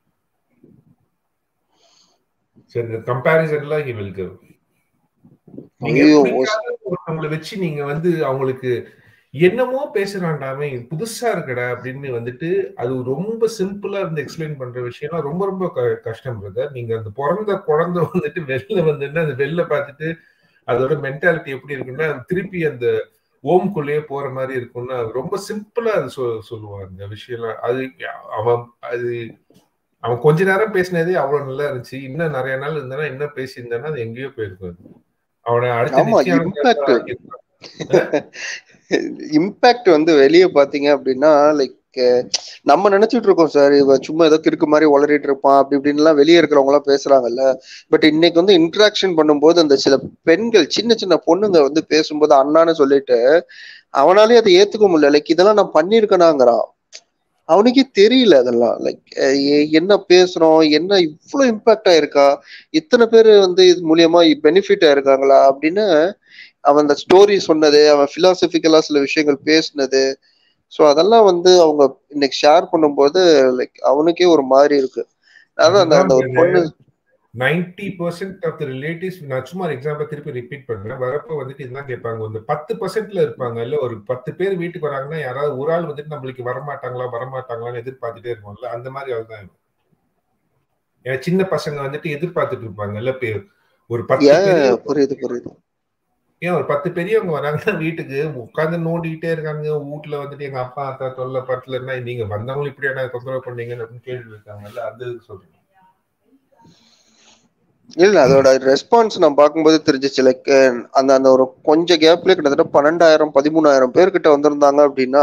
சரி இந்த கம்பாரிசன்லாம் ஹி வில் கிவ் நீங்க ஐயோ பிடிக்காத ஒருத்தவங்களை வச்சு நீங்க வந்து அவங்களுக்கு என்னமோ பேசுறான்டாமே இது புதுசா இருக்கடா அப்படின்னு வந்துட்டு அது ரொம்ப சிம்பிளா இருந்து எக்ஸ்பிளைன் பண்ற விஷயம்லாம் ரொம்ப ரொம்ப க- கஷ்டம் பிரதர் நீங்க அந்த பிறந்த குழந்தை வந்துட்டு வெளில வந்துட்டு அந்த வெளில பார்த்துட்டு அதோட மென்டாலிட்டி எப்படி இருக்குன்னா அது திருப்பி அந்த ஓம்குள்ளேயே போற மாதிரி இருக்கும்னா அது ரொம்ப சிம்பிளா அது சொ- சொல்லுவான் அந்த விஷயம்லாம் அது அவன் அது அவன் கொஞ்ச நேரம் பேசினதே அவ்வளவு நல்லா இருந்துச்சு இன்னும் நிறைய நாள் இருந்தானா என்ன பேசியிருந்தானா அது எங்கேயோ போயிருக்கும் அது. அவனை அடுத்த ஆமா நிச்சயம் இம்பாக்ட் இம்பாக்ட் வந்து வெளியே பாத்தீங்க அப்படின்னா லைக் நம்ம நினைச்சிட்டு இருக்கோம் சார் இவ சும்மா ஏதோ கிறுக்கு மாதிரி உளறிட்டு இருப்பான் அப்படி இப்படின்லாம் வெளியே இருக்கிறவங்க எல்லாம் பேசுறாங்கல்ல பட் இன்னைக்கு வந்து இன்ட்ராக்ஷன் பண்ணும்போது அந்த சில பெண்கள் சின்ன சின்ன பொண்ணுங்க வந்து பேசும்போது அண்ணான்னு சொல்லிட்டு அவனாலே அதை ஏத்துக்க முடியல லைக் இதெல்லாம் நான் பண்ணிருக்கனாங்கிறான் அவனுக்கே தெரியல அதெல்லாம் லைக் என்ன பேசுறோம் என்ன இவ்வளவு இம்பாக்ட் ஆயிருக்கா இத்தனை பேர் வந்து இது மூலியமா பெனிஃபிட் ஆயிருக்காங்களா அப்படின்னு அவன் அந்த ஸ்டோரி சொன்னது அவன் பிலாசபிக்கலா சில விஷயங்கள் பேசினது ஸோ அதெல்லாம் வந்து அவங்க இன்னைக்கு ஷேர் பண்ணும்போது லைக் அவனுக்கே ஒரு மாதிரி இருக்கு அதான் அந்த அந்த ஒரு பொண்ணு ninety percent of the relatives நான் சும்மா எக்ஸாம்பிள் திருப்பி ரிப்பீட் பண்றேன் வரப்போ வந்துட்டு இதுதான் கேட்பாங்க வந்து பத்து பர்சன்ட்ல இருப்பாங்க இல்ல ஒரு பத்து பேர் வீட்டுக்கு வராங்கன்னா யாராவது ஒரு ஆள் வந்துட்டு நம்மளுக்கு வரமாட்டாங்களா வரமாட்டாங்களான்னு எதிர்பார்த்துட்டே இருப்போம்ல அந்த மாதிரி ஆள் தான் இவன். ஏன்னா சின்ன பசங்க வந்துட்டு எதிர்பார்த்துட்டு இருப்பாங்க இல்ல பே- ஒரு பத்து ஏன் பெரிய புரியுது புரியுது ஏன் ஒரு பத்து பெரியவங்க வராங்கன்னா வீட்டுக்கு உட்காந்து நோண்டிக்கிட்டே இருக்காங்க வீட்டுல வந்துட்டு எங்க அப்பா அத்தா தொல்லை பட்டலன்னா நீங்க வந்தவங்களும் இப்படி என்ன தொந்தரவு பண்ணீங்கன்னு அப்படின்னு கேள்வி இருக்காங்கல்ல அந்த இதுக்கு சொல்றேன் இல்ல அதோட ரெஸ்பான்ஸ் நான் பார்க்கும்போது தெரிஞ்சிச்சு லைக் அந்த அந்த ஒரு கொஞ்சம் கேப்லயே கிட்டத்தட்ட பன்னெண்டாயிரம் பதிமூணாயிரம் பேர்கிட்ட வந்திருந்தாங்க அப்படின்னா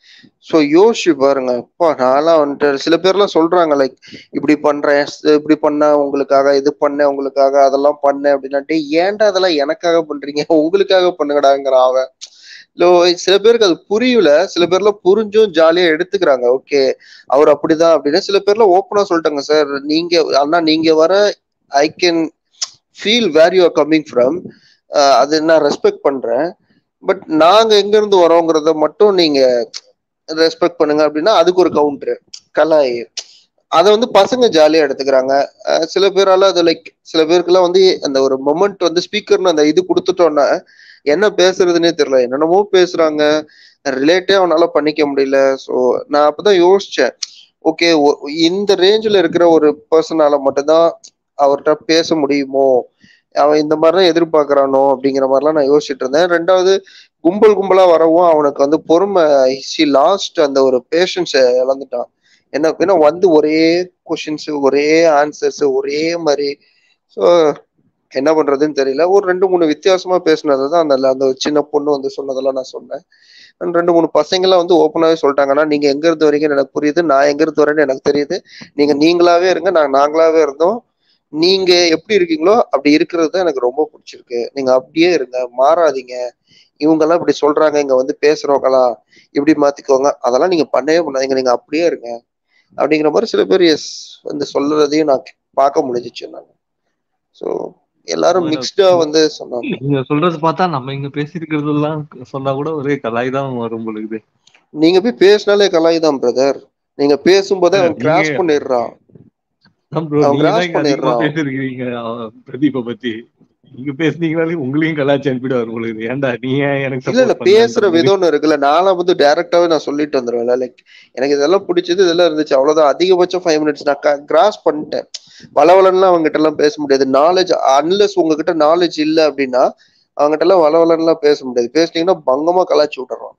ஸோ யோசிச்சு பாருங்க அப்பா நான்லாம் வந்துட்டு சில பேர்லாம் சொல்றாங்க லைக் இப்படி பண்றேன் ஸ்- இப்படி பண்ண உங்களுக்காக இது பண்ணேன் உங்களுக்காக அதெல்லாம் பண்ணேன் அப்படின்னா டேய் ஏன்டா அதெல்லாம் எனக்காக பண்றீங்க உங்களுக்காக பண்ணுங்கடாங்கிறான் அவன் இல்ல சில பேருக்கு அது புரியல சில பேர்ல புரிஞ்சும் ஜாலியா எடுத்துக்கிறாங்க ஓகே அவர் அப்படிதான் அப்படின்னா சில பேர்ல ஓப்பனா சொல்லிட்டாங்க சார் நீங்க அண்ணா நீங்க வர I can feel where you are coming from அது நான் ரெஸ்பெக்ட் பண்றேன் பட் நாங்க எங்க இருந்து வரோங்கிறத மட்டும் நீங்க ரெஸ்பெக்ட் பண்ணுங்க அப்படின்னா அதுக்கு ஒரு கவுண்டர் கலாய் அதை வந்து பசங்க ஜாலியா எடுத்துக்கிறாங்க அஹ் சில பேரால அது லைக் சில பேருக்குலாம் வந்து அந்த ஒரு மொமெண்ட் வந்து ஸ்பீக்கர்னு அந்த இது கொடுத்துட்டோன்னா என்ன பேசுறதுன்னே தெரியல என்னென்னமோ பேசுறாங்க ரிலேட்டே அவனால பண்ணிக்க முடியல ஸோ நான் அப்பதான் யோசிச்சேன் ஓகே இந்த ரேஞ்சில் இருக்கிற ஒரு பர்சனால மட்டும்தான் அவர்கிட்ட பேச முடியுமோ அவன் இந்த மாதிரிலாம் எதிர்பார்க்கறானோ அப்படிங்கிற மாதிரிலாம் நான் யோசிச்சுட்டு இருந்தேன் ரெண்டாவது கும்பல் கும்பலா வரவும் அவனுக்கு வந்து பொறுமை சி லாஸ்ட் அந்த ஒரு பேஷன்ஸை இழந்துட்டான் என்ன ஏன்னா வந்து ஒரே கொஷின்ஸ் ஒரே ஆன்சர்ஸ் ஒரே மாதிரி ஸோ என்ன பண்றதுன்னு தெரியல ஒரு ரெண்டு மூணு வித்தியாசமா பேசுனது தான் அந்த அந்த சின்ன பொண்ணு வந்து சொன்னதெல்லாம் நான் சொன்னேன் And ரெண்டு மூணு பசங்களாம் வந்து ஓப்பனாவே சொல்லிட்டாங்கன்னா நீங்க எங்க இருந்து வரீங்கன்னு எனக்கு புரியுது நான் எங்க இருந்து வரேன்னு எனக்கு தெரியுது நீங்க நீங்களாவே இருங்க நாங்க நாங்களாவே இருந்தோம் நீங்க எப்படி இருக்கீங்களோ அப்படி இருக்கிறது தான் எனக்கு ரொம்ப பிடிச்சிருக்கு நீங்க அப்படியே இருங்க மாறாதீங்க இவங்க எல்லாம் இப்படி சொல்றாங்க இங்க வந்து பேசுறவங்களாம் இப்படி மாத்திக்கோங்க அதெல்லாம் நீங்க பண்ணவே பண்ணாதீங்க நீங்க அப்படியே இருங்க அப்படிங்கிற மாதிரி சில பேர் எஸ் வந்து சொல்றதையும் நான் பார்க்க முடிஞ்சிச்சு நான் ஸோ எல்லாரும் மிக்ஸ்டா வந்து சொன்னாங்க நீங்க சொல்றது பார்த்தா நம்ம இங்க பேசியிருக்கிறது எல்லாம் சொன்னா கூட ஒரே கலாய் தான் வரும் பொழுது நீங்க போய் பேசினாலே கலாய் தான் பிரதர் நீங்க பேசும்போதே அவன் நீங்க- கிராஸ் பண்ணிடுறான் ப்ரோ அவன் நீங்க தான் cross இங்க அதிகமா பண்ணிடுறான். பேசிருக்கீங்க அவன் பிரதீப பத்தி நீங்க பேசுனீங்கனாலே உங்களையும் கலாச்சி அனுப்பிடுவார் உங்களுக்கு ஏன்டா நீ ஏன் எனக்கு இல்ல இல்ல support பண்ணலன்ற பேசுற மாதிரி. விதம்னு இருக்குல்ல நானும் வந்து டைரக்டாவே நான் சொல்லிட்டு வந்துருவேன் லைக் எனக்கு இதெல்லாம் பிடிச்சது இதெல்லாம் இருந்துச்சு அவ்வளவுதான் அதிகபட்சம் ஃபைவ் மினிட்ஸ் நான் கிராஸ் பண்ணிட்டேன் வளவலன்லாம் அவங்க கிட்ட எல்லாம் பேச முடியாது நாலேஜ் அன்லெஸ் உங்ககிட்ட நாலேஜ் இல்ல அப்படின்னா அவங்க கிட்ட எல்லாம் வளவலன்லாம் பேச முடியாது பேசுனீங்கன்னா பங்கமா கலாச்சி விட்டுறோம்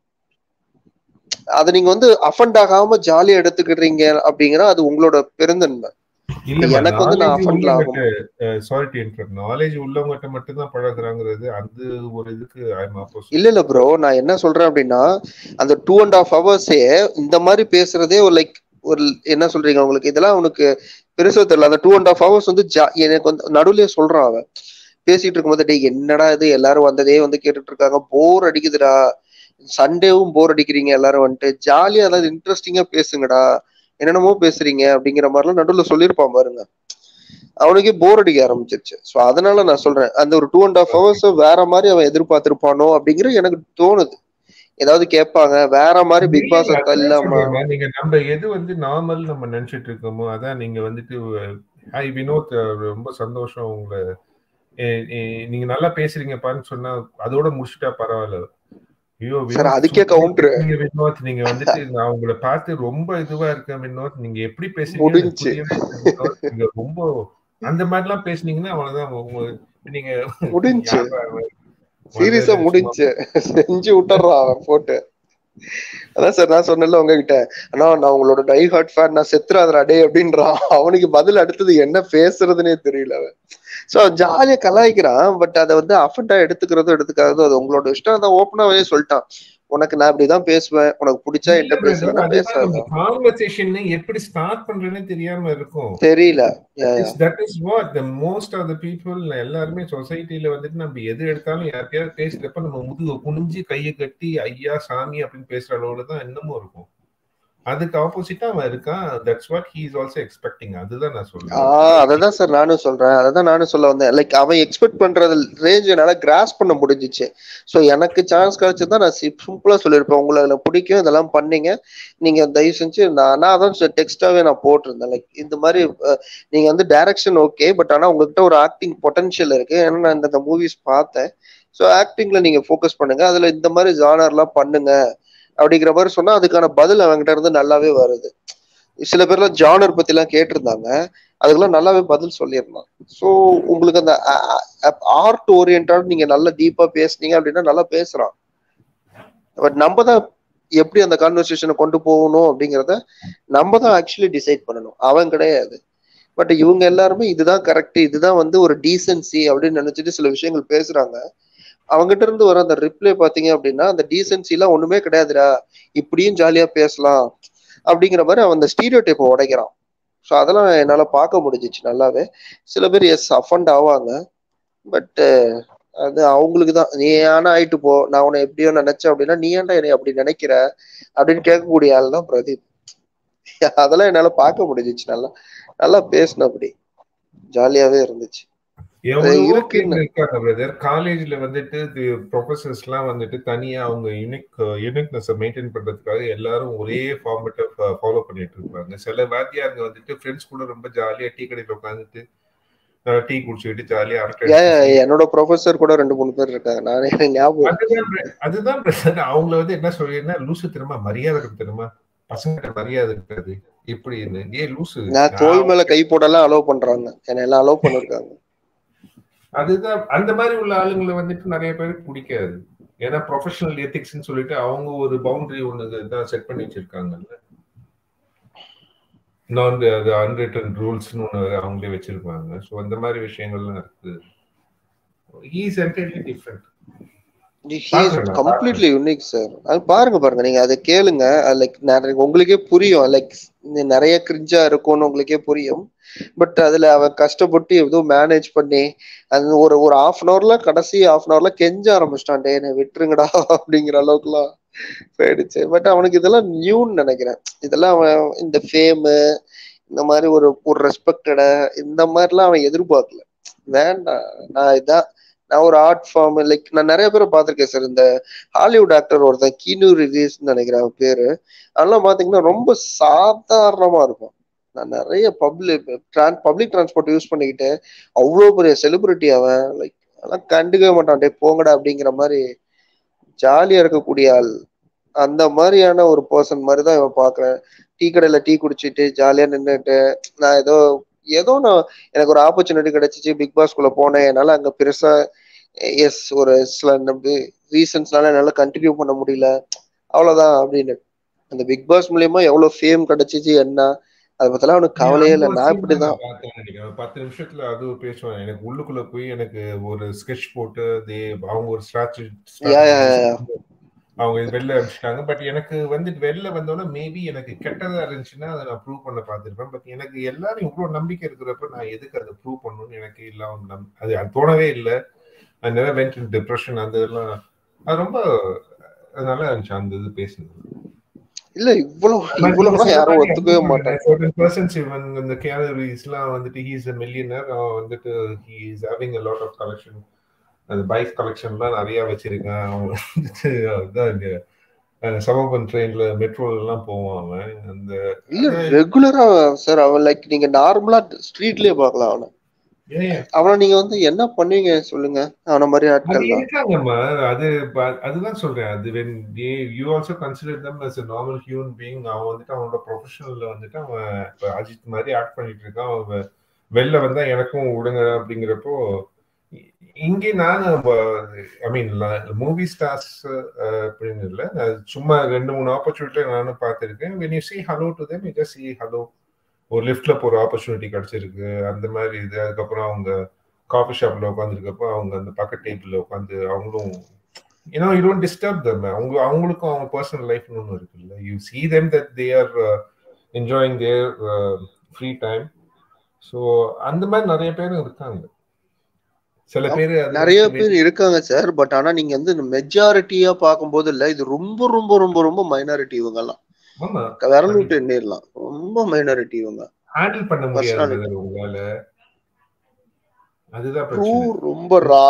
அதை நீங்க வந்து அஃபண்ட் ஆகாம ஜாலியா எடுத்துக்கிடுறீங்க அப்படிங்கிற அது உங்களோட பெருந்தன்மை இல்ல எனக்கு வந்து நான் அஃபண்ட் ஆகும் சாரி டு இன்டர் நாலேஜ் உள்ளவங்ககிட்ட மட்டும் தான் பழகுறாங்கிறது அந்த ஒரு இதுக்கு ஐம் ஆப்போசிட் இல்ல இல்ல ப்ரோ நான் என்ன சொல்றேன் அப்படின்னா அந்த டூ அண்ட் ஹாஃப் ஹவர்ஸே இந்த மாதிரி பேசுறதே ஒரு லைக் ஒரு என்ன சொல்றீங்க உங்களுக்கு இதெல்லாம் அவனுக்கு பெருசா தெரியல அந்த டூ அண்ட் ஹாஃப் ஹவர்ஸ் வந்து ஜா- எனக்கு வந்து நடுவுலயே சொல்றான் அவன் பேசிட்டு இருக்கும்போது டேய் என்னடா இது எல்லாரும் வந்ததே வந்து கேட்டுட்டு இருக்காங்க போர் அடிக்குதுடா சண்டேவும் போர் அடிக்கிறீங்க எல்லாரும் வந்துட்டு ஜாலியா அதாவது இன்ட்ரெஸ்டிங்கா பேசுங்கடா என்னென்னமோ பேசுறீங்க அப்படிங்கிற மாதிரிலாம் நடுவுல சொல்லியிருப்பான் பாருங்க அவனுக்கே போர் அடிக்க ஆரம்பிச்சிருச்சு ஸோ அதனால நான் சொல்றேன் அந்த ஒரு டூ அண்ட் ஹாஃப் ஹவர்ஸ் வேற மாதிரி அவன் எதிர்பார்த்திருப்பானோ அப்படிங்கிற எனக்கு தோணுது ஏதாவது கேட்பாங்க வேற மாதிரி பிக் பாஸ் அதுதான் இல்லாம சொல்றேன். நீங்க நம்ம எது வந்து நார்மல் நம்ம நினைச்சிட்டு இருக்கோமோ அதான் நீங்க வந்துட்டு ஹாய் வினோத் ரொம்ப சந்தோஷம் உங்களை எ- எ- நீங்க நல்லா பேசுறீங்கப்பான்னு சொன்னா அதோட முடிச்சுட்டா பரவாயில்ல ஐயோ சார் வினோத் அதுக்கே சூப்பரா கவுண்டர் பேசுறீங்க வினோத் நீங்க வந்துட்டு நான் உங்களை பார்த்து ரொம்ப இதுவா இருக்கேன் வினோத் நீங்க எப்படி பேசுறீங்க எனக்கு முடிஞ்சு புரியவே இல்லை வினோத் நீங்க ரொம்ப அந்த மாதிரிலாம் பேசுனீங்கன்னா அவ்வளவுதான் உங்க நீங்க முடிஞ்சு ஞாபகம் சீரியஸா வந்தது சும்மா முடிஞ்சு செஞ்சு விட்டுறான் அவன் போட்டு அதான் சார் நான் சொன்னேன்ல உங்ககிட்ட அண்ணா நான் உங்களோட டை ஹார்ட் ஃபேன் நான் செத்துறாதரா டே அப்படின்றான் அவனுக்கு பதில் அடுத்தது என்ன பேசுறதுனே தெரியல அவன் சோ ஜாலியா கலாய்க்கிறான் பட் அதை வந்து அஃபண்டா எடுத்துக்கிறதும் எடுத்துக்காததும் அது உங்களோட இஷ்டம் அதான் ஓப்பனாவே சொல்லிட்டான் உனக்கு நான் இப்படிதான் பேசுவேன் உனக்கு பிடிச்சா இல்ல என்கிட்ட பிரதர் பேசுவேன்னா அதுதான் நம்ம பேசாத கான்வர்சேஷன் எப்படி ஸ்டார்ட் பண்றேன்னு தெரியாம இருக்கும் தெரியல Yeah, that yeah. Is that is what the most of the people எல்லாருமே சொசைட்டில வந்துட்டு நம்ம எது எடுத்தாலும் யார்கிட்டயாவது பேசுறப்ப நம்ம முதுகு குனிஞ்சு கையை கட்டி ஐயா சாமி அப்படின்னு பேசுற அளவுல தான் இன்னமும் இருக்கும் அதுக்கு ஆப்போசிட்டா அவன் இருக்கான் that's what he is also expecting அதுதான் நான் சொல்றேன் ஆஹ் அததான் சார் நானும் சொல்றேன் அததான் நானும் சொல்ல வந்தேன் லைக் அவன் எக்ஸ்பெக்ட் பண்றது ரேஞ்ச் என்னால கிராஸ் பண்ண முடிஞ்சிச்சு சோ எனக்கு சான்ஸ் கிடைச்சதா நான் சிம்பிளா சொல்லியிருப்பேன் உங்களை அதுல பிடிக்கும் இதெல்லாம் பண்ணீங்க நீங்க தயவு செஞ்சு நான் நான் அதான் டெக்ஸ்டாவே நான் போட்டிருந்தேன் லைக் இந்த மாதிரி அஹ், நீங்க வந்து டைரக்ஷன் ஓகே பட் ஆனா உங்ககிட்ட ஒரு ஆக்டிங் பொட்டன்ஷியல் இருக்கு ஏன்னா நான் இந்த மூவிஸ் பார்த்தேன் ஸோ ஆக்டிங்ல நீங்க ஃபோக்கஸ் பண்ணுங்க அதுல இந்த மாதிரி ஜானர்லாம் பண்ணுங்க அப்படிங்கிற மாதிரி சொன்னா அதுக்கான பதில் அவங்ககிட்ட இருந்து நல்லாவே வருது சில பேர்லாம் ஜானர் பத்தி எல்லாம் கேட்டிருந்தாங்க அதுக்கெல்லாம் நல்லாவே பதில் சொல்லியிருந்தான் ஸோ உங்களுக்கு அந்த ஆர்ட் ஓரியன்டா நீங்க நல்லா டீப்பா பேசுனீங்க அப்படின்னா நல்லா பேசுறான் பட் நம்ம தான் எப்படி அந்த கான்வர்சேஷனை கொண்டு போகணும் அப்படிங்கிறத நம்ம தான் ஆக்சுவலி டிசைட் பண்ணணும் அவன் கிடையாது பட் இவங்க எல்லாருமே இதுதான் கரெக்ட் இதுதான் வந்து ஒரு டீசென்சி அப்படின்னு நினைச்சிட்டு சில விஷயங்கள் பேசுறாங்க அவங்ககிட்ட இருந்து வர அந்த ரிப்ளை பாத்தீங்க அப்படின்னா அந்த டீசென்சி எல்லாம் ஒண்ணுமே கிடையாதுடா இப்படியும் ஜாலியா பேசலாம் அப்படிங்கிற மாதிரி அவன் அந்த ஸ்டீரியோ டைப்பை உடைக்கிறான் ஸோ அதெல்லாம் என்னால பார்க்க முடிஞ்சிச்சு நல்லாவே சில பேர் எஸ் அஃபண்ட் ஆவாங்க பட் அது அவங்களுக்கு தான் நீ ஏன்னா ஆயிட்டு போ நான் உன்னை எப்படியோ நினைச்சேன் அப்படின்னா நீ ஏன்டா என்னை அப்படி நினைக்கிற அப்படின்னு கேட்கக்கூடிய ஆள் தான் பிரதீப் அதெல்லாம் என்னால பார்க்க முடிஞ்சிச்சு நல்லா நல்லா பேசின அப்படி ஜாலியாவே இருந்துச்சு எவ்வளவோ இருக்குன்னு. பேர் இருக்காங்க பிரதர் காலேஜ்ல வந்துட்டு ப்ரொஃபசர்ஸ் எல்லாம் வந்துட்டு தனியா அவங்க யூனிக் யூனிக்னஸ் மெயின்டைன் பண்றதுக்காக எல்லாரும் ஒரே ஃபார்மேட்டை ஃபாலோ பண்ணிட்டு இருப்பாங்க சில வாத்தியாருங்க வந்துட்டு ஃப்ரெண்ட்ஸ் கூட ரொம்ப ஜாலியா டீ கடையில உட்காந்துட்டு டீ குடிச்சுக்கிட்டு ஜாலியா அரட்டை ஏன் அடிச்சுட்டு என்னோட ப்ரொஃபசர் கூட ரெண்டு மூணு பேர் இருக்காங்க நானே எனக்கு ஞாபகம் இருக்கு. அதுதான் பிர- அதுதான் பிரச்சனை அவங்கள வந்து என்ன சொல்றீங்கன்னா லூசு தெரியுமா மரியாதை இருக்கு தெரியுமா பசங்க மரியாதை இருக்காது எப்படி ஏ லூசு நான் தோல் மேல கை போடலாம் அலோவ் பண்றாங்க என்ன எல்லாம் அலோவ் பண்ணிருக்காங்க அதுதான் அந்த மாதிரி உள்ள ஆளுங்களை வந்துட்டு நிறைய பேருக்கு பிடிக்காது ஏன்னா ப்ரொஃபஷனல் எத்திக்ஸ்னு சொல்லிட்டு அவங்க ஒரு பவுண்டரி ஒண்ணு தான் செட் பண்ணி வச்சிருக்காங்கல்ல நான் அது அன்ரிட்டன் ரூல்ஸ்னு ஒண்ணு அவங்களே வச்சிருப்பாங்க ஸோ அந்த மாதிரி விஷயங்கள்லாம் இருக்கு is entirely different completely unique sir அது பாருங்க பாருங்க நீங்க அதை கேளுங்க லைக் நிறைய உங்களுக்கே புரியும் லைக் நிறைய கிரிஞ்சா இருக்கும்னு உங்களுக்கே புரியும் பட் அதுல அவன் கஷ்டப்பட்டு ஏதோ மேனேஜ் பண்ணி அது ஒரு ஒரு ஹாஃப் அன் ஹவர்ல கடைசி ஹாஃப் அன் ஹவர்ல கெஞ்ச ஆரம்பிச்சிட்டான் டே என்னை விட்டுருங்கடா அப்படிங்கிற அளவுக்குலாம் போயிடுச்சு பட் அவனுக்கு இதெல்லாம் நியூன்னு நினைக்கிறேன் இதெல்லாம் அவன் இந்த ஃபேமு இந்த மாதிரி ஒரு ஒரு ரெஸ்பெக்டட இந்த மாதிரிலாம் அவன் எதிர்பார்க்கல வேண்டாம் நான் இதான் நான் ஒரு ஆர்ட் ஃபார்ம் லைக் நான் நிறைய பேரை பார்த்திருக்கேன் சார் இந்த ஹாலிவுட் ஆக்டர் ஒருத்தன் கீனு ரிவ்யூஸ் நினைக்கிறேன் அவன் பேரு அதெல்லாம் பாத்தீங்கன்னா ரொம்ப சாதாரணமா இருக்கும் நான் நிறைய பப்ளிக் பப்ளிக் டிரான்ஸ்போர்ட் யூஸ் பண்ணிக்கிட்டு அவ்வளோ பெரிய செலிபிரிட்டி அவன் லைக் அதெல்லாம் கண்டுக்கவே மாட்டான் டே போங்கடா அப்படிங்கிற மாதிரி ஜாலியா இருக்கக்கூடிய ஆள் அந்த மாதிரியான ஒரு பர்சன் மாதிரி தான் இவன் பாக்குறேன் டீ கடையில டீ குடிச்சிட்டு ஜாலியா நின்றுட்டு நான் ஏதோ ஏதோ நான் எனக்கு ஒரு ஆப்பர்ச்சுனிட்டி கிடைச்சிச்சு பிக் பாஸ்குள்ள போனேன் என்னால அங்க பெருசா எஸ் ஒரு சில ரீசன்ஸ்னால என்னால கண்டினியூ பண்ண முடியல அவ்வளவுதான் அப்படின்னு அந்த பிக் பாஸ் மூலியமா எவ்வளவு ஃபேம் கிடைச்சிச்சு என்ன அதை பத்திலாம் அவனுக்கு கவலையே இல்லை நான் இப்படிதான் பத்து நிமிஷத்துல அது பேசுவேன் எனக்கு உள்ளுக்குள்ள போய் எனக்கு ஒரு ஸ்கெட்ச் போட்டு they- அவங்க ஒரு ஸ்ட்ராட்டஜி Yeah, yeah, yeah. அவங்க இது வெளில அனுப்பிச்சிட்டாங்க பட் எனக்கு வந்து வெளில வந்தோடனே மேபி எனக்கு கெட்டதா இருந்துச்சுன்னா அதை நான் ப்ரூவ் பண்ண பார்த்துருப்பேன் பட் எனக்கு எல்லாரும் இவ்வளவு நம்பிக்கை இருக்கிறப்ப நான் எதுக்கு அதை ப்ரூவ் பண்ணணும்னு எனக்கு இல்லாம நம்- அது அது தோணவே இல்லை அது நிறைய வென்ட் டிப்ரெஷன் அந்த இதெல்லாம் அது ரொம்ப அது நல்லா இருந்துச்சு அந்த இது பேசுனது இல்ல இவ்வளவு இவ்வளவுலாம் யாரும் ஒத்துக்கவே மாட்டாங்க certain persons even இந்த கேலரிஸ்லாம் வந்துட்டு he is a millionaire அவன் வந்துட்டு he is having a lot of collection அந்த பைக் கலெக்ஷன்லாம் நிறைய வச்சிருக்கான் அவன் வந்துட்டு அதுதான் இங்க சபபன் ட்ரெயின்ல மெட்ரோல எல்லாம் போவான் அவன் அந்த இல்ல ரெகுலரா சார் அவன் லைக் நீங்க நார்மலா ஸ்ட்ரீட்லயே பார்க்கலாம் அவனை ஏன் அவனை நீங்க வந்து என்ன பண்ணுவீங்க சொல்லுங்க அவன மாதிரி அது ஆட்கள் தான் இருக்காங்கம்மா அது ப- அதுதான் சொல்றேன் அது when they you also consider them as a normal human being அவன் வந்துட்டு அவனோட ப்ரொஃபஷனல்ல வந்துட்டு அவன் இப்ப அஜித் மாதிரி ஆக்ட் பண்ணிட்டு இருக்கான் அவன் வெ- வெளில வந்தா எனக்கும் விடுங்க அப்படிங்கிறப்போ இ- இங்கே நான் ஐ மீன் மூவி ஸ்டார்ஸ் அப்படின்னு இல்லை நான் சும்மா ரெண்டு மூணு ஆப்பர்ச்சுனிட்டி நானும் பார்த்துருக்கேன் when you say hello to them you just say hello ஒரு லிஃப்ட்ல போற ஆப்பர்ச்சுனிட்டி கிடைச்சிருக்கு அந்த மாதிரி இது அதுக்கப்புறம் அவங்க காஃபி ஷாப்ல உட்காந்துருக்கப்போ அவங்க அந்த பக்கத்து டேபிள்ல உட்காந்து அவங்களும் ஏன்னா யூ டோன்ட் டிஸ்டர்ப் தம் அவங்க அவங்களுக்கும் அவங்க பர்சனல் லைஃப்னு ஒன்று இருக்குல்ல you see them that they are uh, enjoying their uh, free time so அந்த மாதிரி நிறைய பேரும் இருக்காங்க சில பேர் அது நிறைய வந்து பேர் இருக்காங்க சார் பட் ஆனா நீங்க வந்து மெஜாரிட்டியா பார்க்கும்போது இல்ல இது ரொம்ப ரொம்ப ரொம்ப ரொம்ப மைனாரிட்டி இவங்க எல்லாம் ஆமா விரல் விட்டு எண்ணிடலாம் ரொம்ப மைனாரிட்டி இவங்க ஹேண்டில் பண்ண முடியாது Personality. brother உங்களால அதுதான் ட்ரூ பிரச்சனை ரொம்ப ரா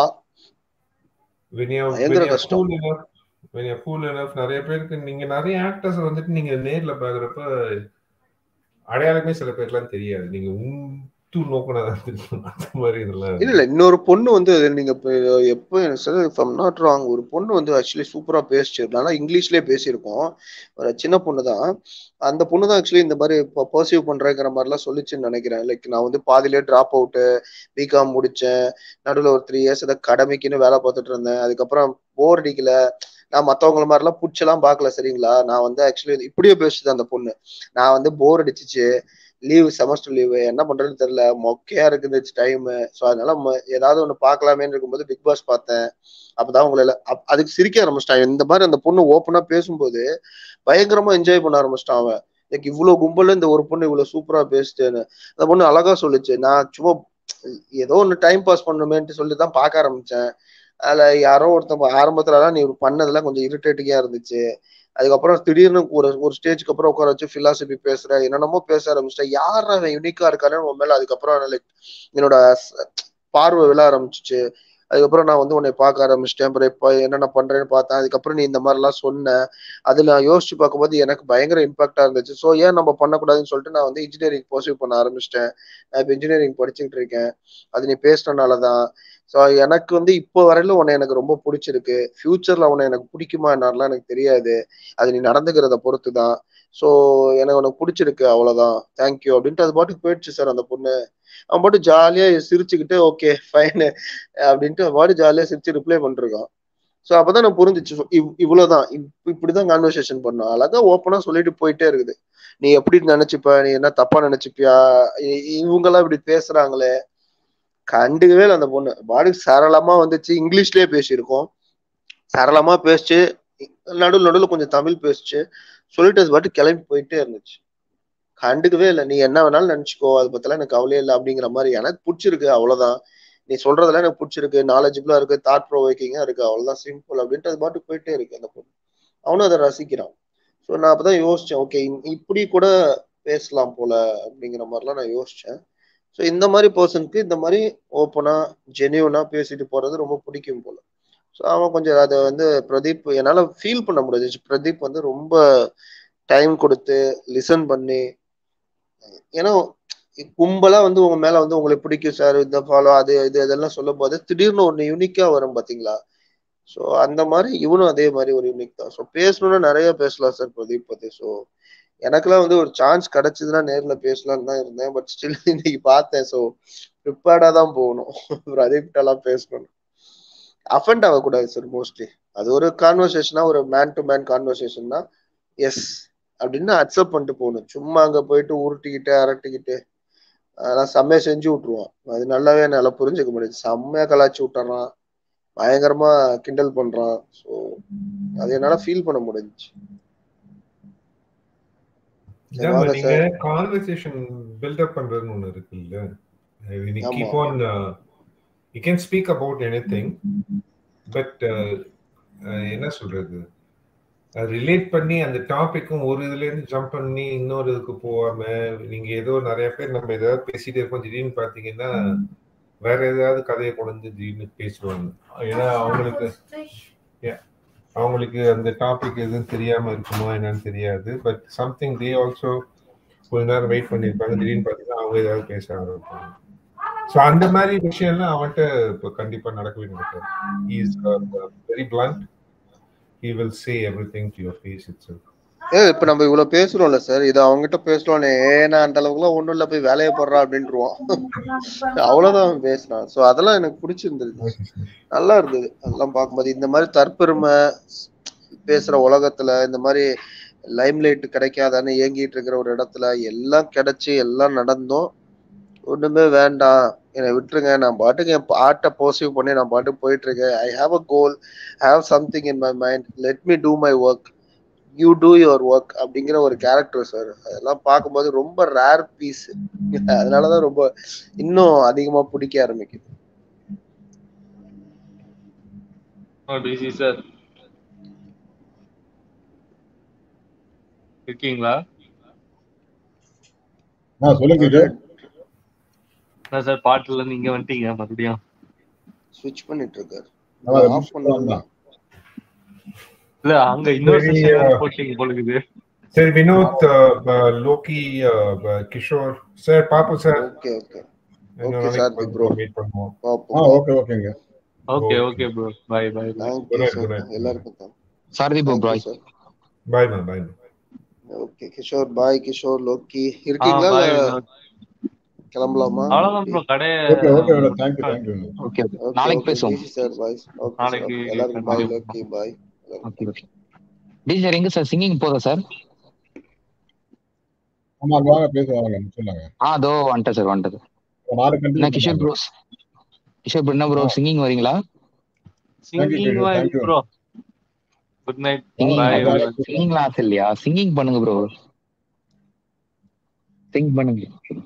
when you're when பயங்கர you're கஷ்டம். cool enough when you're cool enough நிறைய பேருக்கு நீங்க நிறைய ஆக்டர்ஸ் வந்துட்டு நீங்க நேர்ல பாக்குறப்ப அடையாளமே சில பேர்லாம் தெரியாது நீங்க உத்து நோக்கினா தான் தெரியும் அந்த மாதிரி இதெல்லாம் இல்ல இல்ல இன்னொரு பொண்ணு வந்து அது நீங்க இப்ப எப்போ எனக்கு sir if I'm not wrong ஒரு பொண்ணு வந்து ஆக்சுவலி சூப்பரா பேசிச்சு நல்லா இங்கிலீஷ்லயே பேசியிருக்கோம் ஒரு சின்ன பொண்ணு தான் அந்த பொண்ணு தான் ஆக்சுவலி இந்த மாதிரி இப்போ பர்சீவ் பண்றேங்கிற மாதிரிலாம் சொல்லிச்சுன்னு நினைக்கிறேன் லைக் நான் வந்து பாதியிலே டிராப் அவுட்டு பிகாம் முடிச்சேன் நடுவில் ஒரு த்ரீ இயர்ஸ் ஏதாவது கடமைக்குன்னு வேலை பார்த்துட்டு இருந்தேன் அதுக்கப்புறம் போர் அடிக்கல நான் மத்தவங்கள மாதிரிலாம் புடிச்செல்லாம் பார்க்கல சரிங்களா நான் வந்து ஆக்சுவலி இப்படியே பேசுது அந்த பொண்ணு நான் வந்து போர் அடிச்சிச்சு லீவு செமஸ்டர் லீவு என்ன பண்றதுன்னு தெரியல மொக்கையா இருக்குது டைம் ஸோ அதனால ம- ஏதாவது ஒன்று பார்க்கலாமேன்னு இருக்கும்போது பிக் பாஸ் பார்த்தேன் அப்பதான் உங்களை எல்லாம் அப்- அதுக்கு சிரிக்க ஆரம்பிச்சிட்டான் இந்த மாதிரி அந்த பொண்ணு ஓப்பனா பேசும்போது பயங்கரமா என்ஜாய் பண்ண ஆரம்பிச்சிட்டான் அவன் எனக்கு இவ்வளவு கும்பல்ல இந்த ஒரு பொண்ணு இவ்வளவு சூப்பரா பேசுச்சேன்னு அந்த பொண்ணு அழகா சொல்லுச்சு நான் சும்மா ஏதோ ஒன்று டைம் பாஸ் பண்ணுமேன்ட்டு சொல்லி தான் பார்க்க ஆரம்பிச்சேன் அதுல யாரோ ஒருத்தன் ஆரம்பத்துலலாம் நீ பண்ணதெல்லாம் கொஞ்சம் இரிட்டேட்டிங்கா இருந்துச்சு அதுக்கப்புறம் திடீர்னு ஒரு ஒரு ஸ்டேஜ்க்கு அப்புறம் உட்கார வச்சு பிலாசபி பேசுற என்னென்னமோ பேச ஆரம்பிச்சிட்டேன் யார் அவன் யூனிக்கா இருக்கானு உன் மேல அதுக்கப்புறம் லைக் என்னோட ஸ்- பார்வை விழ ஆரம்பிச்சிச்சு அதுக்கப்புறம் நான் வந்து உன்னை பார்க்க ஆரம்பிச்சிட்டேன் அப்புறம் இப்போ என்னென்ன பண்றேன்னு பார்த்தேன் அதுக்கப்புறம் நீ இந்த மாதிரிலாம் சொன்ன அது நான் யோசிச்சு பார்க்கும்போது எனக்கு பயங்கர இம்பாக்டா இருந்துச்சு ஸோ ஏன் நம்ம பண்ணக்கூடாதுன்னு சொல்லிட்டு நான் வந்து இன்ஜினியரிங் பர்சீவ் பண்ண ஆரம்பிச்சிட்டேன் நான் இப்போ இன்ஜினியரிங் படிச்சுட்டு இருக்கேன் அது நீ பேசுனனால தான் ஸோ எனக்கு வந்து இப்போ வரையில உன்னை எனக்கு ரொம்ப பிடிச்சிருக்கு ஃபியூச்சர்ல உன்னை எனக்கு பிடிக்குமா என்னலாம் எனக்கு தெரியாது அது நீ நடந்துக்கிறத பொறுத்து தான் ஸோ எனக்கு உனக்கு பிடிச்சிருக்கு அவ்வளவுதான் தேங்க்யூ அப்படின்ட்டு அது பாட்டுக்கு போயிடுச்சு சார் அந்த பொண்ணு அவன் பாட்டு ஜாலியா சிரிச்சுக்கிட்டு ஓகே ஃபைனு அப்படின்ட்டு அவன் பாட்டு ஜாலியா சிரிச்சு ரிப்ளை பண்ணிருக்கான் ஸோ அப்பதான் நான் புரிஞ்சிச்சு இவ் இவ்வளவுதான் இப் இப்படிதான் கான்வர்சேஷன் பண்ணோம் அழகா ஓப்பனா சொல்லிட்டு போயிட்டே இருக்குது நீ எப்படி நினைச்சுப்ப நீ என்ன தப்பா நினைச்சுப்பியா இ- இவங்கெல்லாம் இப்படி பேசுறாங்களே கண்டுக்கவே இல்லை அந்த பொண்ணு பாட்டுக்கு சரளமா வந்துச்சு இங்கிலீஷ்லயே பேசியிருக்கோம் சரளமா பேசிச்சு நடுவில் நடுவில் கொஞ்சம் தமிழ் பேசிச்சு சொல்லிட்டு அது பாட்டு கிளம்பி போயிட்டே இருந்துச்சு கண்டுக்கவே இல்லை நீ என்ன வேணாலும் நினைச்சுக்கோ அதை பத்திலாம் எனக்கு கவலையே இல்லை அப்படிங்கிற மாதிரி எனக்கு பிடிச்சிருக்கு அவ்வளவுதான் நீ சொல்றதெல்லாம் எனக்கு பிடிச்சிருக்கு நாலேஜபிளா இருக்கு தாட் ப்ரோவைக்கிங்கா இருக்கு அவ்வளவுதான் சிம்பிள் அப்படின்ட்டு அது பாட்டு போயிட்டே இருக்கு அந்த பொண்ணு அவனும் அதை ரசிக்கிறான் ஸோ நான் அப்பதான் யோசிச்சேன் ஓகே இப்படி கூட பேசலாம் போல அப்படிங்கிற மாதிரிலாம் நான் யோசிச்சேன் ஸோ இந்த மாதிரி பர்சனுக்கு இந்த மாதிரி ஓப்பனா ஜெனியூனா பேசிட்டு போறது ரொம்ப பிடிக்கும் போல ஸோ அவன் கொஞ்சம் அதை வந்து பிரதீப் என்னால் ஃபீல் பண்ண முடியாது பிரதீப் வந்து ரொம்ப டைம் கொடுத்து லிசன் பண்ணி ஏன்னா கும்பலா வந்து உங்க மேல வந்து உங்களுக்கு பிடிக்கும் சார் இந்த ஃபாலோ அது இது இதெல்லாம் சொல்லும் போது திடீர்னு ஒன்று யூனிக்கா வரும் பாத்தீங்களா ஸோ அந்த மாதிரி இவனும் அதே மாதிரி ஒரு யூனிக் தான் ஸோ பேசணும்னா நிறைய பேசலாம் சார் பிரதீப் பத்தி ஸோ எனக்கெல்லாம் வந்து ஒரு சான்ஸ் கிடைச்சதுன்னா நேர்ல பேசலாம்னு தான் இருந்தேன் பட் ஸ்டில் இன்னைக்கு பார்த்தேன் ஸோ ப்ரிப்பேர்டா தான் போகணும் பிரதீப்ட எல்லாம் பேசணும் அஃபெண்ட் ஆகக்கூடாது சார் மோஸ்ட்லி அது ஒரு கான்வர்சேஷனா ஒரு மேன் டு மேன் கான்வர்சேஷன்னா எஸ் அப்படின்னு அக்செப்ட் பண்ணிட்டு போகணும் சும்மா அங்க போயிட்டு உருட்டிக்கிட்டு அரட்டிக்கிட்டு அதெல்லாம் செம்மையா செஞ்சு விட்டுருவான் அது நல்லாவே என்னால புரிஞ்சுக்க முடியுது செம்மையா கலாச்சி விட்டுறான் பயங்கரமா கிண்டல் பண்றான் ஸோ அது என்னால ஃபீல் பண்ண முடிஞ்சுச்சு சரி, இதாம்மா, வாங்க நீங்க சார் கான்வர்சேஷன் பில்டப் பண்றதுன்னு ஒண்ணு இருக்குல்ல நீ ஆமா keep on you can speak about anything but என்ன சொல்றது ரிலேட் பண்ணி அந்த டாபிக்கும் ஒரு இதுல இருந்து ஜம்ப் பண்ணி இன்னொரு இதுக்கு போகாம நீங்க ஏதோ நிறைய பேர் நம்ம ஏதாவது பேசிட்டே இருக்கோம் திடீர்னு பாத்தீங்கன்னா வேற ஏதாவது கதையை கொண்டு வந்து திடீர்னு பேசுவாங்க ஏன்னா அவங்களுக்கு yeah, அவங்களுக்கு அந்த டாபிக் எதுவும் தெரியாம இருக்குமா என்னன்னு தெரியாது பட் சம்திங் தே ஆல்சோ கொஞ்ச நேரம் வெயிட் பண்ணியிருப்பாங்க திடீர்னு பார்த்தீங்கன்னா அவங்க ஏதாவது பேச ஆரம்பிப்பாங்க ஸோ அந்த மாதிரி விஷயம்லாம் அவன்கிட்ட இப்போ கண்டிப்பா நடக்கவே நடக்காது is very blunt he will say everything to your face it's a இப்ப நம்ம இவ்வளவு பேசுறோம்ல சார் இது அவங்ககிட்ட பேசலாம்னு ஏன்னா அந்த அளவுக்குலாம் ஒண்ணும் இல்ல போய் வேலையை போடுறா அப்படின்ட்டுருவான் அவ்வளவுதான் அவன் பேசுறான் சோ அதெல்லாம் எனக்கு பிடிச்சிருந்தது நல்லா இருந்தது அதெல்லாம் பார்க்கும்போது இந்த மாதிரி தற்பெருமை பேசுற உலகத்துல இந்த மாதிரி லைம் லைட் கிடைக்காதான்னு ஏங்கிட்டு இருக்கிற ஒரு இடத்துல எல்லாம் கிடைச்சு எல்லாம் நடந்தும் ஒண்ணுமே வேண்டாம் என்னை விட்டுருங்க நான் பாட்டுக்கு என் பாட்டை போசிவ் பண்ணி நான் பாட்டுக்கு போயிட்டு இருக்கேன் I have a goal I have something in my mind let me do my work you do your work அப்படிங்கிற ஒரு கேரக்டர் சார் அதெல்லாம் பார்க்கும்போது ரொம்ப ரேர் பீஸ் அதனாலதான் ரொம்ப இன்னும் அதிகமா பிடிக்க ஆரம்பிக்குது பிசி சார் இருக்கீங்களா ஆ சொல்லுங்க கிஷோர் என்ன சார் பாட்டுல இருந்து இங்க வந்துட்டீங்க மறுபடியும் ஸ்விட்ச் பண்ணிட்டு இருக்காரு ஆமா, அதை ஆஃப் முடிச்சுட்டு பண்ணலாம் வந்தான். இல்ல அங்க இன்னொரு சரி, செஷன் uh, போட்டீங்க போலுக்குது சரி வினோத் லோகி கிஷோர் சார் பாப்போம் சார் ஓகே ஓகே இன்னொரு ஓகே நாளைக்கு சார் ப்ரோ மீட் பண்ணுவோம் ஆ பார்ப்போம் ஓகே ஓகேங்க okay Okay. Okay bro bye bye bye thank you Good night, sir good night. எல்லாருக்கும் தான் Sarathi bro thank you bye sir bye ma'am bye ma'am okay Kishore bye Kishore Loki ஆ இருக்கீங்களா பை இல்ல கிளம்பலாமா அவ்வளவுதான் ப்ரோ கடை okay okay thank you thank you okay okay okay நாளைக்கு ஓகே பேசுவோம் DC sir bye okay sir நாளைக்கு ஓகே எல்லாருக்கும் பாய் கண்டிப்பா லோக்கி பாய் எல்லாருக்கும் ஓகே ஓகே டி சார் எங்க சார் சிங்கிங் போதா சார் ஆமா அங்க வாங்க பேச வாங்க சொன்னாங்க ஆ அதோ வந்துட்டேன் சார் வந்துட்டது ஒரு ஆறு என்ன கண்டினியூ கிஷோர் பண்ணாங்க ப்ரோ கிஷோர் ப்ரோ என்ன ப்ரோ சிங்கிங் வரீங்களா thank you singing Kishore wise thank you bro good night singing bye அதான் எவ்ரிவன் சிங்கிங்லாம் ஆசை இல்லையா சிங்கிங் பண்ணுங்க ப்ரோ சிங் பண்ணுங்க